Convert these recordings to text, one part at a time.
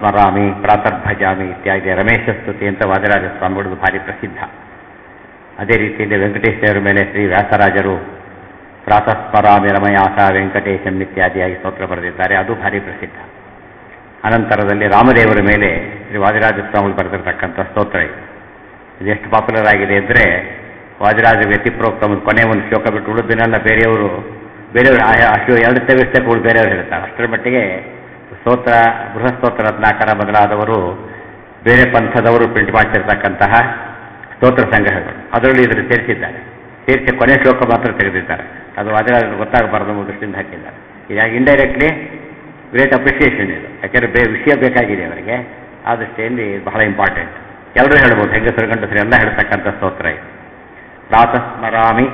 ಸ್ಮರಾಮಿ ಪ್ರಾತರ್ಭಜಾಮಿ ಇತ್ಯಾದಿ ರಮೇಶ ಸ್ತುತಿ ಅಂತ ವಾದರಾಜ ಸ್ವಾಮಿಗಳದ್ದು ಭಾರಿ ಪ್ರಸಿದ್ಧ ಅದೇ ರೀತಿಯಲ್ಲಿ ವೆಂಕಟೇಶ ದೇವರ ಮೇಲೆ ಶ್ರೀ ವ್ಯಾಸರಾಜರು ಪ್ರಾತಸ್ಮರಾಮಿ ರಮಯಾಸ ವೆಂಕಟೇಶಂ ಇತ್ಯಾದಿಯಾಗಿ ಸ್ತೋತ್ರ ಬರೆದಿದ್ದಾರೆ ಅದು ಭಾರಿ ಪ್ರಸಿದ್ಧ ಅನಂತರದಲ್ಲಿ ರಾಮದೇವರ ಮೇಲೆ ಶ್ರೀ ವಾದಿರಾಜ ಸ್ವಾಮಿಗಳು ಬರೆದಿರ್ತಕ್ಕಂಥ ಸ್ತೋತ್ರ ಇದು ಇದು ಎಷ್ಟು ಪಾಪ್ಯುಲರ್ ಆಗಿದೆ ಅಂದರೆ ವಾದಿರಾಜ ವ್ಯತಿಪ್ರೋಕ್ತ ಒಂದು ಕೊನೆ ಒಂದು ಶ್ಲೋಕ ಬಿಟ್ಟು ಉಳಿದಿನೆಲ್ಲ ಬೇರೆಯವರು ಬೇರೆಯವರು ಆ- ಅಷ್ಟು ಎರಡು ಸ್ಟೆಪ್ ಸ್ಟೆಪ್ಗಳು ಬೇರೆಯವರು ಹೇಳ್ತಾರೆ ಅಷ್ಟರ ಮಟ್ಟಿಗೆ ಸ್ತೋತ್ರ ಬೃಹಸ್ತೋತ್ರ ರತ್ನಾಕರ ಮೊದಲಾದವರು ಬೇರೆ ಪಂಥದವರು ಪ್ರಿಂಟ್ ಮಾಡ್ತಿರ್ತಕ್ಕಂತಹ ಸ್ತೋತ್ರ ಸಂಗ್ರಹಗಳು ಅದರಲ್ಲಿ ಇದನ್ನು ಸೇರಿಸಿದ್ದಾರೆ ಸೇರಿಸಿ ಕೊನೆ ಶ್ಲೋಕ ಮಾತ್ರ ತೆಗೆದಿದ್ದಾರೆ ಅದು ವಾದಿರಾಜ ಗೊತ್ತಾಗಬಾರದು ಅನ್ನೋ ದೃಷ್ಟಿಯಿಂದ ಹಾಕಿದ್ದಾರೆ ಹೀಗಾಗಿ ಇಂಡೈರೆಕ್ಟ್ಲಿ ಗ್ರೇಟ್ ಅಪ್ರಿಸಿಯೇಷನ್ ಇದು ಯಾಕೆಂದರೆ ಬೇ ವಿಷಯ ಬೇಕಾಗಿದೆ ಅವರಿಗೆ ಆ ದೃಷ್ಟಿಯಲ್ಲಿ ಬಹಳ ಇಂಪಾರ್ಟೆಂಟ್ ಎಲ್ಲರೂ ಹೇಳ್ಬೋದು ಹೆಂಗಸರು ಗಂಡಸರು ಎಲ್ಲ ಹೇಳ್ತಕ್ಕಂಥ ಸ್ತೋತ್ರ ಇದು ಪ್ರಾತಸ್ಮರಾಮಿ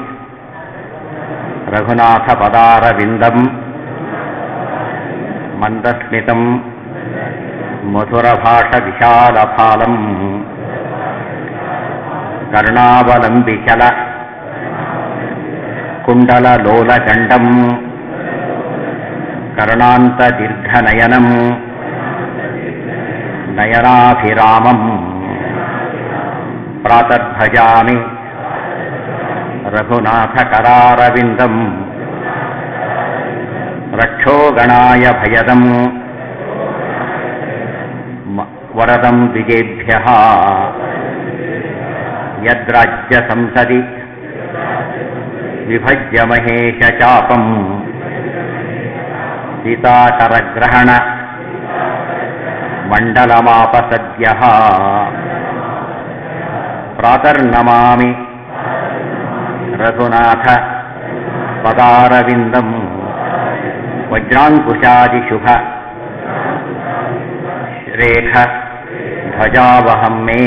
ರಘುನಾಥ ಪದಾರವಿಂದಂ ಮಂದಸ್ಮಿತಂ ಮಧುರಭಾಷ ವಿಶಾಲಫಾಲಂ ಕರ್ಣಾವಲಂಬಿಚಲ ಕುಂಡಲಲೋಲಚಂಡಂ ಕರ್ಣಾಂತದೀರ್ಘನಯನಂ ನಯನಾಭಿರಾಮಂ ಪ್ರಾತರ್ಭಜಾಮಿ ರಘುನಾಥಕರಾರವಿಂದಂ ರಕ್ಷೋ ಗಣಾಯ ಭಯದಂ ಮ- ವರದಂ ದ್ವಿಜೇಭ್ಯಃ ಯದ್ರಾಜ್ಯ ಸಂಸದಿ ವಿಭಜ್ಯ ಮಹೇಶ ಚಾಪಂ ಸೀತಾಕರಗ್ರಹಣ ಮಂಡಲಮಾಪ ಸದ್ಯಃ ಪ್ರಾತರ್ನಮಾಮಿ ರಘುನಾಥ ಪದಾರವಿಂದಂ ವಜ್ರಾಂಕುಶಾದಿಶುಭ ರೇಖ ಧ್ವಜಾವಹಂ ಮೇ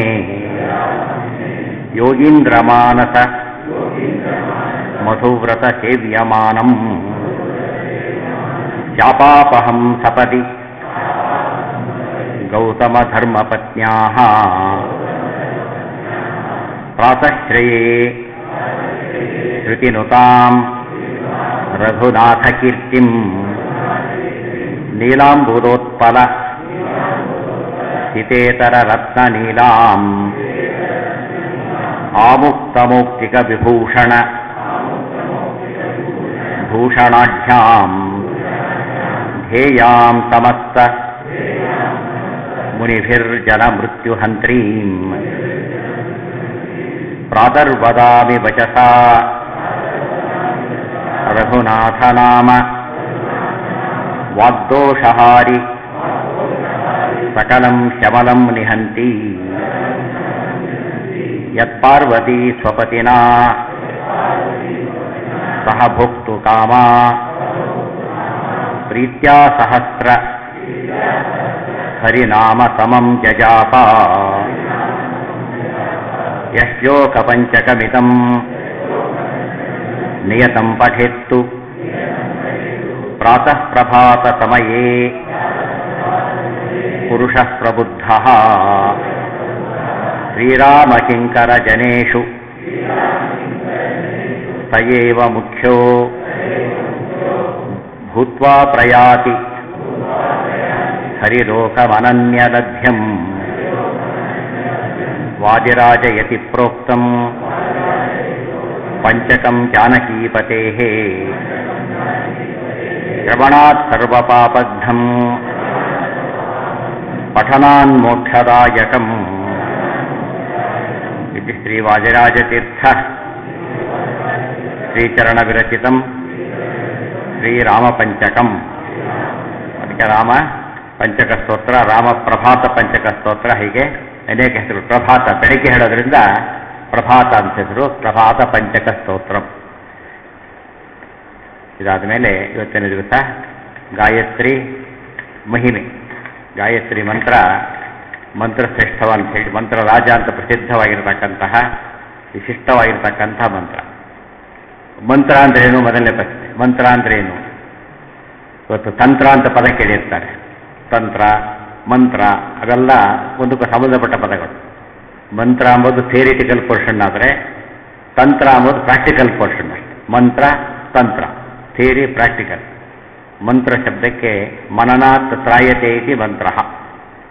ಯೋಗೀಂದ್ರಮಾನಸ ಮಧುವ್ರತ ಸೇವ್ಯಮಾನಂ ಶಾಪಾಪಹಂ ಸಪದಿ ಗೌತಮಧರ್ಮಪತ್ನ್ಯಾः ಪ್ರಾತಶ್ರಯೇ ಶ್ರುತಿನುತಾಂ ರಘುನಾಥಕೀರ್ತಿಂ ನೀಲಾಂಬುದೋತ್ಪಲ ಸಿತೇತರರತ್ನನೀಲಾಂ ಆಮುಕ್ತಮೌಕ್ತಿಕವಿಭೂಷಣ ಭೂಷಣಾಢ್ಯಾಂ ಧ್ಯೇಯಾಂ ಸಮಸ್ತ ಮುನಿಭಿರ್ಜನಮೃತ್ಯುಹಂತ್ರೀಂ ಪ್ರಾತರ್ವದಾಮಿ ವಚಸಾ ರಘುನಾಥನಾಮ ವಾಗ್ದೋಷಹಾರಿ ಸಕಲಂ ಶಮಲಂ ನಿಹಂತಿ ಯತ್ಪಾರ್ವತಿ ಸ್ವಪತಿನಾ ಸಹ ಭೋಕ್ತು ಕಾಮಾ ಪ್ರೀತ್ಯಾ ಸಹಸ್ರ ಹರಿನಾಮ ಸಮಂ ಜಜಾಪ ಯಶ್ಲೋಕಪಂಚಕಮಿತಂ ನಿಯತಂ ಪಠೇತ್ತು ಪ್ರಾತಃ ಪ್ರಭಾತ ಸಮಯೇ ಪುರುಷಃ ಪ್ರಬುದ್ಧಃ ಶ್ರೀರಾಮಕಿಂಕರ ಜನೇಷು स एव मुख्यो भूत्वा प्रयाति हरिलोकमनन्यलभ्यम् वादिराजयति प्रोक्तम् पञ्चकम् जानकीपतेः श्रवणात् सर्वपापद्धम् पठनान्मोक्षदायकम् इति श्रीवादिराजतीर्थ ಶ್ರೀಚರಣವಿರಚಿತಂ ಶ್ರೀರಾಮಪಂಚಕಂ ಅದಕ್ಕೆ ರಾಮ ಪಂಚಕ ಸ್ತೋತ್ರ ರಾಮ ಪ್ರಭಾತ ಪಂಚಕ ಸ್ತೋತ್ರ ಹೀಗೆ ಅನೇಕ ಹೆಸರು ಪ್ರಭಾತ ಬೆಳಿಗ್ಗೆ ಹೇಳೋದ್ರಿಂದ ಪ್ರಭಾತ ಅಂತ ಹೆಸರು ಪ್ರಭಾತ ಪಂಚಕ ಸ್ತೋತ್ರ ಇದಾದ ಮೇಲೆ ಇವತ್ತಿನ ದಿವಸ ಗಾಯತ್ರಿ ಮಹಿಮೆ ಗಾಯತ್ರಿ ಮಂತ್ರ ಮಂತ್ರಶ್ರೇಷ್ಠವ ಅಂತ ಹೇಳಿ ಮಂತ್ರ ರಾಜ ಅಂತ ಪ್ರಸಿದ್ಧವಾಗಿರತಕ್ಕಂತಹ ವಿಶಿಷ್ಟವಾಗಿರ್ತಕ್ಕಂಥ ಮಂತ್ರ ಮಂತ್ರ ಅಂದ್ರೆ ಏನು ಮೊದಲನೇ ಪ್ರಶ್ನೆ ಮಂತ್ರ ಅಂದ್ರೆ ಏನು ಇವತ್ತು ತಂತ್ರ ಅಂತ ಪದ ಕೇಳಿರ್ತಾರೆ ತಂತ್ರ ಮಂತ್ರ ಅವೆಲ್ಲ ಒಂದಕ್ಕೆ ಸಂಬಂಧಪಟ್ಟ ಪದಗಳು ಮಂತ್ರ ಅಂಬೋದು ಥಿಯರಿಟಿಕಲ್ ಪೋರ್ಷನ್ ಆದರೆ ತಂತ್ರ ಅಂಬೋದು ಪ್ರಾಕ್ಟಿಕಲ್ ಪೋರ್ಷನ್ ಅಷ್ಟೆ ಮಂತ್ರ ತಂತ್ರ ಥಿಯರಿ ಪ್ರಾಕ್ಟಿಕಲ್ ಮಂತ್ರ ಶಬ್ದಕ್ಕೆ ಮನನಾತ್ ತ್ರಾಯತೆ ಇತಿ ಮಂತ್ರ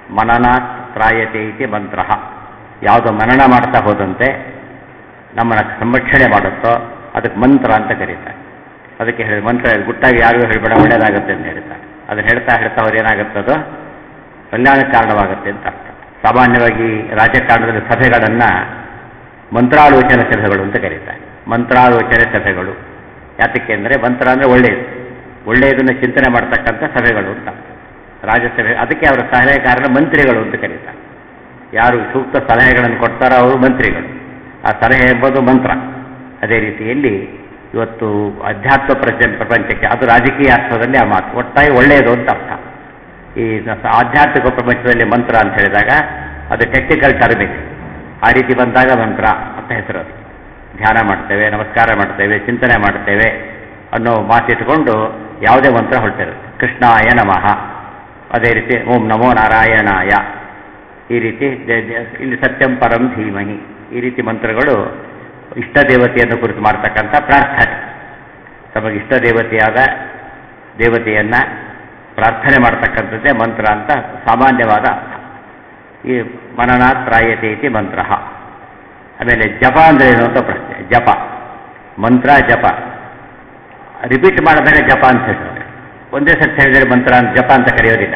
ಮನನಾತ್ ತ್ರಾಯತೆ ಇತಿ ಮಂತ್ರ ಯಾವುದು ಮನನ ಮಾಡ್ತಾ ಹೋದಂತೆ ನಮ್ಮನ್ನ ಸಂರಕ್ಷಣೆ ಮಾಡುತ್ತೋ ಅದಕ್ಕೆ ಮಂತ್ರ ಅಂತ ಕರೀತಾರೆ ಅದಕ್ಕೆ ಹೇಳಿ ಮಂತ್ರ ಗುಟ್ಟಾಗಿ ಯಾರಿಗೂ ಹೇಳ್ಬೇಡ ಒಳ್ಳೇದಾಗುತ್ತೆ ಅಂತ ಹೇಳ್ತಾರೆ ಅದನ್ನ ಹೇಳ್ತಾ ಹೇಳ್ತಾ ಅವ್ರು ಏನಾಗುತ್ತದೋ ಕಲ್ಯಾಣಕ್ಕೆ ಕಾರಣವಾಗುತ್ತೆ ಅಂತ ಅರ್ಥ ಸಾಮಾನ್ಯವಾಗಿ ರಾಜಕಾರಣದಲ್ಲಿ ಸಭೆಗಳನ್ನು ಮಂತ್ರಾಲೋಚನೆ ಸಭೆಗಳು ಅಂತ ಕರೀತಾರೆ ಮಂತ್ರಾಲೋಚನೆ ಸಭೆಗಳು ಯಾತಕ್ಕೆ ಅಂದರೆ ಮಂತ್ರ ಅಂದರೆ ಒಳ್ಳೆಯದು ಒಳ್ಳೆಯದನ್ನು ಚಿಂತನೆ ಮಾಡ್ತಕ್ಕಂಥ ಸಭೆಗಳು ಅಂತ ರಾಜ್ಯಸಭೆ ಅದಕ್ಕೆ ಅವರ ಸಲಹೆಗಾರರ ಮಂತ್ರಿಗಳು ಅಂತ ಕರೀತಾರೆ ಯಾರು ಸೂಕ್ತ ಸಲಹೆಗಳನ್ನು ಕೊಡ್ತಾರೋ ಅವರು ಮಂತ್ರಿಗಳು ಆ ಸಲಹೆ ಎಂಬುದು ಮಂತ್ರ ಅದೇ ರೀತಿಯಲ್ಲಿ ಇವತ್ತು ಅಧ್ಯಾತ್ಮ ಪ್ರಚ ಪ್ರಪಂಚಕ್ಕೆ ಅದು ರಾಜಕೀಯ ಅರ್ಥದಲ್ಲಿ ಆ ಮಾತು ಒಟ್ಟಾಗಿ ಒಳ್ಳೆಯದು ಅಂತ ಅರ್ಥ ಈ ನ- ಆಧ್ಯಾತ್ಮಿಕ ಪ್ರಪಂಚದಲ್ಲಿ ಮಂತ್ರ ಅಂತ ಹೇಳಿದಾಗ ಅದು ಟೆಕ್ನಿಕಲ್ ಟರ್ಮಿಂಗ್ ಆ ರೀತಿ ಬಂದಾಗ ಮಂತ್ರ ಅಂತ ಹೆಸರು ಅದು ಧ್ಯಾನ ಮಾಡ್ತೇವೆ ನಮಸ್ಕಾರ ಮಾಡ್ತೇವೆ ಚಿಂತನೆ ಮಾಡ್ತೇವೆ ಅನ್ನೋ ಮಾತಿಟ್ಕೊಂಡು ಯಾವುದೇ ಮಂತ್ರ ಹೊರಟಿರುತ್ತೆ ಕೃಷ್ಣಾಯ ನಮಃ ಅದೇ ರೀತಿ ಓಂ ನಮೋ ನಾರಾಯಣಾಯ ಈ ರೀತಿ ದೆ- ದೆ- ಇಲ್ಲಿ ಸತ್ಯಂ ಪರಂ ಧೀಮಹಿ ಈ ರೀತಿ ಮಂತ್ರಗಳು ಇಷ್ಟ ದೇವತೆಯನ್ನು ಕುರಿತು ಮಾಡ್ತಕ್ಕಂಥ ಪ್ರಾರ್ಥನೆ ತಮಗೆ ಇಷ್ಟ ದೇವತೆಯಾದ ದೇವತೆಯನ್ನ ಪ್ರಾರ್ಥನೆ ಮಾಡ್ತಕ್ಕಂಥದ್ದೇ ಮಂತ್ರ ಅಂತ ಸಾಮಾನ್ಯವಾದ ಅರ್ಥ ಈ ಮನನಾತ್ರಾಯತೆ ಇತಿ ಮಂತ್ರ ಆಮೇಲೆ ಜಪ ಅಂದ್ರೆ ಏನು ಅಂತ ಪ್ರಶ್ನೆ ಜಪ ಮಂತ್ರ ಜಪ ರಿಪೀಟ್ ಮಾಡಿದಾಗ ಜಪ ಅಂತ ಹೇಳ್ತಾರೆ ಒಂದೇ ಸತಿ ಹೇಳಿದರೆ ಮಂತ್ರ ಅಂತ ಜಪ ಅಂತ ಕರೆಯೋದಿಲ್ಲ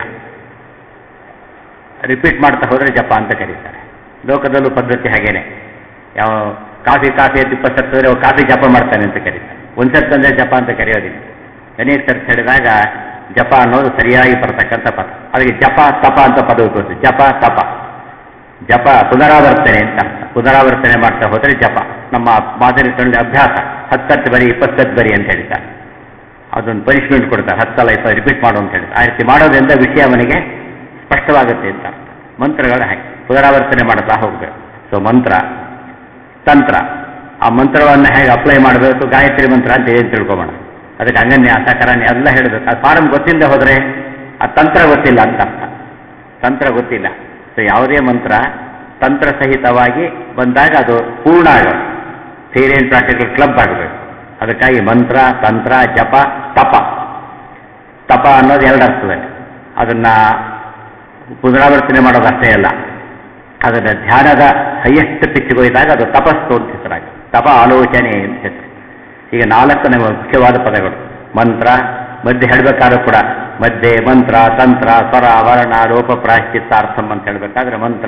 ರಿಪೀಟ್ ಮಾಡ್ತಾ ಹೋದರೆ ಜಪ ಅಂತ ಕರೀತಾರೆ ಲೋಕದಲ್ಲೂ ಪದ್ಧತಿ ಹಾಗೇನೆ ಯಾವ ಕಾಫಿ ಕಾಫಿ ಅಂತ ಇಪ್ಪತ್ತು ಸರ್ತಿ ಹೋದರೆ ಕಾಫಿ ಜಪ ಮಾಡ್ತಾನೆ ಅಂತ ಕರೀತಾರೆ ಒಂದು ಸರ್ತಿ ಅಂದರೆ ಜಪ ಅಂತ ಕರೆಯೋದಿಲ್ಲ ಅನೇಕ ಸರ್ತಿ ಹೇಳಿದಾಗ ಜಪ ಅನ್ನೋದು ಸರಿಯಾಗಿ ಬರ್ತಕ್ಕಂಥ ಪದ ಅದಕ್ಕೆ ಜಪ ತಪ ಅಂತ ಪದ ಉಪಯೋಗಿಸ್ತೀವಿ ಜಪ ತಪ ಜಪ ಪುನರಾವರ್ತನೆ ಅಂತ ಅರ್ಥ ಪುನರಾವರ್ತನೆ ಮಾಡ್ತಾ ಹೋದರೆ ಜಪ ನಮ್ಮ ಮಾದರಿ ಅಭ್ಯಾಸ ಹತ್ತತ್ತು ಬರಿ ಇಪ್ಪತ್ತತ್ತು ಬರಿ ಅಂತ ಹೇಳ್ತಾರೆ ಅದೊಂದು ಪನಿಷ್ಮೆಂಟ್ ಕೊಡ್ತಾರೆ ಹತ್ತಲ್ಲ ಇಪ್ಪತ್ತು ರಿಪೀಟ್ ಮಾಡು ಅಂತ ಹೇಳ್ತಾರೆ ಆ ರೀತಿ ಮಾಡೋದ್ರಿಂದ ವಿಷಯ ಅವನಿಗೆ ಸ್ಪಷ್ಟವಾಗುತ್ತೆ ಅಂತ ಅರ್ಥ ಮಂತ್ರಗಳು ಹಾಗೆ ಪುನರಾವರ್ತನೆ ಮಾಡ್ತಾ ಹೋಗ್ಬೇಕು ಸೊ ಮಂತ್ರ ತಂತ್ರ ಆ ಮಂತ್ರವನ್ನು ಹೇಗೆ ಅಪ್ಲೈ ಮಾಡಬೇಕು ಗಾಯತ್ರಿ ಮಂತ್ರ ಅಂತ ಏನು ತಿಳ್ಕೊಬೋಣ ಅದಕ್ಕೆ ಅಂಗನ್ಯಾಸ ಕರನ್ಯ ಎಲ್ಲ ಹೇಳಬೇಕು ಆ ಫಾರಂ ಗೊತ್ತಿಲ್ಲದೆ ಹೋದರೆ ಆ ತಂತ್ರ ಗೊತ್ತಿಲ್ಲ ಅಂತ ಅರ್ಥ ತಂತ್ರ ಗೊತ್ತಿಲ್ಲ ಸೊ ಯಾವುದೇ ಮಂತ್ರ ತಂತ್ರ ಸಹಿತವಾಗಿ ಬಂದಾಗ ಅದು ಪೂರ್ಣ ಆಗೋದು ಥಿಯರಿ ಆ್ಯಂಡ್ ಪ್ರಾಕ್ಟಿಕಲ್ ಕ್ಲಬ್ ಆಗಬೇಕು ಅದಕ್ಕಾಗಿ ಮಂತ್ರ ತಂತ್ರ ಜಪ ತಪ ತಪ ಅನ್ನೋದು ಎರಡು ಅರ್ಥದಲ್ಲಿ ಅದನ್ನ ಪುನರಾವರ್ತನೆ ಮಾಡೋದು ಅಷ್ಟೇ ಅಲ್ಲ ಅದರ ಧ್ಯಾನದ ಹೈಯೆಸ್ಟ್ ಪಿಚ್ಗೆ ಹೋಯ್ದಾಗ ಅದು ತಪಸ್ಸು ಅಂತ ಹೆಸರಾಗಿ ತಪ ಆಲೋಚನೆ ಅಂತ ಹೆಸರು ಈಗ ನಾಲ್ಕು ನಮ್ಮ ಮುಖ್ಯವಾದ ಪದಗಳು ಮಂತ್ರ ಮಧ್ಯೆ ಹೇಳಬೇಕಾದ್ರೂ ಕೂಡ ಮಧ್ಯೆ ಮಂತ್ರ ತಂತ್ರ ಸ್ವರ ವರ್ಣ ರೂಪ ಪ್ರಾಶ್ಚಿತ್ತಾರ್ಥಂ ಅಂತ ಹೇಳಬೇಕಾದ್ರೆ ಮಂತ್ರ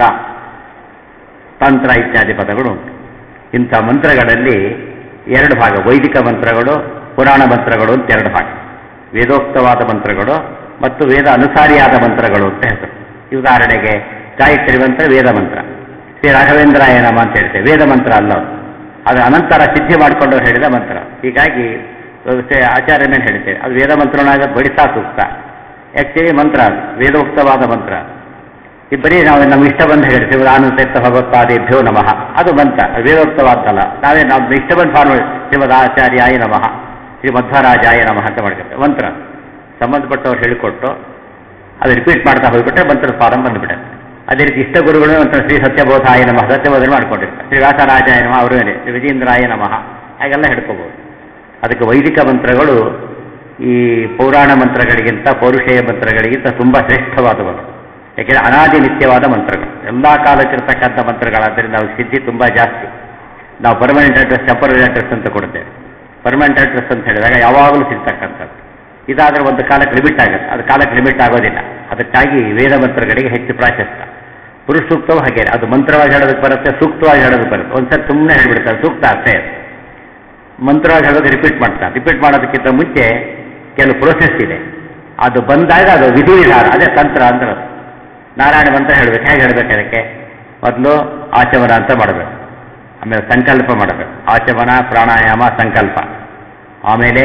ತಂತ್ರ ಇತ್ಯಾದಿ ಪದಗಳು ಉಂಟು ಇಂಥ ಮಂತ್ರಗಳಲ್ಲಿ ಎರಡು ಭಾಗ ವೈದಿಕ ಮಂತ್ರಗಳು ಪುರಾಣ ಮಂತ್ರಗಳು ಅಂತ ಎರಡು ಭಾಗ ವೇದೋಕ್ತವಾದ ಮಂತ್ರಗಳು ಮತ್ತು ವೇದ ಅನುಸಾರಿಯಾದ ಮಂತ್ರಗಳು ಅಂತ ಹೆಸರು ಈ ಉದಾಹರಣೆಗೆ ಗಾಯತ್ರಿ ಮಂತ್ರ ವೇದ ಮಂತ್ರ ಶ್ರೀ ರಾಘವೇಂದ್ರಾಯ ನಮ ಅಂತ ಹೇಳ್ತೇವೆ ವೇದ ಮಂತ್ರ ಅಲ್ಲ ಅದು ಅದು ಅನಂತರ ಸಿದ್ಧಿ ಮಾಡಿಕೊಂಡು ಹೇಳಿದ ಮಂತ್ರ ಹೀಗಾಗಿ ವ್ಯವಸ್ಥೆ ಆಚಾರ್ಯ ಮೇಲೆ ಹೇಳ್ತೇವೆ ಅದು ವೇದ ಮಂತ್ರನಾಗ ಬಡಿಸಾ ಸೂಕ್ತ ಆ್ಯಕ್ಚುಲಿ ಮಂತ್ರ ಅದು ವೇದೋಕ್ತವಾದ ಮಂತ್ರ ಈ ಬರೀ ನಾವು ನಮ್ಮ ಇಷ್ಟ ಬಂದ ಹೇಳ್ತೇವೆ ಆನಂದ ಭಗವತ್ಪಾದೇಭ್ಯೋ ನಮಃ ಅದು ಮಂತ್ರ ಅದು ವೇದೋಕ್ತವಾದ್ದಲ್ಲ ನಾವೇ ನಮ್ಮ ಇಷ್ಟ ಬಂದ ಫಾರ್ಮಲ್ ಶ್ರೀಮದಾಚಾರ್ಯಾಯ ನಮಃ ಶ್ರೀ ಮಧ್ವರಾಜಾಯ ನಮಃ ಅಂತ ಮಾಡ್ಕೊಳ್ತೇವೆ ಮಂತ್ರ ಸಂಬಂಧಪಟ್ಟವ್ರು ಹೇಳಿಕೊಟ್ಟು ಅದು ರಿಪೀಟ್ ಮಾಡ್ತಾ ಹೋಗ್ಬಿಟ್ರೆ ಮಂತ್ರದ ಫಾರಂ ಬಂದುಬಿಡುತ್ತೆ ಅದೇ ರೀತಿ ಇಷ್ಟ ಗುರುಗಳು ನಂತರ ಶ್ರೀ ಸತ್ಯಬೋಧಾಯ ನಮಃ ಸತ್ಯಬೋಧನೆ ಮಾಡ್ಕೊಂಡಿರ್ತಾರೆ ಶ್ರೀ ವ್ಯಾಸರಾಜಾಯ ನಮಃ ಅವರು ಶ್ರೀ ವಿಜೇಂದ್ರಾಯ ನಮಃ ಹಾಗೆಲ್ಲ ಹೇಳ್ಕೋಬಹುದು ಅದಕ್ಕೆ ವೈದಿಕ ಮಂತ್ರಗಳು ಈ ಪೌರಾಣ ಮಂತ್ರಗಳಿಗಿಂತ ಪೌರುಷೇಯ ಮಂತ್ರಗಳಿಗಿಂತ ತುಂಬ ಶ್ರೇಷ್ಠವಾದವರು ಯಾಕೆಂದರೆ ಅನಾದಿ ನಿತ್ಯವಾದ ಮಂತ್ರಗಳು ಎಲ್ಲ ಕಾಲಕ್ಕಿರ್ತಕ್ಕಂಥ ಮಂತ್ರಗಳಾದ್ದರಿಂದ ಅವ್ರ ಸಿದ್ಧಿ ತುಂಬ ಜಾಸ್ತಿ ನಾವು ಪರ್ಮನೆಂಟ್ ಅಡ್ರೆಸ್ ಟೆಂಪರರಿ ಅಡ್ರೆಸ್ ಅಂತ ಕೊಡ್ತೇವೆ ಪರ್ಮನೆಂಟ್ ಅಡ್ರೆಸ್ ಅಂತ ಹೇಳಿದಾಗ ಯಾವಾಗಲೂ ಸಿಗ್ತಕ್ಕಂಥದ್ದು ಇದಾದರೆ ಒಂದು ಕಾಲಕ್ಕೆ ಲಿಮಿಟ್ ಆಗುತ್ತೆ ಅದು ಕಾಲಕ್ಕೆ ಲಿಮಿಟ್ ಆಗೋದಿಲ್ಲ ಅದಕ್ಕಾಗಿ ವೇದ ಮಂತ್ರಗಳಿಗೆ ಹೆಚ್ಚು ಪ್ರಾಶಸ್ತ್ಯ ಪುರುಷ ಸೂಕ್ತವು ಹಾಗೆ ಅದು ಮಂತ್ರವಾಗಿ ಹೇಳೋದಕ್ಕೆ ಬರುತ್ತೆ ಸೂಕ್ತವಾಗಿ ಹೇಳೋದಕ್ಕೆ ಬರುತ್ತೆ ಒಂದ್ಸರಿ ಸುಮ್ಮನೆ ಹೇಳ್ಬಿಡ್ತಾರೆ ಸೂಕ್ತ ಅಷ್ಟೇ ಅದು ಮಂತ್ರವಾಗಿ ಹೇಳೋದು ರಿಪೀಟ್ ಮಾಡ್ತಾರೆ ರಿಪೀಟ್ ಮಾಡೋದಕ್ಕಿಂತ ಮುಂಚೆ ಕೆಲವು ಪ್ರೋಸೆಸ್ ಇದೆ ಅದು ಬಂದಾಗ ಅದು ವಿಧಿ ವಿಧಾನ ಅದೇ ತಂತ್ರ ಅಂದ್ರೆ ಅದು. ನಾರಾಯಣ ಮಂತ್ರ ಹೇಳಬೇಕು ಹೇಗೆ ಹೇಳಬೇಕು ಅದಕ್ಕೆ ಮೊದಲು ಆಚಮನ ಅಂತ ಮಾಡಬೇಕು ಆಮೇಲೆ ಸಂಕಲ್ಪ ಮಾಡಬೇಕು ಆಚಮನ ಪ್ರಾಣಾಯಾಮ ಸಂಕಲ್ಪ ಆಮೇಲೆ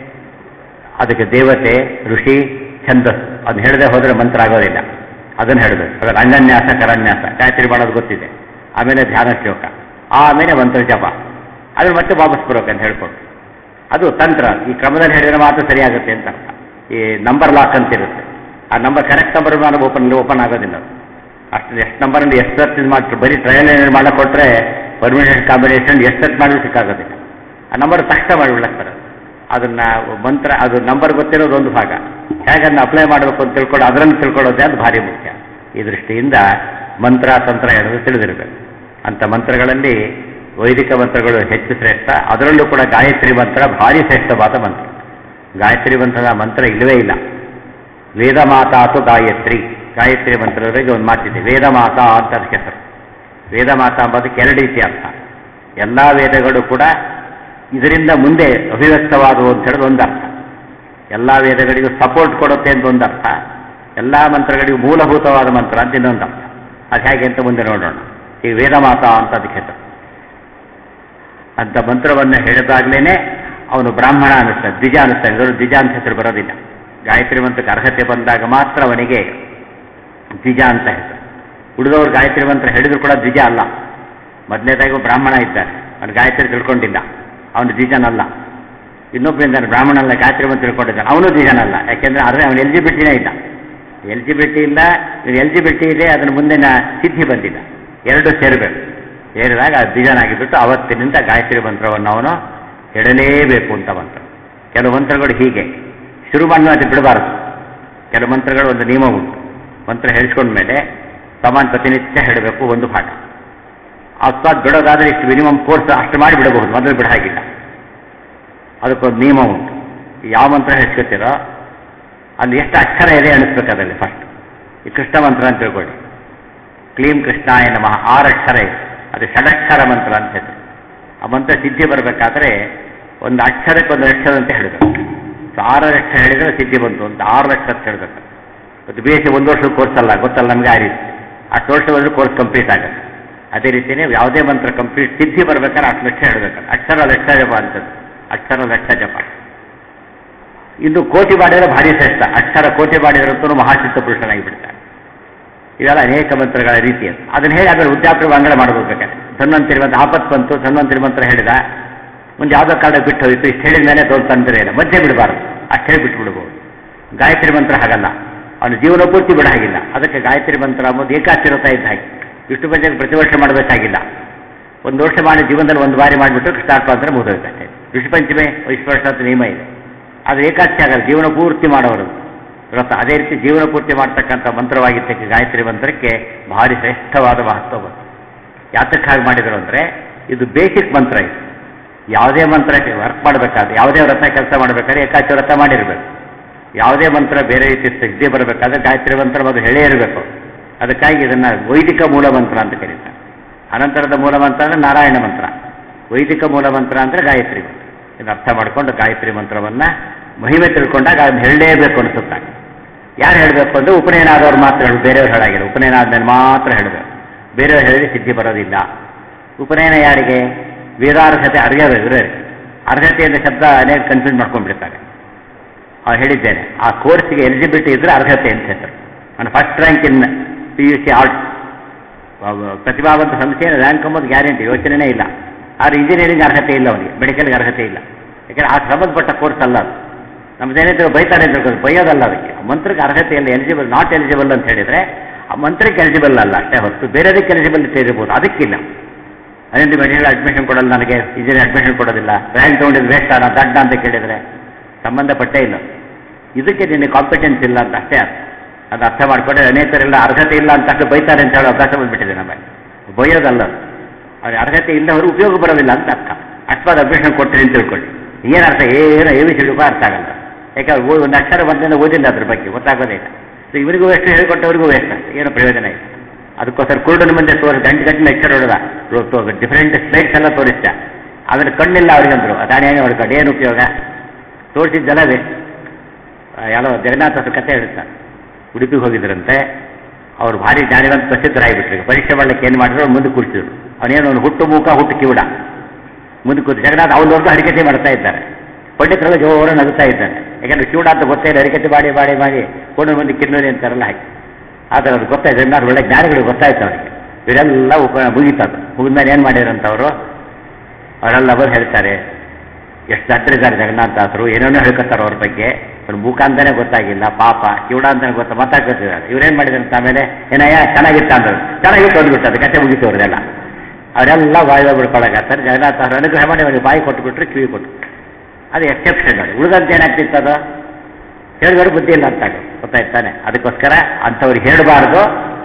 ಅದಕ್ಕೆ ದೇವತೆ ಋಷಿ ಛಂದಸ್ ಅದನ್ನ ಹೇಳದೆ ಹೋದರೆ ಮಂತ್ರ ಆಗೋದಿಲ್ಲ ಅದನ್ನು ಹೇಳಬೇಕು ಅದರ ಅಂಗನ್ಯಾಸ ಕರನ್ಯಾಸ ಗಾಯತ್ರಿ ಮಾಡೋದು ಗೊತ್ತಿದೆ ಆಮೇಲೆ ಧ್ಯಾನ ಶ್ಲೋಕ ಆಮೇಲೆ ಮಂತ್ರ ಜಪ ಅದ್ರ ಮತ್ತೆ ವಾಪಸ್ ಬರೋಕೆ ಹೇಳ್ಕೊಟ್ಟು ಅದು ತಂತ್ರ ಈ ಕ್ರಮದಲ್ಲಿ ಹೇಳಿದ್ರೆ ಮಾತ್ರ ಸರಿಯಾಗುತ್ತೆ ಅಂತ ಅರ್ಥ ಈ ನಂಬರ್ ಲಾಕ್ ಅಂತ ಇರುತ್ತೆ ಆ ನಂಬರ್ ಕರೆಕ್ಟ್ ನಂಬರ್ ನಾನು ಓಪನ್ ಓಪನ್ ಆಗೋದಿಲ್ಲ ಅದು. ಅಷ್ಟು ಎಷ್ಟು ನಂಬರಲ್ಲಿ ಎಷ್ಟು ಸರ್ತಿ ಮಾಡಿ ಬರೀ ಟ್ರಯಲ್ ಏನಾದ್ರು ಮಾಡಕ್ಕೆ ಕೊಟ್ಟರೆ ಪರ್ಮಿನೆಂಟ್ ಕಾಂಬಿನೇಷನ್ ಎಷ್ಟು ಸರ್ತಿ ಮಾಡಿದ್ರು ಸಿಕ್ಕಾಗೋದಿಲ್ಲ ಆ ನಂಬರ್ ತಕ್ಷಣ ಮಾಡಿಬಿಡ್ತಾರೆ ಅದನ್ನ ಮಂತ್ರ ಅದು ನಂಬರ್ ಗೊತ್ತಿರೋದು ಒಂದು ಭಾಗ ಹೇಗೆ ಅದನ್ನ ಅಪ್ಲೈ ಮಾಡಬೇಕು ಅಂತ ತಿಳ್ಕೊಂಡು ಅದರಲ್ಲಿ ತಿಳ್ಕೊಳ್ಳೋದೇ ಅದು ಭಾರಿ ಮುಖ್ಯ ಈ ದೃಷ್ಟಿಯಿಂದ ಮಂತ್ರ ತಂತ್ರ ಹೇಳೋದು ತಿಳಿದಿರಬೇಕು ಅಂಥ ಮಂತ್ರಗಳಲ್ಲಿ ವೈದಿಕ ಮಂತ್ರಗಳು ಹೆಚ್ಚು ಶ್ರೇಷ್ಠ ಅದರಲ್ಲೂ ಕೂಡ ಗಾಯತ್ರಿ ಮಂತ್ರ ಭಾರಿ ಶ್ರೇಷ್ಠವಾದ ಮಂತ್ರ ಗಾಯತ್ರಿ ಮಂತ್ರದ ಮಂತ್ರ ಇಲ್ಲವೇ ಇಲ್ಲ ವೇದ ಮಾತಾತು ಗಾಯತ್ರಿ ಗಾಯತ್ರಿ ಮಂತ್ರದವರೆಗೆ ಒಂದು ಮಾತಿದೆ ವೇದ ಮಾತಾ ಅಂತ ಅದಕ್ಕೆ ಹೆಸರು ವೇದ ಮಾತಾ ಅಂಬೋದಕ್ಕೆ ಎರಡು ರೀತಿ ಅರ್ಥ ಎಲ್ಲ ವೇದಗಳು ಕೂಡ ಇದರಿಂದ ಮುಂದೆ ಅಭಿವ್ಯಕ್ತವಾದವು ಅಂತ ಹೇಳೋದು ಒಂದು ಅರ್ಥ ಎಲ್ಲ ವೇದಗಳಿಗೂ ಸಪೋರ್ಟ್ ಕೊಡುತ್ತೆ ಅಂತ ಒಂದು ಅರ್ಥ ಎಲ್ಲ ಮಂತ್ರಗಳಿಗೂ ಮೂಲಭೂತವಾದ ಮಂತ್ರ ಅಂತ ಇನ್ನೊಂದು ಅರ್ಥ ಅದು ಹೇಗೆ ಅಂತ ಮುಂದೆ ನೋಡೋಣ ಈ ವೇದ ಮಾತಾ ಅಂತ ಅದಕ್ಕೆ ಹೆಸರು ಅಂತ ಮಂತ್ರವನ್ನು ಹೇಳಿದಾಗಲೇ ಅವನು ಬ್ರಾಹ್ಮಣ ಅನ್ನಿಸ್ತಾನೆ ದ್ವಿಜ ಅನ್ನಿಸ್ತಾನೆ ಇದರಲ್ಲಿ ದ್ವಿಜ ಅಂತ ಹೆಸರು ಬರೋದಿಲ್ಲ ಗಾಯತ್ರಿ ಮಂತ್ರಕ್ಕೆ ಅರ್ಹತೆ ಬಂದಾಗ ಮಾತ್ರ ಅವನಿಗೆ ದ್ವಿಜ ಅಂತ ಹೆಸರು ಉಳಿದವರು ಗಾಯತ್ರಿ ಮಂತ್ರ ಹೇಳಿದ್ರು ಕೂಡ ದ್ವಿಜ ಅಲ್ಲ ಮೊದಲನೇದಾಗಿ ಒಬ್ಬ ಬ್ರಾಹ್ಮಣ ಇದ್ದಾನೆ ಅವನು ಗಾಯತ್ರಿ ತಿಳ್ಕೊಂಡಿಲ್ಲ ಅವನು ದ್ವಿಜನಲ್ಲ ಇನ್ನೊಬ್ಬರಿಂದ ಬ್ರಾಹ್ಮಣಲ್ಲ ಗಾಯತ್ರಿ ಮಂತ್ರ ತಿಳ್ಕೊಂಡಿದ್ದಾನೆ ಅವನು ದ್ವಿಜನಲ್ಲ ಯಾಕೆಂದ್ರೆ ಅದೇ ಅವನು ಎಲಿಜಿಬಿಲಿಟಿನೇ ಇಲ್ಲ ಎಲಿಜಿಬಿಲಿಟಿ ಇಲ್ಲ ಎಲಿಜಿಬಿಲಿಟಿ ಇದೆ ಅದರ ಮುಂದಿನ ಸಿದ್ಧಿ ಬಂದಿಲ್ಲ ಎರಡು ಸೇರಬೇಕು ಸೇರಿದಾಗ ದ್ವಿಜನಾಗಿಬಿಟ್ಟು ಅವತ್ತಿನಿಂದ ಗಾಯತ್ರಿ ಮಂತ್ರವನ್ನು ಅವನು ಹೇಳಲೇಬೇಕು ಅಂತ ಮಂತ್ರ ಕೆಲವು ಮಂತ್ರಗಳು ಹೀಗೆ ಶುರು ಮಾಡುವ ಬಿಡಬಾರದು ಕೆಲವು ಮಂತ್ರಗಳು ಒಂದು ನಿಯಮ ಉಂಟು ಮಂತ್ರ ಹೇಳಿಸ್ಕೊಂಡ್ಮೇಲೆ ಸಮಾನ ಪ್ರತಿನಿತ್ಯ ಹೇಳಬೇಕು ಒಂದು ಪಾಠ ಅರ್ಥಾತ್ ಬಿಡೋದಾದ್ರೆ ಇಷ್ಟು ಮಿನಿಮಮ್ ಕೋರ್ಸ್ ಅಷ್ಟು ಮಾಡಿ ಬಿಡಬಹುದು ಮೊದಲು ಬಿಡ ಹಾಗಿಲ್ಲ ಅದಕ್ಕೊಂದು ನಿಯಮ ಉಂಟು ಯಾವ ಮಂತ್ರ ಹೇಳ್ಕೊತೀರೋ ಅಲ್ಲಿ ಎಷ್ಟು ಅಕ್ಷರ ಇದೆ ಅನಿಸ್ಬೇಕು ಅದರಲ್ಲಿ ಫಸ್ಟ್ ಈ ಕೃಷ್ಣ ಮಂತ್ರ ಅಂತ ತಿಳ್ಕೊಳ್ಳಿ ಕ್ಲೀಂ ಕೃಷ್ಣಾಯ ನಮಃ ಆರು ಅಕ್ಷರ ಇದೆ ಅದು ಷಡಕ್ಷರ ಮಂತ್ರ ಅಂತ ಹೆಸರು ಆ ಮಂತ್ರ ಸಿದ್ಧಿ ಬರಬೇಕಾದ್ರೆ ಒಂದು ಅಕ್ಷರಕ್ಕೆ ಒಂದು ಅಕ್ಷರ ಅಂತ ಹೇಳಬೇಕು ಸೊ ಆರು ಲಕ್ಷ ಹೇಳಿದರೆ ಸಿದ್ಧಿ ಬಂತು ಅಂತ ಆರು ಲಕ್ಷ ಅಂತ ಹೇಳಬೇಕು ಅದು ಬಿ ಎಸ್ ಸಿ ಒಂದು ವರ್ಷದ ಕೋರ್ಸ್ ಅಲ್ಲ ಗೊತ್ತಲ್ಲ ನಮಗೆ ಆ ರೀತಿ ಅಷ್ಟು ವರ್ಷ ಹೋದ್ರೆ ಕೋರ್ಸ್ ಕಂಪ್ಲೀಟ್ ಆಗುತ್ತೆ ಅದೇ ರೀತಿಯೇ ಯಾವುದೇ ಮಂತ್ರ ಕಂಪ್ಲೀಟ್ ಸಿದ್ಧಿ ಬರ್ಬೇಕಾದ್ರೆ ಅಷ್ಟು ಲಕ್ಷ ಹೇಳಬೇಕಲ್ಲ ಅಕ್ಷರ ಲಕ್ಷ ಜಪ ಅಂತದ್ದು ಅಕ್ಷರ ಲಕ್ಷ ಜಪ ಇನ್ನು ಕೋಟಿ ಮಾಡಿದರೆ ಭಾರಿ ಶ್ರೇಷ್ಠ ಅಕ್ಷರ ಕೋಟಿ ಮಾಡಿದ್ರಂತೂ ಮಹಾಚಿತ್ತ ಪುರುಷನಾಗಿ ಬಿಡ್ತಾರೆ ಇವೆಲ್ಲ ಅನೇಕ ಮಂತ್ರಗಳ ರೀತಿ ಅದು ಅದನ್ನು ಹೇಳಿ ಅದರ ಉದ್ಯಾಪನ ಮಂಗಳ ಮಾಡಬೇಕಾದ್ರೆ ಧನ್ವಂತರಿ ಮಂತ್ರ ಆಪತ್ ಬಂತು ಧನ್ವಂತರಿ ಮಂತ್ರ ಹೇಳಿದ ಒಂದು ಯಾವುದೋ ಕಾರಣ ಬಿಟ್ಟು ಹೋಯಿತು ಇಷ್ಟು ಹೇಳಿದ ಮೇಲೆ ತೊಂದರೆ ಇಲ್ಲ ಮಧ್ಯೆ ಬಿಡಬಾರ್ದು ಅಷ್ಟು ಹೇಳಿ ಬಿಟ್ಟು ಬಿಡ್ಬೋದು ಗಾಯತ್ರಿ ಮಂತ್ರ ಹಾಗಲ್ಲ ಅವನು ಜೀವನ ಪೂರ್ತಿ ಬಿಡ ಹಾಗಿಲ್ಲ ಅದಕ್ಕೆ ಗಾಯತ್ರಿ ಮಂತ್ರ ಅಂಬೋದು ಏಕಾಚಿರತ ಇದ್ದ ಹಾಗೆ ಇಷ್ಟು ಬಂದಾಗ ಪ್ರತಿ ವರ್ಷ ಮಾಡಬೇಕಾಗಿಲ್ಲ ಒಂದು ವರ್ಷ ಮಾಡಿ ಜೀವನದಲ್ಲಿ ಒಂದು ಬಾರಿ ಮಾಡಿಬಿಟ್ಟು ಸ್ಟಾರ್ಟ್ ಮಾಡಿದ್ರೆ ಮುಗಿದೋಗುತ್ತೆ ವಿಶ್ವಪಂಚಮಿ ವಿಶ್ವರ್ಷ ಅಂತ ನಿಯಮ ಇದೆ ಅದು ಏಕಾಚಿ ಆಗಲ್ಲ ಜೀವನ ಪೂರ್ತಿ ಮಾಡೋರು ವ್ರತ ಅದೇ ರೀತಿ ಜೀವನ ಪೂರ್ತಿ ಮಾಡ್ತಕ್ಕಂಥ ಮಂತ್ರವಾಗಿದ್ದಕ್ಕೆ ಗಾಯತ್ರಿ ಮಂತ್ರಕ್ಕೆ ಭಾರಿ ಶ್ರೇಷ್ಠವಾದ ಮಹತ್ವ ಬಂತು ಯಾತಕ್ಕೆ ಹಾಗೆ ಮಾಡಿದರು ಅಂದರೆ ಇದು ಬೇಸಿಕ್ ಮಂತ್ರ ಇದು ಯಾವುದೇ ಮಂತ್ರಕ್ಕೆ ವರ್ಕ್ ಮಾಡಬೇಕಾದ್ರೆ ಯಾವುದೇ ವ್ರತ ಕೆಲಸ ಮಾಡಬೇಕಾದ್ರೆ ಏಕಾಚಿ ವ್ರತ ಮಾಡಿರಬೇಕು ಯಾವುದೇ ಮಂತ್ರ ಬೇರೆ ರೀತಿ ಸಿದ್ಧಿ ಬರಬೇಕಾದ್ರೆ ಗಾಯತ್ರಿ ಮಂತ್ರ ಅದು ಹೇಳೇ ಇರಬೇಕು ಅದಕ್ಕಾಗಿ ಇದನ್ನು ವೈದಿಕ ಮೂಲ ಮಂತ್ರ ಅಂತ ಕರೀತಾರೆ ಅನಂತರದ ಮೂಲ ಮಂತ್ರ ಅಂದರೆ ನಾರಾಯಣ ಮಂತ್ರ ವೈದಿಕ ಮೂಲ ಮಂತ್ರ ಅಂದರೆ ಗಾಯತ್ರಿ ಮಂತ್ರ ಇದನ್ನು ಅರ್ಥ ಮಾಡಿಕೊಂಡು ಗಾಯತ್ರಿ ಮಂತ್ರವನ್ನು ಮಹಿಮೆ ತಿಳ್ಕೊಂಡಾಗ ಅದನ್ನು ಹೇಳಲೇಬೇಕು ಅನಿಸುತ್ತೆ ಯಾರು ಹೇಳಬೇಕು ಅಂದರೆ ಉಪನಯನ ಆದವ್ರು ಮಾತ್ರ ಹೇಳು ಬೇರೆಯವ್ರು ಹೇಳಾಗಿಲ್ಲ ಉಪನಯನ ಆದ್ಮೇಲೆ ಮಾತ್ರ ಹೇಳಬೇಕು ಬೇರೆಯವ್ರು ಹೇಳಿದ್ರೆ ಸಿದ್ಧಿ ಬರೋದಿಲ್ಲ ಉಪನಯನ ಯಾರಿಗೆ ವೇದಾರ್ಹತೆ ಅರ್ಹತೆ ಇರೋರಿಗೆ ಅರ್ಹತೆ ಅಂತ ಶಬ್ದ ಅನೇಕ ಕನ್ಫ್ಯೂಸ್ ಮಾಡ್ಕೊಂಡ್ಬಿಡ್ತಾರೆ ಅವ್ರು ಹೇಳಿದ್ದೇನೆ ಆ ಕೋರ್ಸ್ಗೆ ಎಲಿಜಿಬಿಲಿಟಿ ಇದ್ರೆ ಅರ್ಹತೆ ಅಂತ ಹೆಸರು ನಾನು first rank in P U C art ಪ್ರತಿಭಾವಂತ ಸಂಸ್ಥೆ ರ್ಯಾಂಕ್ ಅಂಬೋದು ಗ್ಯಾರಂಟಿ ಯೋಚನೆನೇ ಇಲ್ಲ ಆದರೆ ಇಂಜಿನಿಯರಿಂಗ್ ಅರ್ಹತೆ ಇಲ್ಲ ಅವನಿಗೆ ಮೆಡಿಕಲ್ಗೆ ಅರ್ಹತೆ ಇಲ್ಲ ಯಾಕಂದರೆ ಆ ಸಂಬಂಧಪಟ್ಟ ಕೋರ್ಸ್ ಅಲ್ಲ ಅದು ನಮ್ದೇನಿದ್ರು ಬೈತಾರೆ ಅಂತ ತಿಳ್ಕೊಳ್ಳಿ ಬೈಯೋದಲ್ಲ ಅದಕ್ಕೆ ಆ ಮಂತ್ರಕ್ಕೆ ಅರ್ಹತೆ ಇಲ್ಲ ಎಲಿಜಿಬಲ್ ನಾಟ್ ಎಲಿಜಿಬಲ್ ಅಂತ ಹೇಳಿದರೆ ಆ ಮಂತ್ರಕ್ಕೆ ಎಲಿಜಿಬಲ್ ಅಲ್ಲ ಅಷ್ಟೇ ಹೊರತು ಬೇರೆದಕ್ಕೆ ಎಲಿಜಿಬಲ್ ಇರ್ಬೋದು ಅದಕ್ಕಿಲ್ಲ ಅದೇನು ಮೆಡಿಕಲ್ ಅಡ್ಮಿಷನ್ ಕೊಡಲ್ಲ ನನಗೆ ಇಂಜಿನಿಯರ್ ಅಡ್ಮಿಷನ್ ಕೊಡೋದಿಲ್ಲ ರ್ಯಾಂಕ್ ತೊಗೊಂಡಿದ್ದು ವೇಸ್ಟ್ ಅಣ್ಣ ದಡ್ಡ ಅಂತ ಕೇಳಿದರೆ ಸಂಬಂಧಪಟ್ಟೇ ಇಲ್ಲ ಇದಕ್ಕೆ ನಿನ್ನೆ ಕಾಂಪಿಟೆನ್ಸ್ ಇಲ್ಲ ಅಂತ ಅಷ್ಟೇ ಅರ್ಥ ಅದು ಅರ್ಥ ಮಾಡಿಕೊಂಡ್ರೆ ಅನೇಕರೆಲ್ಲ ಅರ್ಹತೆ ಇಲ್ಲ ಅಂತ ಅಷ್ಟು ಬೈತಾರೆ ಅಂತ ಹೇಳೋ ಅವಕಾಶ ಬಂದ್ಬಿಟ್ಟಿದೆ ನಮಗೆ ಬೈಯೋದಲ್ಲ ಅವ್ರ ಅರ್ಹತೆ ಇಲ್ಲವರು ಉಪಯೋಗ ಬರೋದಿಲ್ಲ ಅಂತ ಅರ್ಥ ಅಷ್ಟವಾದ ಅಡ್ಮಿಷನ್ ಕೊಡ್ತೀನಿ ಅಂತ ತಿಳ್ಕೊಳ್ಳಿ ಏನು ಅರ್ಥ ಏನು ಏನು ತಿಳಿಗೂ ಅರ್ಥ ಆಗಲ್ಲ ಯಾಕಂದ್ರೆ ಓ- ಒಂದು ಅಕ್ಷರ ಬಂದಿಂದ ಓದಿಲ್ಲ ಅದ್ರ ಬಗ್ಗೆ ಗೊತ್ತಾಗೋದೇ ಇಲ್ಲ ಸೊ ಇವರಿಗೂ ವೇಸ್ಟ್ ಹೇಳಿಕೊಟ್ಟವ್ರಿಗೂ ವೇಸ್ಟ್ ಏನು ಪ್ರಯೋಜನ ಇಲ್ಲ ಅದಕ್ಕೋಸ್ಕರ ಕುರುಡನ ಮುಂದೆ ತೋರಿ ಗಂಟೆ ಗಂಟೆ ಅಕ್ಷರ ಹೊಡೆದ ಡಿಫರೆಂಟ್ ಸ್ಲೈಡ್ಸ್ ಎಲ್ಲ ತೋರಿಸ್ತ ಆದ್ರೆ ಕಣ್ಣಿಲ್ಲ ಅವ್ರಿಗಂದ್ರು ಅದಾನೇನು ಹೊಡ್ಕೊಂಡು ಏನು ಉಪಯೋಗ ತೋರಿಸಿದ್ದೆಲ್ಲ ವೇಸ್ಟ್ ಯಾರೋ ಜಗನ್ನಾಥ ಕಥೆ ಹೇಳ್ತಾರೆ ಉಡುಪಿಗೆ ಹೋಗಿದ್ರಂತೆ ಅವ್ರು ಭಾರಿ ಜ್ಞಾನಿವಂತ ಪ್ರಸಿದ್ಧರಾಗಿಬಿಟ್ರು ಈಗ ಪರೀಕ್ಷೆ ಮಾಡ್ಲಿಕ್ಕೆ ಏನು ಮಾಡಿದ್ರು ಅವ್ರು ಮುಂದೆ ಕೂರಿಸಿದ್ರು ಅವನೇನು ಅವ್ನು ಹುಟ್ಟು ಮೂಕ ಹುಟ್ಟು ಕಿವಿಡ ಮುಂದೆ ಕೂತು ಜಗನ್ನಾಥ ಅವ್ರವ್ರದ್ದು ಹರಿಕತೆ ಮಾಡ್ತಾ ಇದ್ದಾರೆ ಪಂಡಿತರೆಲ್ಲ ಜೋರ ನಗುತ್ತಾ ಇದ್ದಾನೆ ಯಾಕಂದ್ರೆ ಕಿವಿಡ ಅಂತ ಗೊತ್ತೇ ಇಲ್ಲ ಹರಿಕತೆ ಮಾಡಿ ಮಾಡಿ ಮಾಡಿ ಕೊಂಡು ಮಂದಿ ಕಿನ್ನೂರಿ ಅಂತಾರಲ್ಲ ಹಾಕಿ ಆದರೆ ಅದು ಗೊತ್ತಾಯ್ತು ಜಗನ್ನಾಥ ಒಳ್ಳೆ ಜ್ಞಾನಿಗಳು ಗೊತ್ತಾಯ್ತು ಅವರಿಗೆ ಇವರೆಲ್ಲ ಉಪ ಮುಗೀತದು ಮುಗಿದ್ಮೇಲೆ ಏನು ಮಾಡಿರಂತವರು ಅವರೆಲ್ಲ ಬಂದು ಹೇಳ್ತಾರೆ ಎಷ್ಟು ದಡ್ಡರಿದ್ದಾರೆ ಜಗನ್ನಾಥದಾಸರು ಏನೇನೋ ಹೇಳ್ಕೊತಾರೆ ಅವ್ರ ಬಗ್ಗೆ ಅವ್ರ ಮೂಕ ಅಂತಾನೆ ಗೊತ್ತಾಗಿಲ್ಲ ಪಾಪ ಕಿವುಡ ಅಂತಾನೆ ಗೊತ್ತಾ ಮಾತಾಡ್ಕೊತಿದ್ದಾರೆ ಇವ್ರೇನು ಮಾಡಿದ್ರು ಆಮೇಲೆ ಏನಯ್ಯ ಚೆನ್ನಾಗಿತ್ತ ಅಂದ್ರು ಚೆನ್ನಾಗಿತ್ತು ಅಂದ್ಬಿಟ್ಟು ಅದು ಕತೆ ಮುಗಿತು ಅವ್ರದೆಲ್ಲ ಅವರೆಲ್ಲ ಬಾಯಿ ಬಿಡ್ಕೊಳಕತ್ತಾರೆ ಜಗನ್ನಾಥ ಅವ್ರು ಅನುಗ್ರಹ ಮಾಡಿ ಅವ್ರಿಗೆ ಬಾಯಿ ಕೊಟ್ಬಿಟ್ರು ಕಿವಿ ಕೊಟ್ಟು ಅದು ಎಕ್ಸೆಪ್ಷನ್ ನೋಡಿ ಉಳಿದಂತೆ ಏನಾಗ್ತಿತ್ತು ಅದು ಹೇಳಿದವರು ಬುದ್ಧಿ ಇಲ್ಲ ಅಂತ ಗೊತ್ತಾಯ್ತಾನೆ ಅದಕ್ಕೋಸ್ಕರ ಅಂಥವ್ರಿಗೆ ಹೇಳಬಾರ್ದು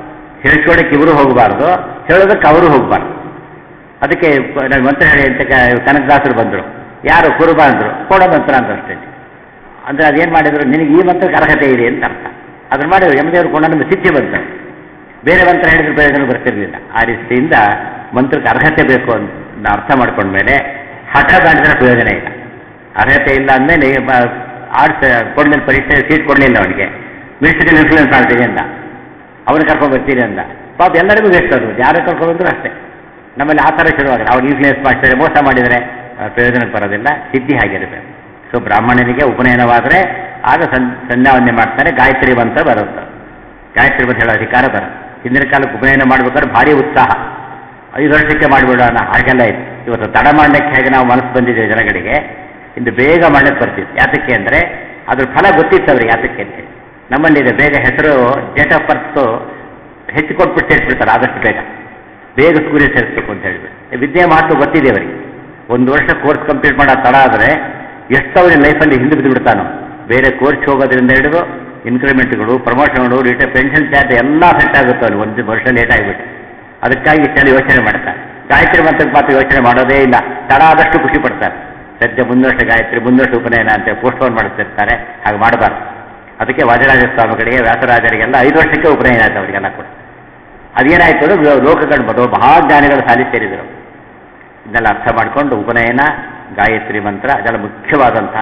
ಹೇಳ್ಕೊಳಕ್ಕೆ ಇವರು ಹೋಗಬಾರ್ದು ಹೇಳೋದಕ್ಕೆ ಅವರು ಹೋಗಬಾರ್ದು ಅದಕ್ಕೆ ನಾನು ಮಂತ್ರ ಹೇಳಿ ಅಂತ ಕ- ಕನಕದಾಸರು ಬಂದರು ಯಾರು ಕುರುಬ ಅಂದರು ಕೊಡೋ ಮಂತ್ರ ಅಂತ ಅಷ್ಟೇ ಅಂದರೆ ಅದೇನು ಮಾಡಿದ್ರು ನಿನಗೆ ಈ ಮಂತ್ರಕ್ಕೆ ಅರ್ಹತೆ ಇದೆ ಅಂತ ಅರ್ಥ ಅದನ್ನು ಮಾಡಿದ್ರು ಯಮದೇವರು ಕೊಂಡ ನಮಗೆ ಸಿದ್ಧಿ ಬಂತು ಬೇರೆ ಮಂತ್ರ ಹೇಳಿದ್ರೆ ಪ್ರಯೋಜನ ಬರ್ತಿರ್ಲಿಲ್ಲ ಆ ರೀತಿಯಿಂದ ಮಂತ್ರಕ್ಕೆ ಅರ್ಹತೆ ಬೇಕು ಅಂತ ಅರ್ಥ ಮಾಡ್ಕೊಂಡ್ಮೇಲೆ ಹಠ ಮಾಡಿದ್ರೆ ಪ್ರಯೋಜನ ಇಲ್ಲ ಅರ್ಹತೆ ಇಲ್ಲ ಅಂದಮೇಲೆ ಆರ್ಟ್ಸ್ ಕೊಡ್ಲಿಲ್ಲ ಪರೀಕ್ಷೆ ಸೀಟ್ ಕೊಡಲಿಲ್ಲ ಅವನಿಗೆ ಮಿನಿಸ್ಟ್ರಿಕಲ್ ಇನ್ಫ್ಲೂಯೆನ್ಸ್ ಆಗ್ತಿದೆ ಅಂತ ಅವನು ಕರ್ಕೊಂಡು ಬರ್ತೀನಿ ಅಂದ ಪಾಪ ಎಲ್ಲರಿಗೂ ವೇಸ್ಟ್ ಅದು ಯಾರು ಕರ್ಕೊಂಡು ಬಂದ್ರು ಅಷ್ಟೇ ನಮ್ಮಲ್ಲಿ ಆ ಥರ ಶುರುವಾಗಿದೆ ಅವ್ರು ಇನ್ಫ್ಲೂಯೆನ್ಸ್ ಮಾಡ್ತಾರೆ ಮೋಸ ಮಾಡಿದರೆ ಆ, ಪ್ರಯೋಜನಕ್ಕೆ ಬರೋದಿಲ್ಲ ಸಿದ್ಧಿ ಆಗಿರಬೇಕು ಸೊ ಬ್ರಾಹ್ಮಣನಿಗೆ ಉಪನಯನವಾದರೆ ಆಗ ಸನ್ ಸಂಧ್ಯಾವಂದನೆ ಮಾಡ್ತಾರೆ ಗಾಯತ್ರಿ ಮಂತ್ರ ಬರುತ್ತೆ ಗಾಯತ್ರಿ ಮಂತ್ರ ಹೇಳೋ ಅಧಿಕಾರ ಬರುತ್ತೆ ಹಿಂದಿನ ಕಾಲಕ್ಕೆ ಉಪನಯನ ಮಾಡ್ಬೇಕಾದ್ರೆ ಭಾರಿ ಉತ್ಸಾಹ ಐದು ವರ್ಷಕ್ಕೆ ಮಾಡಿಬಿಡೋಣ ಹಾಗೆಲ್ಲ ಇತ್ತು ಇವತ್ತು ತಡ ಮಾಡಲಿಕ್ಕೆ ಹೇಗೆ ನಾವು ಮನಸ್ಸು ಬಂದಿದೆ ಜನಗಳಿಗೆ ಇಂದು ಬೇಗ ಮಾಡಕ್ಕೆ ಬರ್ತಿತ್ತು ಯಾತಕ್ಕೆ ಅಂದರೆ ಅದ್ರ ಫಲ ಗೊತ್ತಿತ್ತು ಅವ್ರಿಗೆ ಯಾತಕ್ಕೆ ಅಂತ ಹೇಳಿ. ನಮ್ಮಲ್ಲಿದೆ ಬೇಗ ಹೆಸರು ಡೇಟ್ ಆಫ್ ಬರ್ತು ಹೆಚ್ಚು ಕೊಟ್ಬಿಟ್ಟು ಸೇರಿಸ್ಬಿಡ್ತಾರೆ ಆದಷ್ಟು ಬೇಗ ಬೇಗ ಸೂರ್ಯ ಸೇರಿಸ್ಬೇಕು ಅಂತ ಹೇಳಿಬಿಟ್ಟು ವಿದ್ಯೆ ಮಾತು ಗೊತ್ತಿದೆ ಅವರಿಗೆ ಒಂದು ವರ್ಷ ಕೋರ್ಸ್ ಕಂಪ್ಲೀಟ್ ಮಾಡೋ ತಡ ಆದರೆ ಎಷ್ಟು ಅವ್ರಿಗೆ ಲೈಫಲ್ಲಿ ಹಿಂದೆ ಬಿದ್ದು ಬಿಡ್ತಾನೋ ಬೇರೆ ಕೋರ್ಸ್ ಹೋಗೋದ್ರಿಂದ ಹಿಡಿದು ಇನ್ಕ್ರಿಮೆಂಟ್ಗಳು ಪ್ರಮೋಷನ್ಗಳು ರಿಟೈರ್ ಪೆನ್ಷನ್ ಚಾರ್ಜ್ ಎಲ್ಲ ಸೆಟ್ ಆಗುತ್ತೆ ಅವ್ರಿಗೆ ಒಂದು ವರ್ಷ ಲೇಟ್ ಆಗಿಬಿಟ್ಟು ಅದಕ್ಕಾಗಿ ಇಷ್ಟೆಲ್ಲ ಯೋಚನೆ ಮಾಡ್ತಾರೆ ಗಾಯತ್ರಿ ಮಂತ್ರಕ್ಕೆ ಮಾತ್ರ ಯೋಚನೆ ಮಾಡೋದೇ ಇಲ್ಲ ತಡ ಆದಷ್ಟು ಖುಷಿ ಪಡ್ತಾರೆ ಸದ್ಯ ಮುಂದೊರ್ಷ ಗಾಯತ್ರಿ ಮುಂದೊರ್ಷ ಉಪನಯನ ಅಂತ ಪೋಸ್ಟ್ಪೋನ್ ಮಾಡ್ತಿರ್ತಾರೆ ಹಾಗೆ ಮಾಡಬಾರ್ದು ಅದಕ್ಕೆ ವಾದಿರಾಜ ಸ್ವಾಮಿಗಳಿಗೆ ವ್ಯಾಸರಾಜರಿಗೆಲ್ಲ ಐದು ವರ್ಷಕ್ಕೆ ಉಪನಯನ ಆಯ್ತು ಅವರಿಗೆಲ್ಲ ಕೂಡ ಅದೇನಾಯ್ತು ಅಂದ್ರೆ ಲೋಕಗಳು ಬರೋ ಮಹಾಜ್ಞಾನಿಗಳು ಸಾಲಿ ಸೇರಿದರು ಇದನ್ನೆಲ್ಲ ಅರ್ಥ ಮಾಡಿಕೊಂಡು ಉಪನಯನ ಗಾಯತ್ರಿ ಮಂತ್ರ ಅದೆಲ್ಲ ಮುಖ್ಯವಾದಂಥ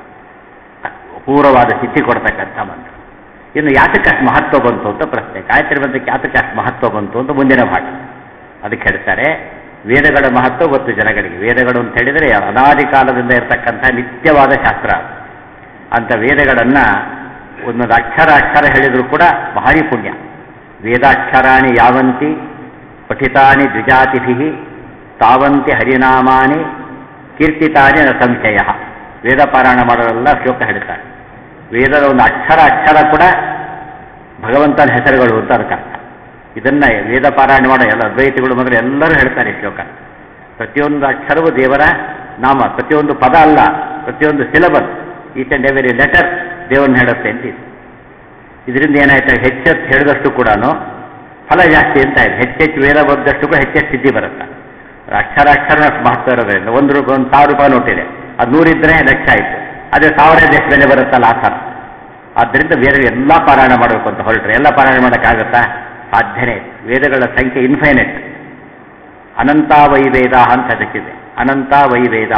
ಅಪೂರ್ವವಾದ ಸಿದ್ಧಿ ಕೊಡ್ತಕ್ಕಂಥ ಮಂತ್ರ ಇನ್ನು ಯಾತಕ್ಕೆ ಅಷ್ಟು ಮಹತ್ವ ಬಂತು ಅಂತ ಪ್ರಶ್ನೆ ಗಾಯತ್ರಿ ಮಂತ್ರಕ್ಕೆ ಯಾತಕ್ಕೆ ಅಷ್ಟು ಮಹತ್ವ ಬಂತು ಅಂತ ಮುಂದಿನ ಪಾಠ ಅದಕ್ಕೆ ಹೇಳ್ತಾರೆ ವೇದಗಳ ಮಹತ್ವ ಗೊತ್ತು ಜನಗಳಿಗೆ ವೇದಗಳು ಅಂತ ಹೇಳಿದರೆ ಅನಾದಿ ಕಾಲದಿಂದ ಇರತಕ್ಕಂಥ ನಿತ್ಯವಾದ ಶಾಸ್ತ್ರ ಅದು. ಅಂಥ ವೇದಗಳನ್ನು ಒಂದೊಂದು ಅಕ್ಷರ ಅಕ್ಷರ ಹೇಳಿದರೂ ಕೂಡ ಭಾರಿ ಪುಣ್ಯ ವೇದಾಕ್ಷರಾಣಿ ಯಾವಂತಿ ಪಠಿತಾನಿ ದ್ವಿಜಾತಿಭಿ ತಾವಂತಿ ಹರಿನಾಮಾನಿ ಕೀರ್ತಿತಾನಿ ನ ಸಂಶಯ ವೇದ ಪಾರಾಯಣ ಮಾಡೋರೆಲ್ಲ ಶ್ಲೋಕ ಹೇಳ್ತಾರೆ ವೇದದ ಒಂದು ಅಕ್ಷರ ಅಕ್ಷರ ಕೂಡ ಭಗವಂತನ ಹೆಸರುಗಳು ಅಂತ ಅದಕ್ಕೆ ಅರ್ಥ ಇದನ್ನ ವೇದ ಪಾರಾಯಣ ಮಾಡೋ ಎಲ್ಲ ಅದ್ವೈತಿಗಳು ಮೊದಲು ಎಲ್ಲರೂ ಹೇಳ್ತಾರೆ ಈ ಶ್ಲೋಕ ಪ್ರತಿಯೊಂದು ಅಕ್ಷರವು ದೇವರ ನಾಮ ಪ್ರತಿಯೊಂದು ಪದ ಅಲ್ಲ ಪ್ರತಿಯೊಂದು syllabus each and every letter ದೇವರನ್ನ ಹೇಳುತ್ತೆ ಅಂತ ಇದೆ ಇದರಿಂದ ಏನಾಯ್ತು ಹೆಚ್ಚೆಚ್ಚು ಹೇಳಿದಷ್ಟು ಕೂಡ ಫಲ ಜಾಸ್ತಿ ಅಂತ ಇದೆ ಹೆಚ್ಚೆಚ್ಚು ವೇದ ಓದಿದಷ್ಟು ಕೂಡ ಹೆಚ್ಚೆಚ್ಚು ಸಿದ್ಧಿ ಬರುತ್ತೆ ಅಕ್ಷರ ಅಕ್ಷರ ಮಹತ್ವ ಇರೋದ್ರಿಂದ ಒಂದು ರೂಪಾಯಿ ಒಂದು ಸಾವಿರ ರೂಪಾಯಿ ನೋಟಿದೆ ಅದು ನೂರಿದ್ರೆ ಲಕ್ಷ ಆಯಿತು ಅದೇ ಸಾವಿರ ಎಷ್ಟು ಬೆಲೆ ಬರುತ್ತಲ್ಲ ಆ ಥರ ಆದ್ದರಿಂದ ವೇದ ಎಲ್ಲ ಪಾರಾಯಣ ಮಾಡಬೇಕು ಅಂತ ಹೊರಟ್ರೆ ಎಲ್ಲ ಪಾರಾಯಣ ಮಾಡೋಕ್ಕಾಗತ್ತಾ ಸಾಧ್ಯನೇ ಇಲ್ಲ. ವೇದಗಳ ಸಂಖ್ಯೆ ಇನ್ಫೈನೆಟ್ ಅನಂತ ವೈ ವೇದ ಅಂತ ಅದಕ್ಕಿದೆ ಅನಂತ ವೈ ವೇದ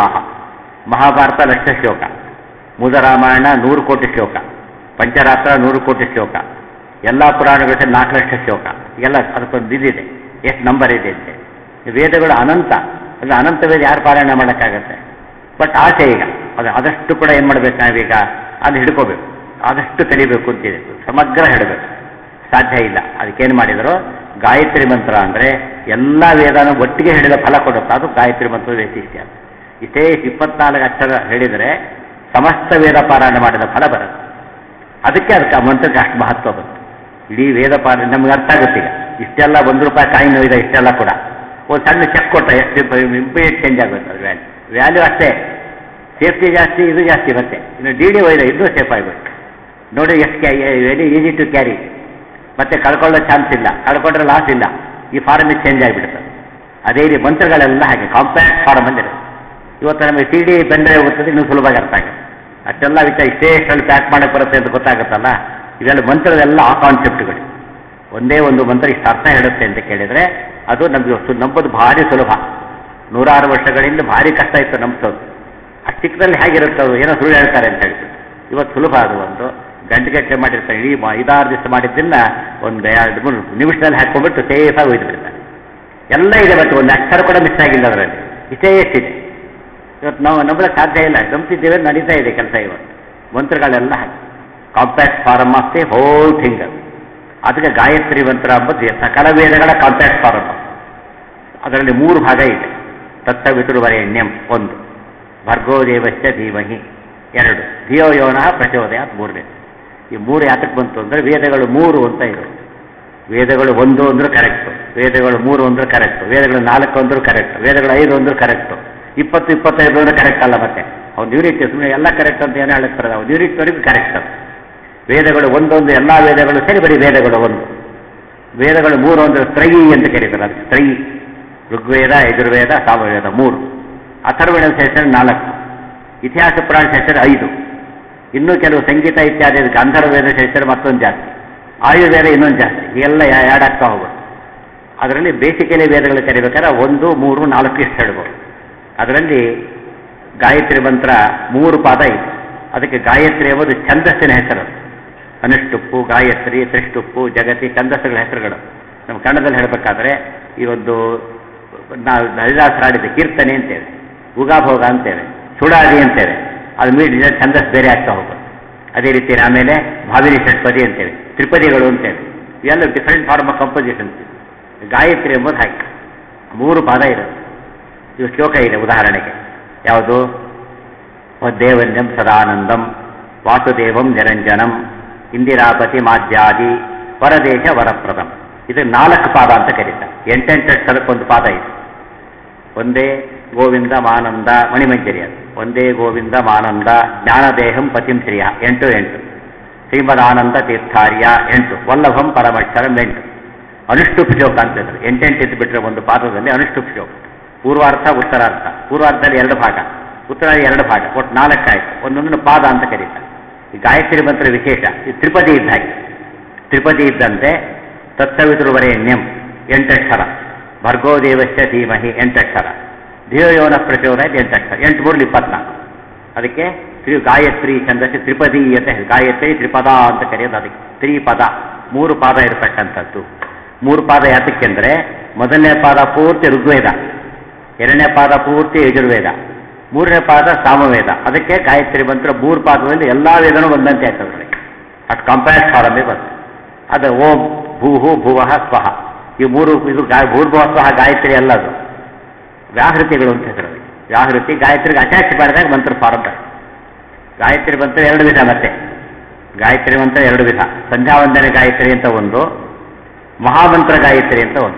ಮಹಾಭಾರತ ಲಕ್ಷ ಶ್ಲೋಕ ಮುದರಾಮಾಯಣ ನೂರು ಕೋಟಿ ಶ್ಲೋಕ ಪಂಚರಾತ್ರ ನೂರು ಕೋಟಿ ಶ್ಲೋಕ ಎಲ್ಲ ಪುರಾಣಗಳ ನಾಲ್ಕು ಲಕ್ಷ ಶ್ಲೋಕ ಎಲ್ಲ ಅದಕ್ಕೊಂದು ಇದಿದೆ ಎಷ್ಟು ನಂಬರ್ ಇದೆ ಅಂತ ವೇದಗಳು ಅನಂತ ಅಂದ್ರೆ ಅನಂತ ವೇದ ಯಾರು ಪಾರಾಯಣ ಮಾಡೋಕ್ಕಾಗತ್ತೆ ಬಟ್ ಆಸೆ ಈಗ ಅದು ಆದಷ್ಟು ಕೂಡ ಏನು ಮಾಡ್ಬೇಕು ನಾವೀಗ ಅದು ಹಿಡ್ಕೋಬೇಕು ಆದಷ್ಟು ಕಲಿಬೇಕು ಅಂತಿದೆ ಸಮಗ್ರ ಹೇಳಬೇಕು ಸಾಧ್ಯ ಇಲ್ಲ ಅದಕ್ಕೇನು ಮಾಡಿದರು ಗಾಯತ್ರಿ ಮಂತ್ರ ಅಂದರೆ ಎಲ್ಲ ವೇದನ ಒಟ್ಟಿಗೆ ಹೇಳಿದ ಫಲ ಕೊಡುತ್ತೆ ಅದು ಗಾಯತ್ರಿ ಮಂತ್ರದ ವೈಶಿಷ್ಟ್ಯ ಇಷ್ಟೇ ಇಪ್ಪತ್ನಾಲ್ಕು ಅಕ್ಷರ ಹೇಳಿದರೆ ಸಮಸ್ತ ವೇದ ಪಾರಾಯಣ ಮಾಡಿದ ಫಲ ಬರುತ್ತೆ ಅದಕ್ಕೆ ಅದಕ್ಕೆ ಆ ಮಂತ್ರಕ್ಕೆ ಅಷ್ಟು ಮಹತ್ವ ಬಂತು ಇಡೀ ವೇದ ಪಾರಾಯಣ ನಮ್ಗೆ ಅರ್ಥ ಆಗುತ್ತೆ ಈಗ ಇಷ್ಟೆಲ್ಲ ಒಂದು ರೂಪಾಯಿ ಕಾಯಿನ್ ಇದೆ ಇಷ್ಟೆಲ್ಲ ಕೂಡ ಒಂದು ಸಣ್ಣ ಚೆಕ್ ಕೊಟ್ಟ ಎಷ್ಟು ಇಂಪೇಟ್ ಚೇಂಜ್ ಆಗುತ್ತೆ ಅದು ವ್ಯಾಲ್ಯೂ ವ್ಯಾಲ್ಯೂ ಅಷ್ಟೇ ಸೇಫ್ಟಿ ಜಾಸ್ತಿ ಇದು ಜಾಸ್ತಿ ಮತ್ತೆ ಇನ್ನು ಡಿ ಡಿ ಒಯ್ದ ಇನ್ನೂ ಸೇಫ್ ಆಗಿಬಿಟ್ಟು ನೋಡಿ ಎಷ್ಟು ವೆರಿ ಈಸಿ ಟು ಕ್ಯಾರಿ ಮತ್ತೆ ಕಳ್ಕೊಳ್ಳೋ ಚಾನ್ಸ್ ಇಲ್ಲ ಕಳ್ಕೊಂಡ್ರೆ ಲಾಸ್ ಇಲ್ಲ ಈ ಫಾರ್ಮಿಗೆ ಚೇಂಜ್ ಆಗಿಬಿಡುತ್ತೆ ಅದೇ ರೀತಿ ಮಂತ್ರಗಳೆಲ್ಲ ಹಾಗೆ ಕಾಂಪ್ಯಾಕ್ಟ್ ಫಾರ್ಮ್ ಅಂದಿದೆ ಇವತ್ತು ನಮಗೆ ಸಿ ಡಿ ಬೆಂದ್ರೆ ಹೋಗುತ್ತದೆ ಇನ್ನೂ ಸುಲಭವಾಗಿ ಅರ್ಥ ಆಗುತ್ತೆ ಅಷ್ಟೆಲ್ಲ ವಿಚಾರ ಇಷ್ಟೇ ಇಷ್ಟಲ್ಲಿ ಪ್ಯಾಕ್ ಮಾಡಕ್ಕೆ ಬರುತ್ತೆ ಅಂತ ಗೊತ್ತಾಗುತ್ತಲ್ಲ ಇವೆಲ್ಲ ಮಂತ್ರಗಳೆಲ್ಲ ಆ ಕಾನ್ಸೆಪ್ಟ್ಗಳು ಒಂದೇ ಒಂದು ಮಂತ್ರ ಇಷ್ಟು ಅರ್ಥ ಹೇಳುತ್ತೆ ಅಂತ ಕೇಳಿದರೆ ಅದು ನಮಗೆ ಸು- ನಂಬೋದು ಭಾರಿ ಸುಲಭ ನೂರಾರು ವರ್ಷಗಳಿಂದ ಭಾರಿ ಕಷ್ಟ ಇತ್ತು ನಂಬಿಸೋದು ಅಷ್ಟು ಚಿಕ್ಕದಲ್ಲಿ ಹೇಗಿರುತ್ತೆ ಅದು ಏನೋ ಸುಳ್ಳು ಹೇಳ್ತಾರೆ ಅಂತ ಹೇಳ್ಬಿಟ್ಟು ಇವತ್ತು ಸುಲಭ ಅದು ಒಂದು ಗಂಟೆಗಟ್ಟಲೆ ಮಾಡಿರ್ತಾರೆ ಇಡೀ ಮ- ಐದಾರು ದಿವಸ ಮಾಡಿದ್ದನ್ನ ಒಂದು ಎರಡು ಮೂರು ನಿಮಿಷದಲ್ಲಿ ಹಾಕೊಂಡ್ಬಿಟ್ಟು ಸೇಫಾಗಿ ಒಯ್ದು ಬಿಡ್ತಾರೆ ಎಲ್ಲ ಇದೆ ಮತ್ತೆ ಒಂದು ಅಕ್ಷರ ಕೂಡ ಮಿಸ್ ಆಗಿಲ್ಲ ಅದರಲ್ಲಿ ಇಷ್ಟೇ ಎಷ್ಟಿದೆ ಇವತ್ತು ನಾವು ನಂಬಳಕ್ಕೆ ಸಾಧ್ಯ ಇಲ್ಲ ನಂಬ್ತಿದ್ದೇವೆ ನಡೀತಾ ಇದೆ ಕೆಲಸ ಇವತ್ತು ಮಂತ್ರಗಳೆಲ್ಲ ಹಾಗೆ compact form of the whole thing ಅದಕ್ಕೆ ಗಾಯತ್ರಿ ಮಂತ್ರ ಅಂಬುದು ಸಕಲ ವೇದಗಳ ಕಾಂಪ್ಯಾಕ್ಟ್ ಫಾರಮ್ ಅದರಲ್ಲಿ ಮೂರು ಭಾಗ ಇದೆ ತತ್ತವಿತುರ್ವರೆಣ್ಯಂ ಒಂದು ಭರ್ಗೋ ದೇವಶ್ಚ ಧೀಮಹಿ ಎರಡು ಧಿಯೋ ಯೋನ ಪ್ರಚೋದಯಾತ್ ಮೂರನೇ ಈ ಮೂರು ಯಾತಕ್ಕೆ ಬಂತು ಅಂದರೆ ವೇದಗಳು ಮೂರು ಅಂತ ಇರುತ್ತೆ ವೇದಗಳು ಒಂದು ಅಂದ್ರೆ ಕರೆಕ್ಟು ವೇದಗಳು ಮೂರು ಅಂದ್ರೆ ಕರೆಕ್ಟು ವೇದಗಳು ನಾಲ್ಕು ಅಂದ್ರೂ ಕರೆಕ್ಟ್ ವೇದಗಳು ಐದು ಅಂದ್ರೂ ಕರೆಕ್ಟು ಇಪ್ಪತ್ತು ಇಪ್ಪತ್ತೈದು ಅಂದ್ರೆ ಕರೆಕ್ಟ್ ಅಲ್ಲ ಮತ್ತೆ ಅವ್ನು ಯೂನಿಟ್ ಸುಮ್ಮನೆ ಎಲ್ಲ ಕರೆಕ್ಟ್ ಅಂತ ಏನು ಹೇಳಕ್ ಬರೋದು ಅವ್ನು ಯೂನಿಟ್ವರೆಗೂ ಕರೆಕ್ಟ್ ಅದು ವೇದಗಳು ಒಂದೊಂದು ಎಲ್ಲ ವೇದಗಳು ಸರಿ ಬರೀ ವೇದಗಳು ಒಂದು ವೇದಗಳು ಮೂರು ಅಂದ್ರೆ ತ್ರಯಿ ಅಂತ ಕರೀತಾರೆ ಅದು ತ್ರಯಿ ಋಗ್ವೇದ ಯಜುರ್ವೇದ ಸಾಮವೇದ ಮೂರು ಅಥರ್ವಣದ ಹೆಸರು ನಾಲ್ಕು ಇತಿಹಾಸ ಪುರಾಣ ಹೆಸರು ಐದು ಇನ್ನೂ ಕೆಲವು ಸಂಗೀತ ಇತ್ಯಾದಿ ಗಂಧರ್ವೇದ ಹೆಸರು ಮತ್ತೊಂದು ಜಾಸ್ತಿ ಆಯುರ್ವೇದ ಇನ್ನೊಂದು ಜಾಸ್ತಿ ಎಲ್ಲ ಆ್ಯಡ್ ಆಗ್ತಾ ಹೋಗುತ್ತೆ ಅದರಲ್ಲಿ ಬೇಸಿಕಲಿ ವೇದಗಳು ಕರಿಬೇಕಾದ್ರೆ ಒಂದು ಮೂರು ನಾಲ್ಕು ಇಷ್ಟು ಹೇಳ್ಬೋದು ಅದರಲ್ಲಿ ಗಾಯತ್ರಿ ಮಂತ್ರ ಮೂರು ಪಾದ ಇದೆ ಅದಕ್ಕೆ ಗಾಯತ್ರಿ ಎಂಬುದು ಛಂದಸ್ಸಿನ ಹೆಸರು ಅನುಷ್ಟುಪ್ಪು ಗಾಯತ್ರಿ ತ್ರಿಷ್ಟುಪ್ಪು ಜಗತಿ ಛಂದಸ್ಸುಗಳ ಹೆಸರುಗಳು ನಮ್ಮ ಕನ್ನಡದಲ್ಲಿ ಹೇಳಬೇಕಾದ್ರೆ ಈ ಒಂದು ನಾವು ಹರಿದಾಸರಾಡಿದ ಕೀರ್ತನೆ ಅಂತೇವೆ ಉಗಾಭೋಗ ಅಂತೇವೆ ಸುಡಾದಿ ಅಂತೇವೆ ಅದು ಮೀಡಿದ ಛಂದಸ್ ಬೇರೆ ಆಗ್ತಾ ಹೋಗುತ್ತೆ ಅದೇ ರೀತಿ ಆಮೇಲೆ ಭಾವಿನಿ ಷಟ್ಪದಿ ಅಂತೇವೆ ತ್ರಿಪದಿಗಳು ಅಂತೇವೆ ಇವೆಲ್ಲ different form of compositions Gayatri ಎಂಬುದು ಹಾಗೆ ಮೂರು ಪಾದ ಇರುತ್ತೆ ಇದು ಶ್ಲೋಕ ಇದೆ ಉದಾಹರಣೆಗೆ ಯಾವುದು ದೇವನ್ಯಂ ಸದಾನಂದಂ ವಾಸುದೇವಂ ನಿರಂಜನಂ ಇಂದಿರಾಪತಿ ಮಾಧ್ಯಾದಿ ಪರದೇಶ ವರಪ್ರದಂ ಇದು ನಾಲ್ಕು ಪಾದ ಅಂತ ಕರೀತಾರೆ ಎಂಟೆಂಟು ಅಕ್ಷರಕ್ಕೊಂದು ಪಾದ ಇದೆ ಒಂದೇ ಗೋವಿಂದ ಮಾನಂದ ಮಣಿಮಂಜರಿ ಅದು ಒಂದೇ ಗೋವಿಂದ ಮಾನಂದ ಜ್ಞಾನದೇಹಂ ಪತಿಂ ಶ್ರಿಯ ಎಂಟು ಎಂಟು ಶ್ರೀಮದಾನಂದ ತೀರ್ಥಾರ್ಯ ಎಂಟು ವಲ್ಲಭಂ ಪರಮಕ್ಷರಂ ಎಂಟು ಅನುಷ್ಠುಪ್ ಶ್ಲೋಕ ಅಂತ ಹೇಳಿದ್ರು ಎಂಟೆಂಟು ಇದ್ದು ಬಿಟ್ಟರೆ ಒಂದು ಪಾದದಲ್ಲಿ ಅನುಷ್ಠುಪ್ ಶ್ಲೋಕ ಪೂರ್ವಾರ್ಥ ಉತ್ತರಾರ್ಥ ಪೂರ್ವಾರ್ಧದಲ್ಲಿ ಎರಡು ಭಾಗ ಉತ್ತರಾರ್ಧ ಎರಡು ಭಾಗ ಒಟ್ಟು ನಾಲ್ಕಾಯ್ತು ಒಂದೊಂದನ್ನು ಪಾದ ಅಂತ ಕರೀತಾರೆ ಈ ಗಾಯತ್ರಿ ಮಂತ್ರ ವಿಶೇಷ ಈ ತ್ರಿಪದಿ ಇದ್ದ ಹಾಗೆ ತ್ರಿಪದಿ ಇದ್ದಂತೆ ತತ್ತವಿತೃವರೆಣ್ಯಂ ಎಂಟಕ್ಷರ ಭರ್ಗೋದೇವಶ್ಚ ಧೀಮಹಿ ಎಂಟಕ್ಷರ ಧಿಯೋಯೋನ ಪ್ರಚೋದಯ ಎಂಟಕ್ಷರ ಎಂಟು ಮೂರಲಿ ಇಪ್ಪತ್ನಾಲ್ಕು ಅದಕ್ಕೆ ತ್ರಿ ಗಾಯತ್ರಿ ಛಂದಸ್ಸಿ ತ್ರಿಪದಿ ಅಂತ ಹೇಳಿ ಗಾಯತ್ರಿ ತ್ರಿಪದ ಅಂತ ಕರೆಯೋದು ಅದಕ್ಕೆ ತ್ರಿಪದ ಮೂರು ಪಾದ ಇರತಕ್ಕಂಥದ್ದು ಮೂರು ಪಾದ ಯಾತಕ್ಕೆಂದರೆ ಮೊದಲನೇ ಪಾದ ಪೂರ್ತಿ ಋಗ್ವೇದ ಎರಡನೇ ಪಾದ ಪೂರ್ತಿ ಯಜುರ್ವೇದ ಮೂರನೇ ಪಾದ ಸಾಮವೇದ ಅದಕ್ಕೆ ಗಾಯತ್ರಿ ಮಂತ್ರ ಮೂರು ಪಾದದಲ್ಲಿ ಎಲ್ಲ ವೇದನೂ ಒಂದಂತೆ ಆಯ್ತು ಅದರಲ್ಲಿ ಅಷ್ಟು ಕಂಪೇರ್ ಫಾರಮ್ಮೇ ಬಂತು ಅದು ಓಂ ಭೂಹು ಭುವಃ ಸ್ವಹ ಈ ಮೂರು ಇದು ಗಾ ಭೂರ್ಭುವ ಸ್ವಹ ಗಾಯತ್ರಿ ಅಲ್ಲ ಅದು ವ್ಯಾಹೃತಿಗಳು ಅಂತ ಹೆಸರು ಅದಕ್ಕೆ. ವ್ಯಾಹೃತಿ ಗಾಯತ್ರಿಗೆ ಅಟ್ಯಾಚ್ ಮಾಡಿದಾಗ ಮಂತ್ರ ಫಾರಂ ಬರುತ್ತೆ ಗಾಯತ್ರಿ ಮಂತ್ರ ಎರಡು ವಿಧ ಮತ್ತೆ ಗಾಯತ್ರಿ ಮಂತ್ರ ಎರಡು ವಿಧ ಸಂಧ್ಯಾವಂದನೆ ಗಾಯತ್ರಿ ಅಂತ ಒಂದು ಮಹಾಮಂತ್ರ ಗಾಯತ್ರಿ ಅಂತ ಒಂದು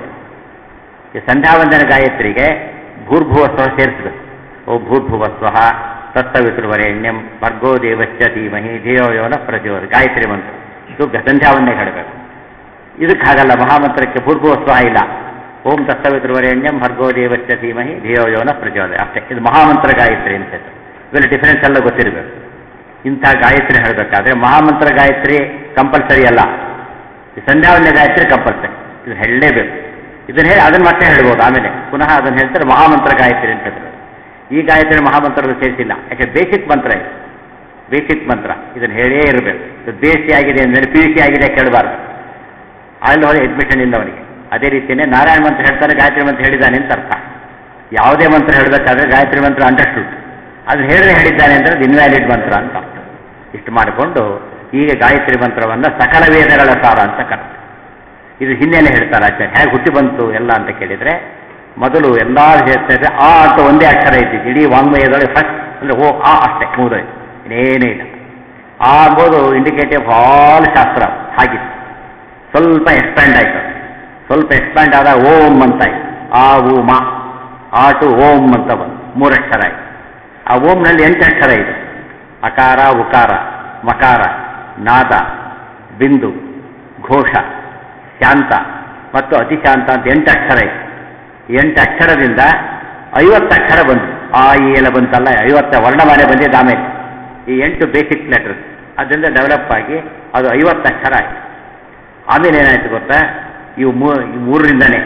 ಈ ಸಂಧ್ಯಾವಂದನೆ ಗಾಯತ್ರಿಗೆ ಭೂರ್ಭುವ ಸ್ವಹ ಸೇರಿಸಬೇಕು ಓ ಭೂರ್ಭುವ ಸ್ವಹ ತತ್ತವಿತೃವರೆಣ್ಯಂ ಭರ್ಗೋ ದೇವಶ್ಚ ಧೀಮಹಿ ಧಿಯೋಯೋನ ಪ್ರಚೋದ ಗಾಯತ್ರಿ ಮಂತ್ರ ಇದು ಸಂಧ್ಯಾವಂದನೆ ಹೇಳಬೇಕು ಇದಕ್ಕೆ ಹಾಗಲ್ಲ ಮಹಾಮಂತ್ರಕ್ಕೆ ಭೂರ್ಭುವ ಸ್ವಹ ಇಲ್ಲ ಓಂ ತತ್ತವಿತೃವರೆಣ್ಯಂ ಭರ್ಗೋ ದೇವಶ್ಚ ಧೀಮಹಿ ಧಿಯೋಯೋನ ಪ್ರಚೋದಯ ಅಷ್ಟೇ ಇದು ಮಹಾಮಂತ್ರ ಗಾಯತ್ರಿ ಅಂತ ಹೆಸರು ಇವೆಲ್ಲ ಡಿಫರೆನ್ಸ್ ಎಲ್ಲ ಗೊತ್ತಿರಬೇಕು ಇಂಥ ಗಾಯತ್ರಿ ಹೇಳಬೇಕಾದ್ರೆ ಮಹಾಮಂತ್ರ ಗಾಯತ್ರಿ ಕಂಪಲ್ಸರಿ ಅಲ್ಲ ಈ ಸಂಧ್ಯಾವಂದನೆ ಗಾಯತ್ರಿ ಕಂಪಲ್ಸರಿ ಇದು ಹೇಳಲೇಬೇಕು ಇದನ್ನ ಹೇಳಿ ಅದನ್ನ ಮತ್ತೆ ಹೇಳ್ಬೋದು ಆಮೇಲೆ ಪುನಃ ಅದನ್ನ ಹೇಳ್ತಾರೆ ಮಹಾಮಂತ್ರ ಗಾಯತ್ರಿ ಅಂತ ಹೇಳ್ತಾರೆ ಈ ಗಾಯತ್ರಿ ಮಹಾಮಂತ್ರದಲ್ಲಿ ಸೇರಿಸಿಲ್ಲ ಯಾಕೆ ಬೇಸಿಕ್ ಮಂತ್ರ ಇದು ಬೇಸಿಕ್ ಮಂತ್ರ ಇದನ್ನ ಹೇಳೇ ಇರಬೇಕು ಇದು ಬೇಸಿ ಆಗಿದೆ ಅಂದರೆ ಪಿ ಯು ಸಿ ಆಗಿದೆ ಕೇಳಬಾರ್ದು ಅಲ್ಲಿ ಹೋಗಿ ಅಡ್ಮಿಷನ್ ಇಲ್ಲ ಅವನಿಗೆ ಅದೇ ರೀತಿಯೇ ನಾರಾಯಣ ಮಂತ್ರ ಹೇಳ್ತಾರೆ ಗಾಯತ್ರಿ ಮಂತ್ರ ಹೇಳಿದ್ದಾನೆ ಅಂತ ಅರ್ಥ ಯಾವುದೇ ಮಂತ್ರ ಹೇಳಬೇಕಾದ್ರೆ ಗಾಯತ್ರಿ ಮಂತ್ರ ಅಂಡರ್ಸ್ಟುಡ್ ಅದನ್ನ ಹೇಳಿದ್ರೆ ಹೇಳಿದ್ದಾನೆ ಅಂದರೆ ಅದು ಇನ್ವ್ಯಾಲಿಡ್ ಮಂತ್ರ ಅಂತ ಇಷ್ಟು ಮಾಡಿಕೊಂಡು ಈಗ ಗಾಯತ್ರಿ ಮಂತ್ರವನ್ನು ಸಕಲ ವೇದಗಳ ಸಾರ ಅಂತ ಕರ್ತ ಇದು ಹಿನ್ನೆಲೆ ಹೇಳ್ತಾರೆ ಆಚಾರ್ಯ ಹೇಗೆ ಹುಟ್ಟಿ ಬಂತು ಎಲ್ಲ ಅಂತ ಕೇಳಿದರೆ ಮೊದಲು ಎಲ್ಲ ಹೇಳ್ತಾರೆ ಆ ಅಂತ ಒಂದೇ ಅಕ್ಷರ ಇದ್ದಿದ್ದು ಇಡೀ ವಾಂಗ್ಮಯದೊಳಗೆ ಫಸ್ಟ್ ಅಂದರೆ ಓ ಆ ಅಷ್ಟೇ ಮೂರೈದು ಇನ್ನೇನೇ ಇಲ್ಲ ಆ ಅಂಬೋದು ಇಂಡಿಕೇಟಿವ್ ಆಲ್ ಶಾಸ್ತ್ರ ಹಾಗಿತ್ತು ಸ್ವಲ್ಪ ಎಕ್ಸ್ಪ್ಯಾಂಡ್ ಆಯ್ತು ಅದು. ಸ್ವಲ್ಪ ಎಕ್ಸ್ಪ್ಯಾಂಡ್ ಆದ ಓಂ ಅಂತ ಆಯ್ತು ಆ ಊ ಮಾ ಆ ಟು ಓಂ ಅಂತ ಬಂತು ಮೂರಕ್ಷರ ಆಯ್ತು ಆ ಓಂನಲ್ಲಿ ಎಂಟು ಅಕ್ಷರ ಇದೆ ಅಕಾರ ಉಕಾರ ಮಕಾರ ನಾದ ಬಿಂದು ಘೋಷ ಶಾಂತ ಮತ್ತು ಅತಿಶಾಂತ ಅಂತ ಎಂಟು ಅಕ್ಷರ ಇದೆ ಎಂಟು ಅಕ್ಷರದಿಂದ ಐವತ್ತು ಅಕ್ಷರ ಬಂತು ಆ ಈ ಎಲ್ಲ ಬಂತಲ್ಲ ಐವತ್ತು ವರ್ಣಮಾಲೆ ಬಂದಿದ್ದು ಆಮೇಲೆ ಈ ಎಂಟು ಬೇಸಿಕ್ ಲೆಟರ್ಸ್ ಅದರಿಂದ ಡೆವಲಪ್ ಆಗಿ ಅದು ಐವತ್ತು ಅಕ್ಷರ ಆಯಿತು ಆಮೇಲೆ ಏನಾಯ್ತು ಗೊತ್ತಾ ಇವು ಮೂ ಈ ಮೂರರಿಂದನೇ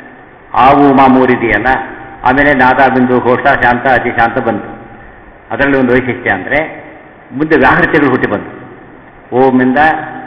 ಆವು ಮಾ ಮೂರಿದೆಯಲ್ಲ ಆಮೇಲೆ ನಾದ ಬಿಂದು ಘೋಷ ಶಾಂತ ಅತಿ ಶಾಂತ ಬಂತು ಅದರಲ್ಲಿ ಒಂದು ವೈಶಿಷ್ಟ್ಯ ಅಂದರೆ ಮುಂದೆ ವ್ಯಾಹೃತಿಗಳು ಹುಟ್ಟಿ ಬಂತು ಓಮಿಂದ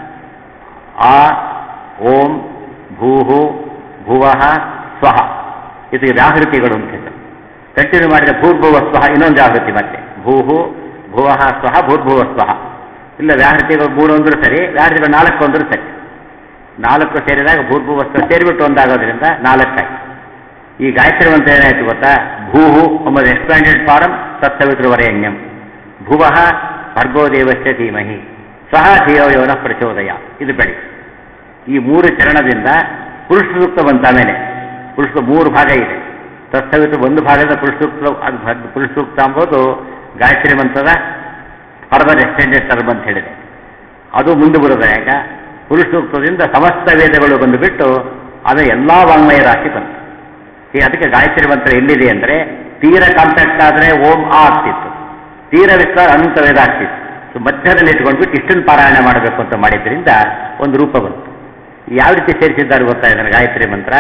ಆ ಓಂ ಭೂಹು ಭುವಃ ಸ್ವಹ ಇದು ವ್ಯಾಹೃತಿಗಳು ಅಂತ ಹೆಸರು ಕಂಟಿನ್ಯೂ ಮಾಡಿದ ಭೂರ್ಭುವ ಸ್ವಹ ಇನ್ನೊಂದು ಆವೃತ್ತಿ ಮತ್ತೆ ಭೂಹು ಭುವಃ ಸ್ವಹ ಭೂರ್ಭುವ ಸ್ವಹ ಇಲ್ಲ ವ್ಯಾಹೃತಿಗಳು ಮೂರು ಅಂದ್ರೂ ಸರಿ ವ್ಯಾಹೃತಿಗಳು ನಾಲ್ಕು ಅಂದ್ರೂ ಸರಿ ನಾಲ್ಕು ಸೇರಿದಾಗ ಭೂರ್ಭುವ ಸ್ವಹ ಸೇರಿಬಿಟ್ಟು ಒಂದಾಗೋದ್ರಿಂದ ನಾಲ್ಕಾಯ್ತು ಈ ಗಾಯತ್ರಿ ಮಂತ್ರ ಏನಾಯ್ತು ಗೊತ್ತಾ ಭೂಹು ಎಂಬುದು ಎಕ್ಸ್ಪ್ಯಾಂಡೆಡ್ ಫಾರಮ್ ಸತ್ಸವಿತೃವರೆಣ್ಯಂ ಭುವಃ ಭರ್ಗೋದೇವಶ್ಚ ಧೀಮಹಿ ಸಹ ಧಿಯೋಯೋನ ಪ್ರಚೋದಯ ಇದು ಬೆಳಿ ಈ ಮೂರು ಚರಣದಿಂದ ಪುರುಷ ಸೂಕ್ತ ಬಂತ ಮೇಲೆ ಪುರುಷ ಮೂರು ಭಾಗ ಇದೆ ತತ್ಸವಿತು ಒಂದು ಭಾಗದ ಪುರುಷ ಸೂಕ್ತ ಅದು ಭ- ಪುರುಷ ಸೂಕ್ತ ಎಂಬುದು ಗಾಯತ್ರಿ ಮಂತ್ರದ ಫರ್ದರ್ ಎಕ್ಸ್ಟೆಂಡೆಡ್ ಟರ್ಮ್ ಅಂತ ಹೇಳಿದೆ ಅದು ಮುಂದೆ ಬರೋದು ಈಗ ಪುರುಷ ಸೂಕ್ತದಿಂದ ಸಮಸ್ತ ವೇದಗಳು ಬಂದುಬಿಟ್ಟು ಅದು ಎಲ್ಲ ವಾಂಗ್ಮಯ ರಾಶಿ ಬಂತು ಈ ಅದಕ್ಕೆ ಗಾಯತ್ರಿ ಮಂತ್ರ ಎಲ್ಲಿದೆ ಅಂದರೆ ತೀರ ಕಾಂಟ್ಯಾಕ್ಟ್ ಆದರೆ ಓಂ ಆ ಆಗ್ತಿತ್ತು ತೀರ ವಿಸ್ತಾರ ಅನಂತ ವೇದ ಆಗ್ತಿತ್ತು ಸೊ ಮಧ್ಯದಲ್ಲಿ ಇಟ್ಕೊಂಡ್ಬಿಟ್ಟು ಇಷ್ಟನ್ನು ಪಾರಾಯಣ ಮಾಡಬೇಕು ಅಂತ ಮಾಡಿದ್ರಿಂದ ಒಂದು ರೂಪ ಬಂತು ಯಾವ ರೀತಿ ಸೇರಿಸಿದ್ದಾರೆ ಗೊತ್ತಾ ಇದನ್ನು ಗಾಯತ್ರಿ ಮಂತ್ರ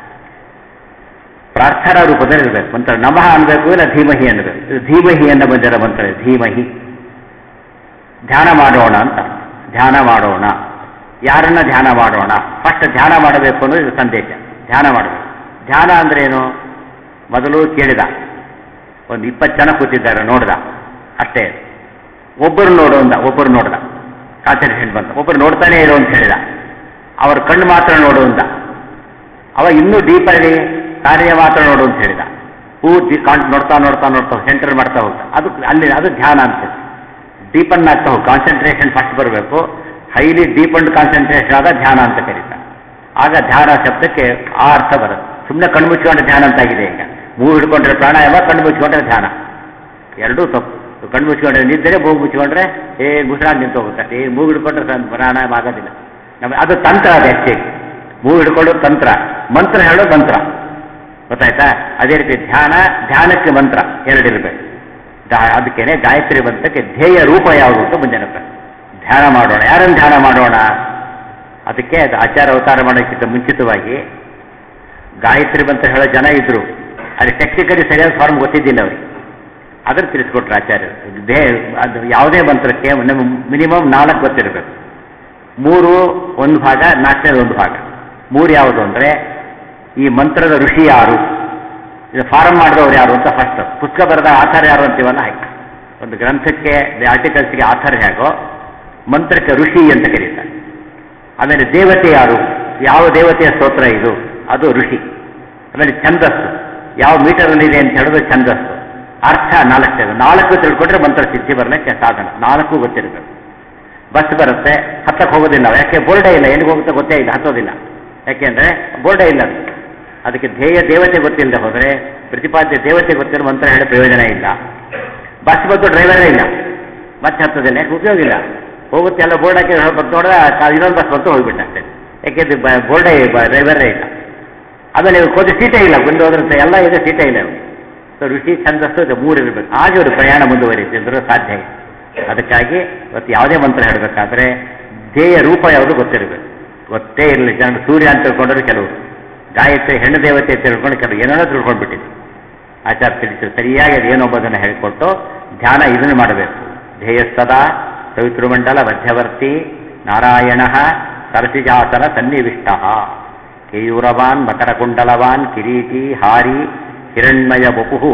ಪ್ರಾರ್ಥನಾ ರೂಪದಲ್ಲಿ ಇರಬೇಕು ಮಂತ್ರ ನಮಃ ಅನ್ಬೇಕು ಇಲ್ಲ ಧೀಮಹಿ ಅನ್ಬೇಕು ಇದು ಧೀಮಹಿ ಅನ್ನ ಬಂದಿರೋ ಮಂತ್ರ ಇದು, ಧೀಮಹಿ ಧ್ಯಾನ ಮಾಡೋಣ ಅಂತ ಧ್ಯಾನ ಮಾಡೋಣ ಯಾರನ್ನ ಧ್ಯಾನ ಮಾಡೋಣ ಫಸ್ಟ್ ಧ್ಯಾನ ಮಾಡಬೇಕು ಅನ್ನೋದು ಇದು ಸಂದೇಶ ಧ್ಯಾನ ಮಾಡಬೇಕು ಧ್ಯಾನ ಅಂದ್ರೆ ಏನು ಮೊದಲು ಕೇಳಿದ ಒಂದು ಇಪ್ಪತ್ತು ಜನ ಕೂತಿದ್ದಾರೆ ನೋಡ್ದ ಅಷ್ಟೇ ಒಬ್ಬರು ನೋಡು ಅಂದ ಒಬ್ಬರು ನೋಡ್ದ ಕಾನ್ಸಂಟ್ರೇಷನ್ ಬಂತ ಒಬ್ಬರು ನೋಡ್ತಾನೆ ಇರು ಅಂತ ಹೇಳಿದ ಅವ್ರ ಕಣ್ಣು ಮಾತ್ರ ನೋಡು ಅಂದ ಅವ ಇನ್ನೂ ಡೀಪಾಗಿ ಕಾರ್ಯ ಮಾತ್ರ ನೋಡು ಅಂತ ಹೇಳಿದ ಪೂರ್ತಿ ಕಾಣ್ ನೋಡ್ತಾ ನೋಡ್ತಾ ನೋಡ್ತಾ ಸೆಂಟರ್ ಮಾಡ್ತಾ ಹೋಗ್ತಾ ಅದು ಅಲ್ಲಿ ಅದು ಧ್ಯಾನ ಅಂತ ಡೀಪನ್ ಆಗ್ತಾ ಹೋಗಿ ಕಾನ್ಸಂಟ್ರೇಷನ್ ಫಸ್ಟ್ ಬರಬೇಕು ಹೈಲಿ ಡೀಪಂಡ್ ಕಾನ್ಸಂಟ್ರೇಷನ್ ಆದ ಧ್ಯಾನ ಅಂತ ಕರೀತಾರೆ ಆಗ ಧ್ಯಾನ ಶಬ್ದಕ್ಕೆ ಆ ಅರ್ಥ ಬರುತ್ತೆ ಸುಮ್ಮನೆ ಕಣ್ಣು ಮುಚ್ಕೊಂಡ್ರೆ ಧ್ಯಾನ ಅಂತಾಗಿದೆ ಈಗ ಮೂಗು ಹಿಡ್ಕೊಂಡ್ರೆ ಪ್ರಾಣಾಯಾಮ ಕಣ್ಣು ಮುಚ್ಕೊಂಡ್ರೆ ಧ್ಯಾನ ಎರಡೂ ತಪ್ಪು ಕಣ್ಣು ಮುಚ್ಕೊಂಡ್ರೆ ನಿದ್ದರೆ ಮೂಗು ಮುಚ್ಕೊಂಡ್ರೆ ಏ ಮುಸ್ರಾನ್ ನಿಂತು ಹೋಗುತ್ತೆ ಏ ಮೂಗು ಹಿಡ್ಕೊಂಡ್ರೆ ಸ- ಪ್ರಾಣಾಯಾಮ ಆಗೋದಿಲ್ಲ ನಮಗೆ ಅದು ತಂತ್ರ ಅದು ಆ್ಯಕ್ಚುಲಿ ಮೂಗು ಹಿಡ್ಕೊಳ್ಳೋದು ತಂತ್ರ ಮಂತ್ರ ಹೇಳೋದು ಮಂತ್ರ ಗೊತ್ತಾಯ್ತಾ ಅದೇ ರೀತಿ ಧ್ಯಾನ ಧ್ಯಾನಕ್ಕೆ ಮಂತ್ರ ಎರಡಿರಬೇಕು ಧಾ- ಅದಕ್ಕೇನೆ ಗಾಯತ್ರಿ ಮಂತ್ರಕ್ಕೆ ಧ್ಯೇಯ ರೂಪ ಯಾವುದು ಅಂತ ಮುಂದಿನ ಪ್ರಶ್ನೆ ಧ್ಯಾನ ಮಾಡೋಣ ಯಾರನ್ನು ಧ್ಯಾನ ಮಾಡೋಣ ಅದಕ್ಕೆ ಅದು ಆಚಾರ ಅವತಾರ ಮಾಡೋಕ್ಕಿಂತ ಮುಂಚಿತವಾಗಿ ಗಾಯತ್ರಿ ಮಂತ್ರ ಹೇಳೋ ಜನ ಇದ್ರು ಅಲ್ಲಿ ಟೆಕ್ನಿಕಲಿ ಸರಿಯಾದ ಫಾರ್ಮ್ ಗೊತ್ತಿದ್ದಿಲ್ಲ ಅವರಿಗೆ ಅದನ್ನು ತಿಳಿಸ್ಕೊಟ್ರು ಆಚಾರ್ಯರು ದೇ ಅದು ಯಾವುದೇ ಮಂತ್ರಕ್ಕೆ ನಮ್ಮ ಮಿನಿಮಮ್ ನಾಲ್ಕು ಗೊತ್ತಿರಬೇಕು ಮೂರು ಒಂದು ಭಾಗ ನಾಲ್ಕನೇದು ಒಂದು ಭಾಗ ಮೂರು ಯಾವುದು ಅಂದರೆ ಈ ಮಂತ್ರದ ಋಷಿ ಯಾರು ಇದು ಫಾರಂ ಮಾಡಿದವರು ಯಾರು ಅಂತ ಫಸ್ಟ್ ಪುಸ್ತಕ ಬರೆದ ಆಧಾರ ಯಾರು ಅಂತೀವಲ್ಲ ಹಾಗೆ ಒಂದು ಗ್ರಂಥಕ್ಕೆ ಆರ್ಟಿಕಲ್ಸ್ಗೆ ಆಧಾರ ಹೇಗೋ ಮಂತ್ರಕ್ಕೆ ಋಷಿ ಅಂತ ಕರೀತಾರೆ ಆಮೇಲೆ ದೇವತೆ ಯಾರು ಯಾವ ದೇವತೆಯ ಸ್ತೋತ್ರ ಇದು ಅದು ಋಷಿ ಆಮೇಲೆ ಛಂದಸ್ಸು ಯಾವ ಮೀಟರಲ್ಲಿ ಇದೆ ಅಂತ ಹೇಳೋದು ಛಂದಸ್ಸು ಅರ್ಥ ನಾಲ್ಕು ನಾಲ್ಕು ತಿಳ್ಕೊಂಡ್ರೆ ಮಂತ್ರ ಸಿದ್ಧಿ ಬರಲಿಕ್ಕೆ ಸಾಧನ ನಾಲ್ಕು ಗೊತ್ತಿರಬೇಕು ಬಸ್ ಬರುತ್ತೆ ಹತ್ತಕ್ಕೆ ಹೋಗೋದಿಲ್ಲ ನಾವು. ಯಾಕೆ ಬೋರ್ಡೇ ಇಲ್ಲ ಎಲ್ಲಿಗೆ ಹೋಗುತ್ತೆ ಗೊತ್ತೇ ಇಲ್ಲ ಹತ್ತೋದಿಲ್ಲ ಯಾಕೆಂದ್ರೆ ಬೋರ್ಡೇ ಇಲ್ಲ ಅದಕ್ಕೆ ಅದಕ್ಕೆ ಧ್ಯೇಯ ದೇವತೆ ಗೊತ್ತಿಲ್ಲದೆ ಹೋದರೆ ಪ್ರತಿಪಾದ್ಯ ದೇವತೆ ಗೊತ್ತಿರೋ ಮಂತ್ರ ಹೇಳೋ ಪ್ರಯೋಜನ ಇಲ್ಲ ಬಸ್ ಬಂತು ಡ್ರೈವರೇ ಇಲ್ಲ ಮತ್ತೆ ಹತ್ತೋದಿಲ್ಲ ಯಾಕೆ ಉಪಯೋಗ ಇಲ್ಲ ಹೋಗುತ್ತೆ ಎಲ್ಲ ಬೋರ್ಡ್ ಹಾಕಿ ಬಂತು ನೋಡಿದ್ರೆ ಆ ಇನ್ನೊಂದು ಬಸ್ ಬಂತು ಹೋಗ್ಬಿಟ್ಟ ಅಷ್ಟೇ ಯಾಕೆಂದ್ರೆ ಬೋರ್ಡೇ ಡ್ರೈವರೇ ಇಲ್ಲ ಆಮೇಲೆ ಇವ್ರು ಹೋದ ಸೀಟೇ ಇಲ್ಲ ಬಂದು ಹೋದ್ರೆ ಎಲ್ಲ ಇದೆ ಸೀಟೇ ಇಲ್ಲ ಇವ್ರು. ಸೊ ಋಷಿ ಛಂದಸ್ಸು ಇದು ಮೂರು ಇರಬೇಕು ಹಾಗೆ ಅವರು ಪ್ರಯಾಣ ಮುಂದುವರಿಯುತ್ತೆ ಅಂದ್ರೆ ಸಾಧ್ಯ ಇಲ್ಲ ಅದಕ್ಕಾಗಿ ಇವತ್ತು ಯಾವುದೇ ಮಂತ್ರ ಹೇಳಬೇಕಾದ್ರೆ ಧ್ಯೇಯ ರೂಪ ಯಾವುದು ಗೊತ್ತಿರಬೇಕು ಗೊತ್ತೇ ಇರಲಿ ಜನ ಸೂರ್ಯ ಅಂತ ತಿಳ್ಕೊಂಡ್ರೆ ಕೆಲವರು ಗಾಯತ್ರಿ ಹೆಣ್ಣು ದೇವತೆ ಅಂತ ತಿಳ್ಕೊಂಡು ಕೆಲವು ಏನೇನೋ ತಿಳ್ಕೊಂಡ್ಬಿಟ್ಟಿದ್ರು ಆಚಾರ ತಿಳಿಸಿದ್ರು ಸರಿಯಾಗಿ ಅದೇನೊಬ್ಬದನ್ನು ಹೇಳಿಕೊಟ್ಟು ಧ್ಯಾನ ಇದನ್ನು ಮಾಡಬೇಕು ಧ್ಯೇಯಸ್ತದ ಸವಿತೃಮಂಡಲ ಮಧ್ಯವರ್ತಿ ನಾರಾಯಣ ಸರಸಿಜಾಸನ ಸನ್ನಿವಿಷ್ಟ ಕೇಯೂರವಾನ್ ಮಕರಕುಂಡಲವಾನ್ ಕಿರೀಟಿ ಹಾರಿ ಹಿರಣ್ಮಯ ವಪುಹು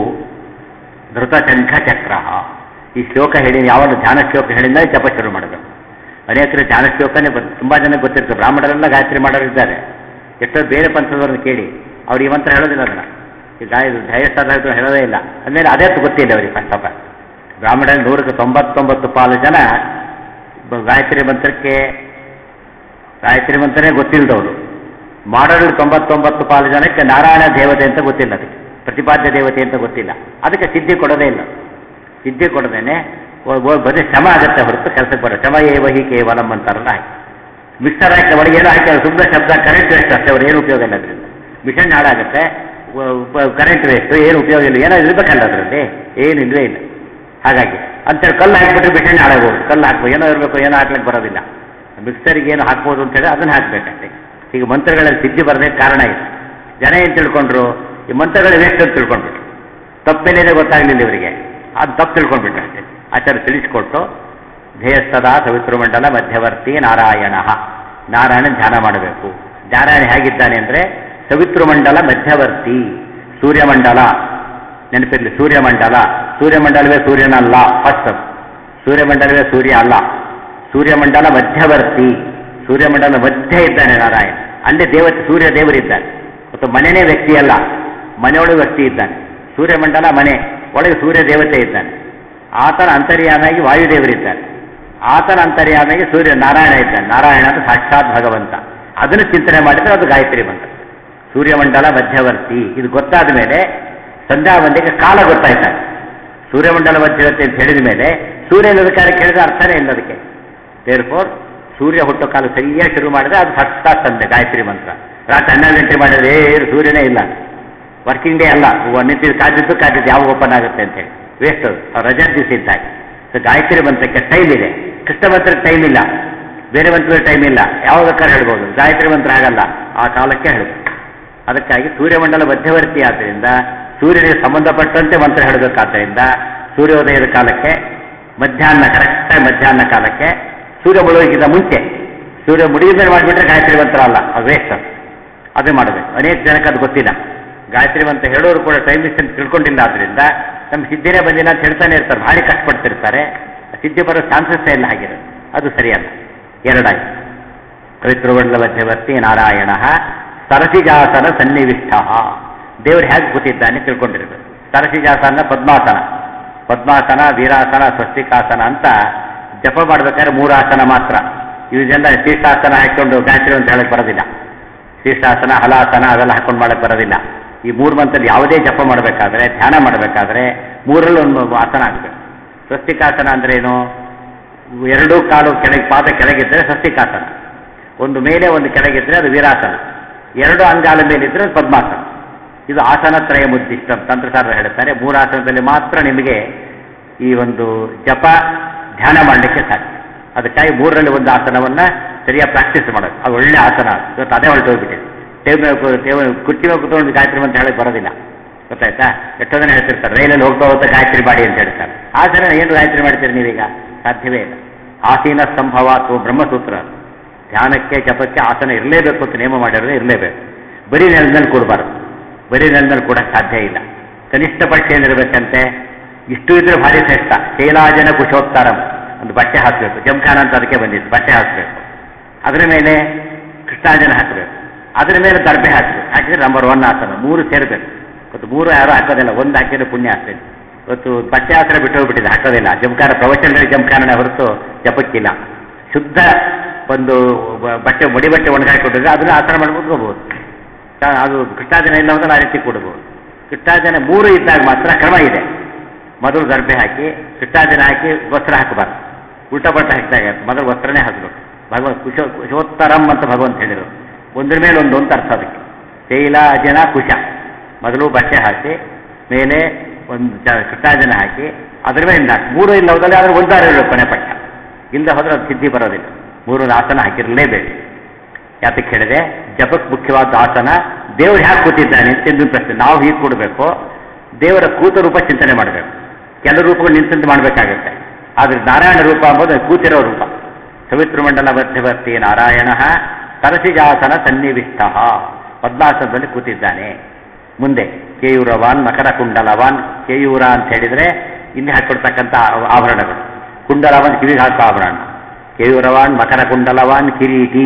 ಧೃತಶಂಖ ಚಕ್ರ ಈ ಶ್ಲೋಕ ಹೇಳಿ ಯಾವಾಗ ಧ್ಯಾನ ಶ್ಲೋಕ ಹೇಳಿದ್ರೆ ಜಪ ಶುರು ಮಾಡಬೇಕು ಅನೇಕರು ಧ್ಯಾನ ಶ್ಲೋಕನೇ ಬರ್- ತುಂಬಾ ಜನ ಗೊತ್ತಿರ್ತದೆ ಬ್ರಾಹ್ಮಣರೆಲ್ಲ ಗಾಯತ್ರಿ ಮಾಡೋರು ಇದ್ದಾರೆ ಎಷ್ಟೋ ಬೇರೆ ಪಂಥದವ್ರನ್ನ ಕೇಳಿ ಅವ್ರು ಈ ಮಂತ್ರ ಹೇಳೋದಿಲ್ಲ ಅದನ್ನ ಈ ಗಾಯ ಧೈರ್ಯಸ್ಥಾನ ಹೇಳೋದೇ ಇಲ್ಲ ಅಂದಮೇಲೆ ಅದೇ ಗೊತ್ತಿಲ್ಲ ಅವರಿಗೆ ಫಸ್ಟ್ ಆಫ್ ಆಲ್ ಬ್ರಾಹ್ಮಣರಲ್ಲಿ ನೂರಕ್ಕೆ ತೊಂಬತ್ತೊಂಬತ್ತು ಪಾಲು ಜನ ಬ- ಗಾಯತ್ರಿ ಮಂತ್ರಕ್ಕೆ ಗಾಯತ್ರಿ ಮಂತ್ರನೇ ಗೊತ್ತಿಲ್ಲದವರು ಮಾಡೋರಲ್ಲಿ ತೊಂಬತ್ತೊಂಬತ್ತು ಪಾಲು ಜನಕ್ಕೆ ನಾರಾಯಣ ದೇವತೆ ಅಂತ ಗೊತ್ತಿಲ್ಲ ಅದಕ್ಕೆ ಪ್ರತಿಪಾದ್ಯ ದೇವತೆ ಅಂತ ಗೊತ್ತಿಲ್ಲ ಅದಕ್ಕೆ ಸಿದ್ಧಿ ಕೊಡೋದೇ ಇಲ್ಲ ಸಿದ್ಧಿ ಕೊಡದೇನೆ ಒ- ಒ- ಬರೀ ಶ್ರಮ ಆಗುತ್ತೆ ಹೊರತು ಕೆಲಸಕ್ಕೆ ಬರೋ ಶ್ರಮ ಏವಹಿ ಕೇವಲಂ ಅಂತಾರಲ್ಲ ಹಾಗೆ ಮಿಕ್ಸರ್ ಹಾಕಿ ಒಳಗೆ ಏನೋ ಹಾಕಿ ಸುಮ್ಮನೆ ಶಬ್ದ ಕರೆಂಟ್ ವೇಸ್ಟ್ ಅಷ್ಟೇ ಅವ್ರು ಏನು ಉಪಯೋಗ ಇಲ್ಲ ಅದರಿಂದ ಮಿಷನ್ ಹಾಳಾಗುತ್ತೆ ಕರೆಂಟ್ ವೇಸ್ಟ್ ಏನು ಉಪಯೋಗ ಇಲ್ಲ ಏನೋ ಇರ್ಬೇಕಲ್ಲ ಅದರಲ್ಲಿ ಏನು ಇಲ್ವೇ ಇಲ್ಲ ಹಾಗಾಗಿ ಅಂತೇಳಿ ಕಲ್ಲು ಹಾಕ್ಬಿಟ್ರೆ ಮಿಷನ್ ಹಾಳಾಗೋದು ಕಲ್ಲು ಹಾಕ್ಬೇಕು ಏನೋ ಇರಬೇಕು ಏನೋ ಹಾಕ್ಲಿಕ್ಕೆ ಬರೋದಿಲ್ಲ ಮಿಕ್ಸರ್ಗೆ ಏನು ಹಾಕ್ಬೋದು ಅಂತ ಹೇಳಿ ಅದನ್ನ ಹಾಕ್ಬೇಕಷ್ಟೇ ಈಗ ಮಂತ್ರಗಳಲ್ಲಿ ಸಿದ್ಧಿ ಬರೋದಕ್ಕೆ ಕಾರಣ ಇದೆ ಜನ ಏನು ತಿಳ್ಕೊಂಡ್ರು ಈ ಮಂತ್ರಗಳ ವೇಸ್ಟ್ ಅಂತ ತಿಳ್ಕೊಂಡ್ಬಿಟ್ರು ತಪ್ಪೇನೇನೆ ಗೊತ್ತಾಗಲಿಲ್ಲ ಇವರಿಗೆ ಅದು ತಪ್ಪು ತಿಳ್ಕೊಂಡ್ಬಿಟ್ರು ಅಷ್ಟೇ ಆಚಾರ ತಿಳಿಸಿಕೊಟ್ಟು ಧ್ಯೇಯಸ್ತದ ಸವಿತೃಮಂಡಲ ಮಧ್ಯವರ್ತಿ ನಾರಾಯಣ ನಾರಾಯಣ ಧ್ಯಾನ ಮಾಡಬೇಕು ನಾರಾಯಣ ಹೇಗಿದ್ದಾನೆ ಅಂದರೆ ಸವಿತೃಮಂಡಲ ಮಧ್ಯವರ್ತಿ ಸೂರ್ಯಮಂಡಲ ನೆನಪಿರಲಿ ಸೂರ್ಯಮಂಡಲ ಸೂರ್ಯಮಂಡಲವೇ ಸೂರ್ಯನಲ್ಲ ಫಸ್ಟ್ ಸೂರ್ಯಮಂಡಲವೇ ಸೂರ್ಯ ಅಲ್ಲ ಸೂರ್ಯಮಂಡಲ ಮಧ್ಯವರ್ತಿ ಸೂರ್ಯಮಂಡಲ ಮಧ್ಯೆ ಇದ್ದಾನೆ ನಾರಾಯಣ ಅಲ್ಲಿ ದೇವತೆ ಸೂರ್ಯ ದೇವರಿದ್ದಾನೆ ಮತ್ತು ಮನೆನೇ ವ್ಯಕ್ತಿ ಅಲ್ಲ ಮನೆಯೊಳಗೆ ವ್ಯಕ್ತಿ ಇದ್ದಾನೆ ಸೂರ್ಯಮಂಡಲ ಮನೆ ಒಳಗೆ ಸೂರ್ಯ ದೇವತೆ ಇದ್ದಾನೆ ಆತನ ಅಂತರ್ಯಾಮಿಯಾಗಿ ವಾಯುದೇವರಿದ್ದಾನೆ ಆತನ ಅಂತರ್ಯಾಮಿಯಾಗಿ ಸೂರ್ಯ ನಾರಾಯಣ ಇದ್ದಾನೆ ನಾರಾಯಣ ಅಂತ ಸಾಕ್ಷಾತ್ ಭಗವಂತ ಅದನ್ನು ಚಿಂತನೆ ಮಾಡಿದ್ರೆ ಅದು ಗಾಯತ್ರಿ ಮಂತ್ರ ಸೂರ್ಯಮಂಡಲ ಮಧ್ಯವರ್ತಿ ಇದು ಗೊತ್ತಾದ ಮೇಲೆ ಸಂಧ್ಯಾ ವಂದಿಗೆ ಕಾಲ ಗೊತ್ತಾಯ್ತಾರೆ ಸೂರ್ಯಮಂಡಲ ಮಧ್ಯವರ್ತಿ ಅಂತ ಹೇಳಿದ ಮೇಲೆ ಸೂರ್ಯ ಇಲ್ಲದ ಕಾರ್ಯ ಕೇಳಿದ ಅರ್ಥನೇ ಇಲ್ಲ ಅದಕ್ಕೆ ದೇರ್ ಫೋರ್ ಸೂರ್ಯ ಹುಟ್ಟೋ ಕಾಲ ಸರಿಯಾಗಿ ಶುರು ಮಾಡಿದ್ರೆ ಅದು ಸತ್ತ ತಂದೆ ಗಾಯತ್ರಿ ಮಂತ್ರ ರಾತ್ರಿ ಹನ್ನೆರಡು ಗಂಟೆ ಮಾಡಿದ್ರೆ ಏನು ಸೂರ್ಯನೇ ಇಲ್ಲ ವರ್ಕಿಂಗ್ ಡೇ ಅಲ್ಲ ನಿಂತಿದ್ದು ಕಾದಿದ್ದು ಕಾದಿದ್ದು ಯಾವಾಗ ಓಪನ್ ಆಗುತ್ತೆ ಅಂತೇಳಿ ವೇಸ್ಟ್ ಅದು ಅವ್ರು ರಜಾ ದಿವಸ ಇದ್ದಾಗ ಸೊ ಗಾಯತ್ರಿ ಮಂತ್ರಕ್ಕೆ ಟೈಮ್ ಇದೆ ಕೃಷ್ಣ ಮಂತ್ರಕ್ಕೆ ಟೈಮ್ ಇಲ್ಲ ಬೇರೆ ಮಂತ್ರದ ಟೈಮ್ ಇಲ್ಲ ಯಾವಾಗ ಬೇಕಾದ್ರೆ ಹೇಳ್ಬೋದು ಗಾಯತ್ರಿ ಮಂತ್ರ ಆಗಲ್ಲ ಆ ಕಾಲಕ್ಕೆ ಹೇಳಬೇಕು ಅದಕ್ಕಾಗಿ ಸೂರ್ಯಮಂಡಲ ಮಧ್ಯವರ್ತಿ ಆದ್ದರಿಂದ ಸೂರ್ಯನಿಗೆ ಸಂಬಂಧಪಟ್ಟಂತೆ ಮಂತ್ರ ಹೇಳಬೇಕಾದ್ದರಿಂದ ಸೂರ್ಯೋದಯದ ಕಾಲಕ್ಕೆ ಮಧ್ಯಾಹ್ನ ಕರೆಕ್ಟಾಗಿ ಮಧ್ಯಾಹ್ನ ಕಾಲಕ್ಕೆ ಸೂರ್ಯ ಮುಳುಗಿದ ಮುಂಚೆ ಸೂರ್ಯ ಮುಡಿದ ಮೇಲೆ ಮಾಡಿಬಿಟ್ರೆ ಗಾಯತ್ರಿ ಮಂತ್ರ ಅಲ್ಲ ಅದು ವೇಸ್ಟ್ ಅದು ಅದೇ ಮಾಡಬೇಕು ಅನೇಕ ಜನಕ್ಕೆ ಅದು ಗೊತ್ತಿಲ್ಲ ಗಾಯತ್ರಿ ಮಂತ್ರ ಹೇಳೋರು ಕೂಡ ಟೈಮ್ ಡಿಸ್ಟೆನ್ಸ್ ತಿಳ್ಕೊಂಡಿಲ್ಲ ಆದ್ರಿಂದ ನಮ್ಮ ಸಿದ್ಧಿನೇ ಬಂದಿಲ್ಲ ಅಂತ ಹೇಳ್ತಾನೆ ಇರ್ತಾರೆ ಭಾರಿ ಕಷ್ಟಪಡ್ತಿರ್ತಾರೆ ಸಿದ್ಧಿ ಬರೋ ಚಾನ್ಸಸ್ಸೇ ಇಲ್ಲ ಹಾಗಿರೋದು ಅದು ಸರಿಯಲ್ಲ ಎರಡಾಗಿ ಪವಿತ್ರವಳ್ಳ ಮಧ್ಯವರ್ತಿ ನಾರಾಯಣ ಸರಸಿಜಾಸನ ಸನ್ನಿವಿಷ್ಟ ದೇವರು ಹೇಗೆ ಕೂತಿದ್ದಾನೆ ತಿಳ್ಕೊಂಡಿರ್ಬೇಕು ಸರಸಿಜಾಸನ ಪದ್ಮಾಸನ ಪದ್ಮಾಸನ ವೀರಾಸನ ಸ್ವಸ್ತಿಕಾಸನ ಅಂತ ಜಪ ಮಾಡ್ಬೇಕಾದ್ರೆ ಮೂರು ಆಸನ ಮಾತ್ರ ಇವನ್ನೆಲ್ಲ ಶೀರ್ಷಾಸನ ಹಾಕೊಂಡು ಗಾಯತ್ರಿ ಅಂತ ಹೇಳಕ್ ಬರೋದಿಲ್ಲ ಶೀರ್ಷಾಸನ ಹಲಾಸನ ಅವೆಲ್ಲ ಹಾಕೊಂಡು ಮಾಡಕ್ ಬರೋದಿಲ್ಲ ಈ ಮೂರು ಮಂತಲ್ಲಿ ಯಾವುದೇ ಜಪ ಮಾಡಬೇಕಾದ್ರೆ ಧ್ಯಾನ ಮಾಡಬೇಕಾದ್ರೆ ಮೂರರಲ್ಲಿ ಒಂದು ಆಸನ ಆಗಬೇಕು ಸ್ವಸ್ತಿಕಾಸನ ಅಂದ್ರೆ ಏನು ಎರಡೂ ಕಾಲು ಕೆಳಗೆ ಪಾದ ಕೆಳಗಿದ್ರೆ ಸ್ವಸ್ತಿಕಾಸನ ಒಂದು ಮೇಲೆ ಒಂದು ಕೆಳಗಿದ್ರೆ ಅದು ವೀರಾಸನ ಎರಡು ಅಂಗಾಲ ಮೇಲಿದ್ರೆ ಅದು ಪದ್ಮಾಸನ ಇದು ಆಸನ ತ್ರಯ ಮುದ್ದಿಷ್ಟ ತಂತ್ರಸಾರ ಹೇಳ್ತಾರೆ ಮೂರು ಆಸನದಲ್ಲಿ ಮಾತ್ರ ನಿಮಗೆ ಈ ಒಂದು ಜಪ ಧ್ಯಾನ ಮಾಡಲಿಕ್ಕೆ ಸಾಧ್ಯ ಅದಕ್ಕಾಗಿ ಮೂರರಲ್ಲಿ ಒಂದು ಆಸನವನ್ನ ಸರಿಯಾಗಿ ಪ್ರಾಕ್ಟೀಸ್ ಮಾಡೋದು ಅದು ಒಳ್ಳೆ ಆಸನ ಇವತ್ತು ಅದೇ ಹೊರಟೋಗ್ಬಿಟ್ಟಿದೆ ಟೇಬ್ ಟೇಬ್ ಕುರ್ಚಿ ಮೇಲೆ ಕೂತ್ಕೊಂಡು ಗಾಯತ್ರಿ ಅಂತ ಹೇಳಕ್ ಬರೋದಿಲ್ಲ ಗೊತ್ತಾಯ್ತಾ ಎಷ್ಟೋ ಜನ ಹೇಳ್ತಿರ್ತಾರೆ ರೈಲಲ್ಲಿ ಹೋಗ್ತಾ ಹೋಗ್ತಾ ಗಾಯತ್ರಿ ಮಾಡಿ ಅಂತ ಹೇಳ್ತಾರೆ ಆಸನ ಏನು ಗಾಯತ್ರಿ ಮಾಡ್ತೀರಿ ನೀವೀಗ ಸಾಧ್ಯವೇ ಇಲ್ಲ ಆಸೀನ ಸಂಭವ ಅಥವಾ ಬ್ರಹ್ಮಸೂತ್ರ ಧ್ಯಾನಕ್ಕೆ ಜಪಕ್ಕೆ ಆಸನ ಇರಲೇಬೇಕು ಅಂತ ನೇಮ ಮಾಡಿರೋದು ಇರಲೇಬೇಕು ಬರೀ ನೆಲದಲ್ಲಿ ಕೊಡಬಾರ್ದು ಬರೀ ನೆಲದಲ್ಲಿ ಕೊಡಕ್ಕೆ ಸಾಧ್ಯ ಇಲ್ಲ ಕನಿಷ್ಠ ಪಕ್ಷ ಏನಿರ್ಬೇಕಂತೆ ಇಷ್ಟು ಇದ್ರೆ ಭಾರಿ ಶ್ರೇಷ್ಠ ಶೈಲಾಜನ ಕುಶೋತ್ತರಂ ಒಂದು ಬಟ್ಟೆ ಹಾಕಬೇಕು ಜಂಖಾನ ಅಂತ ಅದಕ್ಕೆ ಬಂದಿತ್ತು ಬಟ್ಟೆ ಹಾಕಬೇಕು ಅದರ ಮೇಲೆ ಕೃಷ್ಣಾಂಜನ ಹಾಕಬೇಕು ಅದರ ಮೇಲೆ ದರ್ಬೆ ಹಾಕಬೇಕು ಹಾಕಿದ್ರೆ ನಂಬರ್ ಒನ್ ಆಸನ ಮೂರು ಸೇರಬೇಕು ಇವತ್ತು ಮೂರು ಯಾರು ಹಾಕೋದಿಲ್ಲ ಒಂದು ಹಾಕಿದ್ರೆ ಪುಣ್ಯ ಆಗ್ತದೆ ಇವತ್ತು ಬಟ್ಟೆ ಆಸನ ಬಿಟ್ಟು ಹೋಗ್ಬಿಟ್ಟಿದೆ ಹಾಕೋದಿಲ್ಲ ಜಂಕಾರ ಪ್ರವಚನದಲ್ಲಿ ಜಂಖಾನನೇ ಹೊರತು ಜಪಕ್ಕಿಲ್ಲ ಶುದ್ಧ ಒಂದು ಬ- ಬಟ್ಟೆ ಮಡಿ ಬಟ್ಟೆ ಒಣಗಾಕಿಕೊಟ್ಟಿದ್ರೆ ಅದನ್ನ ಆಸನ ಮಾಡ್ಕೊಂಡು ಹೋಗ್ಬೋದು ಕಾ- ಅದು ಕೃಷ್ಣಾಜನ ಇಲ್ಲ ಅಂದ್ರೆ ಆ ರೀತಿ ಕೊಡ್ಬೋದು ಕೃಷ್ಣಾಜನ ಮೂರು ಇದ್ದಾಗ ಮಾತ್ರ ಕ್ರಮ ಇದೆ ಮೊದಲು ದರ್ಬೆ ಹಾಕಿ ಕೃಷ್ಣಾಜನ ಹಾಕಿ ವಸ್ತ್ರ ಹಾಕಬಾರ್ದು ಉಲ್ಟಾ ಪಲ್ಟ ಹಾಕಿದಾಗ ಮೊದಲು ವಸ್ತ್ರನೇ ಹಾಕಬೇಕು ಭಗವಂತ ಕುಶ ಕುಶೋತ್ತರಂ ಅಂತ ಭಗವಂತ ಹೇಳಿದರು ಒಂದ್ರ ಮೇಲೆ ಒಂದು ಅಂತ ಅರ್ಥ ಅದಕ್ಕೆ ತೈಲ ಅಜನ ಕುಶ ಮೊದಲು ಬಟ್ಟೆ ಹಾಕಿ ಮೇಲೆ ಒಂದು ಜ- ಕೃಷ್ಣಾಜನ ಹಾಕಿ ಅದ್ರ ಮೇಲೆ ಹಾಕಿ ಮೂರು ಇಲ್ಲ ಹೋದಲ್ಲಿ ಆದ್ರೆ ಒಂದಾರು ಇರಬೇಕು ಕೊನೆ ಪಕ್ಷ ಇಲ್ಲದೆ ಹೋದ್ರೆ ಅದು ಸಿದ್ಧಿ ಬರೋದಿಲ್ಲ ಮೂರು ಆಸನ ಹಾಕಿರಲೇಬೇಕು ಯಾತಕ್ಕೆ ಹೇಳಿದೆ ಜಪಕ್ಕೆ ಮುಖ್ಯವಾದ ಆಸನ ದೇವರು ಹ್ಯಾಕೆ ಕೂತಿದ್ದಾನೆ ಅಂತ ಇನ್ನೊಂದು ಪ್ರಶ್ನೆ ನಾವು ಹೀಗೆ ಕೊಡಬೇಕು ದೇವರ ಕೂತ ರೂಪ ಚಿಂತನೆ ಮಾಡಬೇಕು ಕೆಲ ರೂಪಗಳು ನಿಂತಂತೆ ಮಾಡಬೇಕಾಗುತ್ತೆ ಆದ್ರೆ ನಾರಾಯಣ ರೂಪ ಎಂಬುದು ಕೂತಿರೋ ರೂಪ ಸವಿತೃ ಮಂಡಲ ಮಧ್ಯವರ್ತಿ ನಾರಾಯಣ ತರಸಿಜಾಸನ ಸನ್ನಿವಿಷ್ಟ ಪದ್ಮಾಸನದಲ್ಲಿ ಕೂತಿದ್ದಾನೆ ಮುಂದೆ ಕೇಯೂರವಾನ್ ಮಕರ ಕುಂಡಲವಾನ್ ಕೇಯೂರ ಅಂತ ಹೇಳಿದ್ರೆ ಇಲ್ಲಿ ಹಾಕೊಡ್ತಕ್ಕಂಥ ಆ- ಆಭರಣಗಳು ಕುಂಡಲವಾನ್ ಕಿವಿಗೆ ಹಾಕೋ ಆಭರಣ ಕೇಯೂರವಾನ್ ಮಕರ ಕುಂಡಲವಾನ್ ಕಿರೀಟಿ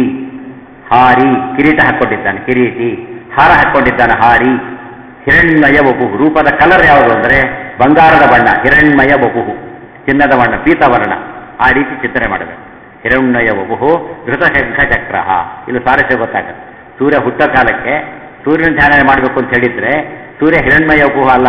ಹಾರಿ ಕಿರೀಟ ಹಾಕೊಂಡಿದ್ದಾನೆ ಕಿರೀಟಿ ಹಾರ ಹಾಕೊಂಡಿದ್ದಾನೆ ಹಾರಿ ಹಿರಣ್ಮಯ ವಪುಹು ರೂಪದ ಕಲರ್ ಯಾವುದು ಅಂದರೆ ಬಂಗಾರದ ಬಣ್ಣ ಹಿರಣ್ಮಯ ವಪುಹು ಚಿನ್ನದ ಬಣ್ಣ ಪೀತವರ್ಣ ಆ ರೀತಿ ಚಿಂತನೆ ಮಾಡಬೇಕು ಹಿರಣ್ಮಯ ವಪುಹು ಧೃತಶಂಖ ಚಕ್ರ ಇದು ಸಾರಸ್ಯ ಗೊತ್ತಾಗುತ್ತೆ ಸೂರ್ಯ ಹುಟ್ಟ ಕಾಲಕ್ಕೆ ಸೂರ್ಯನ ಧ್ಯಾನ ಮಾಡಬೇಕು ಅಂತ ಹೇಳಿದ್ರೆ ಸೂರ್ಯ ಹಿರಣ್ಮಯ ವಪುಹು ಅಲ್ಲ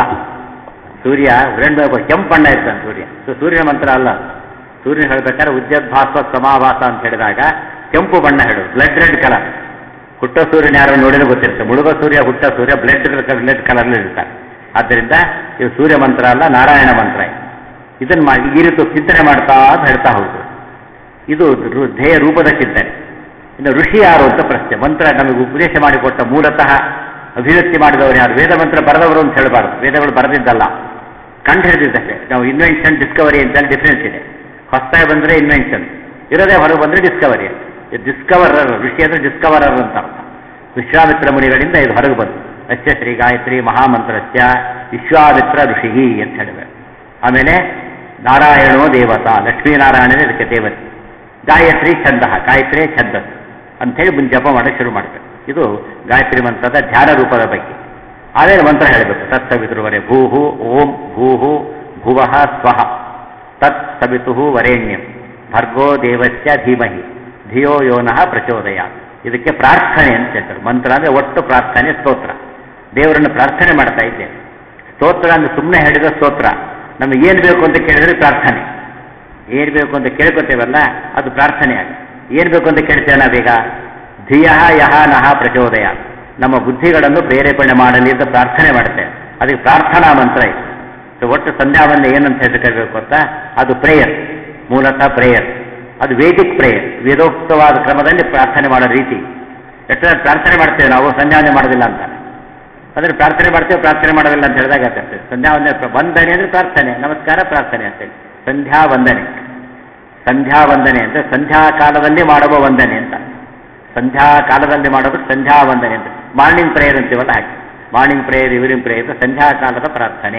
ಸೂರ್ಯ ಹಿರಣ್ಮಯ ವಪುಹು ಕೆಂಪು ಬಣ್ಣ ಇರ್ತಾನೆ ಸೂರ್ಯ ಸೊ ಸೂರ್ಯನ ಮಂತ್ರ ಅಲ್ಲ ಸೂರ್ಯನ ಹೇಳ್ಬೇಕಾದ್ರೆ ಉದ್ಯದ್ಭಾಸ್ವ ಸಮಾವಾಸ ಅಂತ ಹೇಳಿದಾಗ ಕೆಂಪು ಬಣ್ಣ ಹೇಳು ಬ್ಲಡ್ ರೆಡ್ ಕಲರ್ ಹುಟ್ಟ ಸೂರ್ಯನ ಯಾರೋ ನೋಡಿದ್ರೆ ಗೊತ್ತಿರುತ್ತೆ ಮುಳುಗ ಸೂರ್ಯ ಹುಟ್ಟ ಸೂರ್ಯ ಬ್ಲಡ್ ಬ್ಲಡ್ ಕಲರ್ಲಿ ಇರ್ತಾರೆ ಆದ್ದರಿಂದ ಇದು ಸೂರ್ಯ ಮಂತ್ರ ಅಲ್ಲ ನಾರಾಯಣ ಮಂತ್ರ ಇದು. ಇದನ್ನ ಮಾಡಿ ಈ ರೀತಿ ಚಿಂತನೆ ಮಾಡ್ತಾ ಅಂತ ಹೇಳ್ತಾ ಹೋಗುದು ಇದು ರು- ಧ್ಯೇಯ ರೂಪದ ಚಿಂತನೆ ಇನ್ನು ಋಷಿ ಯಾರು ಅಂತ ಪ್ರಶ್ನೆ ಮಂತ್ರ ನಮಗೆ ಉಪದೇಶ ಮಾಡಿಕೊಟ್ಟ ಮೂಲತಃ ಅಭಿವ್ಯಕ್ತಿ ಮಾಡಿದವರು ಯಾರು ವೇದ ಮಂತ್ರ ಬರೆದವರು ಅಂತ ಹೇಳಬಾರ್ದು ವೇದಗಳು ಬರೆದಿದ್ದಲ್ಲ ಕಂಡು ಹಿಡಿದಿದ್ದಷ್ಟೇ ನಾವು ಇನ್ವೆನ್ಷನ್ ಡಿಸ್ಕವರಿ ಅಂತ ಡಿಫ್ರೆನ್ಸ್ ಇದೆ ಹೊಸದಾಗಿ ಬಂದರೆ ಇನ್ವೆನ್ಷನ್ ಇರೋದೇ ಹೊರಗೆ ಬಂದರೆ ಡಿಸ್ಕವರಿ ಡಿಸ್ಕವರರ್ ಋಷಿ ಅಂದರೆ ಡಿಸ್ಕವರರ್ ಅಂತ ಅರ್ಥ ವಿಶ್ವಾಮಿತ್ರ ಮುನಿಗಳಿಂದ ಇದು ಹೊರಗೆ ಬಂತು ಅಶ್ಯ ಶ್ರೀ ಗಾಯತ್ರಿ ಮಹಾಮಂತ್ರಸ್ಯ ವಿಶ್ವಾಮಿತ್ರ ಋಷಿ ಅಂತ ಹೇಳಬೇಕು ಆಮೇಲೆ ನಾರಾಯಣೋ ದೇವತಾ ಲಕ್ಷ್ಮೀನಾರಾಯಣನೇ ಇದಕ್ಕೆ ದೇವತೆ ಗಾಯತ್ರಿ ಛಂದ ಗಾಯತ್ರಿ ಛಂದಸ್ ಅಂಥೇಳಿ ಮುಂದೆ ಜಪ ಮಾಡಕ್ಕೆ ಶುರು ಮಾಡಬೇಕು ಇದು ಗಾಯತ್ರಿ ಮಂತ್ರದ ಧ್ಯಾನ ರೂಪದ ಬಗ್ಗೆ ಆಮೇಲೆ ಮಂತ್ರ ಹೇಳಬೇಕು ತತ್ ಸವಿತೃವರೆ ಭೂಹು ಓಂ ಭೂಹು ಭುವಃ ಸ್ವಹ ತತ್ ಸವಿತು ವರೇಣ್ಯಂ ಭರ್ಗೋ ದೇವಸ್ಯ ಧೀಮಹಿ ಧಿಯೋ ಯೋನಃ ಪ್ರಚೋದಯ ಇದಕ್ಕೆ ಪ್ರಾರ್ಥನೆ ಅಂತ ಹೇಳ್ತಾರೆ ಮಂತ್ರ ಅಂದ್ರೆ ಒಟ್ಟು ಪ್ರಾರ್ಥನೆ ಸ್ತೋತ್ರ ದೇವರನ್ನು ಪ್ರಾರ್ಥನೆ ಮಾಡ್ತಾ ಇದ್ದೇನೆ ಸ್ತೋತ್ರ ಅಂದ್ರೆ ಸುಮ್ಮನೆ ಹೇಳಿದ ಸ್ತೋತ್ರ ನಮಗೆ ಏನು ಬೇಕು ಅಂತ ಕೇಳಿದ್ರೆ ಪ್ರಾರ್ಥನೆ ಏನು ಬೇಕು ಅಂತ ಕೇಳ್ಕೊತೇವಲ್ಲ ಅದು ಪ್ರಾರ್ಥನೆ ಆಗ ಏನು ಬೇಕು ಅಂತ ಕೇಳ್ತೇವೆ ನಾವೀಗ ಧಿಯ ಯಹ ನಹ ಪ್ರಚೋದಯ ನಮ್ಮ ಬುದ್ಧಿಗಳನ್ನು ಪ್ರೇರೇಪಣೆ ಮಾಡಲಿ ಅಂತ ಪ್ರಾರ್ಥನೆ ಮಾಡ್ತೇವೆ ಅದಕ್ಕೆ ಪ್ರಾರ್ಥನಾ ಮಂತ್ರ ಇದೆ ಸೊ ಒಟ್ಟು ಸಂಧ್ಯಾವಂದನೆ ಏನಂತ ಹೆಸರುಬೇಕು ಅಂತ ಅದು ಪ್ರೇಯರ್ ಮೂಲತಃ ಪ್ರೇಯರ್ ಅದು ವೇದಿಕ್ ಪ್ರೇಯರ್ ವೇದೋಕ್ತವಾದ ಕ್ರಮದಲ್ಲಿ ಪ್ರಾರ್ಥನೆ ಮಾಡೋ ರೀತಿ ಎಷ್ಟು ಜನ ಪ್ರಾರ್ಥನೆ ಮಾಡ್ತೇವೆ ನಾವು ಸಂಧ್ಯಾವಂದನೆ ಮಾಡೋದಿಲ್ಲ ಅಂತ ಅಂದ್ರೆ ಪ್ರಾರ್ಥನೆ ಮಾಡ್ತೇವೆ ಪ್ರಾರ್ಥನೆ ಮಾಡೋದಿಲ್ಲ ಅಂತ ಹೇಳಿದಾಗ ಆಗ್ತದೆ ಸಂಧ್ಯಾ ವಂದನೆ ವಂದನೆ ಅಂದ್ರೆ ಪ್ರಾರ್ಥನೆ ನಮಸ್ಕಾರ ಪ್ರಾರ್ಥನೆ ಅಂತೇಳಿ ಸಂಧ್ಯಾ ವಂದನೆ ಸಂಧ್ಯಾ ವಂದನೆ ಅಂದ್ರೆ ಸಂಧ್ಯಾ ಕಾಲದಲ್ಲಿ ಮಾಡುವ ವಂದನೆ ಅಂತ ಸಂಧ್ಯಾ ಕಾಲದಲ್ಲಿ ಮಾಡೋದು ಸಂಧ್ಯಾ ವಂದನೆ ಅಂತ ಮಾರ್ನಿಂಗ್ ಪ್ರೇಯರ್ ಅಂತೀವಲ್ಲ ಹಾಗೆ ಮಾರ್ನಿಂಗ್ ಪ್ರೇಯರ್ ಈವ್ನಿಂಗ್ ಪ್ರೇಯರ್ ಸಂಧ್ಯಾ ಕಾಲದ ಪ್ರಾರ್ಥನೆ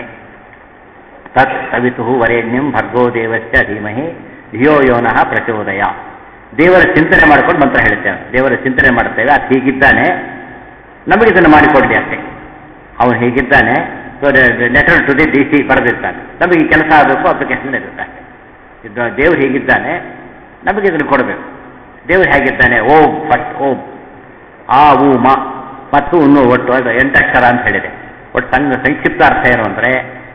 ತತ್ ಸವಿತು ವರೇಣ್ಯಂ ಭರ್ಗೋ ದೇವಸ್ಯ ಧೀಮಹಿ ಧಿಯೋ ಯೋನಃ ಪ್ರಚೋದಯ ದೇವರ ಚಿಂತನೆ ಮಾಡ್ಕೊಂಡು ಮಂತ್ರ ಹೇಳ್ತೇವೆ ದೇವರ ಚಿಂತನೆ ಮಾಡ್ತೇವೆ ಅದು ಹೀಗಿದ್ದಾನೆ ನಮಗೆ ಇದನ್ನು ಮಾಡಿಕೊಡ್ಲಿ ಅಷ್ಟೇ ಅವನು ಹೀಗಿದ್ದಾನೆ letter to the D C ಬರೆದಿರ್ತಾನೆ ನಮಗೆ ಈ ಕೆಲಸ ಆಗಬೇಕು ಅಪ್ಲಿಕೇಶನ್ ಇರುತ್ತೆ ಇದು ದೇವ್ರು ಹೀಗಿದ್ದಾನೆ ನಮಗೆ ಇದನ್ನು ಕೊಡಬೇಕು ದೇವ್ರು ಹೇಗಿದ್ದಾನೆ ಓಂ ಫಟ್ ಓಂ ಆ ಊ ಮ ಮತ್ತು ಉನ್ನು ಒಟ್ಟು ಅದು ಎಂಟಕ್ಷರ ಅಂತ ಹೇಳಿದೆ ಒಟ್ಟು ಸಂಘ ಸಂಕ್ಷಿಪ್ತ ಅರ್ಥ ಏನು ಅಂದರೆ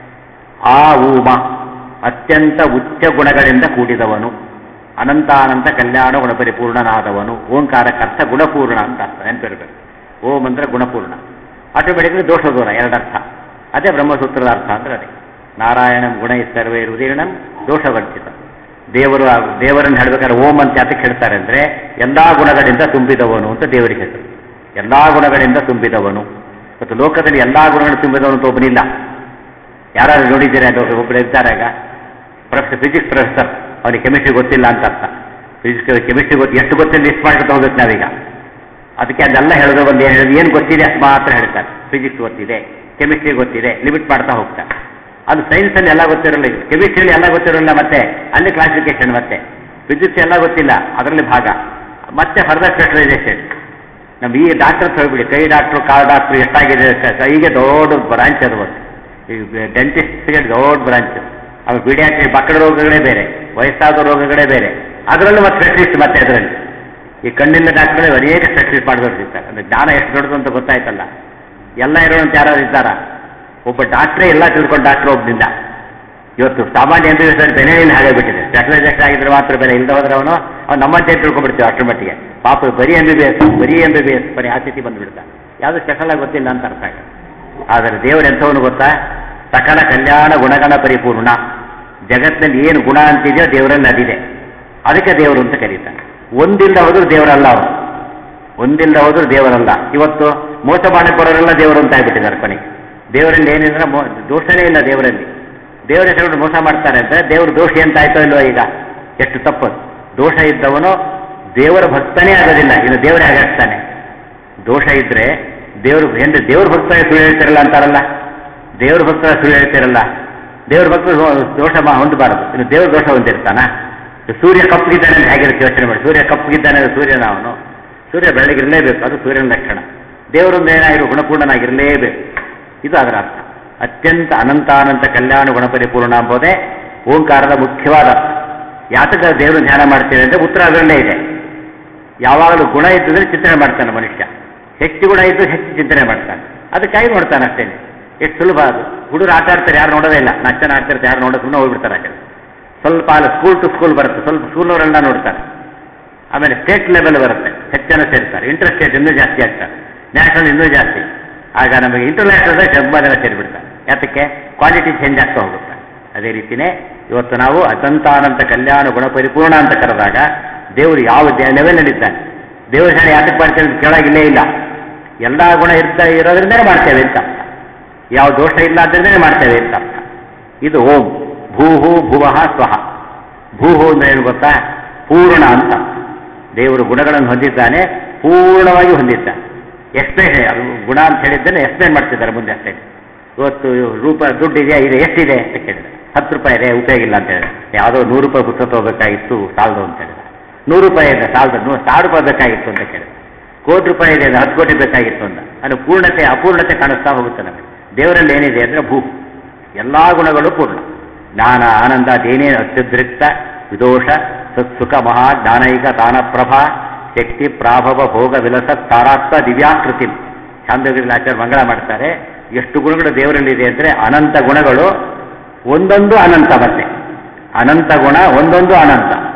ಆ ಊ ಮ ಅತ್ಯಂತ ಉಚ್ಚ ಗುಣಗಳಿಂದ ಕೂಡಿದವನು ಅನಂತಾನಂತ ಕಲ್ಯಾಣ ಗುಣಪರಿಪೂರ್ಣನಾದವನು ಓಂಕಾರಕ್ಕರ್ಥ ಗುಣಪೂರ್ಣ ಅಂತ ಅರ್ಥ ನೆನಪಿರಬೇಕು ಓಂ ಅಂದ್ರೆ ಗುಣಪೂರ್ಣ ಆಟೋಮೆಟಿಕ್ಲಿ ದೋಷ ದೂರ ಎರಡರ್ಥ ಅದೇ ಬ್ರಹ್ಮಸೂತ್ರದ ಅರ್ಥ ಅಂದ್ರೆ ಅದೇ ನಾರಾಯಣಂ ಗುಣ ಸರ್ವೇ ರುದೀರ್ಣಂ ದೋಷವರ್ಜಿತ ದೇವರು ದೇವರನ್ನು ಹೇಳ್ಬೇಕಾದ್ರೆ ಓಂ ಅಂತ ಯಾತಕ್ಕೆ ಹೇಳ್ತಾರೆ ಅಂದ್ರೆ ಎಲ್ಲಾ ಗುಣಗಳಿಂದ ತುಂಬಿದವನು ಅಂತ ದೇವರಿಗೆ ಹೆಸರು ಎಲ್ಲಾ ಗುಣಗಳಿಂದ ತುಂಬಿದವನು ಮತ್ತು ಲೋಕದಲ್ಲಿ ಎಲ್ಲಾ ಗುಣಗಳು ತುಂಬಿದವನು ಅಂತ ಒಬ್ಬನಿಲ್ಲ ಯಾರು ನೋಡಿದ್ದೀರಾ ಒಬ್ಬರು ಇರ್ತಾರೆ ಈಗ ಪ್ರೊಫೆಸರ್ ಫಿಸಿಕ್ಸ್ ಪ್ರೊಫೆಸರ್ ಅವನಿಗೆ ಕೆಮಿಸ್ಟ್ರಿ ಗೊತ್ತಿಲ್ಲ ಅಂತ ಅರ್ಥ ಫಿಸಿಕ್ಸ್ ಕೆಮಿಸ್ಟ್ರಿ ಗೊತ್ತು ಎಷ್ಟು ಗೊತ್ತಿಲ್ಲ ಲಿಸ್ಟ್ ಮಾಡ್ಕೊತ ಹೋಗ್ಬೇಕು ನಾವೀಗ ಅದಕ್ಕೆ ಅದೆಲ್ಲ ಹೇಳಿದ್ರೆ ಒಂದು ಏನು ಏನು ಗೊತ್ತಿದೆ ಅಷ್ಟು ಮಾತ್ರ ಹೇಳ್ತಾರೆ ಫಿಸಿಕ್ಸ್ ಗೊತ್ತಿದೆ ಕೆಮಿಸ್ಟ್ರಿ ಗೊತ್ತಿದೆ ಲಿಮಿಟ್ ಮಾಡ್ತಾ ಹೋಗ್ತಾರೆ ಅದು ಸೈನ್ಸಲ್ಲಿ ಎಲ್ಲ ಗೊತ್ತಿರಲ್ಲ ಕೆಮಿಸ್ಟ್ರಿಯಲ್ಲಿ ಎಲ್ಲ ಗೊತ್ತಿರಲ್ಲ ಮತ್ತೆ ಅಲ್ಲಿ ಕ್ಲಾಸಿಫಿಕೇಶನ್ ಮತ್ತೆ ಫಿಸಿಕ್ಸ್ ಎಲ್ಲ ಗೊತ್ತಿಲ್ಲ ಅದರಲ್ಲಿ ಭಾಗ ಮತ್ತೆ ಫರ್ದರ್ ಸ್ಪೆಷಲೈಸೇಷನ್ ನಮ್ಮ ಈ ಡಾಕ್ಟರ್ ಹೇಳ್ಬಿಡಿ ಕೈ ಡಾಕ್ಟ್ರು ಕಾಲ್ ಡಾಕ್ಟ್ರು ಎಷ್ಟಾಗಿದೆ ಕೈಗೆ ದೊಡ್ಡ ಬ್ರಾಂಚ್ ಅದು ಒಂದು ಈ ಡೆಂಟಿಸ್ಟ್ಗೆ ದೊಡ್ಡ ಬ್ರಾಂಚ್ ಆಮೇಲೆ ಪೀಡಿಯಾಟ್ರಿ ಮಕ್ಕಳ ರೋಗಗಳೇ ಬೇರೆ ವಯಸ್ಸಾದ ರೋಗಗಳೇ ಬೇರೆ ಅದರಲ್ಲೂ ಮತ್ತೆ ಸ್ಪೆಷಲಿಸ್ಟ್ ಮತ್ತೆ ಅದರಲ್ಲಿ ಈ ಕಣ್ಣಿನ ಡಾಕ್ಟರ್ ಅನೇಕ ಸ್ಪೆಷಲಿಸ್ಟ್ ಮಾಡಿದವರು ಇರ್ತಾರೆ ಅಂದ್ರೆ ಜ್ಞಾನ ಎಷ್ಟು ದೊಡ್ಡದು ಅಂತ ಗೊತ್ತಾಯ್ತಲ್ಲ ಎಲ್ಲ ಇರೋಂತ ಯಾರು ಇದ್ದಾರಾ ಒಬ್ಬ ಡಾಕ್ಟ್ರೇ ಎಲ್ಲ ತಿಳ್ಕೊಂಡು ಡಾಕ್ಟರ್ ಒಬ್ಬನಿಂದ ಇವತ್ತು ಸಾಮಾನ್ಯ ಎಂ ಬಿ ಎಸ್ ಬೆಲೆ ಇಲ್ಲ ಹಾಗೆ ಬಿಟ್ಟಿದೆ ಸ್ಪೆಷಲೈಸೇಷನ್ ಆಗಿದ್ರೆ ಮಾತ್ರ ಬೆಲೆ ಇಲ್ಲದೆ ಹೋದ್ರೆ ಅವನು ಅವ್ನು ನಮ್ಮಂತೆ ತಿಳ್ಕೊಂಡ್ಬಿಡ್ತೀವಿ ಅಷ್ಟರ ಮಟ್ಟಿಗೆ ಪಾಪ ಬರೀ ಎಂ ಬಿ ಬಿ ಎಸ್ ಬರೀ ಎಂ ಬಿ ಬಿ ಎಸ್ ಬರೀ ಆ ಸ್ಥಿತಿ ಬಂದ್ಬಿಡ್ತಾನೆ ಯಾವುದು ಸ್ಪೆಷಲ್ ಆಗಿ ಗೊತ್ತಿಲ್ಲ ಅಂತ ಅರ್ಥ ಆಗ ಆದರೆ ದೇವರು ಎಂಥವನು ಗೊತ್ತಾ ಸಕಲ ಕಲ್ಯಾಣ ಗುಣಗಣ ಪರಿಪೂರ್ಣ ಜಗತ್ತಿನಲ್ಲಿ ಏನು ಗುಣ ಅಂತಿದೆಯೋ ದೇವರಲ್ಲಿ ಅದಿದೆ ಅದಕ್ಕೆ ದೇವರು ಅಂತ ಕರೀತಾನೆ ಒಂದಿಲ್ಲ ಹೋದ್ರು ದೇವರಲ್ಲ ಅವರು ಒಂದಿಲ್ಲ ಹೋದ್ರು ದೇವರಲ್ಲ ಇವತ್ತು ಮೋಸ ಮಾಡಕ್ಕೆ ಬರೋರೆಲ್ಲ ದೇವರು ಅಂತ ಆಗ್ಬಿಟ್ಟಿದ್ದಾರೆ ಕೊನೆಗೆ ದೇವರಲ್ಲಿ ಏನಿದ್ರೆ ಮೋ ದೋಷನೇ ಇಲ್ಲ ದೇವರಲ್ಲಿ ದೇವರ ಹೆಸರು ಮೋಸ ಮಾಡ್ತಾರೆ ಅಂದ್ರೆ ದೇವರು ದೋಷಿ ಅಂತ ಆಯ್ತೋ ಇಲ್ವೋ ಈಗ ಎಷ್ಟು ತಪ್ಪು ದೋಷ ಇದ್ದವನು ದೇವರ ಭಕ್ತನೇ ಆಗೋದಿಲ್ಲ ಇನ್ನು ದೇವರೇ ಹಾಗಾಗ್ತಾನೆ ದೋಷ ಇದ್ರೆ ದೇವರು ಅಂದ್ರೆ ದೇವ್ರ ಭಕ್ತರ ಸುಳ್ಳು ಹೇಳ್ತಿರಲ್ಲ ಅಂತಾರಲ್ಲ ದೇವ್ರ ಭಕ್ತರ ಸುಳ್ಳು ಹೇಳ್ತಿರಲ್ಲ ದೇವ್ರ ಭಕ್ತರು ದೋಷ ಹೊಂದಬಾರದು ಇನ್ನು ದೇವ್ರ ದೋಷ ಹೊಂದಿರ್ತಾನ ಸೂರ್ಯ ಕಪ್ಪಗಿದ್ದಾನೆ ಅಂತ ಹೇಗಿರುತ್ತೆ ಯೋಚನೆ ಮಾಡಿ ಸೂರ್ಯ ಕಪ್ಪಗಿದ್ದಾನೆ ಅಂದ್ರೆ ಸೂರ್ಯನ ಅವನು ಸೂರ್ಯ ಬೆಳಗಿರಲೇಬೇಕು ಅದು ಸೂರ್ಯನ ಲಕ್ಷಣ ದೇವರೊಂದು ಏನಾಗಿರೋ ಗುಣಪೂರ್ಣನಾಗಿರಲೇಬೇಕು ಇದು ಅದರ ಅರ್ಥ ಅತ್ಯಂತ ಅನಂತಾನಂತ ಕಲ್ಯಾಣ ಗುಣಪರಿಪೂರ್ಣ ಎಂಬುದೇ ಓಂಕಾರದ ಮುಖ್ಯವಾದ ಅರ್ಥ ಯಾತಕ ದೇವರು ಧ್ಯಾನ ಮಾಡ್ತೇವೆ ಅಂದರೆ ಉತ್ತರ ಅದರಲ್ಲೇ ಇದೆ ಯಾವಾಗಲೂ ಗುಣ ಇದ್ದರೆ ಚಿಂತನೆ ಮಾಡ್ತಾನೆ ಮನುಷ್ಯ ಹೆಚ್ಚು ಗುಣ ಇದ್ದು ಹೆಚ್ಚು ಚಿಂತನೆ ಮಾಡ್ತಾನೆ ಅದಕ್ಕಾಗಿ ನೋಡ್ತಾನೆ ಅಷ್ಟೇ ಎಷ್ಟು ಸುಲಭ ಅದು ಹುಡುಗರು ಆಟ ಆಡ್ತಾರೆ ಯಾರು ನೋಡೋದೇ ಇಲ್ಲ ನಾಲ್ಕು ಜನ ಆಡ್ತಿರ್ತಾರೆ ಯಾರು ನೋಡೋದು ಸುಮ್ಮನೆ ಹೋಗ್ಬಿಡ್ತಾರೆ ಆ ಕಡೆ ಸ್ವಲ್ಪ ಅಲ್ಲ ಸ್ಕೂಲ್ ಟು ಸ್ಕೂಲ್ ಬರುತ್ತೆ ಸ್ವಲ್ಪ ಸ್ಕೂಲ್ನವರೆಲ್ಲ ನೋಡ್ತಾರೆ ಆಮೇಲೆ ಸ್ಟೇಟ್ ಲೆವೆಲ್ ಬರುತ್ತೆ ಹೆಚ್ಚು ಜನ ಸೇರ್ತಾರೆ ಇಂಟರ್ ಸ್ಟೇಟ್ ಇನ್ನೂ ಜಾಸ್ತಿ ಆಗ್ತಾರೆ ನ್ಯಾಷನಲ್ ಇನ್ನೂ ಜಾಸ್ತಿ ಆಗ ನಮಗೆ ಇಂಟರ್ನ್ಯಾಷನಲ್ ತುಂಬ ಜನ ಸೇರಿಬಿಡ್ತಾರೆ ಯಾತಕ್ಕೆ ಕ್ವಾಲಿಟಿ ಚೇಂಜ್ ಆಗ್ತಾ ಹೋಗುತ್ತೆ ಅದೇ ರೀತಿಯೇ ಇವತ್ತು ನಾವು ಅದಂತಾನಂತ ಕಲ್ಯಾಣ ಗುಣ ಪರಿಪೂರ್ಣ ಅಂತ ಕರೆದಾಗ ದೇವರು ಯಾವ ಲೆವೆಲ್ನಲ್ಲಿದ್ದಾನೆ ದೇವರ ಶಾಲೆ ಯಾತಕ್ಕೆ ಮಾಡ್ತೇವೆ ಅಂತ ಕೇಳಾಗಿಲ್ಲೇ ಇಲ್ಲ ಎಲ್ಲ ಗುಣ ಇರ್ತಾ ಇರೋದ್ರಿಂದಲೇ ಮಾಡ್ತೇವೆ ಅಂತ ಯಾವ ದೋಷ ಇಲ್ಲ ಆದ್ರಿಂದಲೇ ಮಾಡ್ತೇವೆ ಅಂತ ಅರ್ಥ ಇದು ಓಂ ಭೂಹು ಭುವಃ ಸ್ವಹ ಭೂಹು ಅಂದ್ರೆ ಏನು ಗೊತ್ತಾ ಪೂರ್ಣ ಅಂತ ದೇವರು ಗುಣಗಳನ್ನು ಹೊಂದಿದ್ದಾನೆ ಪೂರ್ಣವಾಗಿ ಹೊಂದಿದ್ದಾನೆ ಎಕ್ಸ್ಪ್ಲೇನ್ ಅದು ಗುಣ ಅಂತ ಹೇಳಿದ್ದನ್ನು ಎಕ್ಸ್ಪ್ಲೇನ್ ಮಾಡ್ತಿದ್ದಾರೆ ಮುಂದೆ ಅಷ್ಟೇ ಇವತ್ತು ರೂಪ ದುಡ್ಡು ಇದೆಯಾ ಇದೆ ಎಷ್ಟಿದೆ ಅಂತ ಕೇಳಿದೆ ಹತ್ತು ರೂಪಾಯಿ ಇದೆ ಉಪಯೋಗ ಇಲ್ಲ ಅಂತ ಹೇಳಿದೆ ಯಾವುದೋ ನೂರು ರೂಪಾಯಿ ಪುಸ್ತಕ ತಗೋಬೇಕಾಗಿತ್ತು ಸಾಲದು ಅಂತ ಹೇಳಿದೆ ನೂರು ರೂಪಾಯಿ ಇದೆ ಸಾಲದ ನೂರು ಸಾವಿರ ರೂಪಾಯಿ ಬೇಕಾಗಿತ್ತು ಅಂತ ಕೇಳಿದೆ ಕೋಟಿ ರೂಪಾಯಿ ಇದೆ ಹತ್ತು ಕೋಟಿ ಬೇಕಾಗಿತ್ತು ಅಂತ ಅದು ಪೂರ್ಣತೆ ಅಪೂರ್ಣತೆ ಕಾಣಿಸ್ತಾ ಹೋಗುತ್ತೆ ನಮಗೆ ದೇವರಲ್ಲಿ ಏನಿದೆ ಅಂದರೆ ಭೂ ಎಲ್ಲ ಗುಣಗಳು ಪೂರ್ಣ ಜ್ಞಾನ ಆನಂದ ಅದೇನೇ ಅತ್ಯುದ್ರಿಕ್ತ ವಿದೋಷ ಸತ್ಸುಖ ಮಹಾ ಜ್ಞಾನೈಕ ತಾನಪ್ರಭಾ ಶಕ್ತಿ ಪ್ರಾಭವ ಭೋಗ ವಿಲಸ ತಾರಾತ್ಮ ದಿವ್ಯಾಕೃತಿ ಚಾಂದಗಿರಿ ಆಚಾರ್ಯ ಮಂಗಳ ಮಾಡ್ತಾರೆ ಎಷ್ಟು ಗುಣಗಳು ದೇವರಲ್ಲಿದೆ ಅಂದರೆ ಅನಂತ ಗುಣಗಳು ಒಂದೊಂದು ಅನಂತ ಮತ್ತೆ ಅನಂತ ಗುಣ ಒಂದೊಂದು ಅನಂತ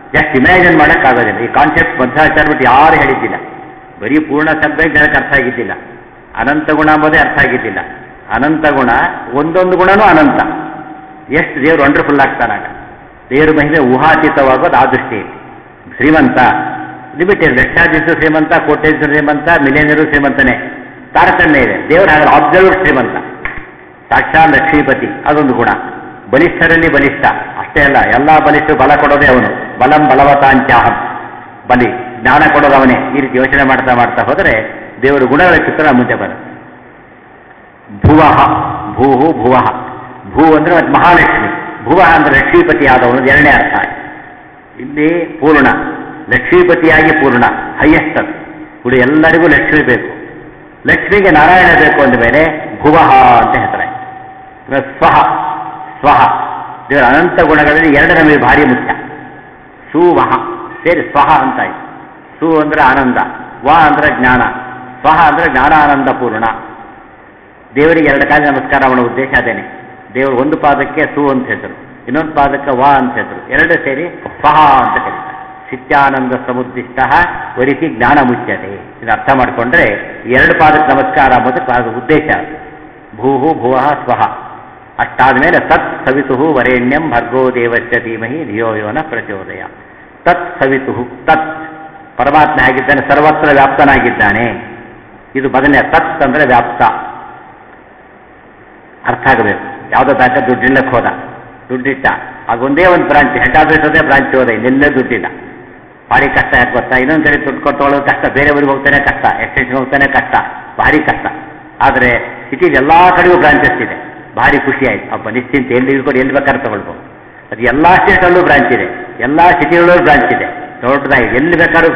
ಜಸ್ಟ್ ಇಮ್ಯಾಜಿನ್ ಮಾಡೋಕ್ಕಾಗೋದಿಲ್ಲ ಈ ಕಾನ್ಸೆಪ್ಟ್ ಮಧ್ವಾಚಾರ ಬಿಟ್ಟು ಯಾರು ಹೇಳಿದ್ದಿಲ್ಲ ಬರೀ ಪೂರ್ಣ ಶಬ್ದ ಜನಕ್ಕೆ ಅರ್ಥ ಆಗಿದ್ದಿಲ್ಲ ಅನಂತ ಗುಣ ಅಂಬೋದೇ ಅರ್ಥ ಆಗಿದ್ದಿಲ್ಲ ಅನಂತ ಗುಣ ಒಂದೊಂದು ಗುಣನೂ ಅನಂತ ಎಷ್ಟು ದೇವರು ವಂಡರ್ಫುಲ್ ಆಗ್ತಾನಾಗ ದೇವರ ಮಹಿಮೆ ಊಹಾತೀತವಾಗೋದು ಆ ದೃಷ್ಟಿಯಲ್ಲಿ ಶ್ರೀಮಂತ ಲಿಮಿಟೆಡ್ ಲಕ್ಷಾಧೀಶರು ಶ್ರೀಮಂತ ಕೋಟ್ಯಾಧೀಶರು ಶ್ರೀಮಂತ ಮಿಲಿಯನರು ಶ್ರೀಮಂತನೇ ತಾರತಮ್ಯ ಇದೆ ದೇವರ ಹಾಗೆ ಅಬ್ಸರ್ವ್ ಶ್ರೀಮಂತ ಸಾಕ್ಷಾತ್ ಲಕ್ಷ್ಮೀಪತಿ ಅದೊಂದು ಗುಣ ಬಲಿಷ್ಠರಲ್ಲಿ ಬಲಿಷ್ಠ ಅಷ್ಟೇ ಅಲ್ಲ ಎಲ್ಲ ಬಲಿಷ್ಠರು ಬಲ ಕೊಡೋದೇ ಅವನು ಬಲಂ ಬಲವತಾಂಚಾಹಂ ಬಲಿ ಜ್ಞಾನ ಕೊಡೋದು ಅವನೇ ಈ ರೀತಿ ಯೋಚನೆ ಮಾಡ್ತಾ ಮಾಡ್ತಾ ಹೋದರೆ ದೇವರ ಗುಣಗಳ ಚಿತ್ರ ಮುಂದೆ ಬರುತ್ತೆ ಭುವಃ ಭೂಹು ಭುವಃ ಭೂ ಅಂದ್ರೆ ಮತ್ತೆ ಮಹಾಲಕ್ಷ್ಮಿ ಭುವ ಅಂದ್ರೆ ಲಕ್ಷ್ಮೀಪತಿ ಆದವನು ಎರಡನೇ ಅರ್ಥ ಇಲ್ಲಿ ಪೂರ್ಣ ಲಕ್ಷ್ಮೀಪತಿಯಾಗಿ ಪೂರ್ಣ ಹೈಯೆಸ್ಟ್ ಅದು ಹುಡು ಎಲ್ಲರಿಗೂ ಲಕ್ಷ್ಮಿ ಬೇಕು ಲಕ್ಷ್ಮಿಗೆ ನಾರಾಯಣ ಬೇಕು ಅಂದ ಮೇಲೆ ಭುವಃ ಅಂತ ಹೇಳ್ತಾರೆ ಸ್ವಹ ಸ್ವಹ ದೇವರ ಅನಂತ ಗುಣಗಳಲ್ಲಿ ಎರಡು ನಮಗೆ ಭಾರಿ ಮುಖ್ಯ ಸುವಹ ಸೇರಿ ಸ್ವಹ ಅಂತ ಇದೆ ಸು ಅಂದ್ರೆ ಆನಂದ ವ ಅಂದ್ರೆ ಜ್ಞಾನ ಸ್ವಹ ಅಂದ್ರೆ ಜ್ಞಾನಾನಂದ ಪೂರ್ಣ ದೇವರಿಗೆ ಎರಡು ಕಾಲ ನಮಸ್ಕಾರ ಮಾಡೋ ಉದ್ದೇಶ ಅದೇನೆ ದೇವರು ಒಂದು ಪಾದಕ್ಕೆ ಸು ಅಂತ ಹೆಸರು ಇನ್ನೊಂದು ಪಾದಕ್ಕೆ ವಾ ಅಂತ ಹೆಸರು ಎರಡು ಸೇರಿ ಸ್ವಹ ಅಂತ ಕರೀತಾರೆ ಶಿತ್ಯಾನಂದ ಸಮುದ್ದಿಷ್ಟ ವರಿಸಿ ಜ್ಞಾನ ಮುಚ್ಯತೆ ಇದು ಅರ್ಥ ಮಾಡಿಕೊಂಡ್ರೆ ಎರಡು ಪಾದಕ್ಕೆ ನಮಸ್ಕಾರ ಅಂಬುದಕ್ಕೆ ಅದು ಉದ್ದೇಶ ಅದು ಭೂಹು ಭುವಃ ಸ್ವಹ ಅಷ್ಟಾದ ಮೇಲೆ ತತ್ ಸವಿತು ವರೇಣ್ಯಂ ಭರ್ಗೋ ದೇವಸ್ಯ ಧೀಮಹಿ ಧಿಯೋ ಯೋನ ಪ್ರಚೋದಯ ತತ್ ಸವಿತು ತತ್ ಪರಮಾತ್ಮ ಆಗಿದ್ದಾನೆ ಸರ್ವತ್ರ ವ್ಯಾಪ್ತನಾಗಿದ್ದಾನೆ ಇದು ಮೊದಲನೇ ತತ್ ಅಂದ್ರೆ ವ್ಯಾಪ್ತ ಅರ್ಥ ಆಗಬೇಕು ಯಾವುದೋ ತನಕ ದುಡ್ಡಿಲ್ಲಕ್ಕೆ ಹೋದ ದುಡ್ಡಿಟ್ಟ ಆಗೊಂದೇ ಒಂದು ಬ್ರಾಂಚ್ ಹೆಡ್ ಆಫೀಸ್ ಅದೇ ಬ್ರಾಂಚ್ ಹೋದ ಇನ್ನೆಲ್ಲೇ ದುಡ್ಡಿಲ್ಲ ಭಾರಿ ಕಷ್ಟ ಯಾಕೆ ಗೊತ್ತಾ ಇನ್ನೊಂದು ಕಡೆ ದುಡ್ಡು ಕೊಟ್ಟೊಳೋದು ಕಷ್ಟ ಬೇರೆ ಊರಿಗೆ ಹೋಗ್ತಾನೆ ಕಷ್ಟ ಎಕ್ಸ್ಟೆನ್ಷನ್ ಹೋಗ್ತಾನೆ ಕಷ್ಟ ಭಾರಿ ಕಷ್ಟ ಆದರೆ ಸಿಟಿಲಿ ಎಲ್ಲ ಕಡೆಯೂ ಬ್ರಾಂಚಸ್ ಇದೆ ಭಾರಿ ಖುಷಿ ಆಯ್ತು ಅಪ್ಪ ನಿಶ್ಚಿಂತ ಎಲ್ಲಿ ಇಳ್ಕೊಂಡು ಎಲ್ಲಿ ಬೇಕಾದ್ರೆ ತಗೊಳ್ಬೋದು ಅದು ಎಲ್ಲ ಸ್ಟೇಟಲ್ಲೂ ಬ್ರಾಂಚ್ ಇದೆ ಎಲ್ಲ ಸಿಟಿಗಳಲ್ಲೂ ಬ್ರಾಂಚ್ ಇದೆ ದೊಡ್ಡದಾಗಿ ಎಲ್ಲಿ ಬೇಕಾದ್ರೂ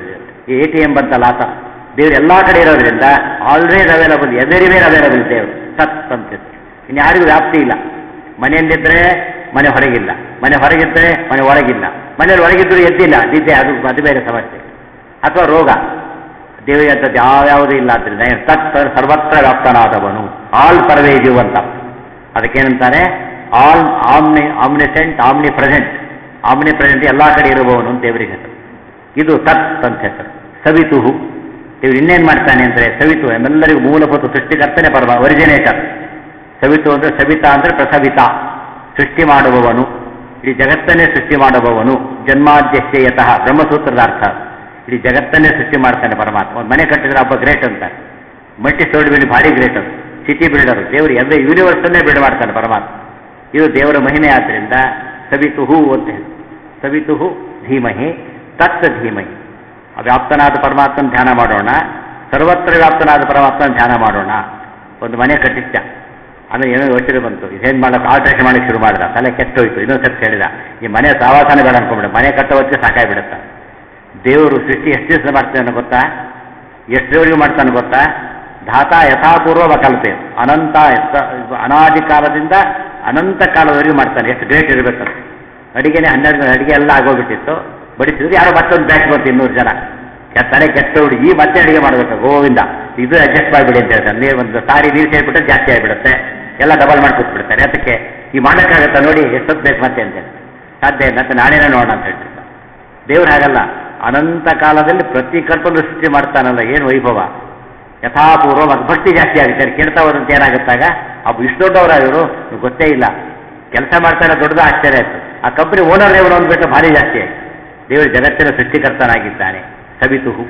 ಎ ಟಿ ಎಂ ಬಂತಲ್ಲ ಆತ ದೇವ್ರು ಎಲ್ಲ ಕಡೆ ಇರೋದ್ರಿಂದ ಆಲ್ವೇಸ್ ಅವೈಲಬಲ್ ಎವರಿವೇರ್ ಅವೈಲಬಲ್ ದೇವರು ಸತ್ ಅಂತ ಇನ್ನು ಯಾರಿಗೂ ವ್ಯಾಪ್ತಿ ಇಲ್ಲ ಮನೆಯಲ್ಲಿದ್ದರೆ ಮನೆ ಹೊರಗಿಲ್ಲ ಮನೆ ಹೊರಗಿದ್ದರೆ ಮನೆ ಒಳಗಿಲ್ಲ ಮನೆಯಲ್ಲಿ ಒಳಗಿದ್ದರೂ ಎದ್ದಿಲ್ಲ ನಿದ್ದೆ ಅದು ಅದು ಬೇರೆ ಸಮಸ್ಯೆ ಅಥವಾ ರೋಗ ದೇವರಿಗೆ ಅಂಥದ್ದು ಯಾವ್ಯಾವುದೂ ಇಲ್ಲ ಆದ್ದರಿಂದ ತತ್ ಸರ್ವತ್ರ ವ್ಯಾಪ್ತನಾದವನು ಆಲ್ ಪರ್ವೇಜಿವ್ ಅಂತ ಅದಕ್ಕೇನಂತಾನೆ all omni omniscient omnipresent omnipresent ಎಲ್ಲ ಕಡೆ ಇರುವವನು ಅಂತ ದೇವರಿಗೆ ಹೆಸರು ಇದು ತತ್ ಅಂತ ಹೆಸರು ಸವಿತುಹು ಇವ್ರು ಇನ್ನೇನು ಮಾಡ್ತಾನೆ ಅಂದರೆ ಸವಿತು ನಮ್ಮೆಲ್ಲರಿಗೂ ಮೂಲಭೂತ ಸೃಷ್ಟಿಕರ್ತನೆ ಪರಮ ಒರಿಜಿನೇಟರ್ ಸವಿತು ಅಂದರೆ ಸವಿತಾ ಅಂದರೆ ಪ್ರಸವಿತ ಸೃಷ್ಟಿ ಮಾಡುವವನು ಇಡೀ ಜಗತ್ತನ್ನೇ ಸೃಷ್ಟಿ ಮಾಡುವವನು ಜನ್ಮಾದ್ಯಶ್ಚಯತಃ ಬ್ರಹ್ಮಸೂತ್ರದ ಅರ್ಥ ಇಡೀ ಜಗತ್ತನ್ನೇ ಸೃಷ್ಟಿ ಮಾಡ್ತಾನೆ ಪರಮಾತ್ಮ ಒಂದು ಮನೆ ಕಟ್ಟಿದ್ರೆ ಹಬ್ಬ ಗ್ರೇಟ್ ಅಂತಾರೆ ಮಲ್ಟಿ ಸ್ಟೋರಿ ಬಿಲ್ಡ್ ಭಾರಿ ಗ್ರೇಟ್ ಅದು ಸಿಟಿ ಬಿಲ್ಡರ್ ದೇವರು ಎಲ್ಲ ಯೂನಿವರ್ಸನ್ನೇ ಬಿಲ್ಡ್ ಮಾಡ್ತಾನೆ ಪರಮಾತ್ಮ ಇದು ದೇವರ ಮಹಿಮೆ ಆದ್ದರಿಂದ ಸವಿತುಹು ಅಂತ ಹೇಳಿ ಸವಿತುಹು ಧೀಮಹಿ ತತ್ ಧೀಮಹಿ ವ್ಯಾಪ್ತನಾದ ಪರಮಾತ್ಮನ ಧ್ಯಾನ ಮಾಡೋಣ ಸರ್ವತ್ರ ವ್ಯಾಪ್ತನಾದ ಪರಮಾತ್ಮನ ಧ್ಯಾನ ಮಾಡೋಣ ಒಂದು ಮನೆ ಕಟ್ಟಿಸ್ತ ಆಮೇಲೆ ಏನೋ ಯೋಚನೆ ಬಂತು ಇದೇನು ಮಾಡೋಕೆ ಆಲ್ಟ್ರೇಷನ್ ಮಾಡಕ್ಕೆ ಶುರು ಮಾಡಿದ ತಲೆ ಕೆಟ್ಟೋಯ್ತು ಇನ್ನೊಂದು ಸರ್ತಿ ಹೇಳಿದ ಈ ಮನೆ ಸಾವಾಸನೆ ಬೇಡ ಅನ್ಕೊಂಬಿಡ ಮನೆ ಕಟ್ಟೋದಕ್ಕೆ ಸಾಕಾಗ್ಬಿಡುತ್ತೆ ದೇವರು ಸೃಷ್ಟಿ ಎಷ್ಟು ದಿವಸ ಮಾಡ್ತಾನೆ ಗೊತ್ತಾ ಎಷ್ಟರವರೆಗೂ ಮಾಡ್ತಾನೆ ಗೊತ್ತಾ ಧಾತ ಯಥಾಪೂರ್ವ ವಕಲ್ಪೆ ಅನಂತ ಯಥ- ಅನಾದಿ ಕಾಲದಿಂದ ಅನಂತ ಕಾಲದವರೆಗೂ ಮಾಡ್ತಾನೆ ಎಷ್ಟು ಗ್ರೇಟ್ ಇರಬೇಕು ಅಡಿಗೆನೆ ಹನ್ನೆರಡು ಅಡಿಗೆ ಎಲ್ಲ ಆಗೋಗ್ಬಿಟ್ಟಿತ್ತು ಬಡಿಸಿದ್ರು ಯಾರೋ ಮತ್ತೊಂದು ಬ್ಯಾಚ್ ಬಂತು ಇನ್ನೂರು ಜನ ಕೆ- ತಲೆ ಕೆಟ್ಟ ಹುಡುಗಿ ಈ ಮತ್ತೆ ಅಡಿಗೆ ಮಾಡಬೇಕು ಗೋವಿಂದ ಇದು ಅಡ್ಜಸ್ಟ್ ಮಾಡಿಬಿಡಿ ಅಂತ ಹೇಳ್ತಾರೆ ನೀರು ಒಂದು ಸಾರಿ ನೀರು ಸೇರಿಬಿಟ್ರೆ ಜಾಸ್ತಿ ಆಗಿಬಿಡುತ್ತೆ ಎಲ್ಲ ಡಬಲ್ ಮಾಡಿ ಕೂತ್ಬಿಡ್ತಾರೆ ಅದಕ್ಕೆ ಈ ಮಾಡೋಕ್ಕಾಗತ್ತಾ ನೋಡಿ ಎಷ್ಟೊತ್ತು ಬೇಕು ಮತ್ತೆ ಅಂತ ಹೇಳಿ ಸಾಧ್ಯ ಇಲ್ಲ ಅಂತ ನಾನೇನೇ ನೋಡೋಣ ಅಂತ ಹೇಳ್ತಿದ್ದ ದೇವ್ರು ಹಾಗಲ್ಲ ಅನಂತ ಕಾಲದಲ್ಲಿ ಪ್ರತಿ ಕಲ್ಪನೂ ಸೃಷ್ಟಿ ಮಾಡ್ತಾನಲ್ಲ ಏನು ವೈಭವ ಯಥಾಪೂರ್ವ ಮತ್ತು ಭಕ್ತಿ ಜಾಸ್ತಿ ಆಗುತ್ತೆ ಅವ್ರು ಕೇಳ್ತಾ ಹೋದಂತೆ ಏನಾಗುತ್ತಾಗ ಅಬ್ಬ ಇಷ್ಟು ದೊಡ್ಡವರ ಇವರು ಗೊತ್ತೇ ಇಲ್ಲ ಕೆಲಸ ಮಾಡ್ತಾರೆ ದೊಡ್ಡದ ಆಶ್ಚರ್ಯ ಆಯ್ತು ಆ ಕಂಪನಿ ಓನರ್ ದೇವರು ಅಂದ್ಬಿಟ್ಟು ಭಾರಿ ಜಾಸ್ತಿ ಆಯ್ತು ದೇವರು ಜಗತ್ತಿನ ಸೃಷ್ಟಿಕರ್ತನಾಗಿದ್ದಾನೆ ಸವಿತುಹು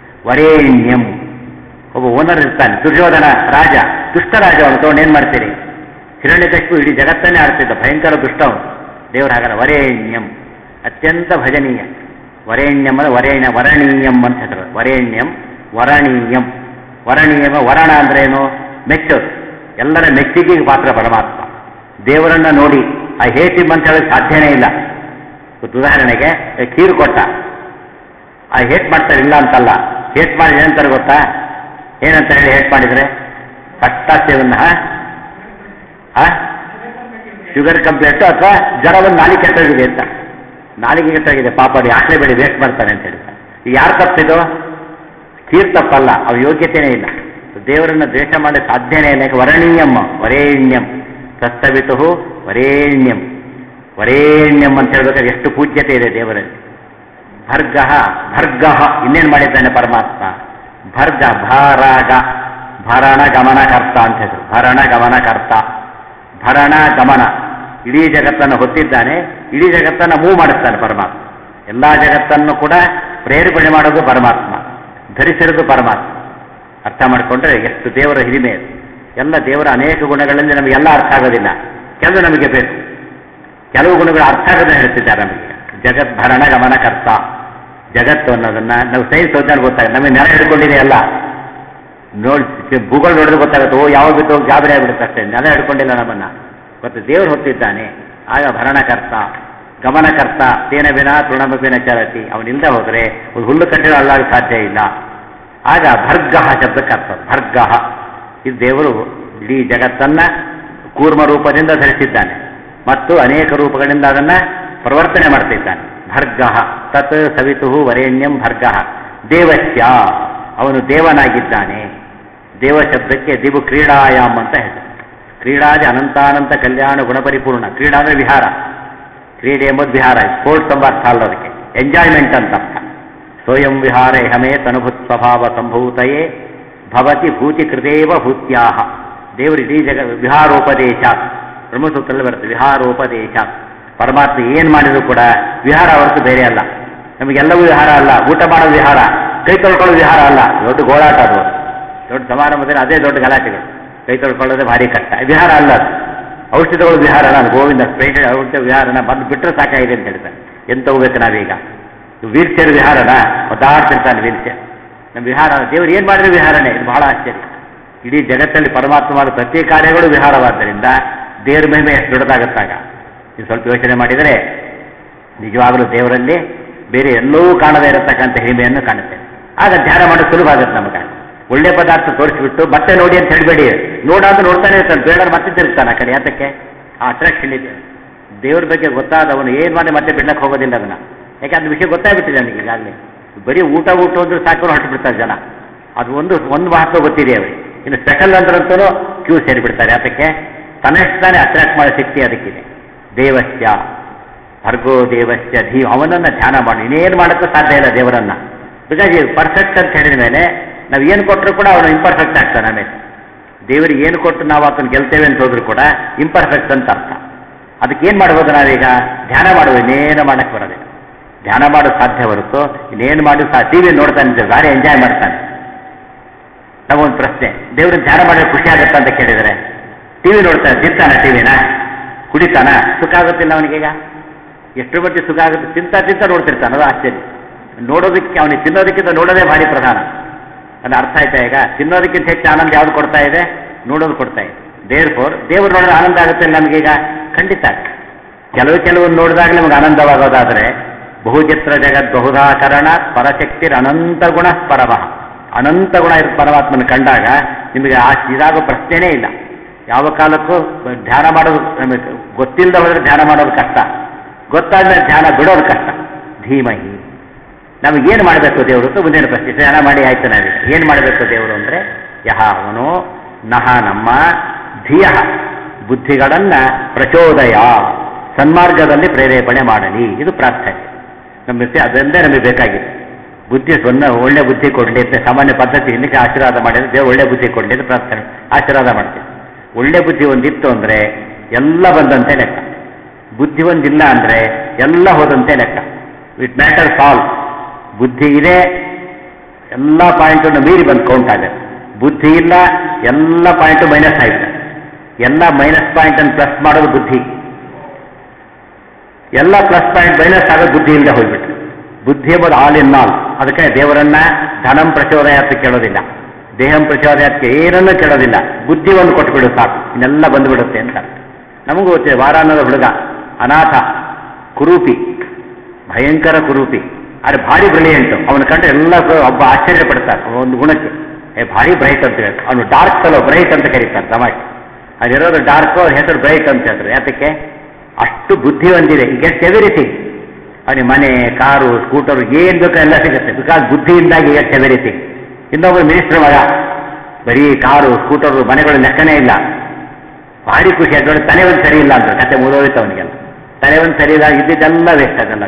ವರೇಣ್ಯಂ ಒಬ್ಬ ಓನರ್ ಇರ್ತಾನೆ ದುರ್ಯೋಧನ ರಾಜ ದುಷ್ಟ ರಾಜ ಅವನು ತಗೊಂಡು ಏನು ಮಾಡ್ತೀರಿ ಹಿರಣ್ಯಕಶಿಪು ಇಡೀ ಜಗತ್ತನ್ನೇ ಆಡ್ತಿದ್ದ ಭಯಂಕರ ದುಷ್ಟ ಅವನು ದೇವ್ರ ಹಾಗಲ್ಲ ವರೇಣ್ಯಂ ಅತ್ಯಂತ ಭಜನೀಯ ವರೇಣ್ಯಂ ಅಂದ್ರೆ ವರೇಣ್ಯ ವರಣೀಯಂ ಅಂತ ಹೆಸರು ವರೇಣ್ಯಂ ವರಣೀಯಂ ವರಣೀಯಮ ವರಣ ಅಂದ್ರೆ ಏನು ಮೆಚ್ಚೋದು ಎಲ್ಲರ ಮೆಚ್ಚುಗೆಗೆ ಪಾತ್ರ ಪರಮಾತ್ಮ ದೇವರನ್ನ ನೋಡಿ ಆ ಹೇಟಿಮ್ ಅಂತ ಹೇಳೋದು ಸಾಧ್ಯನೇ ಇಲ್ಲ ಇವತ್ತು ಉದಾಹರಣೆಗೆ ಖೀರು ಕೊಟ್ಟ ಆ ಹೇಟ್ ಮಾಡ್ತಾರೆ ಇಲ್ಲ ಅಂತಲ್ಲ ಹೇಟ್ ಮಾಡಿ ಏನಂತಾರೆ ಗೊತ್ತಾ ಏನಂತ ಹೇಳಿ ಹೇಟ್ ಮಾಡಿದ್ರೆ ಕಟ್ಟ ಸೇವನ್ನ ಶುಗರ್ ಕಂಪ್ಲೇಂಟು ಅಥವಾ ಜ್ವರ ಒಂದು ನಾಲಿಗೆ ಕೆಟ್ಟೋಗಿದೆ ಅಂತ ನಾಲಿಗೆ ಕೆಟ್ಟೋಗಿದೆ ಪಾಪ ಅದು ಯಾಕೆ ಬೇಡಿ ವೇಸ್ಟ್ ಮಾಡ್ತಾನೆ ಅಂತ ಹೇಳಿ ಈಗ ಯಾರು ತಪ್ಪಿದು ಖೀರ್ ತಪ್ಪಲ್ಲ ಅವ ಯೋಗ್ಯತೆಯೇ ಇಲ್ಲ ದೇವರನ್ನ ದ್ವೇಷ ಮಾಡಿ ಸಾಧ್ಯನೇ ಇಲ್ಲ ಯಾಕೆ ವರಣೀಯಂ ವರೇಣ್ಯಂ ತಸ್ತವಿತು ವರೇಣ್ಯಂ ವರೇಣ್ಯಂ ಅಂತ ಹೇಳ್ಬೇಕಾದ್ರೆ ಎಷ್ಟು ಪೂಜ್ಯತೆ ಇದೆ ದೇವರಲ್ಲಿ ಭರ್ಗ ಭರ್ಗ ಇನ್ನೇನು ಮಾಡಿದ್ದಾನೆ ಪರಮಾತ್ಮ ಭರ್ಗ ಭರಾಗ ಭರಣ ಗಮನಕರ್ತ ಅಂತ ಹೆಸರು ಭರಣ ಗಮನಕರ್ತ ಭರಣ ಗಮನ ಇಡೀ ಜಗತ್ತನ್ನು ಹೊತ್ತಿದ್ದಾನೆ ಇಡೀ ಜಗತ್ತನ್ನು ಮೂವ್ ಮಾಡಿಸ್ತಾನೆ ಪರಮಾತ್ಮ ಎಲ್ಲ ಜಗತ್ತನ್ನು ಕೂಡ ಪ್ರೇರೇಪಣೆ ಮಾಡೋದು ಪರಮಾತ್ಮ ಧರಿಸಿರೋದು ಪರಮಾತ್ಮ ಅರ್ಥ ಮಾಡಿಕೊಂಡ್ರೆ ಎಷ್ಟು ದೇವರ ಹಿರಿಮೆ ಅದು ಎಲ್ಲ ದೇವರ ಅನೇಕ ಗುಣಗಳಲ್ಲಿ ನಮಗೆಲ್ಲ ಅರ್ಥ ಆಗೋದಿಲ್ಲ ಕೆಲವು ನಮಗೆ ಬೇಕು ಕೆಲವು ಗುಣಗಳು ಅರ್ಥ ಆಗದೆ ಹೇಳ್ತಿದ್ದಾರೆ ನಮಗೆ ಜಗದ್ಭರಣ ಗಮನಕರ್ತ ಜಗತ್ತು ಅನ್ನೋದನ್ನ ನಾವು ಸೈನ್ಸ್ ಓದಿದ್ರೆ ಗೊತ್ತಾಗುತ್ತೆ ನಮಗೆ ನೆಲ ಹಿಡ್ಕೊಂಡಿದೆ ಅಲ್ಲ ನೋಡಿ ಭೂಗೋಳ ನೋಡಿದ್ರೆ ಗೊತ್ತಾಗುತ್ತೆ ಓ ಯಾವ ಬಿದ್ದು ಗಾಬರಿ ಆಗ್ಬಿಡುತ್ತೆ ಅಷ್ಟೇ ನೆಲ ಹಿಡ್ಕೊಂಡಿಲ್ಲ ನಮ್ಮನ್ನ ಮತ್ತು ದೇವರು ಹೊತ್ತಿದ್ದಾನೆ ಆಗ ಭರಣಕರ್ತ ಗಮನಕರ್ತ ತೇನ ವಿನ ತೃಣಮಪಿನ ಚರತಿ ಅವನಿಂದ ಹೋದರೆ ಒಂದು ಹುಲ್ಲು ಕಟ್ಟಿರೋ ಅಲ್ಲಾಗ ಸಾಧ್ಯ ಇಲ್ಲ ಆಗ ಭರ್ಗಃ ಶಬ್ದಕ್ಕೆ ಅರ್ಥ ಭರ್ಗಃ ಇದು ದೇವರು ಇಡೀ ಜಗತ್ತನ್ನ ಕೂರ್ಮ ರೂಪದಿಂದ ಧರಿಸಿದ್ದಾನೆ ಮತ್ತು ಅನೇಕ ರೂಪಗಳಿಂದ ಅದನ್ನ ಪ್ರವರ್ತನೆ ಮಾಡ್ತಿದ್ದಾನೆ ಭರ್ಗಃ ತತ್ ಸವಿತು ವರೇಣ್ಯಂ ಭರ್ಗಃ ದೇವಸ್ಯ ಅವನು ದೇವನಾಗಿದ್ದಾನೆ ದೇವ ಶಬ್ದಕ್ಕೆ ದಿವು ಕ್ರೀಡಾಯಾಮ್ ಅಂತ ಹೆಸರು ಕ್ರೀಡಾದಿ ಅನಂತಾನಂತ ಕಲ್ಯಾಣ ಗುಣಪರಿಪೂರ್ಣ ಕ್ರೀಡಾ ಅಂದ್ರೆ ವಿಹಾರ ಕ್ರೀಡೆ ಎಂಬುದು ವಿಹಾರ ಸ್ಪೋರ್ಟ್ಸ್ ಎಂಬ ಅರ್ಥ ಅಲ್ಲ ಅದಕ್ಕೆ ಎಂಜಾಯ್ಮೆಂಟ್ ಅಂತ ಅರ್ಥ ಸ್ವಯಂ ವಿಹಾರೇ ಹಮೇ ತನುಭುತ್ ಸ್ವಭಾವ ಸಂಭೂತಯೇ ಭವತಿ ಭೂತಿ ಕೃತೇವ ಭೂತ್ಯಾಹ ದೇವರು ಇಡೀ ಜಗ ವಿಹಾರೋಪದೇಶಾತ್ ಬ್ರಹ್ಮಸೂತ್ರದಲ್ಲಿ ಬರುತ್ತೆ ವಿಹಾರೋಪದೇಶಾತ್ ಪರಮಾತ್ಮ ಏನು ಮಾಡಿದ್ರು ಕೂಡ ವಿಹಾರ ಹೊರತು ಬೇರೆ ಅಲ್ಲ ನಮಗೆಲ್ಲವೂ ವಿಹಾರ ಅಲ್ಲ ಊಟ ಮಾಡೋದು ವಿಹಾರ ಕೈ ತೊಳ್ಕೊಳ್ಳೋದು ವಿಹಾರ ಅಲ್ಲ ದೊಡ್ಡ ಗೋಳಾಟ ಅದು ದೊಡ್ಡ ಸಮಾರಂಭದಲ್ಲಿ ಅದೇ ದೊಡ್ಡ ಗಲಾಟೆಗಳು ಕೈ ತೊಳ್ಕೊಳ್ಳೋದೇ ಭಾರಿ ಕಷ್ಟ ವಿಹಾರ ಅಲ್ಲ ಅದು ಔಷಧಿಗಳು ವಿಹಾರ ನಾನು ಗೋವಿಂದ ಸ್ಪ್ರೈಟ್ ಔಷಧ ವಿಹಾರನ ಬಂದು ಬಿಟ್ಟರೆ ಸಾಕಾಗಿದೆ ಅಂತ ಹೇಳ್ತಾರೆ ಎಂತ ಹೋಗ್ಬೇಕು ನಾವೀಗ ವೀಲ್ ಚೇರ್ ವಿಹಾರನ ಒದ್ದಾಡ್ತಿರ್ತಾನೆ ವೀಲ್ ಚೇರ್ ನಮ್ಮ ವಿಹಾರ ದೇವರು ಏನು ಮಾಡಿದ್ರೆ ವಿಹಾರನೇ ಇದು ಬಹಳ ಆಶ್ಚರ್ಯ ಇಡೀ ಜಗತ್ತಲ್ಲಿ ಪರಮಾತ್ಮ ಮಾಡೋ ಪ್ರತಿ ಕಾರ್ಯಗಳು ವಿಹಾರವಾದ್ದರಿಂದ ದೇವ್ರ ಮಹಿಮೆ ಎಷ್ಟು ದೊಡ್ಡದಾಗುತ್ತಾಗ ನೀವು ಸ್ವಲ್ಪ ಯೋಚನೆ ಮಾಡಿದರೆ ನಿಜವಾಗಲೂ ದೇವರಲ್ಲಿ ಬೇರೆ ಎಲ್ಲವೂ ಕಾಣದೇ ಇರತಕ್ಕಂಥ ಹಿರಿಮೆಯನ್ನು ಕಾಣುತ್ತೆ ಆಗ ಧ್ಯಾನ ಮಾಡೋದು ಸುಲಭ ಆಗುತ್ತೆ ನಮಗೆ ಒಳ್ಳೆ ಪದಾರ್ಥ ತೋರಿಸ್ಬಿಟ್ಟು ಮತ್ತೆ ನೋಡಿ ಅಂತ ಹೇಳಬೇಡಿ ನೋಡಾದ್ರೆ ನೋಡ್ತಾನೆ ಇರ್ತಾನೆ ಬೇಡ ಮತ್ತೆ ತಿರುಗ್ತಾನೆ ಆ ಕಡೆ ಯಾತಕ್ಕೆ ಆ ಅಟ್ರಾಕ್ಷನ್ ಇದೆ ದೇವ್ರ ಬಗ್ಗೆ ಗೊತ್ತಾದವನು ಏನು ಮಾಡಿ ಮತ್ತೆ ಬಿಡ್ಲಕ್ಕೆ ಹೋಗೋದಿಲ್ಲ ಅದನ್ನ ಯಾಕೆ ಅದ್ರ ವಿಷಯ ಗೊತ್ತಾಗ್ಬಿಟ್ಟಿದೆ ನನಗೆ ಈಗಾಗಲೇ ಬರೀ ಊಟ ಊಟ ಅಂದ್ರೆ ಸಾಕು ಹೊರಟು ಬಿಡ್ತಾರೆ ಜನ ಅದು ಒಂದು ಒಂದು ಮಹತ್ವ ಗೊತ್ತಿದೆ ಅವರಿಗೆ ಇನ್ನು ಸ್ಪೆಷಲ್ ಅಂದ್ರಂತೂ ಕ್ಯೂ ಸೇರಿಬಿಡ್ತಾರೆ ಅದಕ್ಕೆ ತನ್ನಷ್ಟು ತಾನೇ ಅಟ್ರಾಕ್ಟ್ ಮಾಡೋ ಶಕ್ತಿ ಅದಕ್ಕಿದೆ ದೇವಸ್ಯ ಭರ್ಗೋ ದೇವಸ್ಯ ಧೀ ಅವನನ್ನು ಧ್ಯಾನ ಮಾಡಿ ಇನ್ನೇನು ಮಾಡೋಕ್ಕೂ ಸಾಧ್ಯ ಇಲ್ಲ ದೇವರನ್ನ ಬಿಕಾಸ್ ಪರ್ಫೆಕ್ಟ್ ಅಂತ ಹೇಳಿದ ಮೇಲೆ ನಾವು ಏನು ಕೊಟ್ಟರು ಕೂಡ ಅವನು ಇಂಪರ್ಫೆಕ್ಟ್ ಆಗ್ತಾನೆ ಆಮೇಲೆ ದೇವರಿಗೆ ಏನು ಕೊಟ್ಟು ನಾವು ಆತನ ಗೆಲ್ತೇವೆ ಅಂತ ಹೋದ್ರು ಕೂಡ ಇಂಪರ್ಫೆಕ್ಟ್ ಅಂತ ಅರ್ಥ ಅದಕ್ಕೆ ಏನು ಮಾಡ್ಬೋದು ನಾವೀಗ ಧ್ಯಾನ ಮಾಡುವ ಇನ್ನೇನು ಮಾಡಕ್ಕೆ ಬರೋದಿಲ್ಲ ಧ್ಯಾನ ಮಾಡೋದು ಸಾಧ್ಯ ಹೊರತು ಇನ್ನೇನು ಮಾಡಿ ಸಹ ಟಿ ವಿ ನೋಡ್ತಾನೆ ಭಾರಿ ಎಂಜಾಯ್ ಮಾಡ್ತಾನೆ ನಮಗೊಂದು ಪ್ರಶ್ನೆ ದೇವ್ರನ್ನ ಧ್ಯಾನ ಮಾಡಿದ್ರೆ ಖುಷಿ ಆಗುತ್ತಾ ಅಂತ ಕೇಳಿದರೆ ಟಿ ವಿ ನೋಡ್ತಾನೆ ತಿಂತಾನ ಟಿ ವಿನ ಕುಡಿತಾನ ಸುಖ ಆಗುತ್ತಿಲ್ಲ ಅವನಿಗೀಗ ಎಷ್ಟು ಮಟ್ಟಿಗೆ ಸುಖ ಆಗುತ್ತೆ ತಿಂತ ತಿಂತ ನೋಡ್ತಿರ್ತಾನೆ ಅದು ಆಶ್ಚರ್ಯ ನೋಡೋದಕ್ಕೆ ಅವನಿಗೆ ತಿನ್ನೋದಕ್ಕಿಂತ ನೋಡೋದೇ ಭಾರಿ ಪ್ರಧಾನ ಅದು ಅರ್ಥ ಆಯ್ತಾ ಈಗ ತಿನ್ನೋದಕ್ಕಿಂತ ಹೆಚ್ಚು ಆನಂದ ಯಾವ್ದು ಕೊಡ್ತಾ ಇದೆ ನೋಡೋದು ಕೊಡ್ತಾ ಇದೆ ದೇವ್ರ ಫೋರ್ ದೇವ್ರು ನೋಡಿದ್ರೆ ಆನಂದ ಆಗುತ್ತೆ ನಮಗೀಗ ಖಂಡಿತ ಕೆಲವು ಕೆಲವು ನೋಡಿದಾಗ ನಮಗೆ ಆನಂದವಾಗೋದಾದ್ರೆ ಬಹುಚಿತ್ರ ಜಗತ್ ಬಹುಧಾಕರಣ ಪರಶಕ್ತಿರ್ ಅನಂತ ಗುಣ ಪರಮಃ ಅನಂತ ಗುಣ ಇರೋ ಪರಮಾತ್ಮನ ಕಂಡಾಗ ನಿಮಗೆ ಆ ಇದಾಗೋ ಪ್ರಶ್ನೆನೇ ಇಲ್ಲ ಯಾವ ಕಾಲಕ್ಕೂ ಧ್ಯಾನ ಮಾಡೋದು ನಮಗೆ ಗೊತ್ತಿಲ್ಲದ ಹೋದ್ರೆ ಧ್ಯಾನ ಮಾಡೋದು ಕಷ್ಟ ಗೊತ್ತಾದ್ಮೇಲೆ ಧ್ಯಾನ ಬಿಡೋದು ಕಷ್ಟ ಧೀಮಹಿ ನಮಗೇನು ಮಾಡಬೇಕು ದೇವರು ಅಂತ ಮುಂದಿನ ಪ್ರಶ್ನೆ ಧ್ಯಾನ ಮಾಡಿ ಆಯ್ತು ನಾವೀಗ ಏನು ಮಾಡಬೇಕು ದೇವರು ಅಂದರೆ ಯಹ ಅವನು ನಹ ನಮ್ಮ ಧಿಯ ಬುದ್ಧಿಗಳನ್ನ ಪ್ರಚೋದಯ ಸನ್ಮಾರ್ಗದಲ್ಲಿ ಪ್ರೇರೇಪಣೆ ಮಾಡಲಿ ಇದು ಪ್ರಾರ್ಥನೆ ನಮಗೆ ಅದರಿಂದ ನಮಗೆ ಬೇಕಾಗಿದೆ ಬುದ್ಧಿ ಸೊನ್ನ ಒಳ್ಳೆ ಬುದ್ಧಿ ಕೊಡಲಿ ಅಂತ ಸಾಮಾನ್ಯ ಪದ್ಧತಿ ಇನ್ನಕ್ಕೆ ಆಶೀರ್ವಾದ ಮಾಡಿದ್ರೆ ದೇವರು ಒಳ್ಳೆ ಬುದ್ಧಿ ಕೊಡಲಿ ಅಂತ ಪ್ರಾರ್ಥನೆ ಆಶೀರ್ವಾದ ಮಾಡ್ತೀವಿ ಒಳ್ಳೆ ಬುದ್ಧಿ ಒಂದಿತ್ತು ಅಂದರೆ ಎಲ್ಲ ಬಂದಂತೆ ಲೆಕ್ಕ ಬುದ್ಧಿ ಒಂದಿಲ್ಲ ಅಂದರೆ ಎಲ್ಲ ಹೋದಂತೆ ಲೆಕ್ಕ ಇಟ್ ಮ್ಯಾಟರ್ಸ್ ಆಲ್ ಬುದ್ಧಿ ಇದೆ ಎಲ್ಲ ಪಾಯಿಂಟನ್ನು ಮೀರಿ ಬಂದು ಕೌಂಟ್ ಆಗುತ್ತೆ ಬುದ್ಧಿ ಇಲ್ಲ ಎಲ್ಲ ಪಾಯಿಂಟು ಮೈನಸ್ ಆಗಿದೆ ಎಲ್ಲ ಮೈನಸ್ ಪಾಯಿಂಟ್ ಅನ್ನು ಪ್ಲಸ್ ಮಾಡೋದು ಬುದ್ಧಿ ಎಲ್ಲ ಪ್ಲಸ್ ಪಾಯಿಂಟ್ ಮೈನಸ್ ಆಗೋದು ಬುದ್ಧಿ ಇಲ್ಲದೆ ಹೋಗ್ಬಿಟ್ರು ಬುದ್ಧಿ ಎಂಬುದು ಆಲ್ ಇನ್ ಆಲ್ ಅದಕ್ಕೆ ದೇವರನ್ನ ಧನಂ ಪ್ರಚೋದಯಾತ ಕೇಳೋದಿಲ್ಲ ದೇಹಂ ಪ್ರಚೋದಯಾತಕ್ಕೆ ಏನನ್ನೂ ಕೇಳೋದಿಲ್ಲ ಬುದ್ಧಿ ಒಂದು ಕೊಟ್ಬಿಡು ಸಾಕು ಇನ್ನೆಲ್ಲ ಬಂದುಬಿಡುತ್ತೆ ಅಂತ ನಮಗೂ ಗೊತ್ತಿದೆ ವಾರಾನ್ನದ ಹುಡುಗ ಅನಾಥ ಕುರೂಪಿ ಭಯಂಕರ ಕುರೂಪಿ ಆದರೆ ಭಾರಿ ಬ್ರಿಲಿಯಂಟು ಅವನ ಕಂಡ್ರೆ ಎಲ್ಲ ಒಬ್ಬ ಆಶ್ಚರ್ಯ ಪಡ್ತಾರೆ ಅವನ ಒಂದು ಗುಣಕ್ಕೆ ಏ ಭಾರಿ ಬ್ರೈಟ್ ಅಂತ ಹೇಳಿ ಅವನು ಡಾರ್ಕ್ ಸಲೋ ಬ್ರೈಟ್ ಅಂತ ಕರೀತಾರೆ ತಮಾಷೆ ಅದಿರೋದು ಡಾರ್ಕು ಅವ್ರ ಹೆಸರು ಬ್ರೈಟ್ ಅಂತ ಹೇಳ್ತಾರೆ ಯಾತಕ್ಕೆ ಅಷ್ಟು ಬುದ್ಧಿ ಹೊಂದಿದೆ ಈ ಗೆಟ್ಸ್ ಎವ್ರಿಥಿಂಗ್ ಅವನಿಗೆ ಮನೆ ಕಾರು ಸ್ಕೂಟರ್ ಏನು ಬೇಕೋ ಎಲ್ಲ ಸಿಗುತ್ತೆ ಬಿಕಾಸ್ ಬುದ್ಧಿಯಿಂದಾಗಿ ಗೆಟ್ಸ್ ಎವ್ರಿಥಿಂಗ್ ಇನ್ನೊಬ್ಬ ಮಿನಿಸ್ಟರ್ ಮಗ ಬರೀ ಕಾರು ಸ್ಕೂಟರು ಮನೆಗಳು ಲೆಕ್ಕನೇ ಇಲ್ಲ ಭಾರಿ ಖುಷಿ ಆದ್ರೆ ತಲೆ ಒಂದು ಸರಿ ಇಲ್ಲ ಅಂತ ಕತೆ ಮುಗಿದೋಯ್ತು ಅವನಿಗೆಲ್ಲ ತಲೆ ಒಂದು ಸರಿ ಇಲ್ಲ ಇದ್ದಿದ್ದೆಲ್ಲ ವೇಸ್ಟ್ ಅದೆಲ್ಲ ಕೂಡ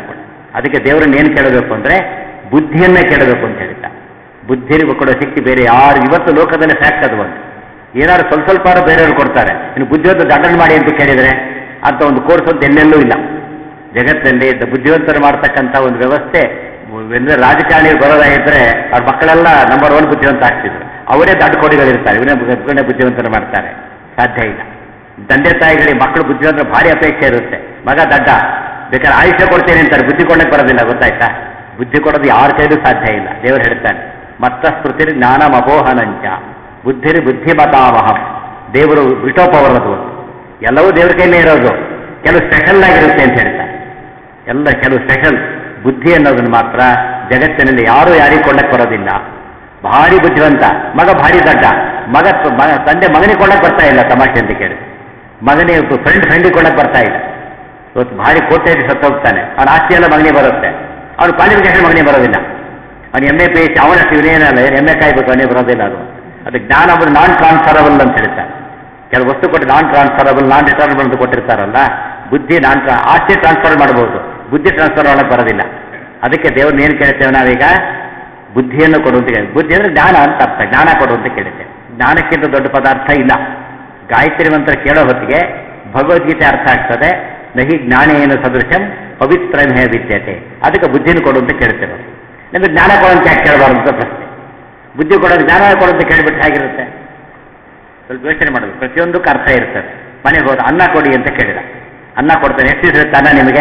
ಅದಕ್ಕೆ ದೇವರನ್ನ ಏನು ಕೇಳಬೇಕು ಅಂದರೆ ಬುದ್ಧಿಯನ್ನೇ ಕೇಳಬೇಕು ಅಂತ ಹೇಳಿದ್ದ ಬುದ್ಧಿರಿಗೂ ಕೊಡೋ ಶಕ್ತಿ ಬೇರೆ ಯಾರು ಇವತ್ತು ಲೋಕದಲ್ಲಿ ಫ್ಯಾಕ್ಟ್ ಅದು ಒಂದು ಏನಾದ್ರು ಸ್ವಲ್ಪ ಸ್ವಲ್ಪ ಬೇರೆಯವರು ಕೊಡ್ತಾರೆ ಇನ್ನು ಬುದ್ಧಿವಂತ ದಂಡನೆ ಮಾಡಿ ಅಂತ ಕೇಳಿದರೆ ಅಂತ ಒಂದು ಕೋರ್ಸ್ ಅಂತ ಎಲ್ಲೆಲ್ಲೂ ಇಲ್ಲ ಜಗತ್ತಿನಲ್ಲಿ ದ- ಬುದ್ಧಿವಂತರು ಮಾಡ್ತಕ್ಕಂಥ ಒಂದು ವ್ಯವಸ್ಥೆ ಅಂದ್ರೆ ರಾಜಕಾರಣಿ ಬರೋದಾಗಿದ್ರೆ ಅವ್ರ ಮಕ್ಕಳೆಲ್ಲ ನಂಬರ್ ಒನ್ ಬುದ್ಧಿವಂತ ಆಗ್ತಿದ್ರು ಅವರೇ ದಡ್ಡ ಕೋಡಿಗಳಿರ್ತಾರೆ ಇವನೇ ಇವನೇ ಬುದ್ಧಿವಂತರು ಮಾಡ್ತಾರೆ ಸಾಧ್ಯ ಇಲ್ಲ ತಂದೆ ತಾಯಿಗಳಿಗೆ ಮಕ್ಕಳು ಬುದ್ಧಿವಂತರ ಭಾರಿ ಅಪೇಕ್ಷೆ ಇರುತ್ತೆ ಮಗ ದಡ್ಡ ಬೇಕಾದ್ರೆ ಆಯುಷ್ಯ ಕೊಡ್ತೇನೆ ಅಂತಾರೆ ಬುದ್ಧಿ ಕೊಡಕ್ಕೆ ಬರೋದಿಲ್ಲ ಗೊತ್ತಾಯ್ತಾ ಬುದ್ಧಿ ಕೊಡೋದು ಯಾರ ಕೈಲೂ ಸಾಧ್ಯ ಇಲ್ಲ ದೇವರು ಹೇಳ್ತಾನೆ ಮತ್ತ ಸ್ಮೃತಿರಿ ಜ್ಞಾನಮಬೋಹನಂಚ ಬುದ್ಧಿರಿ ಬುದ್ಧಿಮತಾಮಹಂ ದೇವರು ವಿಟೋಪ ಅವರದು ಎಲ್ಲವೂ ದೇವ್ರ ಕೈಲೇ ಇರೋದು ಕೆಲವು ಸ್ಪೆಷಲ್ ಆಗಿರುತ್ತೆ ಅಂತ ಹೇಳ್ತಾರೆ ಎಲ್ಲ ಕೆಲವು ಸ್ಪೆಷಲ್ ಬುದ್ಧಿ ಅನ್ನೋದನ್ನು ಮಾತ್ರ ಜಗತ್ತಿನಲ್ಲಿ ಯಾರೂ ಯಾರಿಗೂ ಕೊಳ್ಳಕ್ಕೆ ಬರೋದಿಲ್ಲ ಭಾರಿ ಬುದ್ಧಿವಂತ ಮಗ ಭಾರಿ ದಡ್ಡ ಮಗ ಮಗ ತಂದೆ ಮಗನಿಗೆ ಕೊಳ್ಳಕ್ಕೆ ಬರ್ತಾ ಇಲ್ಲ ತಮಾಷೆ ಅಂತ ಕೇಳಿ ಮಗನಿಗೆ ಫ್ರೆಂಡ್ ಫ್ರೆಂಡಿಗೆ ಕೊಳ್ಳಕ್ಕೆ ಬರ್ತಾ ಇಲ್ಲ ಇವತ್ತು ಭಾರಿ ಕೋಟೆಯಲ್ಲಿ ಸತ್ತು ಹೋಗ್ತಾನೆ ಅವನ ಆಸ್ತಿ ಎಲ್ಲ ಮಗನಿಗೆ ಬರುತ್ತೆ ಅವನು ಕ್ವಾಲಿಫಿಕೇಶನ್ ಮಗನಿಗೆ ಬರೋದಿಲ್ಲ ಅವನು ಎಮ್ ಎ ಪಿ ಎಚ್ ಅವನಷ್ಟು ಇವನೇನಲ್ಲ ಎಮ್ ಎ ಕಾಯ್ಬೇಕು ಅವನಿಗೆ ಬರೋದಿಲ್ಲ ಅದು ಅದು ಜ್ಞಾನ ಅವರು ನಾನ್ ಟ್ರಾನ್ಸ್ಫರಬಲ್ ಅಂತ ಹೇಳ್ತಾರೆ ಕೆಲವು ವಸ್ತು ಕೊಟ್ಟು ನಾನ್ ಟ್ರಾನ್ಸ್ಫರಬಲ್ ನಾನ್ ರಿಟರ್ನಬಲ್ ಅಂತ ಕೊಟ್ಟಿರ್ತಾರಲ್ಲ ಬುದ್ಧಿ ನಾನ್ ಟ್ರಾ- ಆಸ್ತಿ ಟ್ರಾನ್ಸ್ಫರ್ ಮಾಡಬಹುದು ಬುದ್ಧಿ ಟ್ರಾನ್ಸ್ಫರ್ ಮಾಡಕ್ಕೆ ಬರೋದಿಲ್ಲ ಅದಕ್ಕೆ ದೇವ್ರನ್ನ ಏನು ಕೇಳ್ತೇವೆ ನಾವೀಗ ಬುದ್ಧಿಯನ್ನು ಕೊಡು ಅಂತ ಕೇಳಿ ಬುದ್ಧಿ ಅಂದ್ರೆ ಜ್ಞಾನ ಅಂತ ಅರ್ಥ ಜ್ಞಾನ ಕೊಡು ಅಂತ ಕೇಳಿದ್ದೇವೆ ಜ್ಞಾನಕ್ಕಿಂತ ದೊಡ್ಡ ಪದಾರ್ಥ ಇಲ್ಲ ಗಾಯತ್ರಿ ಮಂತ್ರ ಕೇಳೋ ಹೊತ್ತಿಗೆ ಭಗವದ್ಗೀತೆ ಅರ್ಥ ಆಗ್ತದೆ ನಹಿ ಜ್ಞಾನೇನ ಸದೃಶಂ ಪವಿತ್ರಮೇ ವಿದ್ಯತೆ ಅದಕ್ಕೆ ಬುದ್ಧಿನ ಕೊಡು ಅಂತ ಕೇಳ್ತೇವೆ ನಮಗೆ ಜ್ಞಾನ ಕೊಡೋಂತ ಯಾಕೆ ಕೇಳಬಾರ್ದು ಅಂತ ಪ್ರಶ್ನೆ ಬುದ್ಧಿ ಕೊಡೋದು ಜ್ಞಾನ ಕೊಡು ಅಂತ ಕೇಳಿಬಿಟ್ಟು ಹೇಗಿರುತ್ತೆ ಸ್ವಲ್ಪ ಯೋಚನೆ ಮಾಡೋದು ಪ್ರತಿಯೊಂದಕ್ಕೂ ಅರ್ಥ ಇರ್ತದೆ ಮನೆಗೆ ಹೋದ ಅನ್ನ ಕೊಡಿ ಅಂತ ಕೇಳಿದ ಅನ್ನ ಕೊಡ್ತಾನೆ ಎಷ್ಟು ದಿವಸ ಇರುತ್ತೆ ಅನ್ನ ನಿಮಗೆ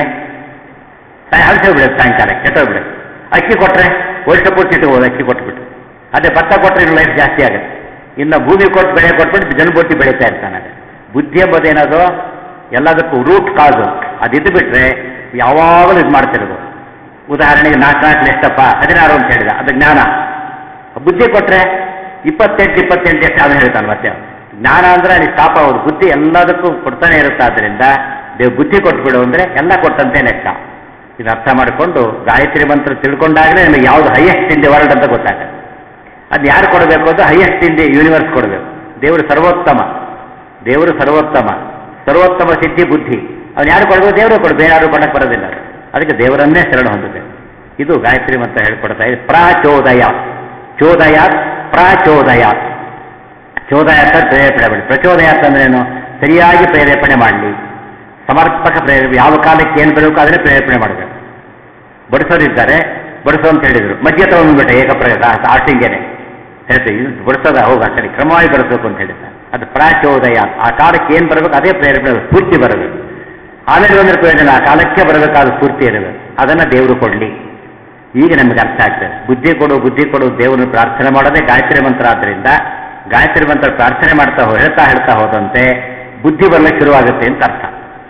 ಸಾಯ ಹಳಸೋಗ್ಬಿಡುತ್ತೆ ಸಾಯಂಕಾಲ ಕೆಟ್ಟೋಗ್ಬಿಡುತ್ತೆ ಅಕ್ಕಿ ಕೊಟ್ಟರೆ ವರ್ಷ ಪೂರ್ತಿ ಇಟ್ಕೋಬೋದು ಅಕ್ಕಿ ಕೊಟ್ಬಿಟ್ಟು ಅದೇ ಭತ್ತ ಕೊಟ್ಟರೆ ಇನ್ನು ಲೈಫ್ ಜಾಸ್ತಿ ಆಗುತ್ತೆ ಇನ್ನು ಭೂಮಿ ಕೊಟ್ಟು ಬೆಳೆ ಕೊಟ್ಬಿಟ್ಟು ಜನಬೋಟಿ ಬೆಳೀತಾ ಇರ್ತಾನೆ ಅದೇ ಬುದ್ಧಿ ಎಂಬುದೇನದು ಎಲ್ಲದಕ್ಕೂ ರೂಟ್ ಕಾಸು ಅದಿದ್ದು ಬಿಟ್ರೆ ಯಾವಾಗಲೂ ಇದು ಮಾಡ್ತಿರೋದು ಉದಾಹರಣೆಗೆ ನಾಲ್ಕು ನಾಲ್ಕು ಎಷ್ಟಪ್ಪ ಹದಿನಾರು ಅಂತ ಹೇಳಿದ ಅದು ಜ್ಞಾನ ಬುದ್ಧಿ ಕೊಟ್ರೆ ಇಪ್ಪತ್ತೆಂಟು ಇಪ್ಪತ್ತೆಂಟು ಎಷ್ಟು ಅವನು ಹೇಳ್ತಾನೆ ಮತ್ತೆ ಅವ್ನು. ಜ್ಞಾನ ಅಂದ್ರೆ ಅಲ್ಲಿ ಸ್ಟಾಪ್ ಆಗೋದು ಬುದ್ಧಿ ಎಲ್ಲದಕ್ಕೂ ಕೊಡ್ತಾನೆ ಇರುತ್ತೆ ಆದ್ದರಿಂದ ದೇವ್ ಬುದ್ಧಿ ಕೊಟ್ಬಿಡು ಅಂದ್ರೆ ಎಲ್ಲ ಕೊಟ್ಟಂತೆ ಲೆಕ್ಕ ಇದು ಅರ್ಥ ಮಾಡಿಕೊಂಡು ಗಾಯತ್ರಿ ಮಂತ್ರ ತಿಳ್ಕೊಂಡಾಗಲೇ ನಮಗೆ ಯಾವುದು ಹೈಯೆಸ್ಟ್ ಇನ್ ದಿ ವರ್ಲ್ಡ್ ಅಂತ ಗೊತ್ತಾಗುತ್ತೆ ಅದು ಯಾರು ಕೊಡಬೇಕು ಅದು ಹೈಯೆಸ್ಟ್ ಇನ್ ದಿ ಯೂನಿವರ್ಸ್ ಕೊಡಬೇಕು ದೇವರು ಸರ್ವೋತ್ತಮ ದೇವರು ಸರ್ವೋತ್ತಮ ಸರ್ವೋತ್ತಮ ಸಿದ್ಧಿ ಬುದ್ಧಿ ಅವನು ಯಾರು ಕೊಡಬೇಕು ದೇವರು ಕೊಡು ಬೇರೆ ಯಾರು ಕೊಡಕ್ಕೆ ಬರೋದಿಲ್ಲ ಅದಕ್ಕೆ ದೇವರನ್ನೇ ಶರಣ ಹೊಂದಬೇಕು ಇದು ಗಾಯತ್ರಿ ಮಂತ್ರ ಹೇಳ್ಕೊಡ್ತಾ ಇದೆ ಪ್ರಾಚೋದಯ ಚೋದಯಾತ್ ಪ್ರಾಚೋದಯಾತ್ ಚೋದಯಾತ್ ಅಂತ ಪ್ರೇರೇಪಣೆ ಮಾಡಿ ಪ್ರಚೋದಯಾತ್ ಅಂದ್ರೇನು ಸರಿಯಾಗಿ ಪ್ರೇರೇಪಣೆ ಮಾಡಲಿ ಸಮರ್ಪಕ ಪ್ರೇರೇಪ ಯಾವ ಕಾಲಕ್ಕೆ ಏನು ಬರಬೇಕು ಅದನ್ನೇ ಪ್ರೇರೇಪಣೆ ಮಾಡಬೇಕು ಬಡಿಸೋರಿದ್ದಾರೆ ಬಡಿಸೋ ಅಂತ ಹೇಳಿದರು ಮಧ್ಯ ತಗೊಂಡ್ಬಿಟ್ಟೆ ಏಕಪ್ರಯೋಗ ಆಟಿಂಗೇನೆ ಹೇಳ್ತೀವಿ ಇದು ಬಡಿಸೋದ ಹೋಗ ಆ ಕಡೆ ಕ್ರಮವಾಗಿ ಬಡಿಸ್ಬೇಕು ಅಂತ ಹೇಳಿದ್ದಾರೆ ಅದು ಪ್ರಾಚೋದಯ ಆ ಕಾಲಕ್ಕೆ ಏನು ಬರಬೇಕು ಅದೇ ಪ್ರೇರೇಪಣೆ ಸ್ಫೂರ್ತಿ ಬರಬೇಕು ಆಮೇಲೆ ಒಂದ್ರ ಪ್ರಯೋಜನ ಆ ಕಾಲಕ್ಕೆ ಬರಬೇಕಾದ ಸ್ಫೂರ್ತಿ ಇರಬೇಕು ಅದನ್ನು ದೇವರು ಕೊಡಲಿ ಈಗ ನಮಗೆ ಅರ್ಥ ಆಗ್ತದೆ ಬುದ್ಧಿ ಕೊಡು ಬುದ್ಧಿ ಕೊಡು ದೇವರನ್ನು ಪ್ರಾರ್ಥನೆ ಮಾಡೋದೇ ಗಾಯತ್ರಿ ಮಂತ್ರ ಆದ್ದರಿಂದ ಗಾಯತ್ರಿ ಮಂತ್ರ ಪ್ರಾರ್ಥನೆ ಮಾಡ್ತಾ ಹೋ- ಹೇಳ್ತಾ ಹೇಳ್ತಾ ಹೋದಂತೆ ಬುದ್ಧಿ ಬರಲಿಕ್ಕೆ ಶುರುವಾಗುತ್ತೆ ಅಂತ ಅರ್ಥ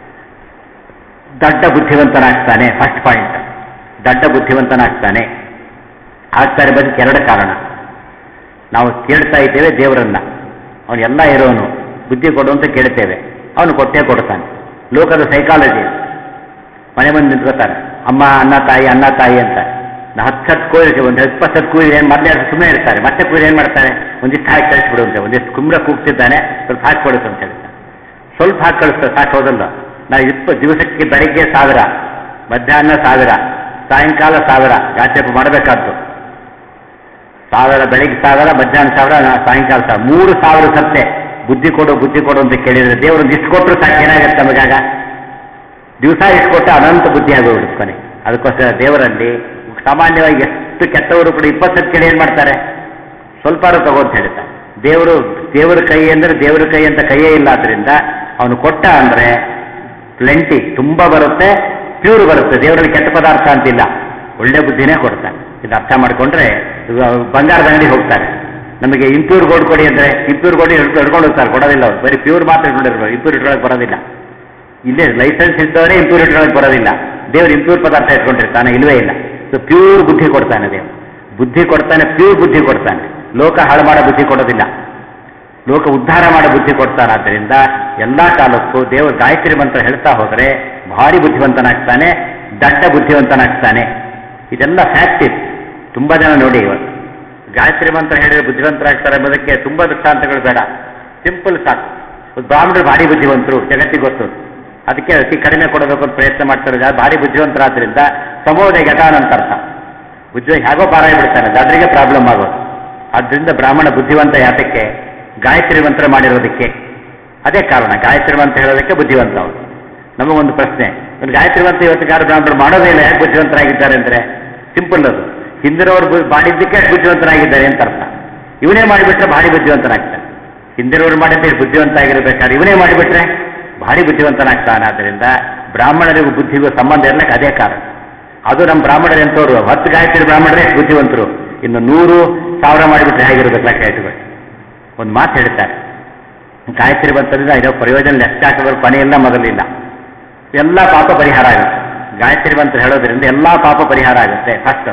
ದಡ್ಡ ಬುದ್ಧಿವಂತನಾಗ್ತಾನೆ ಫಸ್ಟ್ ಪಾಯಿಂಟ್ ದಡ್ಡ ಬುದ್ಧಿವಂತನಾಗ್ತಾನೆ ಆಗ್ತಾರೆ ಬದುಕು ಎರಡು ಕಾರಣ ನಾವು ಕೇಳ್ತಾ ಇದ್ದೇವೆ ದೇವರನ್ನ ಅವನು ಎಲ್ಲ ಇರೋನು ಬುದ್ಧಿ ಕೊಡು ಅಂತ ಕೇಳ್ತೇವೆ ಅವನು ಕೊಟ್ಟೇ ಕೊಡ್ತಾನೆ ಲೋಕದ ಸೈಕಾಲಜಿ ಮನೆ ಬಂದು ನಿಂತ್ಕೋತಾರೆ ಅಮ್ಮ ಅನ್ನ ತಾಯಿ ಅನ್ನ ತಾಯಿ ಅಂತ ನಾ ಹತ್ತು ಹತ್ತು ಕೂರಿ ಒಂದು ಇಪ್ಪತ್ತು ಹತ್ತು ಕೂರಿ ಏನು ಮೊದಲೇ ಸುಮ್ಮನೆ ಇರ್ತಾರೆ ಮತ್ತೆ ಕೂರಿ ಏನು ಮಾಡ್ತಾರೆ ಒಂದಿಷ್ಟು ಹಾಕಿ ಕಳಿಸ್ಬಿಡು ಅಂತ ಒಂದಿಷ್ಟು ಕುಂಬ್ರ ಕೂಗ್ತಿದ್ದಾನೆ ಸ್ವಲ್ಪ ಹಾಕಿ ಕೊಡುತ್ತೆ ಅಂತ ಹೇಳ್ತಾನೆ ಸ್ವಲ್ಪ ಹಾಕಿ ಕಳಿಸ್ತಾರೆ ಸಾಕು ಹೋದಲ್ಲ ನಾವು ಇಪ್ಪ ದಿವಸಕ್ಕೆ ಬೆಳಿಗ್ಗೆ ಸಾವಿರ ಮಧ್ಯಾಹ್ನ ಸಾವಿರ ಸಾಯಂಕಾಲ ಸಾವಿರ ಗಾಚೆಪ್ ಮಾಡಬೇಕಾದ್ದು ಸಾವಿರ ಬೆಳಿಗ್ಗೆ ಸಾವಿರ ಮಧ್ಯಾಹ್ನ ಸಾವಿರ ನಾ- ಸಾಯಂಕಾಲ ಸಾವಿರ ಮೂರು ಸಾವಿರ ಸತ್ತೆ ಬುದ್ಧಿ ಕೊಡು ಬುದ್ಧಿ ಕೊಡು ಅಂತ ಕೇಳಿದ್ರೆ ದೇವರು ಇಷ್ಟು ಕೊಟ್ಟರು ಸಾಕು ಏನಾಗುತ್ತೆ ನಮಗಾಗ ದಿವಸ ಇಷ್ಟು ಕೊಟ್ಟು ಅನಂತ ಬುದ್ಧಿ ಆಗೋಗ್ಬಿಡುತ್ತೆ ಕೊನೆ ಅದಕ್ಕೋಸ್ಕರ ದೇವರಲ್ಲಿ ಸಾಮಾನ್ಯವಾಗಿ ಎಷ್ಟು ಕೆಟ್ಟವರು ಕೂಡ ಇಪ್ಪತ್ತು ಕೇಳಿ ಏನು ಮಾಡ್ತಾರೆ ಸ್ವಲ್ಪ ತಗೋಂತ ಹೇಳ್ತಾರೆ ದೇವರು ದೇವರ ಕೈ ಅಂದರೆ ದೇವರ ಕೈ ಅಂತ ಕೈಯೇ ಇಲ್ಲ ಆದ್ರಿಂದ ಅವನು ಕೊಟ್ಟ ಅಂದರೆ ಪ್ಲೆಂಟಿ ತುಂಬ ಬರುತ್ತೆ ಪ್ಯೂರ್ ಬರುತ್ತೆ ದೇವರಲ್ಲಿ ಕೆಟ್ಟ ಪದಾರ್ಥ ಅಂತಿಲ್ಲ ಒಳ್ಳೆ ಬುದ್ಧಿನೇ ಕೊಡ್ತಾನೆ ಇದು ಅರ್ಥ ಮಾಡಿಕೊಂಡ್ರೆ ಬಂಗಾರದ ಅಂಗಡಿ ಹೋಗ್ತಾರೆ ನಮಗೆ ಇಂಪ್ಯೂರ್ ಗೋಲ್ಡ್ ಕೊಡಿ ಅಂದರೆ ಇಂಪ್ಯೂರ್ ಗೋಲ್ಡ್ ಹಿಡ್ಕೊಂಡು ಹೋಗ್ತಾರೆ ಕೊಡೋದಿಲ್ಲ ಅವ್ರು ಬರೀ ಪ್ಯೂರ್ ಮಾತ್ರ ಇಟ್ಕೊಂಡಿರ್ಬೋದು ಇಂಪ್ಯೂರ್ ಇಟ್ಕೊಳಕ್ಕೆ ಬರೋದಿಲ್ಲ ಇಲ್ಲೇ ಲೈಸೆನ್ಸ್ ಇದ್ದವರೇ ಇಂಪ್ಯೂರ್ ಇಟ್ಕೊಳಕ್ಕೆ ಬರೋದಿಲ್ಲ ದೇವರು ಇಂಪ್ಯೂರ್ ಪದಾರ್ಥ ಇಟ್ಕೊಂಡಿರ್ತಾನೆ ಇಲ್ವೇ ಇಲ್ಲ ಸೊ ಪ್ಯೂರ್ ಬುದ್ಧಿ ಕೊಡ್ತಾನೆ ದೇವರು ಬುದ್ಧಿ ಕೊಡ್ತಾನೆ ಪ್ಯೂರ್ ಬುದ್ಧಿ ಕೊಡ್ತಾನೆ ಲೋಕ ಹಾಳು ಮಾಡೋ ಬುದ್ಧಿ ಕೊಡೋದಿಲ್ಲ ಲೋಕ ಉದ್ಧಾರ ಮಾಡೋ ಬುದ್ಧಿ ಕೊಡ್ತಾನೆ ಆದ್ದರಿಂದ ಎಲ್ಲ ಕಾಲಕ್ಕೂ ದೇವರು ಗಾಯತ್ರಿ ಮಂತ್ರ ಹೇಳ್ತಾ ಹೋದರೆ ಭಾರಿ ಬುದ್ಧಿವಂತನಾಗ್ತಾನೆ ದಡ್ಡ ಬುದ್ಧಿವಂತನಾಗ್ತಾನೆ ಇದೆಲ್ಲ ಫ್ಯಾಕ್ಟ್ ಇದು ತುಂಬ ಜನ ನೋಡಿ ಇವತ್ತು ಗಾಯತ್ರಿ ಮಂತ್ರ ಹೇಳಿದ್ರೆ ಬುದ್ಧಿವಂತರಾಗ್ತಾರೆ ಎಂಬುದಕ್ಕೆ ತುಂಬ ದೃಷ್ಟಾಂತಗಳು ಬೇಡ ಸಿಂಪಲ್ ಸಾಕು ಒಂದು ಬ್ರಾಹ್ಮಣರು ಭಾರಿ ಬುದ್ಧಿವಂತರು ಜಗತ್ತಿಗೆ ಗೊತ್ತು ಅದಕ್ಕೆ ಅತಿ ಕಡಿಮೆ ಕೊಡಬೇಕು ಅಂತ ಪ್ರಯತ್ನ ಮಾಡ್ತಾರೆ ಜನ ಭಾರಿ ಬುದ್ಧಿವಂತರಾದ್ರಿಂದ ಸಮೋದಯ ಘಟಾನ ಅಂತ ಅರ್ಥ ಬುದ್ಧಿ ಹೇಗೋ ಪಾರಾಯ ಬಿಡ್ತಾನೆ ದಡ್ರಿಗೆ ಪ್ರಾಬ್ಲಮ್ ಆಗೋದು ಆದ್ದರಿಂದ ಬ್ರಾಹ್ಮಣ ಬುದ್ಧಿವಂತ ಯಾತಕ್ಕೆ ಗಾಯತ್ರಿ ಮಂತ್ರ ಮಾಡಿರೋದಕ್ಕೆ ಅದೇ ಕಾರಣ ಗಾಯತ್ರಿ ಮಂತ್ರ ಹೇಳೋದಕ್ಕೆ ಬುದ್ಧಿವಂತ ಅವನು ನಮಗೊಂದು ಪ್ರಶ್ನೆ ಒಂದು ಗಾಯತ್ರಿ ಮಂತ್ರ ಇವತ್ತಿಗಾರ ಬ್ರಾಹ್ಮಣರು ಮಾಡೋದೇ ಇಲ್ಲ ಯಾಕೆ ಬುದ್ಧಿವಂತರಾಗಿದ್ದಾರೆ ಅಂದರೆ ಸಿಂಪಲ್ ಅದು ಹಿಂದಿನವರು ಬು- ಮಾಡಿದ್ದಕ್ಕೆ ಬುದ್ಧಿವಂತರಾಗಿದ್ದಾರೆ ಅಂತ ಅರ್ಥ ಇವನೇ ಮಾಡಿಬಿಟ್ರೆ ಭಾರಿ ಬುದ್ಧಿವಂತನಾಗ್ತಾನೆ ಹಿಂದಿನವರು ಮಾಡಿದ್ರೆ ಬುದ್ಧಿವಂತ ಆಗಿರ್ಬೇಕಾದ್ರೆ ಇವನೇ ಮಾಡಿಬಿಟ್ರೆ ಭಾರಿ ಬುದ್ಧಿವಂತನಾಗ್ತಾನೆ ಆದ್ದರಿಂದ ಬ್ರಾಹ್ಮಣರಿಗೂ ಬುದ್ಧಿಗೂ ಸಂಬಂಧ ಇರಲಿಕ್ಕೆ ಅದೇ ಕಾರಣ ಅದು ನಮ್ಮ ಬ್ರಾಹ್ಮಣರು ಎಂತವರು ಹತ್ತು ಗಾಯತ್ರಿ ಬ್ರಾಹ್ಮಣರೇ ಬುದ್ಧಿವಂತರು ಇನ್ನು ನೂರು ಸಾವಿರ ಮಾಡಿಬಿಟ್ರೆ ಹೇಗಿರ್ಬೇಕು ಲೆಕ್ಕ ಇಟ್ಕೊಳ್ಳಿ ಒಂದು ಮಾತು ಹೇಳ್ತಾರೆ ಗಾಯತ್ರಿ ಮಂತ್ರದಿಂದ ಇದೋ ಪ್ರಯೋಜನ ಲೆಕ್ಕ ಹಾಕಿದ್ರೆ ಕೊನೆಯಿಲ್ಲ ಮೊದಲಿಲ್ಲ ಎಲ್ಲ ಪಾಪ ಪರಿಹಾರ ಆಗುತ್ತೆ ಗಾಯತ್ರಿ ಮಂತ್ರ ಹೇಳೋದ್ರಿಂದ ಎಲ್ಲ ಪಾಪ ಪರಿಹಾರ ಆಗುತ್ತೆ ಫಸ್ಟ್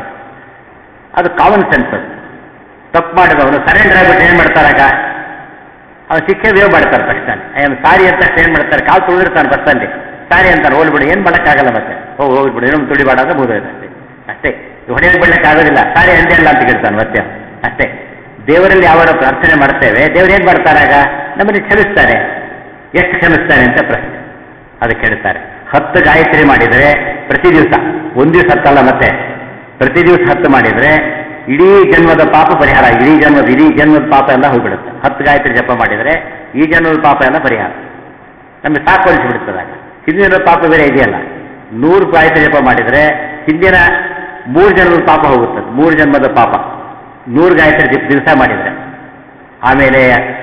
ಅದು ಕಾಮನ್ ಸೆನ್ಸ್ ಅದು ತಪ್ಪು ಮಾಡಿದವನು ಸರೆಂಡರ್ ಆಗ್ಬಿಟ್ಟು ಏನು ಮಾಡ್ತಾರಾಗ ಅವ್ನು ಶಿಕ್ಷೆ ಬೇವ್ ಮಾಡ್ತಾರೆ ತಕ್ಷಣ ಏನು ಸಾರಿ ಅಂತ ಏನು ಮಾಡ್ತಾರೆ ಕಾಲು ತುಳಿದಿರ್ತಾನೆ ಬಸ್ಸಲ್ಲಿ ಸಾರಿ ಅಂತಾನೆ ಹೋಗ್ಬಿಡು ಏನು ಮಾಡೋಕ್ಕಾಗಲ್ಲ ಮತ್ತೆ ಹೋಗಿ ಹೋಗ್ಬಿಡು ಏನೋ ತುಳಿಬೇಡ ಅಂತ ಮುಗಿದೋಯ್ತು ಅಷ್ಟೇ ಅಷ್ಟೇ ಹೊಡೆಯೋದು ಬಿಡ್ಲಿಕ್ಕೆ ಆಗೋದಿಲ್ಲ ಸಾರಿ ಅಂದೆ ಇಲ್ಲ ಅಂತ ಕೇಳ್ತಾನೆ ಮತ್ತೆ ಅಷ್ಟೇ ದೇವರಲ್ಲಿ ಯಾವಾಗ ಪ್ರಾರ್ಥನೆ ಮಾಡ್ತೇವೆ ದೇವ್ರು ಏನು ಮಾಡ್ತಾರಾಗ ನಮ್ಮನ್ನು ಕ್ಷಮಿಸ್ತಾರೆ ಎಷ್ಟು ಕ್ಷಮಿಸ್ತಾನೆ ಅಂತ ಪ್ರಶ್ನೆ ಅದಕ್ಕೆ ಹೇಳ್ತಾರೆ ಹತ್ತು ಗಾಯತ್ರಿ ಮಾಡಿದರೆ ಪ್ರತಿ ದಿವಸ ಒಂದು ದಿವಸ ಹತ್ತಲ್ಲ ಮತ್ತೆ ಪ್ರತಿ ದಿವಸ ಹತ್ತು ಮಾಡಿದರೆ ಇಡೀ ಜನ್ಮದ ಪಾಪ ಪರಿಹಾರ ಇಡೀ ಜನ್ಮದ ಇಡೀ ಜನ್ಮದ ಪಾಪ ಎಲ್ಲ ಹೋಗ್ಬಿಡುತ್ತೆ ಹತ್ತು ಗಾಯತ್ರಿ ಜಪ ಮಾಡಿದರೆ ಈ ಜನ್ಮದ ಪಾಪ ಎಲ್ಲ ಪರಿಹಾರ ನಮಗೆ ಸಾಕು ಅನಿಸ್ಬಿಡ್ತದಾಗ ಹಿಂದಿನ ಪಾಪ ಬೇರೆ ಇದೆಯಲ್ಲ ನೂರು ಗಾಯತ್ರಿ ಜಪ ಮಾಡಿದರೆ ಹಿಂದಿನ ಮೂರು ಜನ್ಮದ ಪಾಪ ಹೋಗುತ್ತದೆ ಮೂರು ಜನ್ಮದ ಪಾಪ ನೂರು ಗಾಯತ್ರಿ ಜಪ ದಿವಸ ಮಾಡಿದರೆ ಆಮೇಲೆ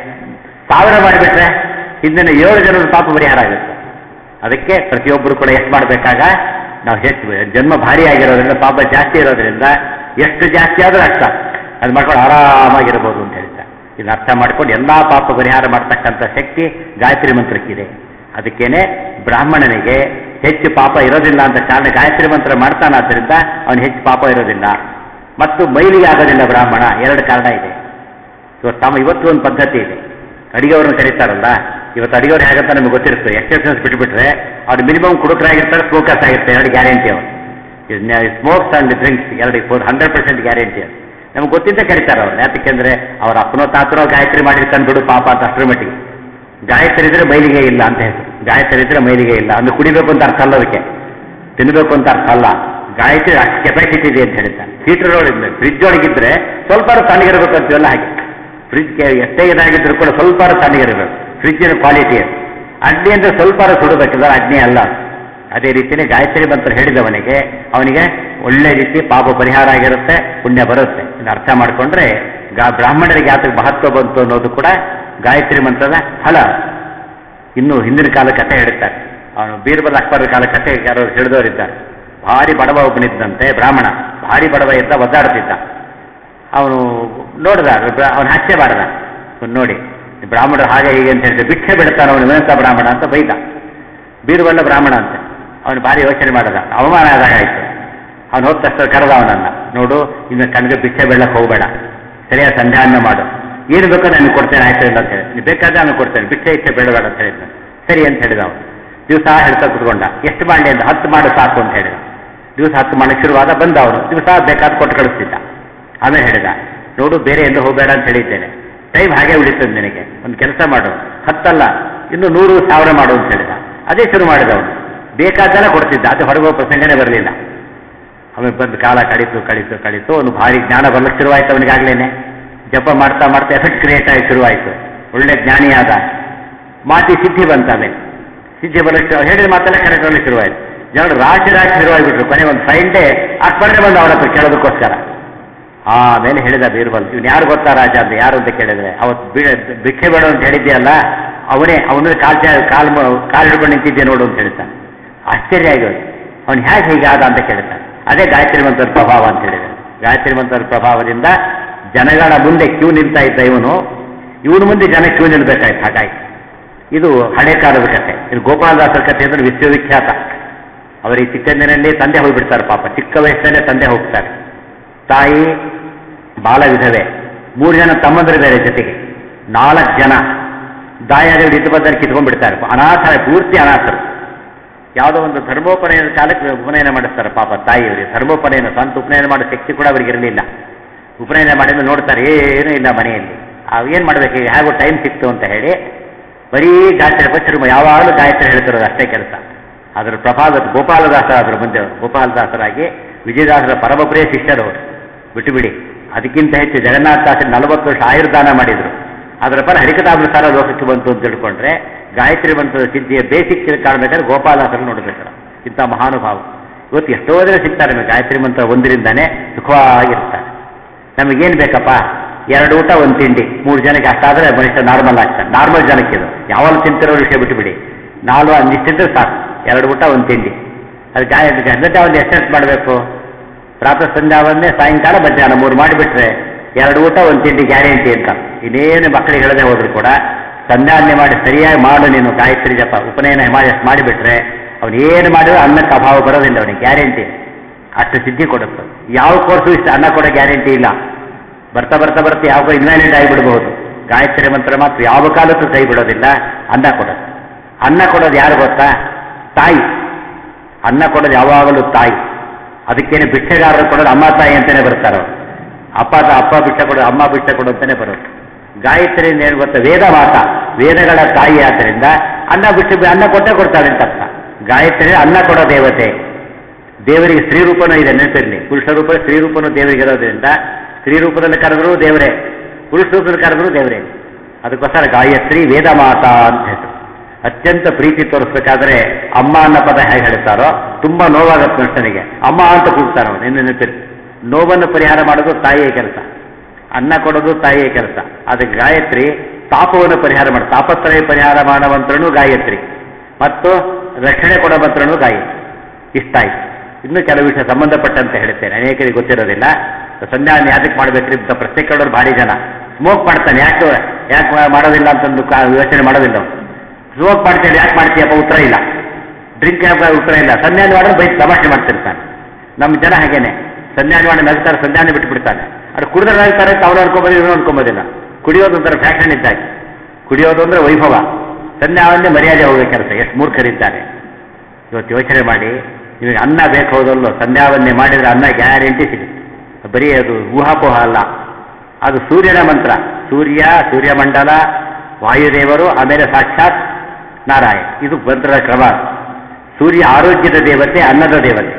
ಸಾವಿರ ಮಾಡಿಬಿಟ್ರೆ ಹಿಂದಿನ ಏಳು ಜನರ ಪಾಪ ಪರಿಹಾರ ಆಗುತ್ತೆ ಅದಕ್ಕೆ ಪ್ರತಿಯೊಬ್ಬರು ಕೂಡ ಎಷ್ಟು ಮಾಡಬೇಕಾಗ ನಾವು ಹೆಚ್ಚು ಜನ್ಮ ಭಾರಿ ಆಗಿರೋದ್ರಿಂದ ಪಾಪ ಜಾಸ್ತಿ ಇರೋದ್ರಿಂದ ಎಷ್ಟು ಜಾಸ್ತಿ ಆದರೂ ಅರ್ಥ ಅದು ಮಾಡ್ಕೊಂಡು ಆರಾಮಾಗಿರ್ಬೋದು ಅಂತ ಹೇಳ್ತಾರೆ ಇದನ್ನ ಅರ್ಥ ಮಾಡ್ಕೊಂಡು ಎಲ್ಲ ಪಾಪ ಪರಿಹಾರ ಮಾಡ್ತಕ್ಕಂಥ ಶಕ್ತಿ ಗಾಯತ್ರಿ ಮಂತ್ರಕ್ಕಿದೆ ಅದಕ್ಕೇನೆ ಬ್ರಾಹ್ಮಣನಿಗೆ ಹೆಚ್ಚು ಪಾಪ ಇರೋದಿಲ್ಲ ಅಂತ ಕಾರಣ ಗಾಯತ್ರಿ ಮಂತ್ರ ಮಾಡ್ತಾನಾದ್ರಿಂದ ಅವನು ಹೆಚ್ಚು ಪಾಪ ಇರೋದಿಲ್ಲ ಮತ್ತು ಮೈಲಿಗೆ ಆಗೋದಿಲ್ಲ ಬ್ರಾಹ್ಮಣ ಎರಡು ಕಾರಣ ಇದೆ ಇವತ್ತು ತಮ್ಮ ಇವತ್ತು ಒಂದು ಪದ್ಧತಿ ಇದೆ ಅಡಿಗೆವ್ರನ್ನ ಕರೀತಾರಲ್ಲ ಇವತ್ತು ಅಡಿಗೆವ್ರು ಹೇಗಂತ ನಮಗೆ ಗೊತ್ತಿರುತ್ತೆ ಎಕ್ಸೆಪ್ಷನ್ಸ್ ಬಿಟ್ಬಿಟ್ರೆ ಅವ್ರು ಮಿನಿಮಮ್ ಕುಡುಕರಾಗಿರ್ತಾರೆ ಸ್ಮೋಕರ್ಸ್ ಆಗಿರ್ತಾರೆ ಎರಡು ಗ್ಯಾರಂಟಿ ಅವರು ಸ್ಮೋಕ್ಸ್ ಅಂಡ್ ಡ್ರಿಂಕ್ಸ್ ಎರಡು ಫೋರ್ ಹಂಡ್ರೆಡ್ ಪರ್ಸೆಂಟ್ ಗ್ಯಾರಂಟಿ ಅದು ನಮ್ಗೆ ಗೊತ್ತಿದ್ದ ಕರೀತಾರೆ ಅವ್ರು ಯಾತಕ್ಕೆಂದ್ರೆ ಅವ್ರ ಅಪ್ಪನೋ ತಾತನೋ ಗಾಯತ್ರಿ ಮಾಡಿರ್ತಾನೆ ಬಿಡು ಪಾಪ ಅಂತ ಅಷ್ಟರ ಮಟ್ಟಿಗೆ ಗಾಯತ್ರಿ ಇದ್ರೆ ಮೈಲಿಗೆ ಇಲ್ಲ ಅಂತ ಹೆಸರು ಗಾಯತ್ರಿ ಇದ್ರೆ ಮೈಲಿಗೆ ಇಲ್ಲ ಅಂದ್ರೆ ಕುಡಿಬೇಕು ಅಂತ ಅರ್ಥ ಅಲ್ಲ ಅದಕ್ಕೆ ತಿನ್ನಬೇಕು ಅಂತ ಅರ್ಥ ಅಲ್ಲ ಗಾಯತ್ರಿ ಅಷ್ಟು ಕೆಪಾಸಿಟಿ ಇದೆ ಅಂತ ಹೇಳ್ತಾರೆ ಹೀಟರ್ ಒಳಗೆ ಫ್ರಿಜ್ ಒಳಗಿದ್ರೆ ಸ್ವಲ್ಪ ತಣ್ಣಗಿರ್ಬೇಕು ಅಂತೀವಲ್ಲ ಹಾಗೆ ಫ್ರಿಜ್ಗೆ ಎಷ್ಟೇ ಇದಾಗಿದ್ರು ಕೂಡ ಸ್ವಲ್ಪ ತಣ್ಣಗಿರಬೇಕು ಫ್ರಿಜ್ಜಿನ ಕ್ವಾಲಿಟಿ ಅದು ಅಗ್ನಿ ಅಂದ್ರೆ ಸ್ವಲ್ಪ ಸುಡಬೇಕಿಲ್ಲ ಅಗ್ನಿ ಅಲ್ಲ ಅದು. ಅದೇ ರೀತಿಯೇ ಗಾಯತ್ರಿ ಮಂತ್ರ ಹೇಳಿದವನಿಗೆ ಅವನಿಗೆ ಒಳ್ಳೆ ರೀತಿ ಪಾಪ ಪರಿಹಾರ ಆಗಿರುತ್ತೆ ಪುಣ್ಯ ಬರುತ್ತೆ ಇದನ್ನ ಅರ್ಥ ಮಾಡಿಕೊಂಡ್ರೆ ಗಾ ಬ್ರಾಹ್ಮಣರಿಗೆ ಯಾತಕ್ಕೆ ಮಹತ್ವ ಬಂತು ಅನ್ನೋದು ಕೂಡ ಗಾಯತ್ರಿ ಮಂತ್ರದ ಫಲ ಇನ್ನು ಹಿಂದಿನ ಕಾಲ ಕಥೆ ಹೇಳ್ತಾರೆ ಅವನು ಬೀರ್ಬಲ್ ಅಕ್ಬರ್ ಕಾಲ ಕಥೆ ಯಾರೋ ಹೇಳಿದವರಿದ್ದಾರೆ ಭಾರಿ ಬಡವ ಒಬ್ಬನಿದ್ದಂತೆ ಬ್ರಾಹ್ಮಣ ಭಾರಿ ಬಡವ ಇದ್ದ ಒದ್ದಾಡ್ತಿದ್ದ ಅವನು ನೋಡ್ದ ಅವನು ಹಾಸ್ಯ ಮಾಡ್ದ ಅವ್ನು ನೋಡಿ ಈ ಬ್ರಾಹ್ಮಣರು ಹಾಗೆ ಹೀಗೆ ಅಂತ ಹೇಳಿದ್ರೆ ಭಿಕ್ಷೆ ಬಿಡ್ತಾನೆ ಅವನು ವಿನಂತ ಬ್ರಾಹ್ಮಣ ಅಂತ ಬೈದ ಬೀರ್ಬಲ್ಲ ಬ್ರಾಹ್ಮಣ ಅಂತ ಅವನು ಭಾರಿ ಯೋಚನೆ ಮಾಡದ ಅವಮಾನ ಆದಾಗ ಆಯ್ತು ಅವನು ಹೋದ ತಕ್ಷಣ ಕರೆದ ಅವನನ್ನ ನೋಡು ಇನ್ನು ಕಣ್ಗೆ ಭಿಕ್ಷೆ ಬೆಳ್ಳಕ್ಕೆ ಹೋಗಬೇಡ ಸರಿಯಾದ ಸಂಧ್ಯಾನ ಮಾಡು ಏನು ಬೇಕೋ ನಾನು ಕೊಡ್ತೇನೆ ಆಯ್ತು ಇಲ್ಲ ಅಂತ ಹೇಳಿ ನೀವು ಬೇಕಾದ್ರೆ ನಾನು ಕೊಡ್ತೇನೆ ಭಿಕ್ಷೆ ಇಚ್ಛೆ ಬೇಡಬೇಡ ಅಂತ ಹೇಳಿದ್ನು ಸರಿ ಅಂತ ಹೇಳಿದ ಅವನು ದಿವಸ ಹೇಳ್ತಾ ಕುತ್ಕೊಂಡ ಎಷ್ಟು ಮಾಡಲಿ ಅಂತ ಹತ್ತು ಮಾಡು ಸಾಕು ಅಂತ ಹೇಳಿದ ದಿವಸ ಹತ್ತು ಮಾಡಕ್ಕೆ ಶುರುವಾದ ಬಂದ ಅವನು ದಿವಸ ಬೇಕಾದ ಕೊಟ್ಟು ಕಳಿಸ್ತಿದ್ದ ಆಮೇಲೆ ಹೇಳಿದ ನೋಡು ಬೇರೆ ಎಂದು ಹೋಗಬೇಡ ಅಂತ ಹೇಳಿದ್ದೇನೆ ಟೈಮ್ ಹಾಗೆ ಉಳಿತದೆ ನಿನಗೆ ಒಂದು ಕೆಲಸ ಮಾಡು ಹತ್ತಲ್ಲ ಇನ್ನು ನೂರು ಸಾವಿರ ಮಾಡು ಅಂತ ಹೇಳಿದ ಅದೇ ಶುರು ಮಾಡಿದ ಅವನು ಬೇಕಾದ್ದೆಲ್ಲ ಕೊಡ್ತಿದ್ದ ಅದು ಹೊರಗೆ ಹೋಗೋ ಪ್ರಸಂಗನೇ ಬರಲಿಲ್ಲ ಆಮೇಲೆ ಬಂದು ಕಾಲ ಕಳೀತು ಕಳೀತು ಕಳೀತು ಅವನು ಭಾರಿ ಜ್ಞಾನ ಬರ್ಲಿಕ್ಕೆ ಶುರುವಾಯ್ತು ಅವನಿಗಾಗ್ಲೇನೆ ಜಪ ಮಾಡ್ತಾ ಮಾಡ್ತಾ ಎಫೆಕ್ಟ್ ಕ್ರಿಯೇಟ್ ಆಗಿ ಶುರುವಾಯಿತು ಒಳ್ಳೆ ಜ್ಞಾನಿ ಆದ ಮಾತಿ ಸಿದ್ಧಿ ಬಂತಾನೆ ಸಿದ್ಧಿ ಬರಲಿಕ್ಕೆ ಹೇಳಿದ ಮಾತೆಲ್ಲ ಕರೆಕ್ಟ್ ಆಗಲಿಕ್ಕೆ ಶುರುವಾಯಿತು ಜನರು ರಾಶಿ ರಾಶಿ ಶುರುವಾಗಿಬಿಟ್ರು ಕೊನೆ ಒಂದು ಫೈನ್ ಡೇ ಅಕ್ಬರನೇ ಬಂದು ಅವನ ಹತ್ರ ಕೇಳೋದಕ್ಕೋಸ್ಕರ ಆಮೇಲೆ ಹೇಳಿದ ಬೀರ್ಬಲ್ ಇವ್ನು ಯಾರು ಗೊತ್ತಾ ರಾಜ ಅಂತ ಯಾರು ಅಂತ ಕೇಳಿದ್ರೆ ಅವತ್ತು ಬಿ- ಭಿಕ್ಷೆ ಬೇಡ ಅಂತ ಹೇಳಿದ್ಯಲ್ಲ ಅವನೇ ಅವನ ಕಾಲ್ ಚಾ- ಕಾಲ್ ಮ- ಕಾಲ್ ಹಿಡ್ಕೊಂಡು ನಿಂತಿದ್ದೆ ನೋಡು ಅಂತ ಹೇಳ್ತಾನೆ ಆಶ್ಚರ್ಯ ಆಗೋದು ಅವನು ಹೇಗೆ ಹೀಗಾದ ಅಂತ ಕೇಳ್ತಾನೆ ಅದೇ ಗಾಯತ್ರಿ ಮಂತ್ರದ ಪ್ರಭಾವ ಅಂತ ಹೇಳಿದ ಗಾಯತ್ರಿ ಮಂತ್ರದ ಪ್ರಭಾವದಿಂದ ಜನಗಳ ಮುಂದೆ ಕ್ಯೂ ನಿಲ್ತಾ ಇದ್ದ ಇವನು ಇವನು ಮುಂದೆ ಜನ ಕ್ಯೂ ನಿಲ್ಬೇಕಾಯ್ತು ಹಾಗಾಗಿ ಇದು ಹಳೆ ಕಾಲದ ಕಥೆ ಇದು ಗೋಪಾಲದಾಸರ ಕಥೆ ಅಂದ್ರೆ ವಿಶ್ವವಿಖ್ಯಾತ ಅವರಿಗೆ ಚಿಕ್ಕಂದಿನಲ್ಲಿ ತಂದೆ ಹೋಗ್ಬಿಡ್ತಾರೆ ಪಾಪ ಚಿಕ್ಕ ವಯಸ್ಸಲ್ಲೇ ತಂದೆ ಹೋಗ್ತಾರೆ ತಾಯಿ ಬಾಲ ವಿಧವೆ ಮೂರು ಜನ ತಮ್ಮಂದರು ಬೇರೆ ಜೊತೆಗೆ ನಾಲ್ಕು ಜನ ದಾಯಾದಿಗಳು ಇದ್ದು ಬಂದಲ್ಲಿ ಕಿತ್ಕೊಂಡ್ಬಿಡ್ತಾರೆ ಅನಾಥ ಪೂರ್ತಿ ಅನಾಥರು ಯಾವುದೋ ಒಂದು ಧರ್ಮೋಪನಯನ ಕಾಲಕ್ಕೆ ಉಪನಯನ ಮಾಡಿಸ್ತಾರೆ ಪಾಪ ತಾಯಿಯವರಿಗೆ ಧರ್ಮೋಪನಯನ ಸ್ವಂತ ಉಪನಯನ ಮಾಡೋ ಶಕ್ತಿ ಕೂಡ ಅವರಿಗೆ ಇರಲಿಲ್ಲ ಉಪನಯನ ಮಾಡಿದ್ರೆ ನೋಡ್ತಾರೆ ಏನೂ ಇಲ್ಲ ಮನೆಯಲ್ಲಿ ಏನು ಮಾಡ್ಬೇಕು ಈಗ ಹೇಗೋ ಟೈಮ್ ಸಿಕ್ತು ಅಂತ ಹೇಳಿ ಬರೀ ಗಾಯತ್ರಿ ಪಶ್ಚಿಮ ಯಾವಾಗಲೂ ಗಾಯತ್ರಿ ಹೇಳ್ತಿರೋದು ಅಷ್ಟೇ ಕೆಲಸ ಅದರ ಪ್ರಭಾವ ಗೋಪಾಲದಾಸರ ಅದರ ಮುಂದೆ ಅವರು. ಗೋಪಾಲದಾಸರಾಗಿ ವಿಜಯದಾಸರ ಪರಮಪ್ರಿಯ ಶಿಷ್ಯರು ಅವರು ಬಿಟ್ಟು ಬಿಡಿ ಅದಕ್ಕಿಂತ ಹೆಚ್ಚು ಜಗನ್ನಾಥದಾಸರು ನಲವತ್ತು ವರ್ಷ ಆಯುರ್ದಾನ ಮಾಡಿದರು ಅದರ ಪರ ಹರಿಕತಾಮೃತಾರ ಲೋಕಕ್ಕೆ ಬಂತು ಅಂತ ತಿಳ್ಕೊಂಡ್ರೆ ಗಾಯತ್ರಿ ಮಂತ್ರದ ಸಿದ್ಧಿಯ ಬೇಸಿಕ್ ಕಾಣಬೇಕಾದ್ರೆ ಗೋಪಾಲದಾಸರು ನೋಡಬೇಕಾರೆ ಇಂಥ ಮಹಾನುಭಾವ ಇವತ್ತು ಎಷ್ಟೋ ಜನ ಸಿಗ್ತಾರೆ ನಮಗೆ ಗಾಯತ್ರಿ ಮಂತ್ರ ಒಂದರಿಂದಾನೇ ಸುಖವಾಗಿರ್ತಾರೆ ನಮಗೇನು ಬೇಕಪ್ಪ ಎರಡು ಊಟ ಒಂದು ತಿಂಡಿ ಮೂರು ಜನಕ್ಕೆ ಅಷ್ಟಾದರೆ ಮನುಷ್ಯ ನಾರ್ಮಲ್ ಆಗ್ತಾನೆ ನಾರ್ಮಲ್ ಜನಕ್ಕೆ ಇದು ಯಾವಾಗ ತಿಂತಿರೋ ವಿಷಯ ಬಿಟ್ಟುಬಿಡಿ ನಾಲ್ಕು ಒಂದಿಷ್ಟು ತಿಂದ್ರೆ ಸಾಕು ಎರಡು ಊಟ ಒಂದು ತಿಂಡಿ ಅದು ಗಾಯ ಗಂಧದ ಒಂದು ಎಷ್ಟೆಷ್ಟು ಮಾಡಬೇಕು ಪ್ರಾತಃ ಸಂಧ್ಯಾವನ್ನೇ ಸಾಯಂಕಾಲ ಮಧ್ಯಾಹ್ನ ಮೂರು ಮಾಡಿಬಿಟ್ರೆ ಎರಡು ಊಟ ಒಂದು ತಿಂಡಿ ಗ್ಯಾರಂಟಿ ಅಂತ ಇನ್ನೇನು ಮಕ್ಕಳಿಗೆ ಹೇಳದೆ ಹೋದ್ರು ಕೂಡ ಸಂಧ್ಯಾನ್ಯ ಮಾಡಿ ಸರಿಯಾಗಿ ಮಾಡು ನೀನು ಗಾಯತ್ರಿ ಜಪ ಉಪನಯನ ಮಾಡಿ ಮಾಡಿಬಿಟ್ರೆ ಅವನು ಏನು ಮಾಡಿದ್ರು ಅನ್ನಕ್ಕೆ ಅಭಾವ ಬರೋದಿಲ್ಲ ಅವನಿಗೆ ಗ್ಯಾರಂಟಿ ಅಷ್ಟು ಸಿದ್ಧಿ ಕೊಡುತ್ತೆ ಯಾವ ಕೋರ್ಸು ಇಷ್ಟು ಅನ್ನ ಕೊಡೋ ಗ್ಯಾರಂಟಿ ಇಲ್ಲ ಬರ್ತಾ ಬರ್ತಾ ಬರ್ತಾ ಯಾವ ಇನ್ವ್ಯಾಲಿಡ್ ಆಗಿಬಿಡ್ಬಹುದು ಗಾಯತ್ರಿ ಮಂತ್ರ ಮಾತ್ರ ಯಾವ ಕಾಲಕ್ಕೂ ಕೈ ಬಿಡೋದಿಲ್ಲ ಅನ್ನ ಕೊಡೋದು ಅನ್ನ ಕೊಡೋದು ಯಾರು ಗೊತ್ತಾ ತಾಯಿ ಅನ್ನ ಕೊಡೋದು ಯಾವಾಗಲೂ ತಾಯಿ ಅದಕ್ಕೇನೆ ಭಿಕ್ಷೆಗಾರರು ಕೊಡೋದು ಅಮ್ಮ ತಾಯಿ ಅಂತಾನೆ ಬರ್ತಾರೆ ಅವರು ಅಪ್ಪ ತ- ಅಪ್ಪ ಭಿಕ್ಷೆ ಕೊಡೋದು ಅಮ್ಮ ಭಿಕ್ಷೆ ಕೊಡೋದು ಅಂತಾನೆ ಬರೋದು ಗಾಯತ್ರಿ ಏನು ಗೊತ್ತಾ ವೇದ ಮಾತ ವೇದಗಳ ತಾಯಿ ಆದ್ದರಿಂದ ಅನ್ನ ಬಿಟ್ಟು ಅನ್ನ ಕೊಟ್ಟೆ ಕೊಡ್ತಾಳೆ ಅಂತ ಅರ್ಥ ಗಾಯತ್ರಿ ಅನ್ನ ಕೊಡೋ ದೇವತೆ ದೇವರಿಗೆ ಸ್ತ್ರೀ ರೂಪನೂ ಇದೆ ನೆನಪಿರಲಿ ಪುರುಷ ರೂಪ ಸ್ತ್ರೀ ರೂಪನೂ ದೇವರಿಗೆ ಇರೋದ್ರಿಂದ ಸ್ತ್ರೀ ರೂಪದಲ್ಲಿ ಕರೆದ್ರು ದೇವರೇ ಪುರುಷ ರೂಪದಲ್ಲಿ ಕರೆದ್ರು ದೇವರೇ ಅದಕ್ಕೋಸ್ಕರ ಗಾಯತ್ರಿ ವೇದ ಮಾತಾ ಅಂತ ಹೆಸರು ಅತ್ಯಂತ ಪ್ರೀತಿ ತೋರಿಸ್ಬೇಕಾದ್ರೆ ಅಮ್ಮ ಅನ್ನೋ ಪದ ಹೇಗೆ ಹೇಳ್ತಾರೋ ತುಂಬಾ ನೋವಾಗತ್ತೆ ಮನುಷ್ಯನಿಗೆ ಅಮ್ಮ ಅಂತ ಕೂಗ್ತಾನೆ ಅವನು ಇನ್ನು ನೆನಪಿರಿ ನೋವನ್ನು ಪರಿಹಾರ ಮಾಡೋದು ತಾಯಿಯ ಕೆಲಸ ಅನ್ನ ಕೊಡೋದು ತಾಯಿಯ ಕೆಲಸ ಅದಕ್ಕೆ ಗಾಯತ್ರಿ ತಾಪವನ್ನು ಪರಿಹಾರ ಮಾಡಿ ತಾಪತ್ರಯ ಪರಿಹಾರ ಮಾಡೋ ಮಂತ್ರನೂ ಗಾಯತ್ರಿ ಮತ್ತು ರಕ್ಷಣೆ ಕೊಡೋ ಮಂತ್ರನೂ ಗಾಯತ್ರಿ ಇಷ್ಟ ಆಯ್ತು ಇನ್ನೂ ಕೆಲವು ವಿಷಯ ಸಂಬಂಧಪಟ್ಟಂತೆ ಹೇಳ್ತೇನೆ ಅನೇಕರಿಗೆ ಗೊತ್ತಿರೋದಿಲ್ಲ ಸಂಧ್ಯಾನ ಯಾತಕ್ಕೆ ಮಾಡ್ಬೇಕ್ರಿ ಅಂತ ಪ್ರಶ್ನೆ ಕೇಳೋರು ಭಾರಿ ಜನ ಸ್ಮೋಕ್ ಮಾಡ್ತಾನೆ ಯಾಕೆ ಯಾಕೆ ಮಾಡೋದಿಲ್ಲ ಅಂತಂದು ಕಾ- ಯೋಚನೆ ಮಾಡೋದಿಲ್ಲ ಅವ್ನು. ಸ್ಮೋಕ್ ಮಾಡ್ತೇನೆ ಯಾಕೆ ಮಾಡ್ತೀಯಪ್ಪ ಉತ್ತರ ಇಲ್ಲ ಡ್ರಿಂಕ್ ಯಾಕೆ ಉತ್ತರ ಇಲ್ಲ ಸಂಧ್ಯಾನ ಮಾಡೋದು ಬೈ ತಮಾಷೆ ಮಾಡ್ತಿರ್ತಾನೆ ನಮ್ಮ ಜನ ಹಾಗೇನೆ ಸಂಧ್ಯಾನ ಮಾಡಿ ನಗ್ತಾರೆ ಸಂಧ್ಯಾನ ಬಿಟ್ಬಿಡ್ತಾನೆ ಅದು ಕುಡಿದ್ರೆ ನಗ್ತಾರೆ ಅಂತ ಅವ್ರು ಅನ್ಕೊಂಬೋದು ಇವನು ಅನ್ಕೊಂಬೋದಿಲ್ಲ ಕುಡಿಯೋದು ಒಂಥರ ಫ್ಯಾಷನ್ ಇದ್ದಾಗೆ ಕುಡಿಯೋದು ಅಂದ್ರೆ ವೈಭವ ಸಂಧ್ಯಾವನ್ನೇ ಮರ್ಯಾದೆ ಹೋಗೋ ಕೆಲಸ ಎಷ್ಟು ಮೂರ್ಖರಿದ್ದಾರೆ ಇವತ್ತು ಯೋಚನೆ ಮಾಡಿ ನಿಮಗೆ ಅನ್ನ ಬೇಕು ಹೋದಲ್ಲೋ ಸಂಧ್ಯಾವನ್ನೇ ಮಾಡಿದ್ರೆ ಅನ್ನ ಗ್ಯಾರಂಟಿ ಸಿಗುತ್ತೆ ಬರೀ ಅದು ಊಹಾಪೋಹ ಅಲ್ಲ ಅದು ಸೂರ್ಯನ ಮಂತ್ರ ಸೂರ್ಯ ಸೂರ್ಯಮಂಡಲ ವಾಯುದೇವರು ಆಮೇಲೆ ಸಾಕ್ಷಾತ್ ನಾರಾಯಣ ಇದು ಮಂತ್ರದ ಕ್ರಮ ಸೂರ್ಯ ಆರೋಗ್ಯದ ದೇವತೆ ಅನ್ನದ ದೇವತೆ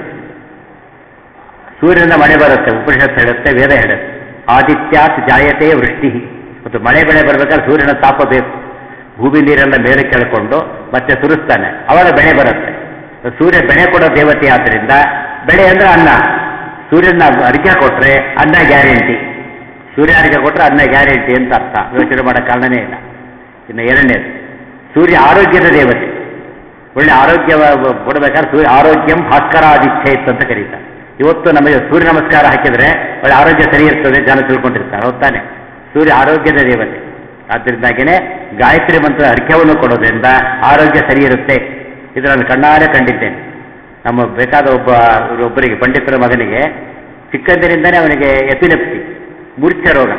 ಸೂರ್ಯನ ಮಳೆ ಬರುತ್ತೆ ಉಪನಿಷತ್ ಹೇಳುತ್ತೆ ವೇದ ಹೇಳುತ್ತೆ ಆದಿತ್ಯಾತ್ ಜಾಯತೆ ವೃಷ್ಟಿ ಮತ್ತು ಮಳೆ ಬೆಳೆ ಬರ್ಬೇಕಾದ್ರೆ ಸೂರ್ಯನ ತಾಪ ಬೇಕು ಭೂಮಿ ನೀರೆಲ್ಲ ಮೇಲೆ ಕೆಳ್ಕೊಂಡು ಮತ್ತೆ ಸುರಿಸ್ತಾನೆ ಅವಾಗ ಬೆಳೆ ಬರುತ್ತೆ ಸೂರ್ಯ ಬೆಳೆ ಕೊಡೋ ದೇವತೆ ಆದ್ದರಿಂದ ಬೆಳೆ ಅಂದ್ರೆ ಅನ್ನ ಸೂರ್ಯನ ಅರ್ಘ್ಯ ಕೊಟ್ರೆ ಅನ್ನ ಗ್ಯಾರಂಟಿ ಸೂರ್ಯ ಅರ್ಘ್ಯ ಕೊಟ್ರೆ ಅನ್ನ ಗ್ಯಾರಂಟಿ ಅಂತ ಅರ್ಥ ಯೋಚನೆ ಮಾಡೋ ಕಾರಣನೇ ಇಲ್ಲ ಇನ್ನು ಎರಡನೇದು ಸೂರ್ಯ ಆರೋಗ್ಯದ ದೇವತೆ ಒಳ್ಳೆ ಆರೋಗ್ಯ ಕೊಡಬೇಕಾದ್ರೆ ಸೂರ್ಯ ಆರೋಗ್ಯಂ ಭಾಸ್ಕರಾದಿಚ್ಛೇತ್ ಅಂತ ಕರೀತಾರೆ ಇವತ್ತು ನಮಗೆ ಸೂರ್ಯ ನಮಸ್ಕಾರ ಹಾಕಿದ್ರೆ ಒಳ್ಳೆ ಆರೋಗ್ಯ ಸರಿ ಇರ್ತದೆ ಜನ ತಿಳ್ಕೊಂಡಿರ್ತಾರೆ ಹೊತ್ತಾನೆ ಸೂರ್ಯ ಆರೋಗ್ಯದ ದೇವತೆ ಆದ್ದರಿಂದಾಗಿನೇ ಗಾಯತ್ರಿ ಮಂತ್ರ ಅರ್ಘ್ಯವನ್ನು ಕೊಡೋದ್ರಿಂದ ಆರೋಗ್ಯ ಸರಿ ಇರುತ್ತೆ ಇದನ್ನು ಕಣ್ಣಾರೆ ಕಂಡಿದ್ದೇನೆ ನಮ್ಮ ಬೇಕಾದ ಒಬ್ಬ ಒಬ್ಬರಿಗೆ ಪಂಡಿತರ ಮಗನಿಗೆ ಚಿಕ್ಕಂದಿನಿಂದನೇ ಅವನಿಗೆ ಎಪಿಲೆಪ್ಸಿ ಮೂರ್ಛೆ ರೋಗ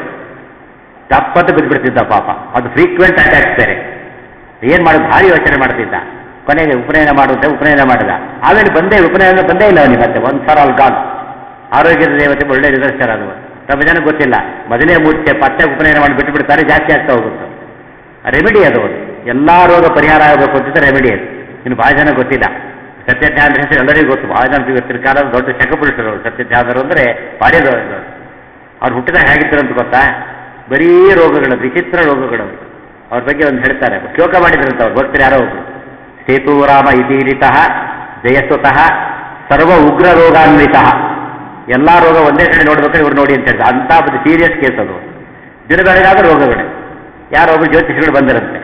ತಪ್ಪತ್ತು ಬಿದ್ದುಬಿಡ್ತಿದ್ದ ಪಾಪ ಅದು ಫ್ರೀಕ್ವೆಂಟ್ ಅಟ್ಯಾಕ್ಸ್ ಬೇರೆ ಏನ್ ಮಾಡೋದು ಭಾರಿ ಯೋಚನೆ ಮಾಡ್ತಿದ್ದ ಕೊನೆಗೆ ಉಪನಯನ ಮಾಡುತ್ತೆ ಉಪನಯನ ಮಾಡಿದ ಆಮೇಲೆ ಬಂದೇ ಉಪನಯನ ಬಂದೇ ಇಲ್ಲ ಅವನಿಗೆ ಮತ್ತೆ ಒಂದ್ ಸಲ ಅಲ್ಲಿ ಗಾನ್ ಆರೋಗ್ಯದ ದೇವತೆ ಒಳ್ಳೆ ನಿದರ್ಶನ ಅದು ನಮ್ಮ ಜನ ಗೊತ್ತಿಲ್ಲ ಮೊದಲೇ ಮೂರ್ಛೆ ಪತ್ತೆ ಉಪನಯನ ಮಾಡಿ ಬಿಟ್ಟು ಬಿಡ್ತಾರೆ ಜಾಸ್ತಿ ಆಗ್ತಾ ಹೋಗುತ್ತೆ ರೆಮಿಡಿ ಅದು ಒಂದು. ಎಲ್ಲಾ ರೋಗ ಪರಿಹಾರ ಆಗಬೇಕು ಅಂತಿದ್ರೆ ರೆಮಿಡಿ ಅದು ಇನ್ನು ಬಹಳ ಜನ ಗೊತ್ತಿಲ್ಲ ಸತ್ಯಜ್ಞಾನ ಹೆಸರು ಎಲ್ಲರಿಗೂ ಗೊತ್ತು ಬಹಳ ಜನ ಇವತ್ತಿನ ಕಾಲ ದೊಡ್ಡ ಶಕಪುರುಷರು ಅವರು ಸತ್ಯಜ್ಞಾನರು ಅಂದ್ರೆ ಭಾರಿ ದೊಡ್ಡ ಅವ್ರು ಹುಟ್ಟಿದಾಗ ಹೇಗಿದ್ರು ಅಂತ ಗೊತ್ತಾ ಬರೀ ರೋಗಗಳು ವಿಚಿತ್ರ ರೋಗಗಳು ಅವ್ರ ಬಗ್ಗೆ ಒಂದು ಹೇಳ್ತಾರೆ ಶ್ಲೋಕ ಮಾಡಿದ್ರಂತ ಅವ್ರು ಬರ್ತಾರೆ ಯಾರೋ ಒಬ್ರು ಸೇತುರಾಮ ಇತೀರಿತಃ ಜಯಸ್ವತಃ ಸರ್ವ ಉಗ್ರ ರೋಗಾನ್ವಿತ ಎಲ್ಲಾ ರೋಗ ಒಂದೇ ಕಡೆ ನೋಡ್ಬೇಕಾದ್ರೆ ಇವ್ರು ನೋಡಿ ಅಂತ ಹೇಳ್ತಾರೆ ಅಂತ ಒಂದು ಸೀರಿಯಸ್ ಕೇಸ್ ಅದು ದಿನಗಳಿಗಾದ ರೋಗಗಳೇ ಯಾರೋ ಒಬ್ರು ಜ್ಯೋತಿಷಿಗಳು ಬಂದಿರಂತೆ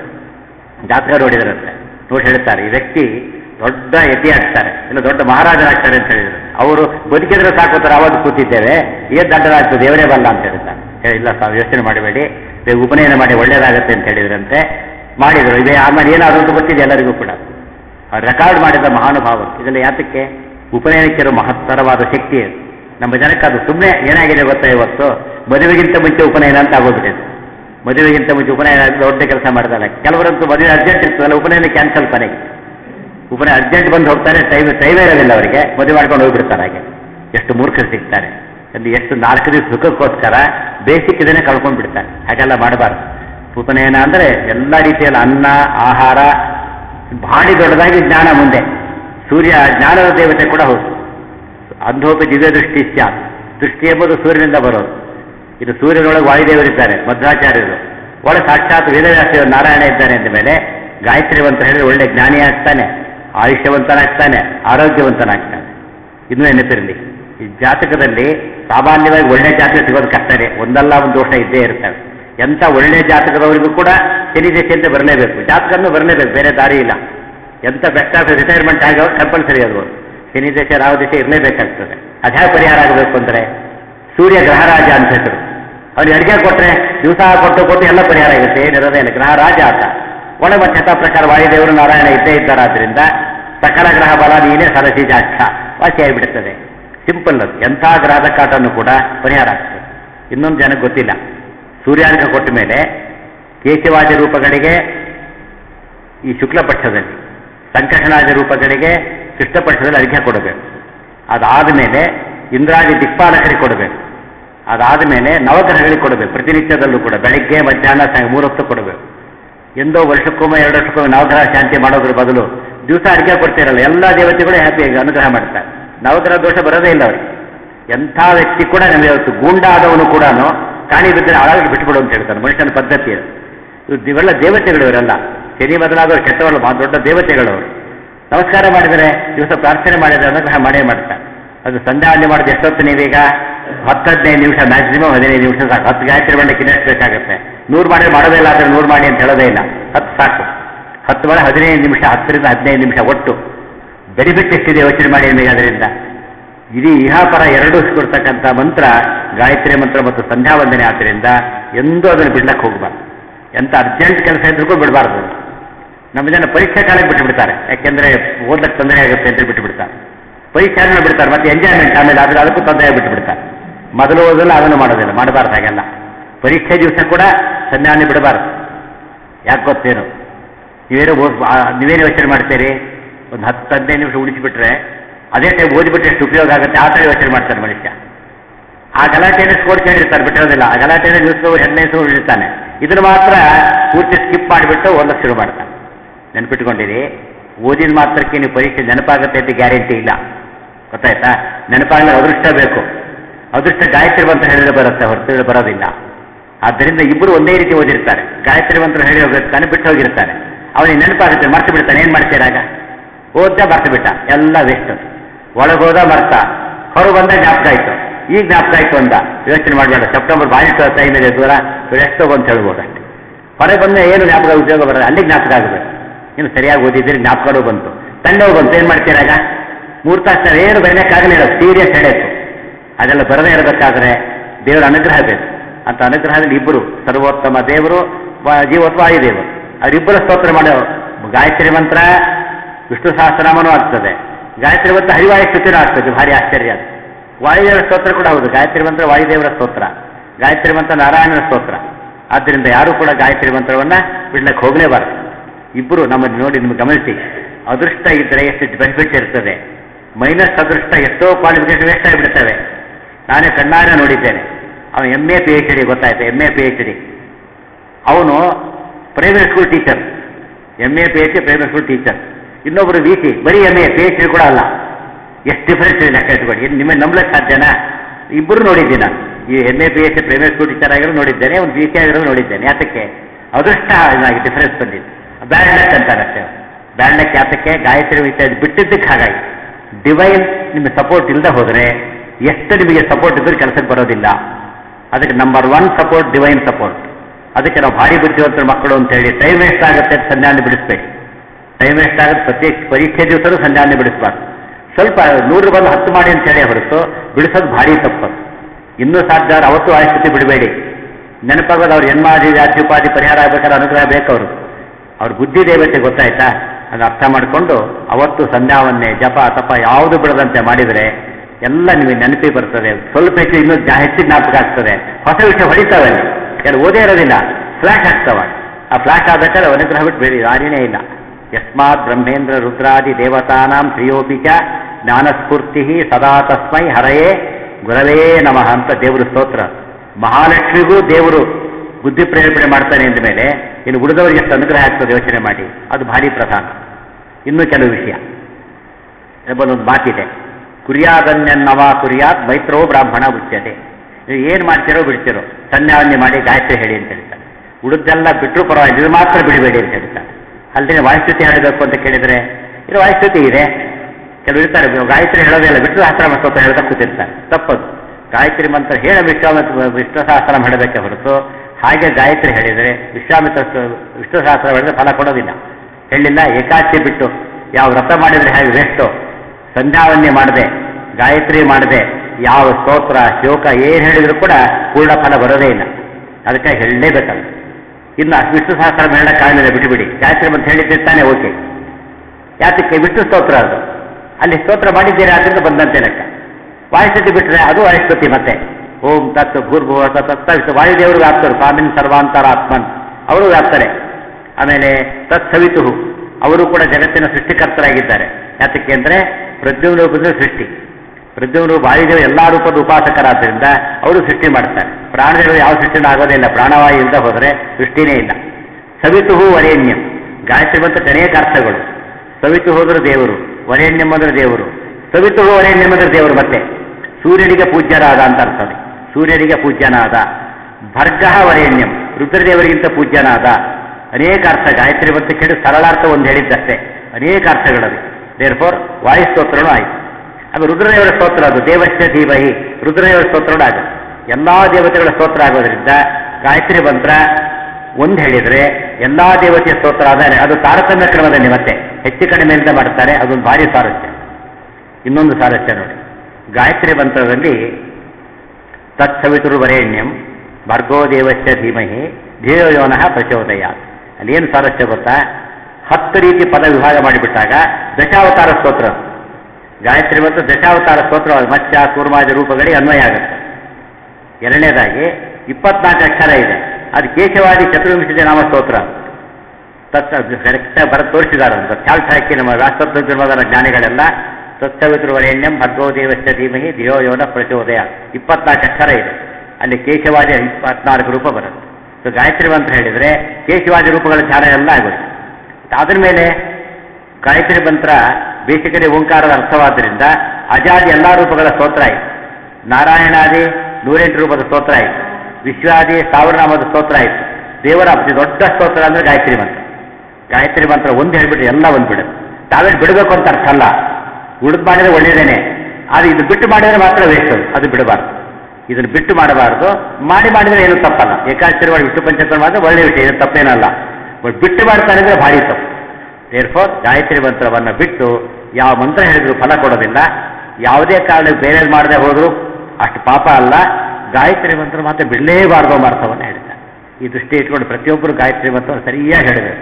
ಜಾತಕ ನೋಡಿದರಂತೆ ನೋಡಿ ಹೇಳ್ತಾರೆ ಈ ವ್ಯಕ್ತಿ ದೊಡ್ಡ ಯತಿ ಆಗ್ತಾರೆ ಇಲ್ಲ ದೊಡ್ಡ ಮಹಾರಾಜರಾಗ್ತಾರೆ ಅಂತ ಹೇಳಿದ್ರು ಅವರು ಬದುಕಿದ್ರೆ ಸಾಕೋತಾರೆ ಆವಾಗ ಕೂತಿದ್ದೇವೆ ಏನ್ ದಂಡರಾಗ್ತದೆ ದೇವರೇ ಬಲ್ಲ ಅಂತ ಹೇಳ್ತಾರೆ ಹೇ, ಇಲ್ಲ ತಾವು ಯೋಚನೆ ಮಾಡಬೇಡಿ ಬೇಗ ಉಪನಯನ ಮಾಡಿ ಒಳ್ಳೇದಾಗತ್ತೆ ಅಂತ ಹೇಳಿದ್ರಂತೆ ಮಾಡಿದ್ರು ಇದೇ ಆಮೇಲೆ ಏನಾದ್ರು ಅಂತ ಗೊತ್ತಿದೆ ಎಲ್ಲರಿಗೂ ಕೂಡ ಅವ್ರು ರೆಕಾರ್ಡ್ ಮಾಡಿದ ಮಹಾನುಭಾವರು ಇದೆಲ್ಲ ಯಾತಕ್ಕೆ ಉಪನಯನಕ್ಕಿರೋ ಮಹತ್ತರವಾದ ಶಕ್ತಿ ಅದು ನಮ್ಮ ಜನಕ್ಕೆ ಅದು ಸುಮ್ಮನೆ ಏನಾಗಿದೆ ಗೊತ್ತಾ ಇವತ್ತು ಮದುವೆಗಿಂತ ಮುಂಚೆ ಉಪನಯನ ಅಂತ ಆಗೋಗ್ಬಿಟ್ಟಿದೆ ಮದುವೆಗಿಂತ ಮುಂಚೆ ಉಪನಯನ ಆದ್ರೆ ದೊಡ್ಡ ಕೆಲಸ ಮಾಡಿದಾಗ ಕೆಲವರಂತೂ ಮದುವೆ ಅರ್ಜೆಂಟ್ ಇರ್ತದಲ್ಲ ಉಪನಯನ ಕ್ಯಾನ್ಸಲ್ ಕೊನೆಗೆ ಉಪನಯನ ಅರ್ಜೆಂಟ್ ಬಂದು ಹೋಗ್ತಾರೆ ಟೈಮ್ ಟೈಮೇ ಇರೋದಿಲ್ಲ ಅವರಿಗೆ ಮದುವೆ ಮಾಡ್ಕೊಂಡು ಹೋಗ್ಬಿಡ್ತಾರೆ ಹಾಗೆ ಎಷ್ಟು ಮೂರ್ಖರು ಸಿಗ್ತಾರೆ ಅಲ್ಲಿ ಎಷ್ಟು ನಾಲ್ಕು ದಿವಸ ಸುಖಕ್ಕೋಸ್ಕರ ಬೇಸಿಕ್ ಇದನ್ನೇ ಕಳ್ಕೊಂಡು ಬಿಡ್ತಾರೆ ಹಾಗೆಲ್ಲ ಮಾಡಬಾರ್ದು ಪುತನೇನ ಅಂದರೆ ಎಲ್ಲ ರೀತಿಯಲ್ಲಿ ಅನ್ನ ಆಹಾರ ಭಾರಿ ದೊಡ್ಡದಾಗಿ ಜ್ಞಾನ ಮುಂದೆ ಸೂರ್ಯ ಜ್ಞಾನದ ದೇವತೆ ಕೂಡ ಹೌದು ಅಂಧೋಪಿ ದಿವ್ಯ ದೃಷ್ಟಿ ಸ್ಯಾತ್ ದೃಷ್ಟಿ ಎಂಬುದು ಸೂರ್ಯನಿಂದ ಬರೋದು ಇದು ಸೂರ್ಯನೊಳಗೆ ವಾಯುದೇವರಿದ್ದಾರೆ ಮಧ್ವಾಚಾರ್ಯರು ಒಳಗೆ ಸಾಕ್ಷಾತ್ ವೇದವ್ಯಾಸ ನಾರಾಯಣ ಇದ್ದಾನೆ ಅಂದ ಮೇಲೆ ಗಾಯತ್ರಿವಂತ ಹೇಳಿದ್ರೆ ಒಳ್ಳೆ ಜ್ಞಾನಿ ಆಗ್ತಾನೆ ಆಯುಷ್ಯವಂತನಾಗ್ತಾನೆ ಆರೋಗ್ಯವಂತನಾಗ್ತಾನೆ ಇನ್ನೂ ನೆನಪಿರಲಿ ಈ ಜಾತಕದಲ್ಲಿ ಸಾಮಾನ್ಯವಾಗಿ ಒಳ್ಳೆ ಜಾತಕ ಸಿಗೋದು ಕಷ್ಟನೇ ಒಂದಲ್ಲ ಒಂದು ದೋಷ ಇದ್ದೇ ಇರ್ತವೆ ಎಂಥ ಒಳ್ಳೆ ಜಾತಕದವರಿಗೂ ಕೂಡ ಶನಿ ದಶೆ ಅಂತ ಬರಲೇಬೇಕು ಜಾತಕನೂ ಬರಲೇಬೇಕು ಬೇರೆ ದಾರಿ ಇಲ್ಲ ಎಂಥ ಬೆಸ್ಟ್ ಆಫ್ ರಿಟೈರ್ಮೆಂಟ್ ಆಗೋ ಕಂಪಲ್ಸರಿ ಅದು ಶನಿ ದಶೆ ರಾವ ದಶೆ ಇರಲೇಬೇಕಾಗ್ತದೆ ಅದು ಹೇಗೆ ಪರಿಹಾರ ಆಗಬೇಕು ಅಂದರೆ ಸೂರ್ಯ ಗ್ರಹರಾಜ ಅಂತ ಹೆಸರು ಅವ್ನಿಗೆ ಅಡಿಗೆ ಕೊಟ್ಟರೆ ದಿವಸ ಕೊಟ್ಟು ಕೊಟ್ಟು ಎಲ್ಲ ಪರಿಹಾರ ಆಗುತ್ತೆ ಏನಿರೋದೇ ಇಲ್ಲ ಗ್ರಹರಾಜ ಆತ ಒಳ ಮತ್ತೆ ಪ್ರಕಾರ ವಾಯುದೇವರು ನಾರಾಯಣ ಇದ್ದೇ ಇದ್ದಾರಾದ್ರಿಂದ ಸಕಲ ಗ್ರಹ ಬಲ ನೀನೇ ಸರಸಿ ಜಾಕ್ಷ ವಾಸಿ ಆಗಿಬಿಡುತ್ತದೆ ಸಿಂಪಲ್ ಅದು ಎಂಥ ಗ್ರಹದ ಕಾಟನ್ನು ಕೂಡ ಪರಿಹಾರ ಆಗ್ತದೆ ಇನ್ನೊಂದು ಜನಕ್ಕೆ ಗೊತ್ತಿಲ್ಲ ಸೂರ್ಯಾರ್ಘ ಕೊಟ್ಟ ಮೇಲೆ ಕೇಶವಾದಿ ರೂಪಗಳಿಗೆ ಈ ಶುಕ್ಲ ಪಕ್ಷದಲ್ಲಿ ಸಂಕರ್ಷಣಾದಿ ರೂಪಗಳಿಗೆ ಕೃಷ್ಣ ಪಕ್ಷದಲ್ಲಿ ಅರ್ಘ್ಯ ಕೊಡಬೇಕು ಅದಾದ ಮೇಲೆ ಇಂದ್ರಾದಿ ದಿಕ್ಪಾಲಕರಿಗೆ ಕೊಡಬೇಕು ಅದಾದ ಮೇಲೆ ನವಗ್ರಹಗಳಿಗೆ ಕೊಡಬೇಕು ಪ್ರತಿನಿತ್ಯದಲ್ಲೂ ಕೂಡ ಬೆಳಗ್ಗೆ ಮಧ್ಯಾಹ್ನ ಸಾಯ ಮೂರೊತ್ತು ಕೊಡಬೇಕು ಎಂದೋ ವರ್ಷಕ್ಕೊಮ್ಮೆ ಎರಡು ವರ್ಷಕ್ಕೊಮ್ಮೆ ನವಗ್ರಹ ಶಾಂತಿ ಮಾಡೋದ್ರ ಬದಲು ದಿವಸ ಅಡಿಗೆ ಕೊಡ್ತಿರಲ್ಲ ಎಲ್ಲ ದೇವತೆಗಳು ಹ್ಯಾಪಿಯಾಗಿ ಅನುಗ್ರಹ ಮಾಡ್ತಾರೆ ನವಗ್ರಹ ದೋಷ ಬರೋದೇ ಇಲ್ಲ ಅವರಿಗೆ ಎಂಥ ವ್ಯಕ್ತಿ ಕೂಡ ನಮಗೆ ಇವತ್ತು ಗೂಂಡ ಆದವನು ಕೂಡ ಕಾಣಿ ಬಿದ್ದರೆ ಆಳಾಗಿ ಬಿಟ್ಬಿಡು ಅಂತ ಹೇಳ್ತಾನೆ ಮನುಷ್ಯನ ಪದ್ಧತಿ ಅದು ಇವ್ರು ಇವೆಲ್ಲ ದೇವತೆಗಳು ಇವರೆಲ್ಲ ಶನಿ ಬದಲಾದವರು ಕೆಟ್ಟವಲ್ಲ ಬಹಳ ದೊಡ್ಡ ದೇವತೆಗಳು ಅವರು ನಮಸ್ಕಾರ ಮಾಡಿದರೆ ದಿವಸ ಪ್ರಾರ್ಥನೆ ಮಾಡಿದರೆ ಅನುಗ್ರಹ ಮಾಡೇ ಮಾಡ್ತಾರೆ ಅದು ಸಂಧ್ಯಾವಂದನೆ ಮಾಡೋದು ಎಷ್ಟೊತ್ತು ನೀವೀಗ ಹತ್ತು ಹದಿನೈದು ನಿಮಿಷ ಮ್ಯಾಕ್ಸಿಮಮ್ ಹದಿನೈದು ನಿಮಿಷ ಸಾಕು ಹತ್ತು ಗಾಯತ್ರಿ ಮಂಡಕ್ಕೆ ಇನ್ನಷ್ಟು ಬೇಕಾಗುತ್ತೆ ನೂರು ಮಾಡಿ ಮಾಡೋದೇ ಇಲ್ಲ ಆದರೆ ನೂರು ಮಾಡಿ ಅಂತ ಹೇಳೋದೇ ಇಲ್ಲ ಹತ್ತು ಸಾಕು ಹತ್ತು ಮಾಡಿ ಹದಿನೈದು ನಿಮಿಷ ಹತ್ತರಿಂದ ಹದಿನೈದು ನಿಮಿಷ ಒಟ್ಟು ಬೆನಿಫಿಟ್ ಎಷ್ಟಿದೆ ಯೋಚನೆ ಮಾಡಿ ನಿಮಗೆ ಅದರಿಂದ ಇಡೀ ಇಹಾಪರ ಎರಡೂ ಕೊಡ್ತಕ್ಕಂಥ ಮಂತ್ರ ಗಾಯತ್ರಿ ಮಂತ್ರ ಮತ್ತು ಸಂಧ್ಯಾ ವಂದನೆ ಆದ್ದರಿಂದ ಎಂದೂ ಅದನ್ನು ಬಿಡ್ಲಕ್ಕೆ ಹೋಗಬಾರ್ದು ಎಂಥ ಅರ್ಜೆಂಟ್ ಕೆಲಸ ಇದ್ರೂ ಕೂಡ ಬಿಡಬಾರ್ದು ನಮ್ಮ ಜನ ಪರೀಕ್ಷೆ ಕಾಲಕ್ಕೆ ಬಿಟ್ಟು ಬಿಡ್ತಾರೆ ಯಾಕೆಂದ್ರೆ ಓದಕ್ಕೆ ತೊಂದರೆ ಆಗುತ್ತೆ ಅಂತ ಬಿಟ್ಟು ಬಿಡ್ತಾರೆ ಪರೀಕ್ಷೆ ಆದ್ಮೇಲೆ ಬಿಡ್ತಾರೆ ಮತ್ತೆ ಎಂಜಾಯ್ಮೆಂಟ್ ಆಮೇಲೆ ಆದ್ರೆ ಅದಕ್ಕೂ ತೊಂದರೆ ಆಗಿಬಿಟ್ಟು ಬಿಡ್ತಾರೆ ಮೊದಲು ಓದಲ್ಲ ಅದನ್ನು ಮಾಡೋದಿಲ್ಲ ಮಾಡಬಾರ್ದು ಹಾಗೆಲ್ಲ ಪರೀಕ್ಷೆ ದಿವಸ ಕೂಡ ಸಂಧ್ಯಾವನೆ ಬಿಡಬಾರ್ದು ಯಾಕೆ ಗೊತ್ತೇನು ನೀವೇನು ಓದ್ ಆ, ನೀವೇನು ಯೋಚನೆ ಮಾಡ್ತೀರಿ ಒಂದು ಹತ್ತು ಹದಿನೈದು ನಿಮಿಷ ಉಳಿಸಿಬಿಟ್ರೆ ಅದೇ ಟೈಮ್ ಓದಿಬಿಟ್ರೆ ಎಷ್ಟು ಉಪಯೋಗ ಆಗುತ್ತೆ ಆ ಥರ ಯೋಚನೆ ಮಾಡ್ತಾನೆ ಮನುಷ್ಯ ಆ ಗಲಾಟೆಯನ್ನು ಸ್ಕೋಡ್ಕೊಂಡಿರ್ತಾರೆ ಬಿಟ್ಟಿರೋದಿಲ್ಲ ಆ ಗಲಾಟೆಯನ್ನು ನ್ಯೂಸ್ ಹದಿನೈದು ಸಾವಿರ ಇರ್ತಾನೆ ಇದನ್ನು ಮಾತ್ರ ಪೂರ್ತಿ ಸ್ಕಿಪ್ ಮಾಡಿಬಿಟ್ಟು ಓದಕ್ಕೆ ಶುರು ಮಾಡ್ತಾನೆ ನೆನ್ಪಿಟ್ಕೊಂಡಿರಿ ಓದಿದ ಮಾತ್ರಕ್ಕೆ ನೀವು ಪರೀಕ್ಷೆ ನೆನಪಾಗುತ್ತೆ ಅಂತ ಗ್ಯಾರಂಟಿ ಇಲ್ಲ ಗೊತ್ತಾಯ್ತಾ ನೆನಪಾಗಲಿ ಅದೃಷ್ಟ ಬೇಕು ಅದೃಷ್ಟ ಗಾಯತ್ರಿ ಮಂತ್ರ ಹೇಳಿದ್ರೆ ಬರುತ್ತೆ ಹೊರತು ಬರೋದಿಲ್ಲ ಆದ್ದರಿಂದ ಇಬ್ಬರು ಒಂದೇ ರೀತಿ ಓದಿರ್ತಾರೆ ಗಾಯತ್ರಿ ಮಂತ್ರ ಹೇಳಿ ಹೋಗಿರ್ತಾನೆ ಬಿಟ್ಟು ಹೋಗಿರ್ತಾನೆ ಅವನಿಗೆ ನೆನಪಾಗುತ್ತೆ ಮರ್ತು ಬಿಡ್ತಾನೆ ಏನು ಮಾಡ್ತೀರಾಗ ಓದ್ದ ಮರ್ತು ಬಿಟ್ಟ ಎಲ್ಲ ವೇಸ್ಟ್ ಒಳಗೋದ ಮರ್ತ ಹೊರಗೆ ಬಂದ ಜ್ಞಾಪಕ ಆಯ್ತು ಈಗ ಜ್ಞಾಪಕ ಆಯ್ತು ಅಂದ ಯೋಚನೆ ಮಾಡಬೇಡ ಸೆಪ್ಟೆಂಬರ್ ಭಾರಿ ಟೈಮ್ ಇದೆ ದೂರ ಎಷ್ಟು ಅಂತ ಹೇಳ್ಬೋದು ಅಷ್ಟೇ ಹೊರಗೆ ಬಂದ ಏನು ಜ್ಞಾಪಕ ಉದ್ಯೋಗ ಬರೋದು ಅಲ್ಲಿ ಜ್ಞಾಪಕ ಆಗಬೇಕು ಇನ್ನು ಸರಿಯಾಗಿ ಓದಿದ್ರೆ ಜ್ಞಾಪಕನೂ ಬಂತು ತಂಡವು ಬಂತು ಏನು ಮಾಡ್ತೀರಾಗ ಮೂರು ತಾಸು ಏನು ಬರಲಿಕ್ಕಾಗಲಿಲ್ಲ ಸೀರಿಯಸ್ ಹೆಡೆತ್ತು ಅದೆಲ್ಲ ಬರದೇ ಇರಬೇಕಾದ್ರೆ ದೇವರ ಅನುಗ್ರಹ ಬೇಕು ಅಂತ ಅನುಗ್ರಹದಲ್ಲಿ ಇಬ್ಬರು ಸರ್ವೋತ್ತಮ ದೇವರು ವ- ಜೀವತ್ವಾಯು ದೇವರು ಅವರಿಬ್ಬರ ಸ್ತೋತ್ರ ಮಾಡೋ ಗಾಯತ್ರಿ ಮಂತ್ರ ವಿಷ್ಣು ಸಹಸ್ರನಾಮನೂ ಆಗ್ತದೆ ಗಾಯತ್ರಿ ಮಂತ್ರ ಹರಿವಾಯು ಸ್ತುತಿನೂ ಆಗ್ತದೆ ಭಾರಿ ಆಶ್ಚರ್ಯ ಅದು ವಾಯುದೇವರ ಸ್ತೋತ್ರ ಕೂಡ ಹೌದು ಗಾಯತ್ರಿ ಮಂತ್ರ ವಾಯುದೇವರ ಸ್ತೋತ್ರ ಗಾಯತ್ರಿ ಮಂತ್ರ ನಾರಾಯಣನ ಸ್ತೋತ್ರ ಆದ್ದರಿಂದ ಯಾರೂ ಕೂಡ ಗಾಯತ್ರಿ ಮಂತ್ರವನ್ನ ಬಿಡ್ಲಕ್ಕೆ ಹೋಗಲೇಬಾರದು ಇಬ್ಬರು ನಮ್ಮನ್ನು ನೋಡಿ ನಿಮ್ಗೆ ಗಮನಿಸಿ ಅದೃಷ್ಟ ಇದ್ದರೆ ಎಷ್ಟು ಬೆನಿಫಿಟ್ ಇರ್ತದೆ ಮೈನಸ್ ಅದೃಷ್ಟ ಎಷ್ಟೋ ಕ್ವಾಲಿಫಿಕೇಶನ್ ವೇಸ್ಟ್ ಆಗಿಬಿಡ್ತವೆ ನಾನೇ ಕಣ್ಣಾರೆ ನೋಡಿದ್ದೇನೆ ಅವನು M A P H D ಗೊತ್ತಾಯ್ತು M A P H D ಅವನು private school teacher M A P H D private school teacher ಇನ್ನೊಬ್ಬರು ವಿ ಸಿ ಬರೀ M A P H D ಕೂಡ ಅಲ್ಲ ಎಷ್ಟು ಡಿಫರೆನ್ಸ್ ಇದೆ ಲೆಕ್ಕ ಇಟ್ಕೊಳ್ಳಿ ಏನು ನಿಮಗೆ ನಂಬಲಕ್ಕೆ ಸಾಧ್ಯನಾ ಇಬ್ಬರು ನೋಡಿದ್ದೀನಿ ನಾನು ಈ M A P H private school teacher ಆಗಿರೋ ನೋಡಿದ್ದೇನೆ ಒಂದು ವಿ ಸಿ ಆಗಿರೋ ನೋಡಿದ್ದೇನೆ ಯಾತಕ್ಕೆ ಅದೃಷ್ಟ ಇದಾಗಿ ಡಿಫರೆನ್ಸ್ ಬಂದಿದೆ ಬ್ಯಾಡ್ ಲಕ್ ಅಂತಾರೆ ಅಷ್ಟೇ ಬ್ಯಾಡ್ ಲಕ್ ಯಾತಕ್ಕೆ ಗಾಯತ್ರಿ ಇತ್ಯಾದಿ ಬಿಟ್ಟಿದ್ದಕ್ಕೆ ಹಾಗಾಗಿ ಡಿವೈನ್ ನಿಮಗೆ ಸಪೋರ್ಟ್ ಇಲ್ಲದೆ ಹೋದರೆ ಎಷ್ಟು ನಿಮಗೆ ಸಪೋರ್ಟ್ ಇದ್ದರೆ ಕೆಲಸಕ್ಕೆ ಬರೋದಿಲ್ಲ ಅದಕ್ಕೆ number one support divine support ಅದಕ್ಕೆ ನಾವು ಭಾರಿ ಬುದ್ಧಿವಂತರ ಮಕ್ಕಳು ಅಂತ ಹೇಳಿ ಟೈಮ್ ವೇಸ್ಟ್ ಆಗುತ್ತೆ ಅಂತ ಸಂಧ್ಯಾನೆ ಬಿಡಿಸ್ಬೇಕು ಟೈಮ್ ವೇಸ್ಟ್ ಆಗುತ್ತೆ ಪ್ರತಿ ಪರೀಕ್ಷೆ ದಿವಸನೂ ಸಂಧ್ಯಾನೆ ಬಿಡಿಸ್ಬಾರ್ದು ಸ್ವಲ್ಪ ನೂರು ಬಂದು ಹತ್ತು ಮಾಡಿ ಅಂತ ಹೇಳಿ ಹೊರತು ಬಿಡಿಸೋದು ಭಾರಿ ತಪ್ಪು ಇನ್ನೂ ಸಾಧ್ಯ ಆದ್ರೆ ಅವತ್ತು ಆಯಸ್ಥಿತಿ ಬಿಡಬೇಡಿ ನೆನಪಾಗೋದು ಅವ್ರು ಜನ್ಮಾದಿ ಜಾತಿ ಉಪಾಧಿ ಪರಿಹಾರ ಆಗ್ಬೇಕಾದ್ರೆ ಅನುಗ್ರಹ ಬೇಕು ಅವರು ಅವ್ರ ಬುದ್ಧಿ ದೇವತೆ ಗೊತ್ತಾಯ್ತಾ ಅದು ಅರ್ಥ ಮಾಡಿಕೊಂಡು ಅವತ್ತು ಸಂಧ್ಯಾವನ್ನೇ ಜಪ ತಪ ಯಾವುದು ಬಿಡದಂತೆ ಮಾಡಿದರೆ ಎಲ್ಲ ನಿಮಗೆ ನೆನಪಿ ಬರ್ತದೆ ಸ್ವಲ್ಪ ಹೆಚ್ಚು ಇನ್ನೂ ಜಾ- ಹೆಚ್ಚು ಜ್ಞಾಪಕ ಆಗ್ತದೆ ಹೊಸ ವಿಷಯ ಹೊಡಿತಾವೆ ಅಲ್ಲಿ ಕೆಲವು ಓದೇ ಇರೋದಿಲ್ಲ ಫ್ಲಾಶ್ ಆಗ್ತವ ಆ ಫ್ಲಾಶ್ ಆಗ್ಬೇಕಾದ್ರೆ ಅನುಗ್ರಹ ಬಿಟ್ಟು ಬೇರೆ ದಾರಿನೇ ಇಲ್ಲ ಯಸ್ಮಾತ್ ಬ್ರಹ್ಮೇಂದ್ರ ರುದ್ರಾದಿ ದೇವತಾನಾಂ ಶ್ರೇಯೋಪಿ ಚ ಜ್ಞಾನಸ್ಫೂರ್ತಿ ಸದಾ ತಸ್ಮೈ ಹರಯೇ ಗುರವೇ ನಮಃ ಅಂತ ದೇವರು ಸ್ತೋತ್ರ ಮಹಾಲಕ್ಷ್ಮಿಗೂ ದೇವರು ಬುದ್ಧಿ ಪ್ರೇರೇಪಣೆ ಮಾಡ್ತಾನೆ ಅಂದ ಮೇಲೆ ಇನ್ನು ಉಳಿದವರಿಗೆ ಎಷ್ಟು ಅನುಗ್ರಹ ಆಗ್ತದೆ ಯೋಚನೆ ಮಾಡಿ ಅದು ಭಾರಿ ಪ್ರಧಾನ ಇನ್ನೂ ಕೆಲವು ವಿಷಯ ಒಂದು ಮಾತಿದೆ ಕುರಿಯಾದನ್ಯನ್ನವ ಕುರಿಯಾದ್ ಮೈತ್ರೋ ಬ್ರಾಹ್ಮಣ ಉಚ್ಯತೆ ನೀವು ಏನು ಮಾಡ್ತಿರೋ ಬಿಡ್ತಿರೋ ಸನ್ಯಾವನ್ಯ ಮಾಡಿ ಗಾಯತ್ರಿ ಹೇಳಿ ಅಂತ ಹೇಳ್ತಾರೆ ಉಳಿದೆಲ್ಲ ಬಿಟ್ಟರು ಪರವಾಗಿಲ್ಲ ಇದು ಮಾತ್ರ ಬಿಡಬೇಡಿ ಅಂತ ಹೇಳ್ತಾರೆ ಅಲ್ಲದೆ ವಾಯುಸ್ತುತಿ ಹೇಳಬೇಕು ಅಂತ ಕೇಳಿದರೆ ಇದು ವಾಯುಸ್ತುತಿ ಇದೆ ಕೆಲವರು ಇರ್ತಾರೆ ಗಾಯತ್ರಿ ಹೇಳೋದಿಲ್ಲ ಬಿಟ್ಟು ಸಹಸ್ರ ಸ್ತೋತ್ರ ಹೇಳ್ತಾ ಕೂತಿರ್ತಾರೆ ತಪ್ಪದು ಗಾಯತ್ರಿ ಮಂತ್ರ ಹೇಳ ವಿಶ್ವಾಮಿತ್ರ ವಿಷ್ಣು ಸಹಸ್ರ ಹೇಳಬೇಕೆ ಹೊರತು ಹಾಗೆ ಗಾಯತ್ರಿ ಹೇಳಿದರೆ ವಿಶ್ವಾಮಿತ್ರ ವಿಷ್ಣು ಸಹಸ್ರ ಹೇಳಿದ್ರೆ ಫಲ ಕೊಡೋದಿಲ್ಲ ಹೇಳಿಲ್ಲ ಏಕಾಚಿ ಬಿಟ್ಟು ಯಾವ ವ್ರತ ಮಾಡಿದರೆ ಹೇಗೆ ವೇಸ್ಟು ಸಂಧ್ಯಾವನ್ಯ ಮಾಡದೆ ಗಾಯತ್ರಿ ಮಾಡದೆ ಯಾವ ಸ್ತೋತ್ರ ಶ್ಲೋಕ ಏನು ಹೇಳಿದ್ರು ಕೂಡ ಪೂರ್ಣ ಫಲ ಬರೋದೇ ಇಲ್ಲ ಅದಕ್ಕೆ ಹೇಳಲೇಬೇಕಲ್ಲ ಇನ್ನು ವಿಷ್ಣು ಸಹಸ್ರ ಹೇಳಕ್ಕಾಗಲಿಲ್ಲ ಬಿಟ್ಟುಬಿಡಿ ಗಾಯತ್ರಿ ಮಂತ್ರ ಹೇಳಿದ್ದಿರ್ತಾನೆ ಓಕೆ ಯಾತಕ್ಕೆ ವಿಷ್ಣು ಸ್ತೋತ್ರ ಅದು ಅಲ್ಲಿ ಸ್ತೋತ್ರ ಮಾಡಿದ್ದೀರಾ ಅದರಿಂದ ಬಂದಂತೆ ಲೆಕ್ಕ ವಾಯುಸ್ಥಿತಿ ಬಿಟ್ಟರೆ ಅದು ವಾಯುಸ್ಪತಿ ಮತ್ತೆ ಓಂ ತತ್ ಭೂರ್ಭುವ ತತ್ಸವಿತು ವಾಯುದೇವರು ವ್ಯಾಪ್ತರು ಸ್ವಾಮಿನ್ ಸರ್ವಾಂತರಾತ್ಮನ್ ಅವರು ವ್ಯಾಪ್ತಾರೆ ಆಮೇಲೆ ತತ್ಸವಿತು ಅವರು ಕೂಡ ಜಗತ್ತಿನ ಸೃಷ್ಟಿಕರ್ತರಾಗಿದ್ದಾರೆ ಯಾತಕ್ಕೆ ಅಂದರೆ ಪ್ರದ್ಯುಮ್ನ ರೂಪದ ಸೃಷ್ಟಿ ಪ್ರದ್ಯುಮ್ನ ವಾಯುದೇವ ಎಲ್ಲ ರೂಪದ ಉಪಾಸಕರಾದ್ದರಿಂದ ಅವರು ಸೃಷ್ಟಿ ಮಾಡ್ತಾರೆ ಪ್ರಾಣದೇವರು ಯಾವ ಸೃಷ್ಟಿನೂ ಆಗೋದೇ ಇಲ್ಲ ಪ್ರಾಣವಾಯು ಇಲ್ಲದೆ ಹೋದರೆ ಸೃಷ್ಟಿನೇ ಇಲ್ಲ ಸವಿತುಹು ವರೇಣ್ಯಂ ಗಾಯತ್ರಿ ಬಂತ ಅನೇಕ ಅರ್ಥಗಳು ಸವಿತು ಹೋದ್ರೆ ದೇವರು ವರೇಣ್ಯಂ ಅಂದ್ರೆ ದೇವರು ಸವಿತು ವರೇಣ್ಯಂ ಅಂದ್ರೆ ದೇವರು ಮತ್ತೆ ಸೂರ್ಯನಿಗೆ ಪೂಜ್ಯರಾದ ಅಂತ ಅರ್ಥದೆ ಸೂರ್ಯನಿಗೆ ಪೂಜ್ಯನಾದ ಭರ್ಗ ವರೇಣ್ಯಂ ರುದ್ರದೇವರಿಗಿಂತ ಪೂಜ್ಯನಾದ ಅನೇಕ ಅರ್ಥ ಗಾಯತ್ರಿ ಬಂತ ಕೇಳಿ ಸರಳಾರ್ಥ ಒಂದು ಹೇಳಿದ್ದಷ್ಟೇ ಅನೇಕ ಅರ್ಥಗಳಲ್ಲಿ ದೇರ್ ಫೋರ್ ವಾಯುಸ್ತೋತ್ರನೂ ಆಯಿತು ಅದು ರುದ್ರದೇವರ ಸ್ತೋತ್ರ ಅದು ದೇವಶ್ಯ ಧೀಮಹಿ ರುದ್ರದೇವರ ಸ್ತೋತ್ರನೂ ಆಗುತ್ತೆ ಎಲ್ಲಾ ದೇವತೆಗಳ ಸ್ತೋತ್ರ ಆಗೋದ್ರಿಂದ ಗಾಯತ್ರಿ ಮಂತ್ರ ಒಂದು ಹೇಳಿದರೆ ಎಲ್ಲಾ ದೇವತೆಯ ಸ್ತೋತ್ರ ಆದರೆ ಅದು ತಾರತಮ್ಯ ಕ್ರಮದಲ್ಲಿ ಮತ್ತೆ ಹೆಚ್ಚು ಕಡಿಮೆಯಿಂದ ಮಾಡ್ತಾರೆ ಅದೊಂದು ಭಾರಿ ಸಾರಸ್ಯ ಇನ್ನೊಂದು ಸಾರಸ್ಯ ನೋಡಿ ಗಾಯತ್ರಿ ಮಂತ್ರದಲ್ಲಿ ತತ್ಸವಿತುರು ವರೇಣ್ಯಂ ಭರ್ಗೋ ದೇವಸ್ಯ ಧೀಮಹಿ ಧ್ಯೇಯೋನಃ ಪ್ರಚೋದಯ ಅಲ್ಲಿ ಏನು ಸಾರಸ್ಯ ಗೊತ್ತಾ ಹತ್ತು ರೀತಿ ಪದ ವಿಭಾಗ ಮಾಡಿಬಿಟ್ಟಾಗ ದಶಾವತಾರ ಸ್ತೋತ್ರ ಅದು. ಗಾಯತ್ರಿ ಮತ್ತು ದಶಾವತಾರ ಸ್ತೋತ್ರ ಮತ್ಸ್ಯ ಕೂರ್ಮಾಜ ರೂಪಗಳಿಗೆ ಅನ್ವಯ ಆಗುತ್ತೆ ಎರಡನೇದಾಗಿ ಇಪ್ಪತ್ನಾಲ್ಕು ಅಕ್ಷರ ಇದೆ ಅದು ಕೇಶವಾದಿ ಚತುರ್ವಿಂಶತಿ ನಾಮ ಸ್ತೋತ್ರ ತತ್ ಕರೆಕ್ಟ್ ಬರೆದು ತೋರಿಸಿದ್ದಾರೆ ಅಂತ ಚಾಲ್ಟ್ ಹಾಕಿ ನಮ್ಮ ರಾಷ್ಟ್ರಧ್ವಜದ ಜ್ಞಾನಿಗಳೆಲ್ಲ ತತ್ಸವಿತೃವರೇಣ್ಯಂ ಭರ್ಗೋ ದೇವಸ್ಯ ಧೀಮಹಿ ಧಿಯೋ ಯೋನ ಪ್ರಚೋದಯ ಇಪ್ಪತ್ನಾಲ್ಕು ಅಕ್ಷರ ಇದೆ ಅಲ್ಲಿ ಕೇಶವಾದಿ ಇಪ್ಪತ್ನಾಲ್ಕು ರೂಪ ಬರುತ್ತೆ ಸೊ ಗಾಯತ್ರಿ ಮಂತ್ರ ಹೇಳಿದರೆ ಕೇಶವಾದಿ ರೂಪಗಳ ಧ್ಯಾನ ಎಲ್ಲ ಆಗುತ್ತೆ ಅದ್ರ ಮೇಲೆ ಗಾಯತ್ರಿ ಮಂತ್ರ ಬೇಸಿಕಲಿ ಓಂಕಾರದ ಅರ್ಥವಾದ್ದರಿಂದ ಅಜಾದಿ ಎಲ್ಲ ರೂಪಗಳ ಸ್ತೋತ್ರ ಆಯಿತು ನಾರಾಯಣಾದಿ ನೂರೆಂಟು ರೂಪದ ಸ್ತೋತ್ರ ಆಯಿತು ವಿಶ್ವಾದಿ ಸಾವಿರ ನಾಮದ ಸ್ತೋತ್ರ ಆಯಿತು ದೇವರ ಅತಿ ದೊಡ್ಡ ಸ್ತೋತ್ರ ಅಂದರೆ ಗಾಯತ್ರಿ ಮಂತ್ರ ಗಾಯತ್ರಿ ಮಂತ್ರ ಒಂದು ಹೇಳ್ಬಿಟ್ಟು ಎಲ್ಲ ಒಂದು ಬಿಡುತ್ತೆ ತಾವೇ ಬಿಡಬೇಕು ಅಂತ ಅರ್ಥ ಅಲ್ಲ ಉಳಿದು ಮಾಡಿದ್ರೆ ಒಳ್ಳೆಯದೇನೆ ಆದರೆ ಇದು ಬಿಟ್ಟು ಮಾಡಿದರೆ ಮಾತ್ರ ವೇಸ್ಟ್ ಅದು ಬಿಡಬಾರ್ದು ಇದನ್ನು ಬಿಟ್ಟು ಮಾಡಬಾರ್ದು ಮಾಡಿ ಮಾಡಿದರೆ ಏನು ತಪ್ಪಲ್ಲ ಏಕಾಶ್ಚರ್ಯ ಮಾಡಿ ವಿಷ್ಣು ಪಂಚಕರ್ಮ ಮಾಡಿದ್ರೆ ಒಳ್ಳೆಯ ವಿಷಯ ಇದು ತಪ್ಪೇನಲ್ಲ ಬಟ್ ಬಿಟ್ಟು ಮಾಡ್ತಾನೆ ಅಂದರೆ ಭಾರಿ ತಪ್ಪು ದೇರ್ಫೋರ್ ಗಾಯತ್ರಿ ಮಂತ್ರವನ್ನು ಬಿಟ್ಟು ಯಾವ ಮಂತ್ರ ಹೇಳಿದ್ರು ಫಲ ಕೊಡೋದಿಲ್ಲ ಯಾವುದೇ ಕಾರಣಕ್ಕೆ ಬೇರೆ ಮಾಡದೆ ಹೋದರೂ ಅಷ್ಟು ಪಾಪ ಅಲ್ಲ ಗಾಯತ್ರಿ ಮಂತ್ರ ಮಾತ್ರ ಬಿಡಲೇಬಾರ್ದು ಎಂಬ ಅರ್ಥವನ್ನು ಹೇಳ್ತಾರೆ ಈ ದೃಷ್ಟಿ ಇಟ್ಕೊಂಡು ಪ್ರತಿಯೊಬ್ಬರು ಗಾಯತ್ರಿ ಮಂತ್ರವನ್ನು ಸರಿಯಾಗಿ ಹೇಳಬೇಕು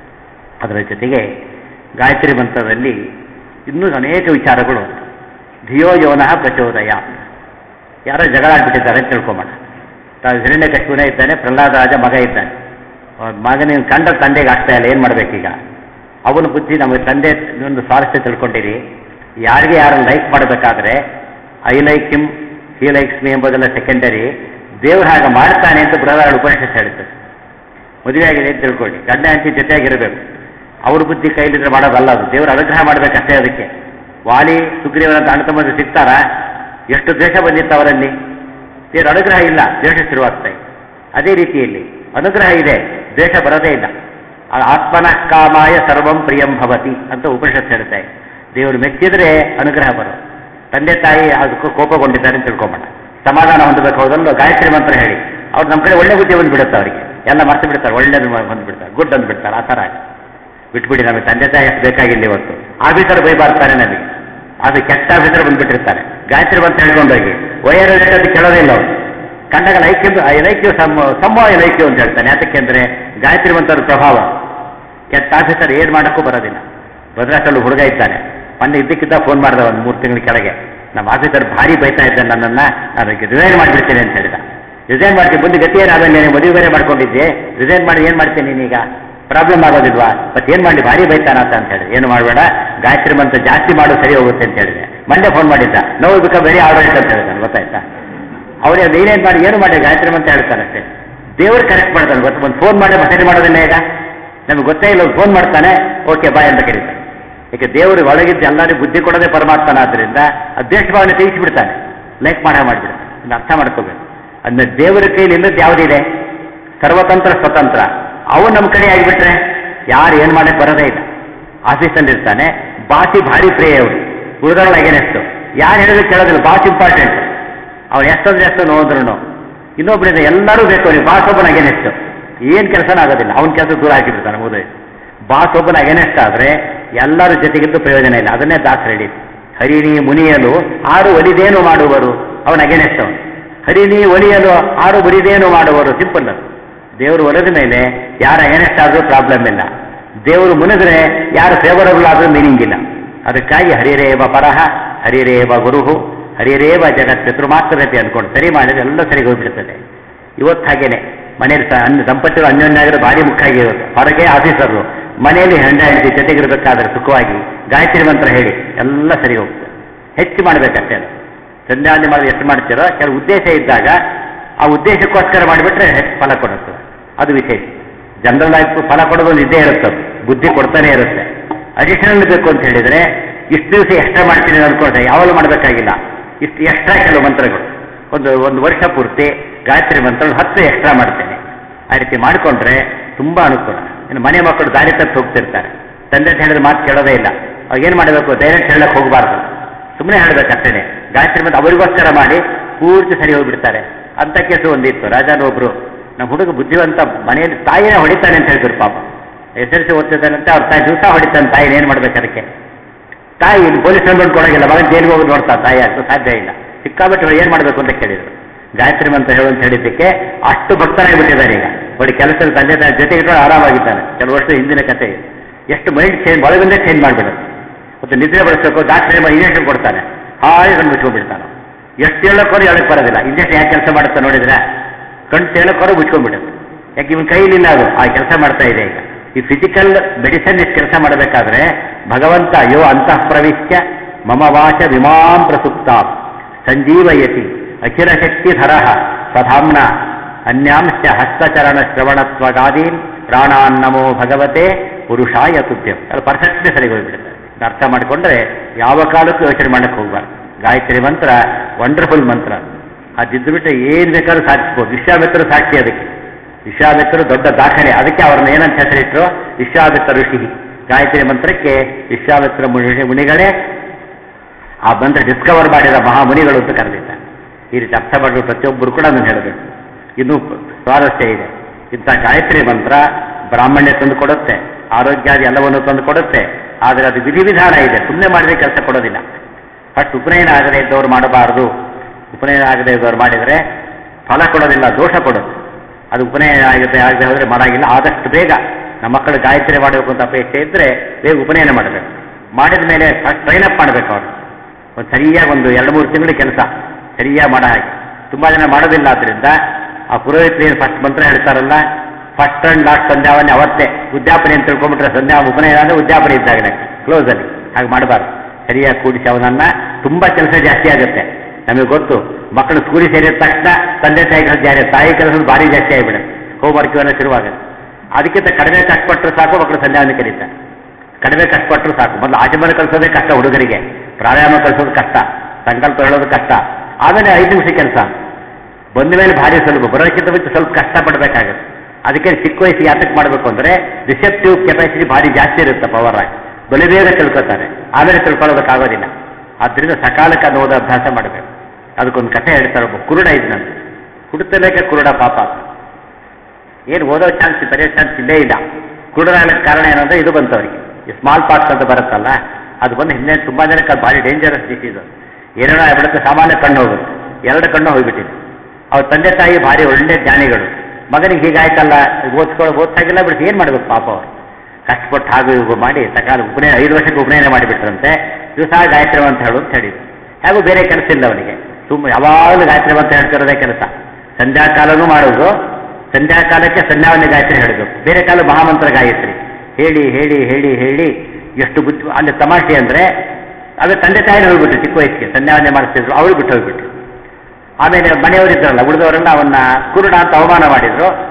ಅದರ ಜೊತೆಗೆ ಗಾಯತ್ರಿ ಮಂತ್ರದಲ್ಲಿ ಇನ್ನೂ ಅನೇಕ ವಿಚಾರಗಳು ಉಂಟು ಧಿಯೋ ಯೋನಃ ಪ್ರಚೋದಯ ಯಾರೋ ಜಗಳ ಆಡ್ಬಿಟ್ಟಿದ್ದಾರೆ ಅಂತ ತಿಳ್ಕೊಂಬೋಣ ತಾವು ಹಿರಣ್ಯ ಕಶ್ಮೀರ ಇದ್ದಾನೆ ಪ್ರಹ್ಲಾದರಾಜ ಮಗ ಇದ್ದಾನೆ ಮಗನಿಗೆ ಕಂಡ ತಂದೆಗೆ ಆಗ್ತಾ ಇಲ್ಲ ಏನು ಮಾಡಬೇಕೀಗ ಅವನ ಬುದ್ಧಿ ನಮಗೆ ತಂದೆ ಒಂದು ಸ್ವಾರಸ್ಯ ತಿಳ್ಕೊಂಡಿರಿ ಯಾರಿಗೆ ಯಾರನ್ನು ಲೈಕ್ ಮಾಡಬೇಕಾದ್ರೆ I like him he likes me ಎಂಬುದೆಲ್ಲ ಸೆಕೆಂಡರಿ ದೇವ್ರು ಹಾಗೆ ಮಾಡ್ತಾನೆ ಅಂತ ಬೃಹದಾರ ಉಪನಿಷತ್ ಹೇಳುತ್ತದೆ ಮದುವೆ ಆಗಿದೆ ಅಂತ ತಿಳ್ಕೊಳ್ಳಿ ಗಂಡ ಹೆಂಡತಿ ಜೊತೆಯಾಗಿರಬೇಕು ಅವ್ರ ಬುದ್ಧಿ ಕೈಲಿದ್ರೆ ಮಾಡೋದಲ್ಲ ಅದು ದೇವರು ಅನುಗ್ರಹ ಮಾಡಬೇಕಷ್ಟೇ ಅದಕ್ಕೆ ವಾಲಿ ಸುಗ್ರೀವನಂತ ಅಣ್ಣ ತಮ್ಮಂದ್ರು ಸಿಗ್ತಾರ ಎಷ್ಟು ದ್ವೇಷ ಬಂದಿತ್ತು ಅವರಲ್ಲಿ ದೇವ್ರ ಅನುಗ್ರಹ ಇಲ್ಲ ದ್ವೇಷ ಶುರುವಾಗ್ತಾ ಇದೆ ಅದೇ ರೀತಿಯಲ್ಲಿ ಅನುಗ್ರಹ ಇದೆ ದ್ವೇಷ ಬರೋದೇ ಇಲ್ಲ ಆ ಆತ್ಮನಃ ಕಾಮಾಯ ಸರ್ವಂ ಪ್ರಿಯಂ ಭವತಿ ಅಂತ ಉಪನಿಷತ್ ಹೇಳ್ತಾ ಇದೆ ದೇವರು ಮೆಚ್ಚಿದ್ರೆ ಅನುಗ್ರಹ ಬರೋ ತಂದೆ ತಾಯಿ ಅದಕ್ಕೂ ಕೋಪಗೊಂಡಿದ್ದಾರೆ ಅಂತ ತಿಳ್ಕೊಂಬೋಣ ಸಮಾಧಾನ ಹೊಂದಬೇಕು ಹೋದಲ್ಲ ಗಾಯತ್ರಿ ಮಂತ್ರ ಹೇಳಿ ಅವ್ರು ನಮ್ಮ ಕಡೆ ಒಳ್ಳೆ ಬುದ್ಧಿ ಬಂದ್ಬಿಡುತ್ತೆ ಅವರಿಗೆ ಎಲ್ಲ ಮರ್ತು ಬಿಡ್ತಾರೆ ಒಳ್ಳೇದು ಬಂದ್ಬಿಡ್ತಾರೆ ಗುಡ್ ಅಂದ್ಬಿಡ್ತಾರೆ ಆ ಥರ ಆಗಿ ಬಿಟ್ಬಿಡಿ ನಮಗೆ ತಂದೆ ತಾಯಿ ಅಷ್ಟು ಬೇಕಾಗಿಲ್ಲ ಇವತ್ತು ಆಫೀಸರ್ ಬೈಬಾರ್ತಾರೆ ನಮಗೆ ಅದು ಕೆಟ್ಟ ಆಫೀಸರ್ ಬಂದ್ಬಿಟ್ಟಿರ್ತಾರೆ ಗಾಯತ್ರಿ ಮಂತ್ರ ಹೇಳ್ಕೊಂಡೋಗಿ ವಯರ್ ಅದು ಕೇಳೋದೇ ಇಲ್ಲ ಅವರು ಕಂಡಾಗ like I like you some some I like you ಅಂತ ಹೇಳ್ತಾನೆ ಯಾತಕ್ಕೆ ಅಂದರೆ ಗಾಯತ್ರಿ ಮಂತ್ರದ ಪ್ರಭಾವ ಕೆಟ್ಟ ಆಫೀಸರ್ ಏನು ಮಾಡೋಕ್ಕೂ ಬರೋದಿಲ್ಲ ಭದ್ರಾಸಲ್ಲಿ ಹುಡುಗ ಇದ್ದಾನೆ ಮೊನ್ನೆ ಇದ್ದಕ್ಕಿದ್ದ ಫೋನ್ ಮಾಡಿದ ಒಂದು ಮೂರು ತಿಂಗಳ ಕೆಳಗೆ ನಮ್ಮ ಆಫೀಸರ್ ಭಾರಿ ಬೈತಾ ಇದ್ದ ನನ್ನನ್ನು ನಾನು ರಿಸೈನ್ ಮಾಡಿಬಿಡ್ತೇನೆ ಅಂತ ಹೇಳಿದ ರಿಸೈನ್ ಮಾಡ್ತೀನಿ ಮುಂದೆ ಗತಿ ಏನಾದ್ರೆ ನೀನು ಮದುವೆ ಬೇರೆ ಮಾಡ್ಕೊಂಡಿದ್ದೆ ರಿಸೈನ್ ಮಾಡಿ ಏನು ಮಾಡ್ತೀನಿ ನೀನೀಗ ಪ್ರಾಬ್ಲಮ್ ಆಗೋದಿಲ್ವಾ ಮತ್ತೆ ಏನು ಮಾಡಿ ಭಾರಿ ಬೈತಾನ ಅಂತ ಅಂತ ಹೇಳಿ ಏನು ಮಾಡಬೇಡ ಗಾಯತ್ರಿ ಮಂತ್ರ ಜಾಸ್ತಿ ಮಾಡು ಸರಿ ಹೋಗುತ್ತೆ ಅಂತ ಹೇಳಿದೆ ಮಂಡೆ ಫೋನ್ ಮಾಡಿದ್ದ ನೋವು ಬೇಕಾ ಬೇರೆ ಆರ್ಡರ್ ಅಂತ ಹೇಳಿದ ಗೊತ್ತಾಯ್ತಾ ಅವರೇ ನೀನೇನು ಮಾಡಿ ಏನು ಮಾಡಿ ಗಾಯತ್ರಿ ಮಂತ್ರ ಹೇಳ್ತಾನೆ ಅಷ್ಟೇ ದೇವರು ಕರೆಕ್ಟ್ ಮಾಡ್ತಾನೆ ಗೊತ್ತು ಒಂದು ಫೋನ್ ಮಾಡಿ ಮೆಸೇಜ್ ಮಾಡೋದಿಲ್ಲ ಈಗ ನಮಗೆ ಗೊತ್ತೇ ಇಲ್ಲ ಫೋನ್ ಮಾಡ್ತಾನೆ ಓಕೆ ಬಾಯ್ ಅಂತ ಕರೀತಾನೆ ಯಾಕೆ ದೇವರು ಒಳಗಿದ್ದು ಎಲ್ಲರಿಗೂ ಬುದ್ಧಿ ಕೊಡೋದೇ ಪರಮಾತ್ಮನಾದ್ರಿಂದ ಅಧ್ಯಕ್ಷ ಭಾವನೆ ತೆಗಿಸಿಬಿಡ್ತಾನೆ ಲೈಕ್ ಮಾಡೇ ಮಾಡಿಬಿಡ್ತಾನೆ ಇದನ್ನ ಅರ್ಥ ಮಾಡ್ಕೋಬೇಕು ಅದನ್ನ ದೇವರ ಕೈಲಿ ಇಲ್ಲದ ಯಾವುದಿದೆ ಸರ್ವತಂತ್ರ ಸ್ವತಂತ್ರ ಅವು ನಮ್ಮ ಕಡೆ ಆಗಿಬಿಟ್ರೆ ಯಾರು ಏನು ಮಾಡಕ್ಕೆ ಬರೋದೇ ಇಲ್ಲ ಆಫೀಸಲ್ಲಿ ಇರ್ತಾನೆ ಬಾಸಿ ಭಾರಿ ಪ್ರಿಯ ಅವರು ಉಳಿದವಳ ಅಗೇನೆಸ್ಟು ಯಾರು ಹೇಳಿದ್ರು ಕೇಳೋದಿಲ್ಲ ಬಾಸ್ ಇಂಪಾರ್ಟೆಂಟ್ ಅವ್ನು ಎಷ್ಟೊಂದು ಎಷ್ಟು ನೋಡಿದ್ರು ಇನ್ನೊಬ್ಬರಿಂದ ಎಲ್ಲರೂ ಬೇಕು ಅವ್ರಿಗೆ ಬಾಸ್ ಒಬ್ಬನ ಅಗೇನೆಸ್ಟ್ ಏನು ಕೆಲಸನೂ ಆಗೋದಿಲ್ಲ ಅವನ ಕೆಲಸ ದೂರ ಹಾಕಿಬಿಡ್ತಾನೆ ಓದೋ ಬಾಸ್ ಒಬ್ಬನ ಅಗೇನೆಸ್ಟ್ ಆದರೆ ಎಲ್ಲರ ಜೊತೆಗಿದ್ದು ಪ್ರಯೋಜನ ಇಲ್ಲ ಅದನ್ನೇ ದಾಸ ಹೇಳಿ ಹರಿಣಿ ಮುನಿಯಲು ಆರು ಒಲಿದೇನು ಮಾಡುವರು ಅವನ ಅಗೇನೆಸ್ಟ್ ಅವನು ಹರಿಣಿ ಒಲಿಯಲು ಆರು ಬರಿದೇನು ಮಾಡುವರು ಸಿಂಪಲ್ ಅದು ದೇವರು ಒಲಿದ ಮೇಲೆ ಯಾರ ಅಗೇನೆಸ್ಟ್ ಆದರೂ ಪ್ರಾಬ್ಲಮ್ ಇಲ್ಲ ದೇವರು ಮುನಿದ್ರೆ ಯಾರು ಫೇವರಬಲ್ ಆದರೂ ಮೀನಿಂಗ್ ಇಲ್ಲ ಅದಕ್ಕಾಗಿ ಹರಿರೇವ ಪರಹ ಹರಿರೇವ ಗುರುಹು ಹರಿರೇವ ಜಗತ್ ಪಿತೃಮಾತ್ರತೆ ಅಂದ್ಕೊಂಡು ಸರಿ ಮಾಡಿದ್ರೆ ಎಲ್ಲ ಸರಿ ಹೋಗ್ಬಿಡ್ತದೆ ಇವತ್ತು ಹಾಗೇನೆ ಮನೇಲಿ ಸ ಅನ್ನ ದಂಪತಿಗಳು ಅನ್ಯೋನ್ಯ ಆಗಿರೋ ಭಾರಿ ಮುಖ್ಯ ಆಗಿರೋದು ಹೊರಗೆ ಆಫೀಸರು ಮನೆಯಲ್ಲಿ ಹೆಂಡ ಹೆಂಡತಿ ಜೊತೆಗಿರ್ಬೇಕಾದ್ರೆ ಸುಖವಾಗಿ ಗಾಯತ್ರಿ ಮಂತ್ರ ಹೇಳಿ ಎಲ್ಲ ಸರಿ ಹೋಗ್ತದೆ ಹೆಚ್ಚು ಮಾಡಬೇಕಷ್ಟೇ ಅದು ಸಂಧ್ಯಾವಂದನೆ ಮಾಡಿ ಎಷ್ಟು ಮಾಡ್ತೀರೋ ಕೆಲವು ಉದ್ದೇಶ ಇದ್ದಾಗ ಆ ಉದ್ದೇಶಕ್ಕೋಸ್ಕರ ಮಾಡಿಬಿಟ್ರೆ ಹೆಚ್ಚು ಫಲ ಕೊಡುತ್ತದೆ ಅದು ವಿಶೇಷ ಜನರಲ್ ಆಗಿ ಫಲ ಕೊಡೋದು ಒಂದು ಇದ್ದೇ ಇರುತ್ತೆ ಅದು. ಬುದ್ಧಿ ಕೊಡ್ತಾನೆ ಇರುತ್ತೆ ಅಡಿಷನಲ್ ಬೇಕು ಅಂತ ಹೇಳಿದ್ರೆ ಇಷ್ಟು ದಿವಸ ಎಕ್ಸ್ಟ್ರಾ ಮಾಡ್ತೀನಿ ಅನ್ಕೊಂಡ್ರೆ ಯಾವಾಗಲೂ ಮಾಡಬೇಕಾಗಿಲ್ಲ ಇಷ್ಟು ಎಕ್ಸ್ಟ್ರಾ ಕೆಲವು ಮಂತ್ರಗಳು ಒಂದು ಒಂದು ವರ್ಷ ಪೂರ್ತಿ ಗಾಯತ್ರಿ ಮಂತ್ರ ಹತ್ತು ಎಕ್ಸ್ಟ್ರಾ ಮಾಡ್ತೇನೆ ಆ ರೀತಿ ಮಾಡಿಕೊಂಡ್ರೆ ತುಂಬ ಅನುಕೂಲ ಇನ್ನು ಮನೆ ಮಕ್ಕಳು ದಾರಿ ತಪ್ಪಿ ಹೋಗ್ತಿರ್ತಾರೆ ತಂದೆ ಹೇಳಿದ್ರೆ ಮಾತು ಕೇಳೋದೇ ಇಲ್ಲ ಅವಾಗ ಏನು ಮಾಡಬೇಕು ಡೈರೆಕ್ಟ್ ಹೇಳಕ್ಕೆ ಹೋಗಬಾರ್ದು ಸುಮ್ಮನೆ ಹೇಳಬೇಕಷ್ಟೇ ಗಾಯತ್ರಿ ಮಂತ್ರ ಅವರಿಗೋಸ್ಕರ ಮಾಡಿ ಪೂರ್ತಿ ಸರಿ ಹೋಗ್ಬಿಡ್ತಾರೆ ಅಂತ ಕೇಸು ಒಂದಿತ್ತು ರಾಜನ ಒಬ್ರು ನಮ್ಮ ಹುಡುಗ ಬುದ್ಧಿವಂತ ಮನೆಯಲ್ಲಿ ತಾಯಿನೇ ಹೊಡಿತಾನೆ ಅಂತ ಹೇಳಿದ್ರು ಪಾಪ ಎಸ್ ಎಲ್ ಸಿ ಓದ್ತಿದ್ದಾನಂತೆ ಅವ್ರ ತಾಯಿ ದಿವಸ ಹೊಡಿತಾನೆ ತಾಯಿನ ಏನು ಮಾಡ್ಬೇಕು ಅದಕ್ಕೆ ತಾಯಿ ಇಲ್ಲಿ ಪೊಲೀಸ್ ಕಂಪ್ಲೇಂಟ್ ಕೊಡೋಗಿಲ್ಲ ಮಗನ ಜೈಲಿಗೆ ಹೋಗಿ ನೋಡ್ತಾ ತಾಯಿ ಅದು ಸಾಧ್ಯ ಇಲ್ಲ ಸಿಕ್ಕಾಬಿಟ್ಟು ಏನು ಮಾಡಬೇಕು ಅಂತ ಕೇಳಿದ್ರು ಗಾಯತ್ರಿ ಮಂತ್ರ ಹೇಳು ಅಂತ ಹೇಳಿದ್ದಕ್ಕೆ ಅಷ್ಟು ಭಕ್ತರಾಗಿ ಬಿಟ್ಟಿದ್ದಾರೆ ಈಗ ಬರೀ ಕೆಲಸದ ತಂದೆ ತಾಯಿ ಜೊತೆಗೆ ಇಟ್ಕೊಂಡು ಆರಾಮಾಗಿದ್ದಾನೆ ಕೆಲವು ವರ್ಷ ಹಿಂದಿನ ಕತೆ ಇದು. ಎಷ್ಟು ಮೈಂಡ್ ಚೇಂಜ್ ಒಳಗಿಂದೇ ಚೇಂಜ್ ಮಾಡಿಬಿಡುತ್ತೆ ಮತ್ತು ನಿದ್ರೆ ಬಡಿಸ್ಬೇಕು ಡಾಕ್ಟರ್ ಇಂಜೆಕ್ಷನ್ ಕೊಡ್ತಾನೆ ಹಾಗೆ ಕಣ್ಣು ಮುಚ್ಕೊಂಡ್ಬಿಡ್ತಾನೆ ಎಷ್ಟು ಹೇಳೋಕ್ಕೋರು ಹೇಳಕ್ ಬರೋದಿಲ್ಲ ಇಂಜೆಕ್ಷನ್ ಯಾಕೆ ಕೆಲಸ ಮಾಡುತ್ತೆ ನೋಡಿದ್ರೆ ಕಣ್ಣು ಹೇಳೋಕ್ಕೋರು ಮುಚ್ಕೊಂಡ್ಬಿಡುತ್ತೆ ಯಾಕೆ ಇವನ್ ಕೈಲಿಲ್ಲ ಅದು ಆ ಕೆಲಸ ಮಾಡ್ತಾ ಇದೆ ಈಗ ಈ ಫಿಸಿಕಲ್ ಮೆಡಿಸಿನ್ ಇಷ್ಟು ಕೆಲಸ ಮಾಡಬೇಕಾದ್ರೆ ಭಗವಂತ ಯೋ ಅಂತಃ ಪ್ರವಿಶ್ಯ ಮಮ ವಾಚ ವಿಮಾಂ ಪ್ರಸುಪ್ತ ಸಂಜೀವಯತಿ ಅಖಿಲ ಶಕ್ತಿಧರ ಸ್ವಧಾಮ್ನ ಅನ್ಯಾಂಶ ಹಸ್ತಚರಣ ಶ್ರವಣತ್ವಗಾದೀನ್ ಪ್ರಾಣಾನ್ನಮೋ ಭಗವತೆ ಪುರುಷಾಯ ತುಭ್ಯಂ ಅದು ಪರ್ಫೆಕ್ಟ್ಲಿ ಸರಿ ಹೋಗ್ಬಿಡುತ್ತೆ ಇದನ್ನ ಅರ್ಥ ಮಾಡಿಕೊಂಡ್ರೆ ಯಾವ ಕಾಲಕ್ಕೂ ಯೋಚನೆ ಮಾಡಕ್ಕೆ ಹೋಗ್ಬಾರ್ದು ಗಾಯತ್ರಿ ಮಂತ್ರ ವಂಡರ್ಫುಲ್ ಮಂತ್ರ ಅದಿದ್ದು ಬಿಟ್ಟರೆ ಏನು ಬೇಕಾದ್ರೂ ಸಾಧಿಸ್ಬೋದು ವಿಶ್ವಾಮಿತ್ರ ಸಾಕ್ಷಿ ಅದಕ್ಕೆ ವಿಶ್ವಾಮಿತ್ರರು ದೊಡ್ಡ ದಾಖಲೆ ಅದಕ್ಕೆ ಅವ್ರನ್ನ ಏನಂತ ಹೆಸರಿಟ್ಟರು ವಿಶ್ವಾಮಿತ್ರ ಋಷಿ ಗಾಯತ್ರಿ ಮಂತ್ರಕ್ಕೆ ವಿಶ್ವಾಮಿತ್ರ ಮುನಿ ಮುನಿಗಳೇ ಆ ಮಂತ್ರ ಡಿಸ್ಕವರ್ ಮಾಡಿದ ಮಹಾಮುನಿಗಳು ಅಂತ ಕರೆದಿದ್ದಾರೆ ಈ ರೀತಿ ಅರ್ಥ ಮಾಡಿದ್ರು ಪ್ರತಿಯೊಬ್ಬರು ಕೂಡ ಅದನ್ನು ಹೇಳಬೇಕು ಇನ್ನೂ ಸ್ವಾರಸ್ಯ ಇದೆ ಇಂಥ ಗಾಯತ್ರಿ ಮಂತ್ರ ಬ್ರಾಹ್ಮಣ್ಯ ತಂದು ಕೊಡುತ್ತೆ ಆರೋಗ್ಯಾದಿ ಎಲ್ಲವನ್ನು ತಂದು ಕೊಡುತ್ತೆ ಆದರೆ ಅದು ವಿಧಿವಿಧಾನ ಇದೆ ಸುಮ್ಮನೆ ಮಾಡಿದ್ರೆ ಕೆಲಸ ಕೊಡೋದಿಲ್ಲ ಫಸ್ಟ್ ಉಪನಯನ ಆಗದೆ ಇದ್ದವ್ರು ಮಾಡಬಾರದು ಉಪನಯನ ಆಗದೆ ಇದ್ದವ್ರು ಮಾಡಿದರೆ ಫಲ ಕೊಡೋದಿಲ್ಲ ದೋಷ ಕೊಡುತ್ತೆ ಅದು ಉಪನಯನ ಆಗುತ್ತೆ ಆಗದೆ ಹೋದರೆ ಮಾಡಾಗಿಲ್ಲ ಆದಷ್ಟು ಬೇಗ ನಮ್ಮ ಮಕ್ಕಳು ಗಾಯತ್ರಿ ಮಾಡಬೇಕು ಅಂತ ಅಪೇಕ್ಷೆ ಇದ್ದರೆ ಬೇಗ ಉಪನಯನ ಮಾಡಬೇಕು ಮಾಡಿದ ಮೇಲೆ ಫಸ್ಟ್ ಟ್ರೈನ್ ಅಪ್ ಮಾಡಬೇಕು ಅವರು ಒಂದು ಸರಿಯಾಗಿ ಒಂದು ಎರಡು ಮೂರು ತಿಂಗಳು ಕೆಲಸ ಸರಿಯಾಗಿ ಮಾಡೋ ಹಾಗೆ ತುಂಬ ಜನ ಮಾಡೋದಿಲ್ಲ ಆದ್ದರಿಂದ ಆ ಪುರೋಹಿತರು ಏನು ಫಸ್ಟ್ ಮಂತ್ರ ಹೇಳ್ತಾರಲ್ಲ ಫಸ್ಟ್ ಅಂಡ್ ಲಾಸ್ಟ್ ಸಂಧ್ಯಾವನ್ನೇ ಅವತ್ತೇ ಉದ್ಯಾಪನೆ ಅಂತ ತಿಳ್ಕೊಂಬಿಟ್ರೆ ಸಂಧ್ಯಾ ಉಪನಯನ ಅಂದರೆ ಉದ್ಯಾಪನೆ ಇದ್ದಾಗಲೇ ಕ್ಲೋಸಲ್ಲಿ ಹಾಗೆ ಮಾಡಬಾರ್ದು ಸರಿಯಾಗಿ ಕೂಡಿಸಿ ಅವನನ್ನ ತುಂಬ ಕೆಲಸ ಜಾಸ್ತಿ ಆಗುತ್ತೆ ನಮಗೆ ಗೊತ್ತು ಮಕ್ಕಳು ಸ್ಕೂಲಿಗೆ ಸೇರಿದ ತಕ್ಷಣ ತಂದೆ ತಾಯಿ ಕೆಲಸ ಜಾರಿ ತಾಯಿ ಕೆಲಸ ಭಾರಿ ಜಾಸ್ತಿ ಆಗಿಬಿಡುತ್ತೆ ಹೋಮ್ವರ್ಕ್ ಇವೆಲ್ಲ ಶುರುವಾಗುತ್ತೆ ಅದಕ್ಕಿಂತ ಕಡಿಮೆ ಕಷ್ಟಪಟ್ಟರು ಸಾಕು ಮಕ್ಕಳು ಸಂಧ್ಯಾವನೆ ಕರೀತಾರೆ ಕಡಿಮೆ ಕಷ್ಟಪಟ್ಟರು ಸಾಕು ಮೊದಲು ಆಚಮನ ಕಲಿಸೋದೇ ಕಷ್ಟ ಹುಡುಗರಿಗೆ ಪ್ರಾಣಾಯಾಮ ಕಲಿಸೋದು ಕಷ್ಟ ಸಂಕಲ್ಪ ಹೇಳೋದು ಕಷ್ಟ ಆಮೇಲೆ ಐದು ನಿಮಿಷ ಕೆಲಸ ಬಂದ ಮೇಲೆ ಭಾರಿ ಸುಲಭ ಬರೋಕ್ಕಿಂತ ಮುಂಚೆ ಸ್ವಲ್ಪ ಕಷ್ಟಪಡಬೇಕಾಗುತ್ತೆ ಅದಕ್ಕೆ ಚಿಕ್ಕ ವಯಸ್ಸಿಗೆ ಯಾತಕ್ಕೆ ಮಾಡಬೇಕು ಅಂದರೆ ರಿಸೆಪ್ಟಿವ್ ಕೆಪಾಸಿಟಿ ಭಾರಿ ಜಾಸ್ತಿ ಇರುತ್ತೆ ಪವರ್ ಆಗಿ ಬಲಿ ಬೇಗ ತಿಳ್ಕೊತಾರೆ ಆಮೇಲೆ ತಿಳ್ಕೊಳ್ಳೋದಕ್ಕಾಗೋದಿಲ್ಲ ಆದ್ದರಿಂದ ಸಕಾಲಕ್ಕೆ ಅದು ಓದೋ ಅಭ್ಯಾಸ ಮಾಡಬೇಕು ಅದಕ್ಕೊಂದು ಕಥೆ ಹೇಳ್ತಾರೆ ಒಬ್ಬ ಕುರುಡ ಇದ್ನಂತೆ ಹುಡುತಲೇಕೆ ಕುರುಡ ಪಾಪ ಏನು ಓದೋ ಚಾನ್ಸ್ ಬರೆಯೋ ಚಾನ್ಸ್ ಇಲ್ಲೇ ಇಲ್ಲ ಕುರುಡರಾಗಲಿಕ್ಕೆ ಕಾರಣ ಏನಂದ್ರೆ ಇದು ಬಂತು ಅವರಿಗೆ ಈ ಸ್ಮಾಲ್ ಪಾರ್ಕ್ಸ್ ಅಂತ ಬರುತ್ತಲ್ಲ ಅದು ಬಂದು ಹಿಂದೆ ತುಂಬ ಜನಕ್ಕೆ ಅದು ಭಾರಿ ಡೇಂಜರಸ್ ಡಿಸೀಸ್ ಅದು ಏನೇನೋ ಆಗ್ಬಿಡುತ್ತೆ ಸಾಮಾನ್ಯ ಕಣ್ಣು ಹೋಗುತ್ತೆ ಎರಡು ಕಣ್ಣು ಹೋಗ್ಬಿಟ್ಟಿದೆ ಅವ್ರ ತಂದೆ ತಾಯಿ ಭಾರಿ ಒಳ್ಳೆ ಜ್ಞಾನಿಗಳು ಮಗನಿಗೆ ಹೀಗಾಯ್ತಲ್ಲ ಓದ್ಕೊಳ್ಳೋ ಓದ್ಸಾಗಿಲ್ಲ ಬಿಟ್ಟು ಏನು ಮಾಡಬೇಕು ಪಾಪ ಅವರು ಕಷ್ಟಪಟ್ಟು ಹಾಗೂ ಹೀಗೂ ಮಾಡಿ ಸಕಾಲ ಉಪನಯನ ಐದು ವರ್ಷಕ್ಕೆ ಉಪನಯನ ಮಾಡಿಬಿಟ್ರಂತೆ ದಿವಸ ಗಾಯತ್ರಿ ಅಂತ ಹೇಳು ಅಂತ ಹೇಳಿದ್ರು ಹಾಗೂ ಬೇರೆ ಕೆಲಸ ಇಲ್ಲ ಅವನಿಗೆ ತುಂಬ ಯಾವಾಗಲೂ ಗಾಯತ್ರಿ ಅಂತ ಹೇಳ್ತಿರೋದೇ ಕೆಲಸ ಸಂಧ್ಯಾಕಾಲನೂ ಮಾಡೋದು ಸಂಧ್ಯಾಕಾಲಕ್ಕೆ ಸಂಧ್ಯಾವನ್ನೇ ಗಾಯತ್ರಿ ಹೇಳಬೇಕು ಬೇರೆ ಕಾಲ ಮಹಾಮಂತ್ರ ಗಾಯತ್ರಿ ಹೇಳಿ ಹೇಳಿ ಹೇಳಿ ಹೇಳಿ ಎಷ್ಟು ಬುದ್ಧಿ ಅಲ್ಲಿ ತಮಾಷೆ ಅಂದರೆ ಅದು ತಂದೆ ತಾಯಿನ ಹೋಗ್ಬಿಟ್ರು ಚಿಕ್ಕ ವಯಸ್ಸಿಗೆ ಸಂಧ್ಯಾವನ್ನೇ ಮಾಡಿಸ್ತಿದ್ರು ಅವಳು ಬಿಟ್ಟು ಹೋಗ್ಬಿಟ್ರು ಆಮೇಲೆ ಮನೆಯವರಿದ್ದಾರಲ್ಲ ಉಳಿದವರೆಲ್ಲ ಅವನ್ನ ಕುರುಡ ಅಂತ ಅವಮಾನ ಮಾಡಿದ್ರು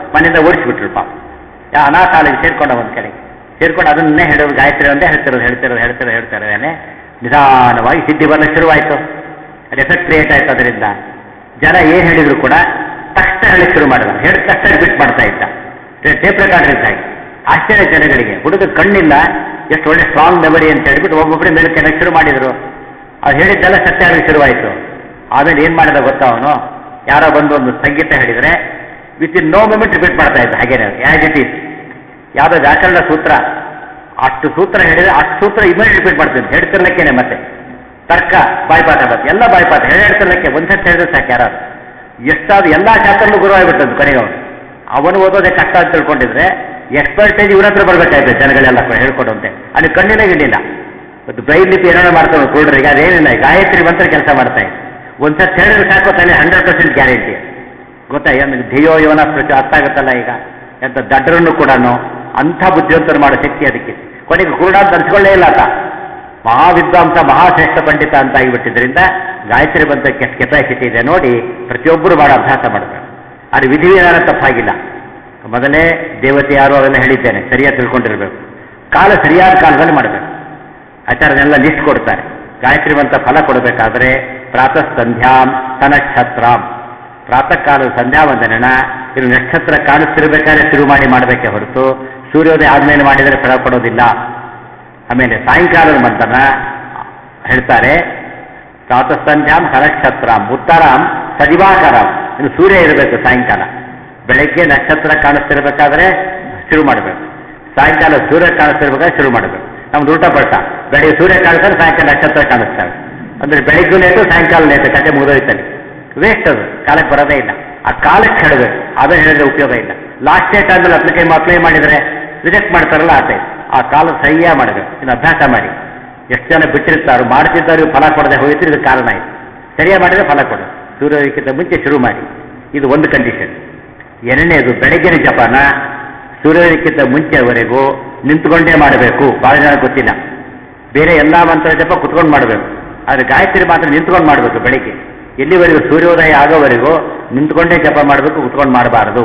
ಮನೆಯಿಂದ ಓಡಿಸ್ಬಿಟ್ರು ಪಾಪ ಯಾ ಅನಾಥಾಲಯ ಸೇರ್ಕೊಂಡ ಒಂದು ಕಡೆಗೆ ಸೇರ್ಕೊಂಡು ಅದನ್ನೇ ಹೇಳೋದು ಗಾಯತ್ರಿ ಒಂದೇ ಹೇಳ್ತಿರೋದು ಹೇಳ್ತಿರೋದು ಹೇಳ್ತಿರೋದು ಹೇಳ್ತಿರೋದೇನೆ ನಿಧಾನವಾಗಿ ಸಿದ್ಧಿ ಬರಲು ಶುರುವಾಯಿತು ಅದು ಎಫೆಕ್ಟ್ ಕ್ರಿಯೇಟ್ ಆಯ್ತು ಅದರಿಂದ ಜನ ಏನು ಹೇಳಿದ್ರು ಕೂಡ ತಕ್ಷಣ ಹೇಳಿ ಶುರು ಮಾಡಿದ ಹೇಳಿದ ತಕ್ಷಣ ರಿಪೀಟ್ ಮಾಡ್ತಾ ಇದ್ದ ಟೇಪ್ ರೆಕಾರ್ಡರ್ ಇದ್ದಾಗಿ ಆಶ್ಚರ್ಯ ಜನಗಳಿಗೆ ಹುಡುಗ ಕಣ್ಣಿಲ್ಲ ಎಷ್ಟು ಒಳ್ಳೆ ಸ್ಟ್ರಾಂಗ್ ಮೆಮರಿ ಅಂತ ಹೇಳ್ಬಿಟ್ಟು ಒಬ್ಬೊಬ್ಬರೇ ಮೇಲೆ ಕೆಳಗೆ ಶುರು ಮಾಡಿದ್ರು ಅವ್ರು ಹೇಳಿದ್ದೆಲ್ಲ ಸತ್ಯ ಆಗಲಿಕ್ಕೆ ಶುರುವಾಯಿತು ಆಮೇಲೆ ಏನು ಮಾಡಿದ ಗೊತ್ತಾ ಅವನು ಯಾರೋ ಬಂದು ಒಂದು ಸಂಗೀತ ಹೇಳಿದರೆ within no moment repeat ಮಾಡ್ತಾ ಇದ್ದ ಹಾಗೇನೆ ಆ್ಯಸ್ ಇಟ್ ಈಸ್ ಯಾವುದೋ ವ್ಯಾಕರಣ ಸೂತ್ರ ಅಷ್ಟು ಸೂತ್ರ ಹೇಳಿದ್ರೆ ಅಷ್ಟು ಸೂತ್ರ ಇಮೇಲೆ ರಿಪೀಟ್ ಮಾಡ್ತೀನಿ ಹೇಳ್ತಿರ್ಲಿಕ್ಕೇನೆ ಮತ್ತೆ ತರ್ಕ ಬಾಯ್ಪಾಠ ಮತ್ತೆ ಎಲ್ಲ ಬಾಯ್ಪಾಠ ಹೇಳಿ ಹೇಳ್ತಿರ್ಲಿಕ್ಕೆ ಒಂದ್ಸತಿ ಹೇಳಿದ್ರೆ ಸಾಕು ಯಾರು ಎಷ್ಟಾದ್ರು ಎಲ್ಲ ಚಾಪ್ಟರ್ಲು ಗುರು ಆಗ್ಬಿಟ್ಟದ್ದು ಕೊನೆಗೆ ಅವನು ಅವನು ಓದೋದೇ ಕಷ್ಟ ಅಂತ ತಿಳ್ಕೊಂಡಿದ್ರೆ ಎಕ್ಸ್ಪರ್ಟೇಜ್ ಇವ್ರ ಹತ್ರ ಬರ್ಬೇಕಾಯ್ತು ಜನಗಳೆಲ್ಲ ಕೂಡ ಹೇಳ್ಕೊಡುವಂತೆ ಅಲ್ಲಿ ಕಣ್ಣಿನ ಗಿಣ್ಣಿಲ್ಲ ಮತ್ತು ಬ್ರೈಲ್ ಲಿಪಿ ಏನಾದ್ರು ಮಾಡ್ತಾನೆ ಕುರುಡ್ರಿಗೆ ಅದೇನಿಲ್ಲ ಗಾಯತ್ರಿ ಮಂತ್ರ ಕೆಲಸ ಮಾಡ್ತಾ ಇದ್ದೆ ಒಂದ್ಸತಿ ಹೇಳಿದ್ರೆ ಸಾಕು ತಾನೆ ಹಂಡ್ರೆಡ್ ಪರ್ಸೆಂಟ್ ಗ್ಯಾರಂಟಿ ಗೊತ್ತಾ ಏನು ಧಿಯೋ ಯೋನ ಪ್ರಚ ಅರ್ಥ ಆಗುತ್ತಲ್ಲ ಈಗ ಎಂತ ದಡ್ಡರನ್ನು ಕೂಡ ಅಂಥ ಬುದ್ಧಿವಂತರು ಮಾಡೋ ಶಕ್ತಿ ಅದಕ್ಕೆ ಕೊನೆಗೆ ಕುರುಡ ಅಂತ ಅನ್ಸ್ಕೊಳ್ಳೇ ಇಲ್ಲ ಆತ ಮಹಾವಿದ್ವಾಂಸ ಮಹಾಶ್ರೇಷ್ಠ ಪಂಡಿತ ಅಂತ ಆಗಿಬಿಟ್ಟಿದ್ರಿಂದ ಗಾಯತ್ರಿ ಬಂಧಕ್ಕೆ ಎಷ್ಟು ಕೆಪಾಸಿಟಿ ಇದೆ ನೋಡಿ ಪ್ರತಿಯೊಬ್ಬರು ಮಾಡೋ ಅಭ್ಯಾಸ ಮಾಡಬೇಕು ಅದು ವಿಧಿವಿಧಾನ ತಪ್ಪಾಗಿಲ್ಲ ಮೊದಲೇ ದೇವತೆ ಯಾರು ಅವೆಲ್ಲ ಹೇಳಿದ್ದೇನೆ ಸರಿಯಾಗಿ ತಿಳ್ಕೊಂಡಿರ್ಬೇಕು ಕಾಲ ಸರಿಯಾದ ಕಾಲದಲ್ಲಿ ಮಾಡಬೇಕು ಆಚಾರ್ಯನೆಲ್ಲ ಲಿಸ್ಟ್ ಕೊಡ್ತಾರೆ ಗಾಯತ್ರಿ ಮಂತ್ರ ಫಲ ಕೊಡಬೇಕಾದ್ರೆ ಪ್ರಾತಃ ಸಂಧ್ಯಾಂ ತನಕ್ಷತ್ರಾಂ ಪ್ರಾತಃ ಕಾಲದ ಸಂಧ್ಯಾ ವಂದನೆನ ಇದು ನಕ್ಷತ್ರ ಕಾಣಿಸ್ತಿರ್ಬೇಕಾದ್ರೆ ಶುರು ಮಾಡಿ ಮಾಡಬೇಕೆ ಹೊರತು ಸೂರ್ಯೋದಯ ಆದ್ಮೇಲೆ ಮಾಡಿದರೆ ಫಲ ಕೊಡೋದಿಲ್ಲ ಆಮೇಲೆ ಸಾಯಂಕಾಲದ ಮಂತ್ರನ ಹೇಳ್ತಾರೆ ಪ್ರಾತಃ ಸಂಧ್ಯಾಂ ತನಕ್ಷತ್ರಾಂ ಉತ್ತರಾಂ ಸದಿವಾಕರಾಂ ಇನ್ನು ಸೂರ್ಯ ಇರಬೇಕು ಸಾಯಂಕಾಲ ಬೆಳಗ್ಗೆ ನಕ್ಷತ್ರ ಕಾಣಿಸ್ತಿರ್ಬೇಕಾದ್ರೆ ಶುರು ಮಾಡಬೇಕು ಸಾಯಂಕಾಲ ಸೂರ್ಯ ಕಾಣಿಸ್ತಿರ್ಬೇಕಾದ್ರೆ ಶುರು ಮಾಡಬೇಕು ನಮ್ದು ಊಟ ಪಟ್ಟ ಬೆಳಿಗ್ಗೆ ಸೂರ್ಯ ಕಾಣಿಸ್ತಾರೆ ಸಾಯಂಕಾಲ ನಕ್ಷತ್ರ ಕಾಣಿಸ್ತಾರೆ ಅಂದ್ರೆ ಬೆಳಿಗ್ಗೆ ಲೇಟು ಸಾಯಂಕಾಲ ಲೇಟು ಕತೆ ಮುಗಿದೋಯ್ತಲ್ಲಿ ವೇಸ್ಟ್ ಅದು ಕಾಲಕ್ಕೆ ಬರೋದೇ ಇಲ್ಲ ಆ ಕಾಲಕ್ಕೆ ಹೇಳಬೇಕು ಆಮೇಲೆ ಹೇಳಿದ್ರೆ ಉಪಯೋಗ ಇಲ್ಲ ಲಾಸ್ಟ್ ಡೇಟ್ ಆದ್ಮೇಲೆ ಅಪ್ಲಿಕೈ ಅಪ್ಲೈ ಮಾಡಿದರೆ ರಿಜೆಕ್ಟ್ ಮಾಡ್ತಾರಲ್ಲ ಆತ ಆ ಕಾಲ ಸರಿಯಾಗಿ ಮಾಡಬೇಕು ಇನ್ನು ಅಭ್ಯಾಸ ಮಾಡಿ ಎಷ್ಟು ಜನ ಬಿಟ್ಟಿರ್ತಾರೋ ಮಾಡ್ತಿದ್ದವ್ರಿಗೆ ಫಲ ಕೊಡದೆ ಹೋಯ್ತು ಇದು ಕಾರಣ ಇದು ಸರಿಯಾಗಿ ಮಾಡಿದ್ರೆ ಫಲ ಕೊಡು ಸೂರ್ಯೋದಯಕ್ಕಿಂತ ಮುಂಚೆ ಶುರು ಮಾಡಿ ಇದು ಒಂದು ಕಂಡೀಷನ್ ಎರಡನೇದು ಬೆಳಗ್ಗಿನ ಜಪಾನ ಸೂರ್ಯೋದಯಕ್ಕಿಂತ ಮುಂಚೆವರೆಗೂ ನಿಂತ್ಕೊಂಡೇ ಮಾಡಬೇಕು ಭಾಳ ಜನ ಗೊತ್ತಿಲ್ಲ ಬೇರೆ ಎಲ್ಲ ಮಂತ್ರ ಜಪ ಕುತ್ಕೊಂಡು ಮಾಡಬೇಕು ಆದರೆ ಗಾಯತ್ರಿ ಮಾತ್ರ ನಿಂತ್ಕೊಂಡು ಮಾಡಬೇಕು ಬೆಳಿಗ್ಗೆ ಎಲ್ಲಿವರೆಗೂ ಸೂರ್ಯೋದಯ ಆಗೋವರೆಗೂ ನಿಂತ್ಕೊಂಡೇ ಜಪ ಮಾಡಬೇಕು ಕುತ್ಕೊಂಡು ಮಾಡಬಾರದು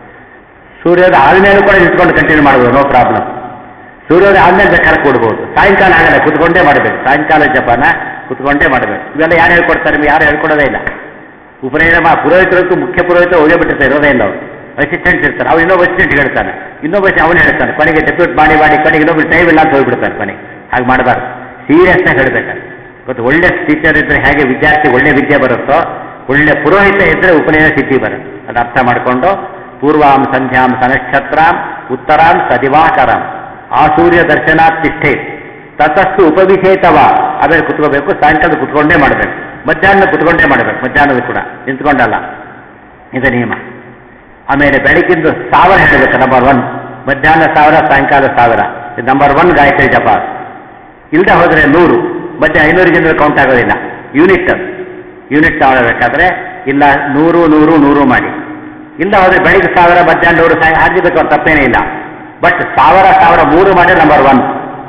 ಸೂರ್ಯೋದಯ ಆದ್ಮೇಲೆ ಕೂಡ ನಿಂತ್ಕೊಂಡು ಕಂಟಿನ್ಯೂ ಮಾಡ್ಬೋದು ನೋ ಪ್ರಾಬ್ಲಮ್ ಸೂರ್ಯೋದಯ ಆದ್ಮೇಲೆ ಬೇಕಾದ್ರೆ ಕೊಡ್ಬೋದು ಸಾಯಂಕಾಲ ಆಗಲ್ಲ ಕುತ್ಕೊಂಡೇ ಮಾಡಬೇಕು ಸಾಯಂಕಾಲ ಜಪನ ಕುತ್ಕೊಂಡೇ ಮಾಡಬೇಕು ಇವೆಲ್ಲ ಯಾರು ಹೇಳ್ಕೊಡ್ತಾರೆ ನಿಮ್ಗೆ ಯಾರು ಹೇಳ್ಕೊಡೋದೇ ಇಲ್ಲ ಉಪನಯನ ಮಾ ಪುರೋಹಿತರಂತೂ ಮುಖ್ಯ ಪುರೋಹಿತ ಹೋಗೇ ಬಿಟ್ಟಿರ್ತಾರೆ ಇರೋದೇ ಇಲ್ಲ ಅವರು ಅಸಿಸ್ಟೆಂಟ್ಸ್ ಇರ್ತಾರೆ ಅವ್ರು ಇನ್ನೊಬ್ಬ ಅಸಿಸ್ಟೆಂಟ್ ಹೇಳ್ತಾನೆ ಇನ್ನೊಬ್ಬ ಅವನು ಹೇಳ್ತಾನೆ ಕೊನೆಗೆ ಡೆಪ್ಯೂಟ್ ಮಾಡಿ ಮಾಡಿ ಕೊನೆಗೆ ಇನ್ನೊಬ್ಬರು ಟೈಮ್ ಇಲ್ಲ ಅಂತ ಹೋಗ್ಬಿಡ್ತಾನೆ ಕೊನೆಗೆ ಹಾಗೆ ಮಾಡಬಾರ್ದು ಸೀರಿಯಸ್ ಆಗಿ ಹೇಳ್ಬೇಕಾದ್ರೆ ಗೊತ್ತು ಒಳ್ಳೆ ಟೀಚರ್ ಇದ್ರೆ ಹೇಗೆ ವಿದ್ಯಾರ್ಥಿ ಒಳ್ಳೆ ವಿದ್ಯೆ ಬರುತ್ತೋ ಒಳ್ಳೆ ಪುರೋಹಿತ ಇದ್ರೆ ಉಪನಯನ ಸಿದ್ಧಿ ಬರುತ್ತೆ ಅದು ಅರ್ಥ ಮಾಡಿಕೊಂಡು ಪೂರ್ವಾಂ ಸಂಧ್ಯಾಂ ಸನಕ್ಷತ್ರಾಂ ಉತ್ತರಾಂ ಸದಿವಾಕರಾಂ ಆ ಸೂರ್ಯ ದರ್ಶನಾತ್ ತಿಷ್ಠೆ ತತಸ್ತು ಉಪವಿಷೇತವ ಆಮೇಲೆ ಕುತ್ಕೋಬೇಕು ಸಾಯಂಕಾಲ ಕುತ್ಕೊಂಡೇ ಮಾಡಬೇಕು ಮಧ್ಯಾಹ್ನ ಕುತ್ಕೊಂಡೇ ಮಾಡಬೇಕು ಮಧ್ಯಾಹ್ನದ ಕೂಡ ನಿಂತ್ಕೊಂಡಲ್ಲ ಇದು ನಿಯಮ ಆಮೇಲೆ ಬೆಳಗಿಂದು ಸಾವಿರ ಹೇಳಬೇಕು ನಂಬರ್ ಒನ್ ಮಧ್ಯಾಹ್ನ ಸಾವಿರ ಸಾಯಂಕಾಲ ಸಾವಿರ ಇದು ನಂಬರ್ ಒನ್ ಗಾಯತ್ರಿ ಜಪ ಇಲ್ಲದೆ ಹೋದರೆ ನೂರು ಮತ್ತೆ ಐನೂರಿಗಿಂತ ಕೌಂಟ್ ಆಗೋದಿಲ್ಲ ಯೂನಿಟ್ ಅದು ಯೂನಿಟ್ ತಗೊಳ್ಬೇಕಾದ್ರೆ ಇಲ್ಲ ನೂರು ನೂರು ನೂರು ಮಾಡಿ ಇಲ್ಲ ಹೋದ್ರೆ ಬೆಳಿಗ್ಗೆ ಸಾವಿರ ಮಧ್ಯಾಹ್ನ ನೂರು ಸಾಯ ಹಾಕಿಬೇಕು ಅವ್ರು ತಪ್ಪೇನೇ ಇಲ್ಲ ಬಟ್ ಸಾವಿರ ಸಾವಿರ ಮೂರು ಮಾಡಿದ್ರೆ ನಂಬರ್ ಒನ್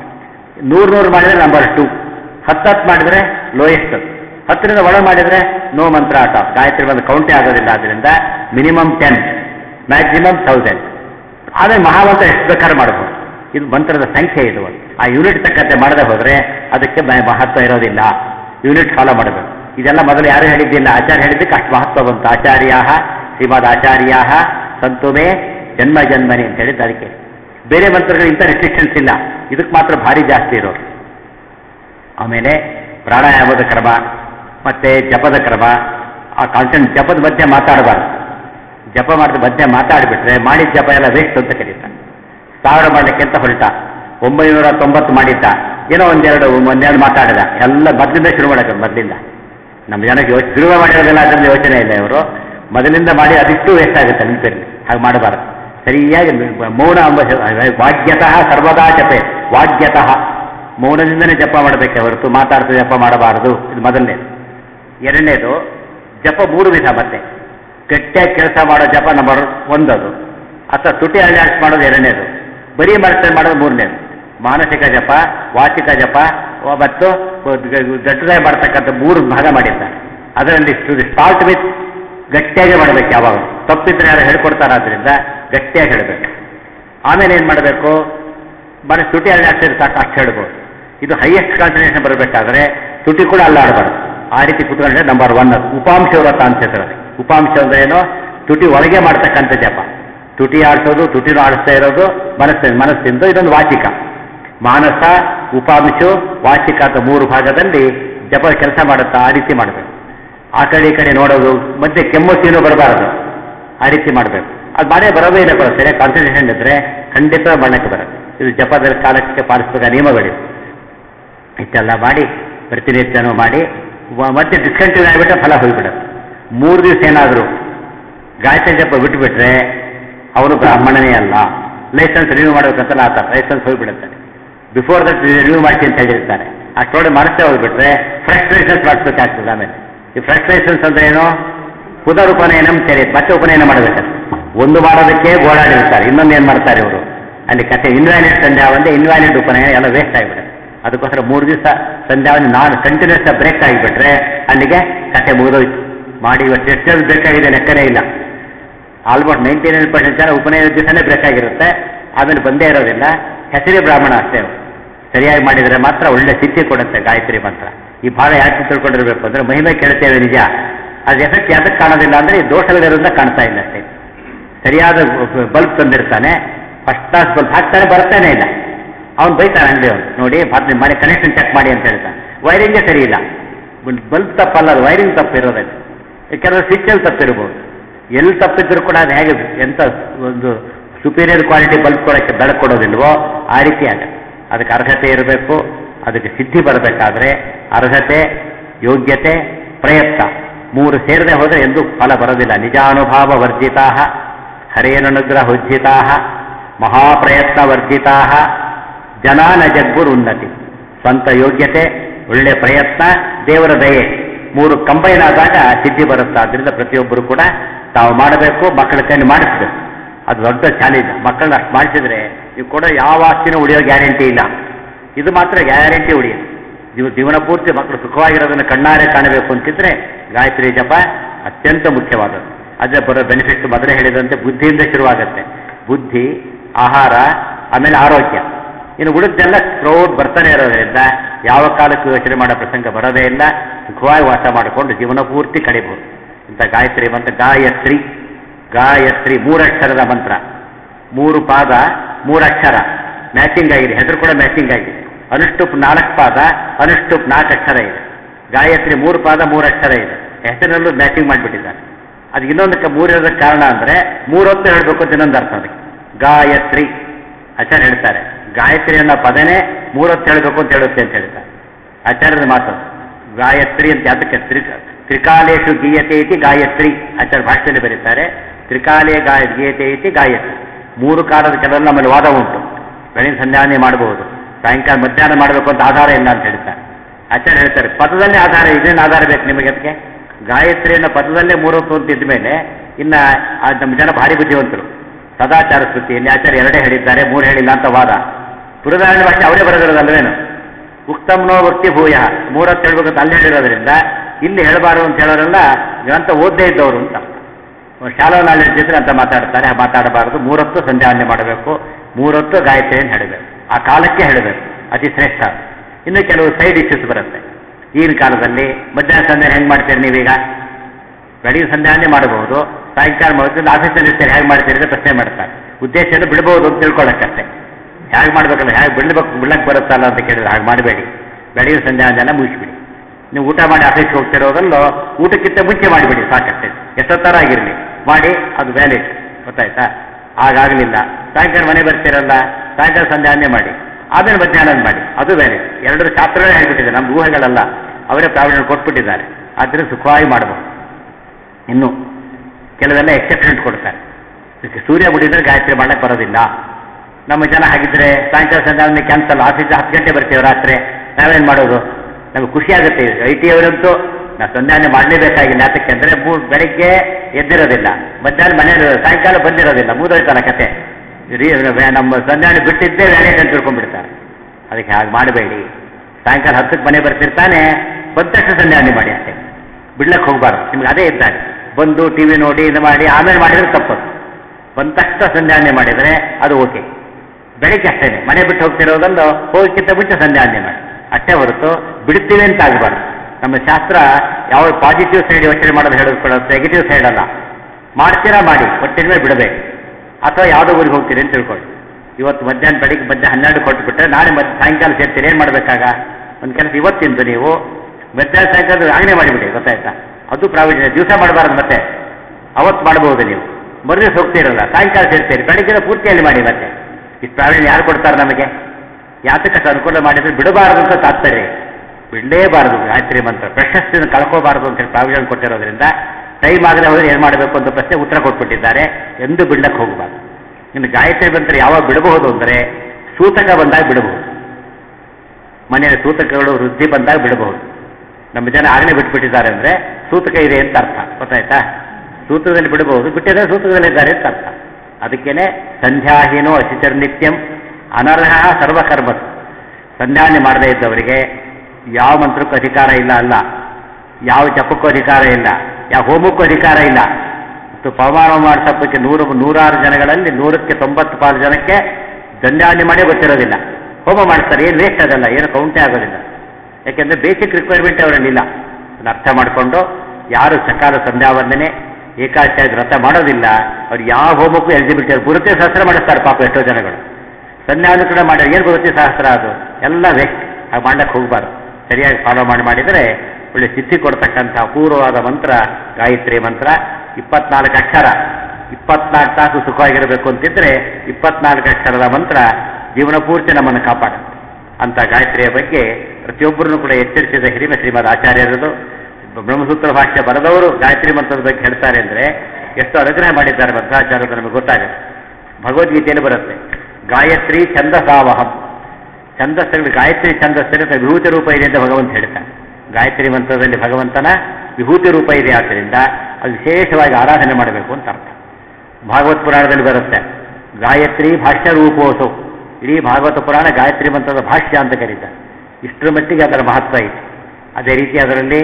ನೂರು ನೂರು ಮಾಡಿದ್ರೆ ನಂಬರ್ ಟು ಹತ್ತತ್ತು ಮಾಡಿದ್ರೆ ಲೋಯೆಸ್ಟ್ ಹತ್ತರಿಂದ ಒಳಗೆ ಮಾಡಿದ್ರೆ ನೋ ಮಂತ್ರ ಆಟ ಗಾಯತ್ರಿ ಬಂದು ಕೌಂಟೇ ಆಗೋದಿಲ್ಲ ಆದ್ದರಿಂದ ಮಿನಿಮಮ್ ಟೆನ್ ಮ್ಯಾಕ್ಸಿಮಮ್ ಥೌಸಂಡ್ ಆಮೇಲೆ ಮಹಾಮಂತ್ರ ಎಷ್ಟು ಬೇಕಾದ್ರೆ ಮಾಡ್ಬೋದು ಇದು ಮಂತ್ರದ ಸಂಖ್ಯೆ ಇದು ಆ ಯೂನಿಟ್ ತಕ್ಕಂತೆ ಮಾಡದೆ ಹೋದರೆ ಅದಕ್ಕೆ ಮ- ಮಹತ್ವ ಇರೋದಿಲ್ಲ ಯೂನಿಟ್ ಫಾಲೋ ಮಾಡಬೇಕು ಇದೆಲ್ಲ ಮೊದಲು ಯಾರು ಹೇಳಿದ್ದಿಲ್ಲ ಆಚಾರ್ಯ ಹೇಳಿದ್ದಕ್ಕೆ ಅಷ್ಟು ಮಹತ್ವ ಬಂತು ಆಚಾರ್ಯಾ ಶ್ರೀಮದ್ ಆಚಾರ್ಯಾ ಸಂತುಮೇ ಜನ್ಮ ಜನ್ಮನಿ ಅಂತ ಹೇಳಿದ್ದು ಅದಕ್ಕೆ ಬೇರೆ ಮಂತ್ರಗಳು ಇಂಥ ರೆಸ್ಟ್ರಿಕ್ಷನ್ಸ್ ಇಲ್ಲ ಇದಕ್ಕೆ ಮಾತ್ರ ಭಾರಿ ಜಾಸ್ತಿ ಇರೋದು ಆಮೇಲೆ ಪ್ರಾಣಾಯಾಮದ ಕ್ರಮ ಮತ್ತೆ ಜಪದ ಕ್ರಮ ಆ ಕಾನ್ಸೆಂಟ್ ಜಪದ ಮಧ್ಯೆ ಮಾತಾಡಬಾರ್ದು ಜಪ ಮಾಡಿದ ಮಧ್ಯೆ ಮಾತಾಡಿಬಿಟ್ರೆ ಮಾಡಿದ ಜಪ ಎಲ್ಲ ವೇಸ್ಟ್ ಅಂತ ಕರೀತಾರೆ ಸಾವಿರ ಮಾಡಲಿಕ್ಕೆ ಅಂತ ಹೊರಟ ಒಂಬೈನೂರ ತೊಂಬತ್ತು ಮಾಡಿದ್ದ ಏನೋ ಒಂದೆರಡು ಒಂದೆರಡು ಮಾತಾಡಿದ ಎಲ್ಲ ಮೊದಲಿಂದ ಶುರು ಮಾಡಕ್ಕೆ ಮೊದಲಿಂದ ನಮ್ಮ ಜನಕ್ಕೆ ಯೋಚನೆ ಶುರು ಮಾಡಿರೋದಿಲ್ಲ ಅದರಿಂದ ಯೋಚನೆ ಇಲ್ಲ ಇವರು ಮೊದಲಿಂದ ಮಾಡಿ ಅದಿಷ್ಟು ವೇಸ್ಟ್ ಆಗುತ್ತೆ ನೆನಪಿರಲಿ ಹಾಗೆ ಮಾಡಬಾರ್ದು ಸರಿಯಾಗಿ ಮೌನ ಎಂಬ ಶ- ವಾಗ್ಯತಃ ಸರ್ವದಾ ಜಪೆ ವಾಗ್ಯತಃ ಮೌನದಿಂದನೇ ಜಪ ಮಾಡಬೇಕೆ ಹೊರತು ಮಾತಾಡ್ತಾ ಜಪ ಮಾಡಬಾರದು ಇದು ಮೊದಲನೇದು ಎರಡನೇದು ಜಪ ಮೂರು ವಿಧ ಮತ್ತೆ ಗಟ್ಟಿಯಾಗಿ ಕೆಲಸ ಮಾಡೋ ಜಪ ನಂಬರ್ ಒಂದದು ಅಥವಾ ತುಟಿ ಅಲ್ಯಾಡ್ಸ್ ಮಾಡೋದು ಎರಡನೇದು ಬರೀ ಮನಸ್ಸಲ್ಲಿ ಮಾಡೋದು ಮೂರನೇದು ಮಾನಸಿಕ ಜಪ ವಾಚಿಕ ಜಪ ಮತ್ತು ಗಟ್ಟದಾಗಿ ಮಾಡ್ತಕ್ಕಂಥ ಮೂರು ಭಾಗ ಮಾಡಿದ್ದಾರೆ ಅದರಲ್ಲಿ ಸ್ಟಾರ್ಟ್ ವಿತ್ ಗಟ್ಟಿಯಾಗಿ ಮಾಡಬೇಕು ಯಾವಾಗ ತಪ್ಪಿದ್ರೆ ಯಾರು ಹೇಳ್ಕೊಡ್ತಾರೆ ಆದ್ರಿಂದ ಗಟ್ಟಿಯಾಗಿ ಹೇಳಬೇಕು ಆಮೇಲೆ ಏನು ಮಾಡಬೇಕು ಬರೀ ತುಟಿ ಅಲ್ಲಾಡ್ಸಿದ್ರೆ ಸಾಕು ಅಷ್ಟು ಹೇಳ್ಬೋದು ಇದು ಹೈಯೆಸ್ಟ್ ಕಾನ್ಸಂಟ್ರೇಷನ್ ಬರಬೇಕಾದ್ರೆ ತುಟಿ ಕೂಡ ಅಲ್ಲಾಡಬಾರ್ದು ಆ ರೀತಿ ಕುತ್ಕೊಂಡ್ರೆ ನಂಬರ್ ಒನ್ ಅದು ಉಪಾಂಶ ವ್ರತ ಅಂತ ಹೇಳ್ತಾರೆ ಅದಕ್ಕೆ. ಉಪಾಂಶ ಅಂದ್ರೆ ಏನು ತುಟಿ ಒಳಗೆ ಮಾಡ್ತಕ್ಕಂಥ ಜಪ ತುಟಿ ಆಡಿಸೋದು ತುಟಿನೂ ಆಡಿಸ್ತಾ ಇರೋದು ಮನಸ್ಸಿನ ಮನಸ್ಸಿಂದ ಇದೊಂದು ವಾಚಿಕ ಮಾನಸ ಉಪಾಂಶು ವಾಚಿಕ ಅಂತ ಮೂರು ಭಾಗದಲ್ಲಿ ಜಪ ಕೆಲಸ ಮಾಡುತ್ತಾ ಆ ರೀತಿ ಮಾಡಬೇಕು ಆ ಕಡೆ ಈ ಕಡೆ ನೋಡೋದು ಮತ್ತೆ ಕೆಮ್ಮು ಸೀನು ಬರಬಾರದು ಆ ರೀತಿ ಮಾಡಬೇಕು ಅದು ಮಾಡೇ ಬರೋದೇ ಇಲ್ಲ ಕೂಡ ಸರಿಯಾಗಿ ಕಾನ್ಸಂಟ್ರೇಷನ್ ಇದ್ದರೆ ಖಂಡಿತ ಬಣ್ಣಕ್ಕೆ ಬರುತ್ತೆ ಇದು ಜಪದ ಕಾಲಕ್ಕೆ ಪಾಲಿಸಬೇಕಾದ ನಿಯಮಗಳಿವೆ ಇಷ್ಟೆಲ್ಲ ಮಾಡಿ ಪ್ರತಿನಿತ್ಯನೂ ಮಾಡಿ ವ- ಮತ್ತೆ ಡಿಸ್ಕಂಟಿನ್ಯೂ ಆಗಿಬಿಟ್ರೆ ಫಲ ಹೋಗಿಬಿಡುತ್ತೆ ಮೂರು ದಿವಸ ಏನಾದರೂ ಗಾಯತ್ರಿ ಜಪ ಬಿಟ್ಟುಬಿಟ್ರೆ ಅವನು ಬ್ರಾಹ್ಮಣನೇ ಅಲ್ಲ ಲೈಸೆನ್ಸ್ ರಿನ್ಯೂ ಮಾಡ್ಬೇಕಂತಲ್ಲ ಆತ ಲೈಸೆನ್ಸ್ ಹೋಗಿಬಿಡುತ್ತೆ ಬಿಫೋರ್ ದಟ್ ರಿನ್ಯೂ ಮಾಡ್ಸಿ ಅಂತ ಹೇಳಿರ್ತಾರೆ ಅಷ್ಟೊಳಗೆ ಮನಸ್ಸೇ ಹೋಗ್ಬಿಟ್ರೆ ಫ್ರೆಶ್ ಲೈಸೆನ್ಸ್ ಮಾಡಿಸ್ಬೇಕಾಗ್ತದೆ ಆಮೇಲೆ ಈ ಫ್ರೆಶ್ ಲೈಸೆನ್ಸ್ ಅಂದ್ರೆ ಏನು ಪುನರ್ ಉಪನಯನ ಅಂತ ಹೇಳಿ ಮತ್ತೆ ಉಪನಯನ ಮಾಡಬೇಕಂತೆ ಒಂದು ಮಾಡೋದಕ್ಕೆ ಗೋಳಾಡಿರ್ತಾರೆ ಇನ್ನೊಂದು ಏನು ಮಾಡ್ತಾರೆ ಇವರು ಅಲ್ಲಿ ಕತೆ ಇನ್ವ್ಯಾಲಿಡ್ ಸಂಧ್ಯಾ ಒಂದೇ ಇನ್ವ್ಯಾಲಿಡ್ ಉಪನಯನ ಎಲ್ಲ ವೇಸ್ಟ್ ಆಗಿಬಿಡುತ್ತೆ ಅದಕ್ಕೋಸ್ಕರ ಮೂರು ದಿವಸ ಸಂಧ್ಯಾವನ್ನು ನಾನು ಕಂಟಿನ್ಯೂಸ್ ಬ್ರೇಕ್ ಆಗಿಬಿಟ್ರೆ ಅಲ್ಲಿಗೆ ಕತೆ ಮುಗಿದೋಯ್ತು ಮಾಡಿ ಇವತ್ತು ಎಷ್ಟು ಬೇಕಾಗಿದೆ ಲೆಕ್ಕನೇ ಇಲ್ಲ ಆಲ್ಮೋಸ್ಟ್ ನೈಂಟಿ ನೈನ್ ಪರ್ಸೆಂಟ್ ಜನ ಉಪನಯನ ದಿವಸನೇ ಬ್ರೇಕ್ ಆಗಿರುತ್ತೆ ಆಮೇಲೆ ಬಂದೇ ಇರೋದಿಲ್ಲ ಹೆಸರೇ ಬ್ರಾಹ್ಮಣ ಅಷ್ಟೇ ಅವ್ರು. ಸರಿಯಾಗಿ ಮಾಡಿದರೆ ಮಾತ್ರ ಒಳ್ಳೆ ಸಿದ್ಧಿ ಕೊಡುತ್ತೆ ಗಾಯತ್ರಿ ಮಂತ್ರ ಈ ಭಾಗ ಯಾಕೆ ತಿಳ್ಕೊಂಡಿರ್ಬೇಕು ಅಂದ್ರೆ ಮಹಿಮೆ ಕೇಳ್ತೇವೆ ನಿಜ ಅದು ಎಫೆಕ್ಟ್ ಯಾತಕ್ಕೆ ಕಾಣೋದಿಲ್ಲ ಅಂದ್ರೆ ಈ ದೋಷಗಳಿರೋದ್ರಿಂದ ಕಾಣ್ತಾ ಇಲ್ಲ ಅಷ್ಟೇ ಸರಿಯಾದ ಬಲ್ಬ್ ತಂದಿರ್ತಾನೆ ಫಸ್ಟ್ ಕ್ಲಾಸ್ ಬಲ್ಬ್ ಹಾಕ್ತಾನೆ ಬರ್ತಾನೆ ಇಲ್ಲ ಅವ್ನು ಬೈತಾನೆ ಅಂಗಡಿ ಅವ್ನು ನೋಡಿ ಬಾತ್ರಿ ಮಾಡಿ ಕನೆಕ್ಷನ್ ಚೆಕ್ ಮಾಡಿ ಅಂತ ಹೇಳ್ತಾನೆ ವೈರಿಂಗೇ ಸರಿ ಇಲ್ಲ ಬಲ್ಬ್ ತಪ್ಪಲ್ಲ ಅದು ವೈರಿಂಗ್ ತಪ್ಪಿರೋದಿಲ್ಲ ಕೆಲವು ಸ್ವಿಚ್ಚಲ್ಲಿ ತಪ್ಪಿರ್ಬೋದು ಎಲ್ಲಿ ತಪ್ಪಿದ್ರು ಕೂಡ ಅದು ಹೇಗೆ ಎಂತ ಒಂದು ಸುಪೀರಿಯರ್ ಕ್ವಾಲಿಟಿ ಬಲ್ಬ್ ಕೊಡೋಕ್ಕೆ ಬೆಳಕು ಕೊಡೋದಿಲ್ವೋ ಆ ರೀತಿ ಆಗುತ್ತೆ ಅದಕ್ಕೆ ಅರ್ಹತೆ ಇರಬೇಕು ಅದಕ್ಕೆ ಸಿದ್ಧಿ ಬರಬೇಕಾದ್ರೆ ಅರ್ಹತೆ ಯೋಗ್ಯತೆ ಪ್ರಯತ್ನ ಮೂರು ಸೇರದೆ ಹೋದರೆ ಎಂದೂ ಫಲ ಬರೋದಿಲ್ಲ ನಿಜಾನುಭಾವ ವರ್ಜಿತಾ ಹರೇನನುಗ್ರಹ ಉಜ್ಜಿತಾ ಮಹಾಪ್ರಯತ್ನ ವರ್ಜಿತಾ ಜನಾನ ಜಗ್ಗುರುನ್ನತಿ ಸ್ವಂತ ಯೋಗ್ಯತೆ ಒಳ್ಳೆ ಪ್ರಯತ್ನ ದೇವರ ದಯೆ ಮೂರು ಕಂಬೈನ್ ಆದಾಗ ಸಿದ್ಧಿ ಬರುತ್ತೆ ಆದ್ದರಿಂದ ಪ್ರತಿಯೊಬ್ಬರು ಕೂಡ ತಾವು ಮಾಡಬೇಕು ಮಕ್ಕಳ ಕೈಲಿ ಮಾಡಿಸ್ಬೇಕು ಅದು ದೊಡ್ಡ ಚಾಲೆಂಜ್ ಮಕ್ಕಳನ್ನ ಅಷ್ಟು ಮಾಡಿಸಿದ್ರೆ ನೀವು ಕೂಡ ಯಾವ ಆಸ್ತಿನೂ ಉಳಿಯೋ ಗ್ಯಾರಂಟಿ ಇಲ್ಲ ಇದು ಮಾತ್ರ ಗ್ಯಾರಂಟಿ ಉಳಿಯುತ್ತೆ ಜೀವ ಜೀವನ ಪೂರ್ತಿ ಮಕ್ಕಳು ಸುಖವಾಗಿರೋದನ್ನು ಕಣ್ಣಾರೆ ಕಾಣಬೇಕು ಅಂತಿದ್ರೆ ಗಾಯತ್ರಿ ಜಪ ಅತ್ಯಂತ ಮುಖ್ಯವಾದದ್ದು ಅದೇ ಬರೋ ಬೆನಿಫಿಟ್ ಮೊದಲೇ ಹೇಳಿದಂತೆ ಬುದ್ಧಿಯಿಂದ ಶುರುವಾಗುತ್ತೆ ಬುದ್ಧಿ ಆಹಾರ ಆಮೇಲೆ ಆರೋಗ್ಯ ಇನ್ನು ಉಳಿದೆಲ್ಲ ಕ್ರೌಡ್ ಬರ್ತಾನೆ ಇರೋದ್ರಿಂದ ಯಾವ ಕಾಲಕ್ಕೂ ಯೋಚನೆ ಮಾಡೋ ಪ್ರಸಂಗ ಬರೋದೇ ಇಲ್ಲ ಸುಖವಾಗಿ ವಾಸ ಮಾಡಿಕೊಂಡು ಜೀವನ ಪೂರ್ತಿ ಕಡಿಬಹುದು ಇಂಥ ಗಾಯತ್ರಿ ಮಂತ್ರ ಗಾಯತ್ರಿ ಗಾಯತ್ರಿ ಮೂರಕ್ಷರದ ಮಂತ್ರ ಮೂರು ಪಾದ ಮೂರಕ್ಷರ ಮ್ಯಾಚಿಂಗ್ ಆಗಿದೆ ಹೆಸರು ಕೂಡ ಮ್ಯಾಚಿಂಗ್ ಆಗಿದೆ ಅನುಷ್ಠುಪ್ ನಾಲ್ಕು ಪಾದ ಅನುಷ್ಠುಪ್ ನಾಲ್ಕು ಅಕ್ಷರ ಇದೆ ಗಾಯತ್ರಿ ಮೂರು ಪಾದ ಮೂರು ಅಕ್ಷರ ಇದೆ ಹೆಸರಲ್ಲೂ ಮ್ಯಾಚಿಂಗ್ ಮಾಡಿಬಿಟ್ಟಿದ್ದಾರೆ ಅದು ಇನ್ನೊಂದಕ್ಕೆ ಮೂರಿರೋದಕ್ಕೆ ಕಾರಣ ಅಂದರೆ ಮೂರೊತ್ತು ಹೇಳಬೇಕು ಅಂತ ಇನ್ನೊಂದು ಅರ್ಥ ಅದಕ್ಕೆ ಗಾಯತ್ರಿ ಆಚಾರ್ಯ ಹೇಳ್ತಾರೆ ಗಾಯತ್ರಿ ಅನ್ನೋ ಪದನೇ ಮೂರೊತ್ತು ಹೇಳಬೇಕು ಅಂತ ಹೇಳುತ್ತೆ ಅಂತ ಹೇಳ್ತಾರೆ ಆಚಾರ್ಯದ ಮಾತು ಅದು. ಗಾಯತ್ರಿ ಅಂತ ಅದಕ್ಕೆ ತ್ರಿ ತ್ರಿಕಾಲೇಶು ಗೀಯತೆ ಇತಿ ಗಾಯತ್ರಿ ಆಚಾರ್ಯ ಭಾಷೆಯಲ್ಲಿ ಬರೀತಾರೆ ತ್ರಿಕಾಲೇ ಗಾಯ ಗೀಯತೆ ಇತಿ ಗಾಯತ್ರಿ ಮೂರು ಕಾಲದ ಕೆಲವು ನಮ್ಮಲ್ಲಿ ವಾದ ಉಂಟು ಬೆಳಗಿನ ಸಂಧ್ಯಾನೆ ಮಾಡಬಹುದು ಸಾಯಂಕಾಲ ಮಧ್ಯಾಹ್ನ ಮಾಡಬೇಕು ಅಂತ ಆಧಾರ ಇಲ್ಲ ಅಂತ ಹೇಳ್ತಾರೆ ಆಚಾರ್ಯ ಹೇಳ್ತಾರೆ ಪದದಲ್ಲೇ ಆಧಾರ ಇದೇನು ಆಧಾರ ಬೇಕು ನಿಮಗೆ ಅದಕ್ಕೆ ಗಾಯತ್ರಿ ಅನ್ನೋ ಪದದಲ್ಲೇ ಮೂರೊತ್ತು ಅಂತ ಇದ್ಮೇಲೆ ಇನ್ನ ಆ ನಮ್ಮ ಜನ ಭಾರಿ ಬುದ್ಧಿವಂತರು ಸದಾಚಾರ ಸ್ತುತಿಯಲ್ಲಿ ಆಚಾರ್ಯ ಎರಡೇ ಹೇಳಿದ್ದಾರೆ ಮೂರು ಹೇಳಿಲ್ಲ ಅಂತ ವಾದ ಪುರದಾರಣ ಭಾಷೆ ಅವರೇ ಬರೆದಿರೋದಲ್ವೇನು ಉಕ್ತಮ್ನೋ ವೃತ್ತಿ ಭೂಯ ಮೂರತ್ತು ಹೇಳ್ಬೇಕಂತ ಅಲ್ಲಿ ಹೇಳಿರೋದ್ರಿಂದ ಇಲ್ಲಿ ಹೇಳಬಾರದು ಅಂತ ಹೇಳೋರೆಲ್ಲ ಗ್ರಂಥ ಓದ್ದೇ ಇದ್ದವರು ಅಂತ ಶಾಲೋ ನಾಲೆಡ್ಜ್ ಇದ್ರೆ ಅಂತ ಮಾತಾಡ್ತಾರೆ ಆ ಮಾತಾಡಬಾರದು ಮೂರೊತ್ತು ಸಂಧ್ಯಾವನೆ ಮಾಡಬೇಕು ಮೂರೊತ್ತು ಗಾಯತ್ರಿಯನ್ನು ಹೇಳಬೇಕು ಆ ಕಾಲಕ್ಕೆ ಹೇಳಬೇಕು ಅತಿ ಶ್ರೇಷ್ಠ ಇನ್ನು ಕೆಲವು ಸೈಡ್ ಇಶ್ಯೂಸ್ ಬರುತ್ತೆ ಈಗಿನ ಕಾಲದಲ್ಲಿ ಮಧ್ಯಾಹ್ನ ಸಂಧ್ಯೆ ಹೆಂಗೆ ಮಾಡ್ತೀರಿ ನೀವೀಗ ಬೆಳಿಗ್ಗೆ ಸಂಧ್ಯಾವನೆ ಮಾಡಬಹುದು ಸಾಯಂಕಾಲ ಮಾಡೋದ್ರಿಂದ ಆಫೀಸಲ್ಲಿ ಇರ್ತಾರೆ ಹೇಗೆ ಮಾಡ್ತೀರಿ ಅಂತ ಪ್ರಶ್ನೆ ಮಾಡ್ತಾರೆ ಉದ್ದೇಶವನ್ನು ಬಿಡಬಹುದು ಅಂತ ತಿಳ್ಕೊಳ್ಳೋಕ್ಕಷ್ಟೇ ಹೇಗೆ ಮಾಡ್ಬೇಕಲ್ಲ ಹೇಗೆ ಬಿಡ್ಬೇಕು ಬಿಡ್ಲಕ್ಕೆ ಬರುತ್ತಲ್ಲ ಅಂತ ಕೇಳಿದ್ರೆ ಹಾಗೆ ಮಾಡಬೇಡಿ ಬೆಳಿಗ್ಗೆ ಸಂಧ್ಯಾವನೆ ಮುಗಿಸ್ಬಿಡಿ ನೀವು ಊಟ ಮಾಡಿ ಆಫೀಸ್ಗೆ ಹೋಗ್ತಿರೋದಲ್ಲೋ ಊಟಕ್ಕಿಂತ ಮುಂಚೆ ಮಾಡಿಬಿಡಿ ಸಾಕಷ್ಟೇ ಎಷ್ಟೊತ್ತರ ಆಗಿರಲಿ ಮಾಡಿ ಅದು ವ್ಯಾಲಿಡ್ ಗೊತ್ತಾಯ್ತಾ ಹಾಗಾಗಲಿಲ್ಲ ಸಾಯಂಕಾಲ ಮನೆ ಬರ್ತೀರಲ್ಲ ಸಾಯಂಕಾಲ ಸಂಧ್ಯಾವನೆ ಮಾಡಿ ಆಮೇಲೆ ಮಧ್ಯಾಹ್ನ ಮಾಡಿ ಅದು ವ್ಯಾಲಿಡ್ ಎರಡರ ಶಾಸ್ತ್ರಗಳೇ ಹೇಳ್ಬಿಟ್ಟಿದೆ ನಮ್ಮ ಊಹೆಗಳಲ್ಲ ಅವರೇ ಪ್ರಾವಿಡೆಂಟ್ ಕೊಟ್ಬಿಟ್ಟಿದ್ದಾರೆ ಆದ್ದರಿಂದ ಸುಖವಾಗಿ ಮಾಡಬಹುದು ಇನ್ನು ಕೆಲವೆಲ್ಲ ಎಕ್ಸೆಪ್ಷನ್ ಕೊಡ್ತಾರೆ ಇದಕ್ಕೆ ಸೂರ್ಯ ಬಿಡಿದ್ರೆ ಗಾಯತ್ರಿ ಮಾಡಕ್ಕೆ ಬರೋದಿಲ್ಲ ನಮ್ಮ ಜನ ಹಾಗಿದ್ರೆ ಸಾಯಂಕಾಲ ಸಂಧ್ಯಾವನೆ ಕ್ಯಾನ್ಸಲ್ ಆಫೀಸ್ ಹತ್ತು ಗಂಟೆ ಬರ್ತೀವಿ ರಾತ್ರಿ ನಾವೇನು ಮಾಡೋದು ನಮಗೆ ಖುಷಿ ಆಗುತ್ತೆ ಐ ಟಿ ಅವರಂತೂ ನಾವು ಸಂಧ್ಯಾವನೆ ಮಾಡಲೇಬೇಕಾಗಿಲ್ಲ ಯಾತಕ್ಕೆ ಅಂದರೆ ಮೂರು ಬೆಳಿಗ್ಗೆ ಎದ್ದಿರೋದಿಲ್ಲ ಮಧ್ಯಾಹ್ನ ಮನೆಯಲ್ಲಿ ಸಾಯಂಕಾಲ ಬಂದಿರೋದಿಲ್ಲ ಮುಗಿದೋಯ್ತಲ್ಲ ಕತೆ ರೀ ನಮ್ಮ ಸಂಧ್ಯಾವನೆ ಬಿಟ್ಟಿದ್ದೇ ವ್ಯಾಲಿಡ್ ಅಂತ ತಿಳ್ಕೊಂಡ್ಬಿಡ್ತಾರೆ ಅದಕ್ಕೆ ಹಾಗೆ ಮಾಡಬೇಡಿ ಸಾಯಂಕಾಲ ಹತ್ತಕ್ಕೆ ಮನೆ ಬರ್ತಿರ್ತಾನೆ ಬಂದ ತಕ್ಷಣ ಸಂಧ್ಯಾವನೆ ಮಾಡಿ ಅಷ್ಟೇ ಬಿಡ್ಲಕ್ಕೆ ಹೋಗ್ಬಾರ್ದು ನಿಮ್ಗೆ ಅದೇ ಇದ್ದಾರೆ ಬಂದು ಟಿ ವಿ ನೋಡಿ ಇದು ಮಾಡಿ ಆಮೇಲೆ ಮಾಡಿದ್ರೆ ತಪ್ಪದು ಬಂದ ತಕ್ಷಣ ಸಂಧ್ಯಾನೆ ಮಾಡಿದರೆ ಅದು ಓಕೆ ಬೆಳಿಗ್ಗೆ ಅಷ್ಟೇನೆ ಮನೆ ಬಿಟ್ಟು ಹೋಗ್ತಿರೋದೊಂದು ಹೋಗೋಕ್ಕಿಂತ ಮುಂಚೆ ಸಂಧ್ಯಾನೆ ಮಾಡಿ ಅಷ್ಟೇ ಹೊರತು ಬಿಡ್ತೀವಿ ಅಂತ ಆಗಬಾರ್ದು ನಮ್ಮ ಶಾಸ್ತ್ರ ಯಾವ ಪಾಸಿಟಿವ್ ಸೈಡ್ ಯೋಚನೆ ಮಾಡೋದು ಹೇಳೋದು ಕೊಡೋದು ನೆಗೆಟಿವ್ ಸೈಡ್ ಅಲ್ಲ ಮಾಡ್ತೀರಾ ಮಾಡಿ ಒಟ್ಟಿನ ಮೇಲೆ ಬಿಡಬೇಕು ಅಥವಾ ಯಾವುದೋ ಊರಿಗೆ ಹೋಗ್ತೀರಿ ಅಂತ ತಿಳ್ಕೊಳ್ಳಿ ಇವತ್ತು ಮಧ್ಯಾಹ್ನ ಬೆಳಿಗ್ಗೆ ಮಧ್ಯಾಹ್ನ ಹನ್ನೆರಡು ಕೊಟ್ಬಿಟ್ರೆ ನಾಳೆ ಮತ್ತೆ ಸಾಯಂಕಾಲ ಸೇರ್ತೀರಿ ಏನು ಮಾಡಬೇಕಾಗ ಒಂದು ಕೆಲಸ ಇವತ್ತಿಂದು ನೀವು ಮಧ್ಯಾಹ್ನ ಸಾಯಂಕಾಲ ಆಗಲೇ ಮಾಡಿಬಿಡಿ ಗೊತ್ತಾಯ್ತಾ ಅದು ಪ್ರಾವಿಷನ್ ದಿವಸ ಮಾಡಬಾರ್ದು ಮತ್ತೆ ಅವತ್ತು ಮಾಡಬಹುದು ನೀವು ಮರುದಿವಸ ಹೋಗ್ತಿರಲ್ಲ ಸಾಯಂಕಾಲ ಸೇರ್ತೀರಿ ಬೆಳಿಗ್ಗೆ ಪೂರ್ತಿಯಲ್ಲಿ ಮಾಡಿ ಮತ್ತೆ ಇಷ್ಟು ಪ್ರಾವಿಷನ್ ಯಾರು ಕೊಡ್ತಾರೆ ನಮಗೆ ಯಾತಕ್ಕೆ ಅನುಕೂಲ ಮಾಡಿದ್ರೆ ಬಿಡಬಾರದು ಅಂತ ತಾತ್ಪರ್ಯ ಬಿಡಲೇಬಾರದು ಗಾಯತ್ರಿ ಮಂತ್ರ ಪ್ರಶಸ್ತಿಯನ್ನು ಕಳ್ಕೋಬಾರದು ಅಂತ ಹೇಳಿ ಪ್ರಾವಿಷನ್ ಕೊಟ್ಟಿರೋದ್ರಿಂದ ಟೈಮ್ ಆಗದೆ ಹೋದ್ರೆ ಏನು ಮಾಡಬೇಕು ಅಂತ ಪ್ರಶ್ನೆ ಉತ್ತರ ಕೊಟ್ಬಿಟ್ಟಿದ್ದಾರೆ ಎಂದು ಬಿಡಕ್ಕೆ ಹೋಗಬಾರ್ದು ಇನ್ನು ಗಾಯತ್ರಿ ಮಂತ್ರ ಯಾವಾಗ ಬಿಡಬಹುದು ಅಂದರೆ ಸೂತಕ ಬಂದಾಗ ಬಿಡಬಹುದು ಮನೆಯಲ್ಲಿ ಸೂತಕಗಳು ವೃದ್ಧಿ ಬಂದಾಗ ಬಿಡಬಹುದು ನಮ್ಮ ಜನ ಆಗಲೇ ಬಿಟ್ಬಿಟ್ಟಿದ್ದಾರೆ ಅಂದರೆ ಸೂತಕ ಇದೆ ಅಂತ ಅರ್ಥ ಗೊತ್ತಾಯ್ತಾ ಸೂತ್ರದಲ್ಲಿ ಬಿಡಬಹುದು ಬಿಟ್ಟಿದ್ರೆ ಸೂತ್ರದಲ್ಲಿದ್ದಾರೆ ಅಂತ ಅರ್ಥ ಅದಕ್ಕೇನೆ ಸಂಧ್ಯಾಹೀನೋ ಅಶಿಚರ್ ನಿತ್ಯಂ ಅನರ್ಹ ಸರ್ವಕರ್ಮ ಸಂಧ್ಯಾನೆ ಮಾಡದೇ ಇದ್ದವರಿಗೆ ಯಾವ ಮಂತ್ರಕ್ಕೂ ಅಧಿಕಾರ ಇಲ್ಲ ಅಲ್ಲ ಯಾವ ಜಪಕ್ಕೂ ಅಧಿಕಾರ ಇಲ್ಲ ಯಾವ ಹೋಮಕ್ಕೂ ಅಧಿಕಾರ ಇಲ್ಲ ಮತ್ತು ಪವಮಾನ ಮಾಡಿಸೋಕ್ಕೆ ನೂರು ನೂರಾರು ಜನಗಳಲ್ಲಿ ನೂರಕ್ಕೆ ತೊಂಬತ್ತು ಪಾಲು ಜನಕ್ಕೆ ದಂಡ್ಯಾನೆ ಮಾಡೇ ಗೊತ್ತಿರೋದಿಲ್ಲ ಹೋಮ ಮಾಡ್ತಾರೆ ಏನು ವೇಸ್ಟ್ ಅದಲ್ಲ ಏನು ಕೌಂಟೇ ಆಗೋದಿಲ್ಲ ಯಾಕೆಂದರೆ ಬೇಸಿಕ್ ರಿಕ್ವೈರ್ಮೆಂಟ್ ಅವರಲ್ಲಿಲ್ಲ ಅದನ್ನ ಅರ್ಥ ಮಾಡಿಕೊಂಡು ಯಾರು ಸಕಾಲ ಸಂಧ್ಯಾವಂದನೆ ಏಕಾಚಾರ್ಯ ವ್ರತ ಮಾಡೋದಿಲ್ಲ ಅವ್ರು ಯಾವ ಹೋಮಕ್ಕೂ ಎಲಿಜಿಬಿಲಿಟಿ ಗುರುತೆ ಸಹಸ್ರ ಮಾಡಿಸ್ತಾರೆ ಪಾಪ ಎಷ್ಟೋ ಜನಗಳು ಸಂಧ್ಯಾನು ಕೂಡ ಮಾಡಿ ಏನು ಗುರುತಿ ಸಹಸ್ರ ಅದು ಎಲ್ಲ ವೇಸ್ಟ್ ಹಾಗೆ ಮಾಡಕ್ಕೆ ಹೋಗಬಾರ್ದು ಸರಿಯಾಗಿ ಫಾಲೋ ಮಾಡಿ ಮಾಡಿದರೆ ಒಳ್ಳೆ ಸಿದ್ಧಿ ಕೊಡ್ತಕ್ಕಂಥ ಅಪೂರ್ವವಾದ ಮಂತ್ರ ಗಾಯತ್ರಿ ಮಂತ್ರ ಇಪ್ಪತ್ನಾಲ್ಕು ಅಕ್ಷರ ಇಪ್ಪತ್ನಾಲ್ಕು ತಾಸು ಸುಖವಾಗಿರಬೇಕು ಅಂತಿದ್ರೆ ಇಪ್ಪತ್ನಾಲ್ಕು ಅಕ್ಷರದ ಮಂತ್ರ ಜೀವನ ಪೂರ್ತಿ ನಮ್ಮನ್ನು ಕಾಪಾಡುತ್ತೆ ಅಂತ ಗಾಯತ್ರಿಯ ಬಗ್ಗೆ ಪ್ರತಿಯೊಬ್ಬರನ್ನು ಕೂಡ ಎಚ್ಚರಿಸಿದ ಹಿರಿಮೆ ಶ್ರೀಮದ್ ಆಚಾರ್ಯರದು ಬ್ರಹ್ಮಸೂತ್ರ ಭಾಷ್ಯ ಬರೆದವರು ಗಾಯತ್ರಿ ಮಂತ್ರದ ಬಗ್ಗೆ ಹೇಳ್ತಾರೆ ಅಂದರೆ ಎಷ್ಟು ಅನುಗ್ರಹ ಮಾಡಿದ್ದಾರೆ ಭದ್ರಾಚಾರ್ಯರು ನಮಗೆ ಗೊತ್ತಾಗುತ್ತೆ ಭಗವದ್ಗೀತೆಯಲ್ಲಿ ಬರುತ್ತೆ ಗಾಯತ್ರಿ ಛಂದಸಾವಹಂ ಛಂದಸ್ಸಲ್ಲಿ ಗಾಯತ್ರಿ ಛಂದಸ್ಸಲ್ಲಿ ವಿಭೂತಿ ರೂಪ ಇದೆ ಅಂತ ಭಗವಂತ ಹೇಳ್ತಾನೆ ಗಾಯತ್ರಿ ಮಂತ್ರದಲ್ಲಿ ಭಗವಂತನ ವಿಭೂತಿ ರೂಪ ಇದೆ ಆದ್ದರಿಂದ ಅದು ವಿಶೇಷವಾಗಿ ಆರಾಧನೆ ಮಾಡಬೇಕು ಅಂತ ಅರ್ಥ ಭಾಗವತ್ ಪುರಾಣದಲ್ಲಿ ಬರುತ್ತೆ ಗಾಯತ್ರಿ ಭಾಷ್ಯ ರೂಪೋಸು ಇಡೀ ಭಾಗವತ ಪುರಾಣ ಗಾಯತ್ರಿ ಮಂತ್ರದ ಭಾಷ್ಯ ಅಂತ ಕರೀತಾರೆ ಇಷ್ಟರ ಮಟ್ಟಿಗೆ ಅದರ ಮಹತ್ವ ಇದೆ ಅದೇ ರೀತಿ ಅದರಲ್ಲಿ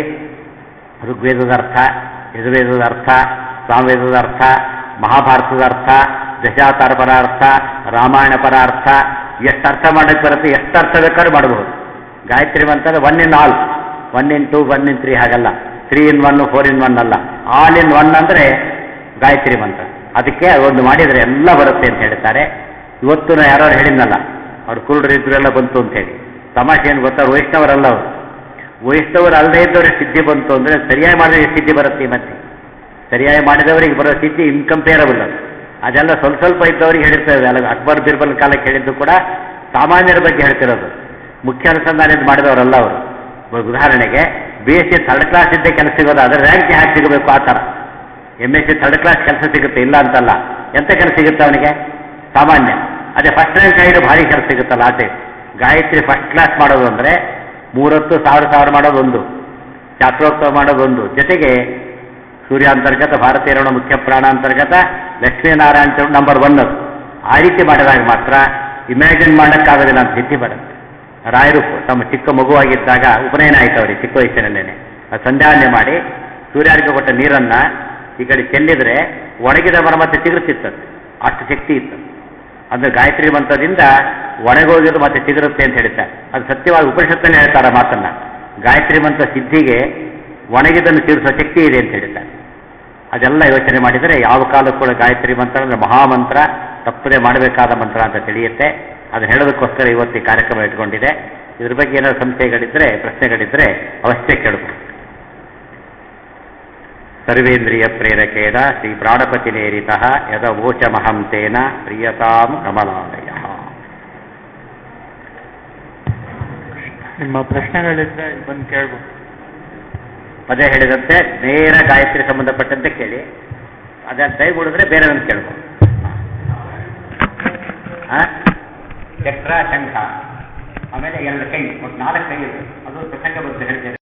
ಋಗ್ವೇದದ ಅರ್ಥ ಯಜುರ್ವೇದದ ಅರ್ಥ ಸಾಮವೇದದ ಅರ್ಥ ಮಹಾಭಾರತದ ಅರ್ಥ ದಶಾವತಾರ ಪರ ಅರ್ಥ ರಾಮಾಯಣ ಪರ ಅರ್ಥ ಎಷ್ಟು ಅರ್ಥ ಮಾಡಕ್ಕೆ ಬರುತ್ತೆ ಎಷ್ಟು ಅರ್ಥ ಬೇಕಾದ್ರೂ ಮಾಡಬಹುದು ಗಾಯತ್ರಿ ಮಂತ್ರ one in all one in two one in three ಹಾಗಲ್ಲ three in one four in one ಅಲ್ಲ ಆಲ್ ಇನ್ ಒನ್ ಅಂದರೆ ಗಾಯತ್ರಿ ಮಂತ್ರ ಅದಕ್ಕೆ ಒಂದು ಮಾಡಿದರೆ ಎಲ್ಲ ಬರುತ್ತೆ ಅಂತ ಹೇಳ್ತಾರೆ ಇವತ್ತು ನಾ ಯಾರು ಹೇಳಿದ್ನಲ್ಲ ಅವ್ರು ಕುರುಡರು ಇದ್ರೆಲ್ಲ ಬಂತು ಅಂತ ಹೇಳಿ ತಮಾಷೆ ಏನು ಗೊತ್ತಾ ವೈಷ್ಣವರಲ್ಲ ಅವರು ವೈಷ್ಣವರು ಅಲ್ಲದೆ ಇದ್ದವ್ರಿಗೆ ಸಿದ್ಧಿ ಬಂತು ಅಂದರೆ ಸರಿಯಾಗಿ ಮಾಡಿದ್ರೆ ಸಿದ್ಧಿ ಬರುತ್ತೆ ಮತ್ತೆ ಸರಿಯಾಗಿ ಮಾಡಿದವರಿಗೆ ಬರೋ ಸಿದ್ಧಿ ಇನ್ಕಂಪೇರಬಲ್ ಅದು ಅದೆಲ್ಲ ಸ್ವಲ್ಪ ಸ್ವಲ್ಪ ಇದ್ದವರಿಗೆ ಹೇಳಿರ್ತೇವೆ ಅಲ್ಲ ಅಕ್ಬರ್ ಬಿರ್ಬಲ್ ಕಾಲಕ್ಕೆ ಹೇಳಿದ್ದು ಕೂಡ ಸಾಮಾನ್ಯರ ಬಗ್ಗೆ ಹೇಳ್ತಿರೋದು ಮುಖ್ಯ ಅನುಸಂಧಾನ ಮಾಡಿದವರಲ್ಲ ಅವರು ಉದಾಹರಣೆಗೆ B S C third class ಇದ್ದೇ ಕೆಲಸ ಸಿಗೋದಾದ್ರೆ ರ್ಯಾಂಕ್ ಹ್ಯಾಕ್ ಸಿಗಬೇಕು ಆ ಥರ M S C third class ಕೆಲಸ ಸಿಗುತ್ತೆ ಇಲ್ಲ ಅಂತಲ್ಲ ಎಂಥ ಕೆಲಸ ಸಿಗುತ್ತೆ ಅವನಿಗೆ ಸಾಮಾನ್ಯ ಅದೇ ಫಸ್ಟ್ ರ್ಯಾಂಕ್ ಆಗಿರೋ ಭಾರಿ ಕೆಲಸ ಸಿಗುತ್ತಲ್ಲ ಆಚೆ ಗಾಯತ್ರಿ ಫಸ್ಟ್ ಕ್ಲಾಸ್ ಮಾಡೋದು ಅಂದರೆ ಮೂರತ್ತು ಸಾವಿರ ಸಾವಿರ ಮಾಡೋದು ಒಂದು ಶಾಸ್ತ್ರೋತ್ಸವ ಮಾಡೋದೊಂದು ಜೊತೆಗೆ ಸೂರ್ಯಾಂತರ್ಗತ ಭಾರತೀಯರಣ ಮುಖ್ಯ ಪ್ರಾಣ ಅಂತರ್ಗತ ಲಕ್ಷ್ಮೀನಾರಾಯಣ ನಂಬರ್ ಒನ್ ಅದು ಆ ರೀತಿ ಮಾಡಿದಾಗ ಮಾತ್ರ ಇಮ್ಯಾಜಿನ್ ಮಾಡೋಕ್ಕಾಗೋದಿಲ್ಲ ಅಂತ ಸಿದ್ಧಿ ಬರುತ್ತೆ ರಾಯರು ತಮ್ಮ ಚಿಕ್ಕ ಮಗುವಾಗಿದ್ದಾಗ ಉಪನಯನ ಆಯ್ತು ಅವರಿಗೆ ಚಿಕ್ಕ ವಯಸ್ಸಿನಲ್ಲೇನೆ ಅದು ಸಂಧ್ಯಾವನೆ ಮಾಡಿ ಸೂರ್ಯಾರ್ಗೆ ಕೊಟ್ಟ ನೀರನ್ನು ಈ ಕಡೆ ಚೆಲ್ಲಿದ್ರೆ ಒಣಗಿದ ಮರ ಮತ್ತೆ ಚಿಗುರುತ್ತಿತ್ತು ಅಷ್ಟು ಶಕ್ತಿ ಇತ್ತು ಅಂದ್ರೆ ಗಾಯತ್ರಿ ಮಂತ್ರದಿಂದ ಒಣಗೋಗಿದ್ದು ಮತ್ತೆ ಚಿಗುರುತ್ತೆ ಅಂತ ಹೇಳ್ತಾರೆ ಅದು ಸತ್ಯವಾಗಿ ಉಪನಿಷತ್ತಲ್ಲಿ ಹೇಳ್ತಾರೆ ಮಾತನ್ನ ಗಾಯತ್ರಿ ಮಂತ್ರ ಸಿದ್ಧಿಗೆ ಒಣಗಿದನ್ನು ಚಿಗುರಿಸುವ ಶಕ್ತಿ ಇದೆ ಅಂತ ಹೇಳ್ತಾರೆ ಅದೆಲ್ಲ ಯೋಚನೆ ಮಾಡಿದರೆ ಯಾವ ಕಾಲಕ್ಕೂ ಕೂಡ ಗಾಯತ್ರಿ ಮಂತ್ರ ಅಂದರೆ ಮಹಾಮಂತ್ರ ತಪ್ಪದೆ ಮಾಡಬೇಕಾದ ಮಂತ್ರ ಅಂತ ತಿಳಿಯುತ್ತೆ ಅದನ್ನು ಹೇಳೋದಕ್ಕೋಸ್ಕರ ಇವತ್ತು ಈ ಕಾರ್ಯಕ್ರಮ ಇಟ್ಕೊಂಡಿದೆ ಇದ್ರ ಬಗ್ಗೆ ಏನಾದ್ರು ಸಂಶಯಗಳಿದ್ದರೆ ಪ್ರಶ್ನೆಗಳಿದ್ದರೆ ಅವಶ್ಯ ಕೇಳಬಹುದು ಸರ್ವೇಂದ್ರಿಯ ಪ್ರೇರಕೇಣ ಶ್ರೀ ಪ್ರಾಣಪತಿ ನೇರಿತ ಯದ ವೋಚಮಹಂ ತೇನ ಪ್ರಿಯತಾಂ ಕಮಲಾಲಯ ನಿಮ್ಮ ಪ್ರಶ್ನೆಗಳಿದ್ರೆ ಇಲ್ಲಿ ಬಂದು ಕೇಳ್ಬೋದು ಪದೇ ಹೇಳಿದಂತೆ ನೇರ ಗಾಯತ್ರಿ ಸಂಬಂಧಪಟ್ಟಂತೆ ಕೇಳಿ ಅದನ್ನು ದಯ ಮಾಡಿದ್ರೆ ಬೇರೆ ಒಂದು ಕೇಳ್ಬೋದು ಆ? ಚಕ್ರ ಶಂಖ ಆಮೇಲೆ ಎರಡು ಕೈ ಒಟ್ಟು ನಾಲ್ಕು ಕೈ ಇರುತ್ತೆ ಅದು ಪ್ರಸಂಗ ಬಂತು ಹೇಳ್ತೇನೆ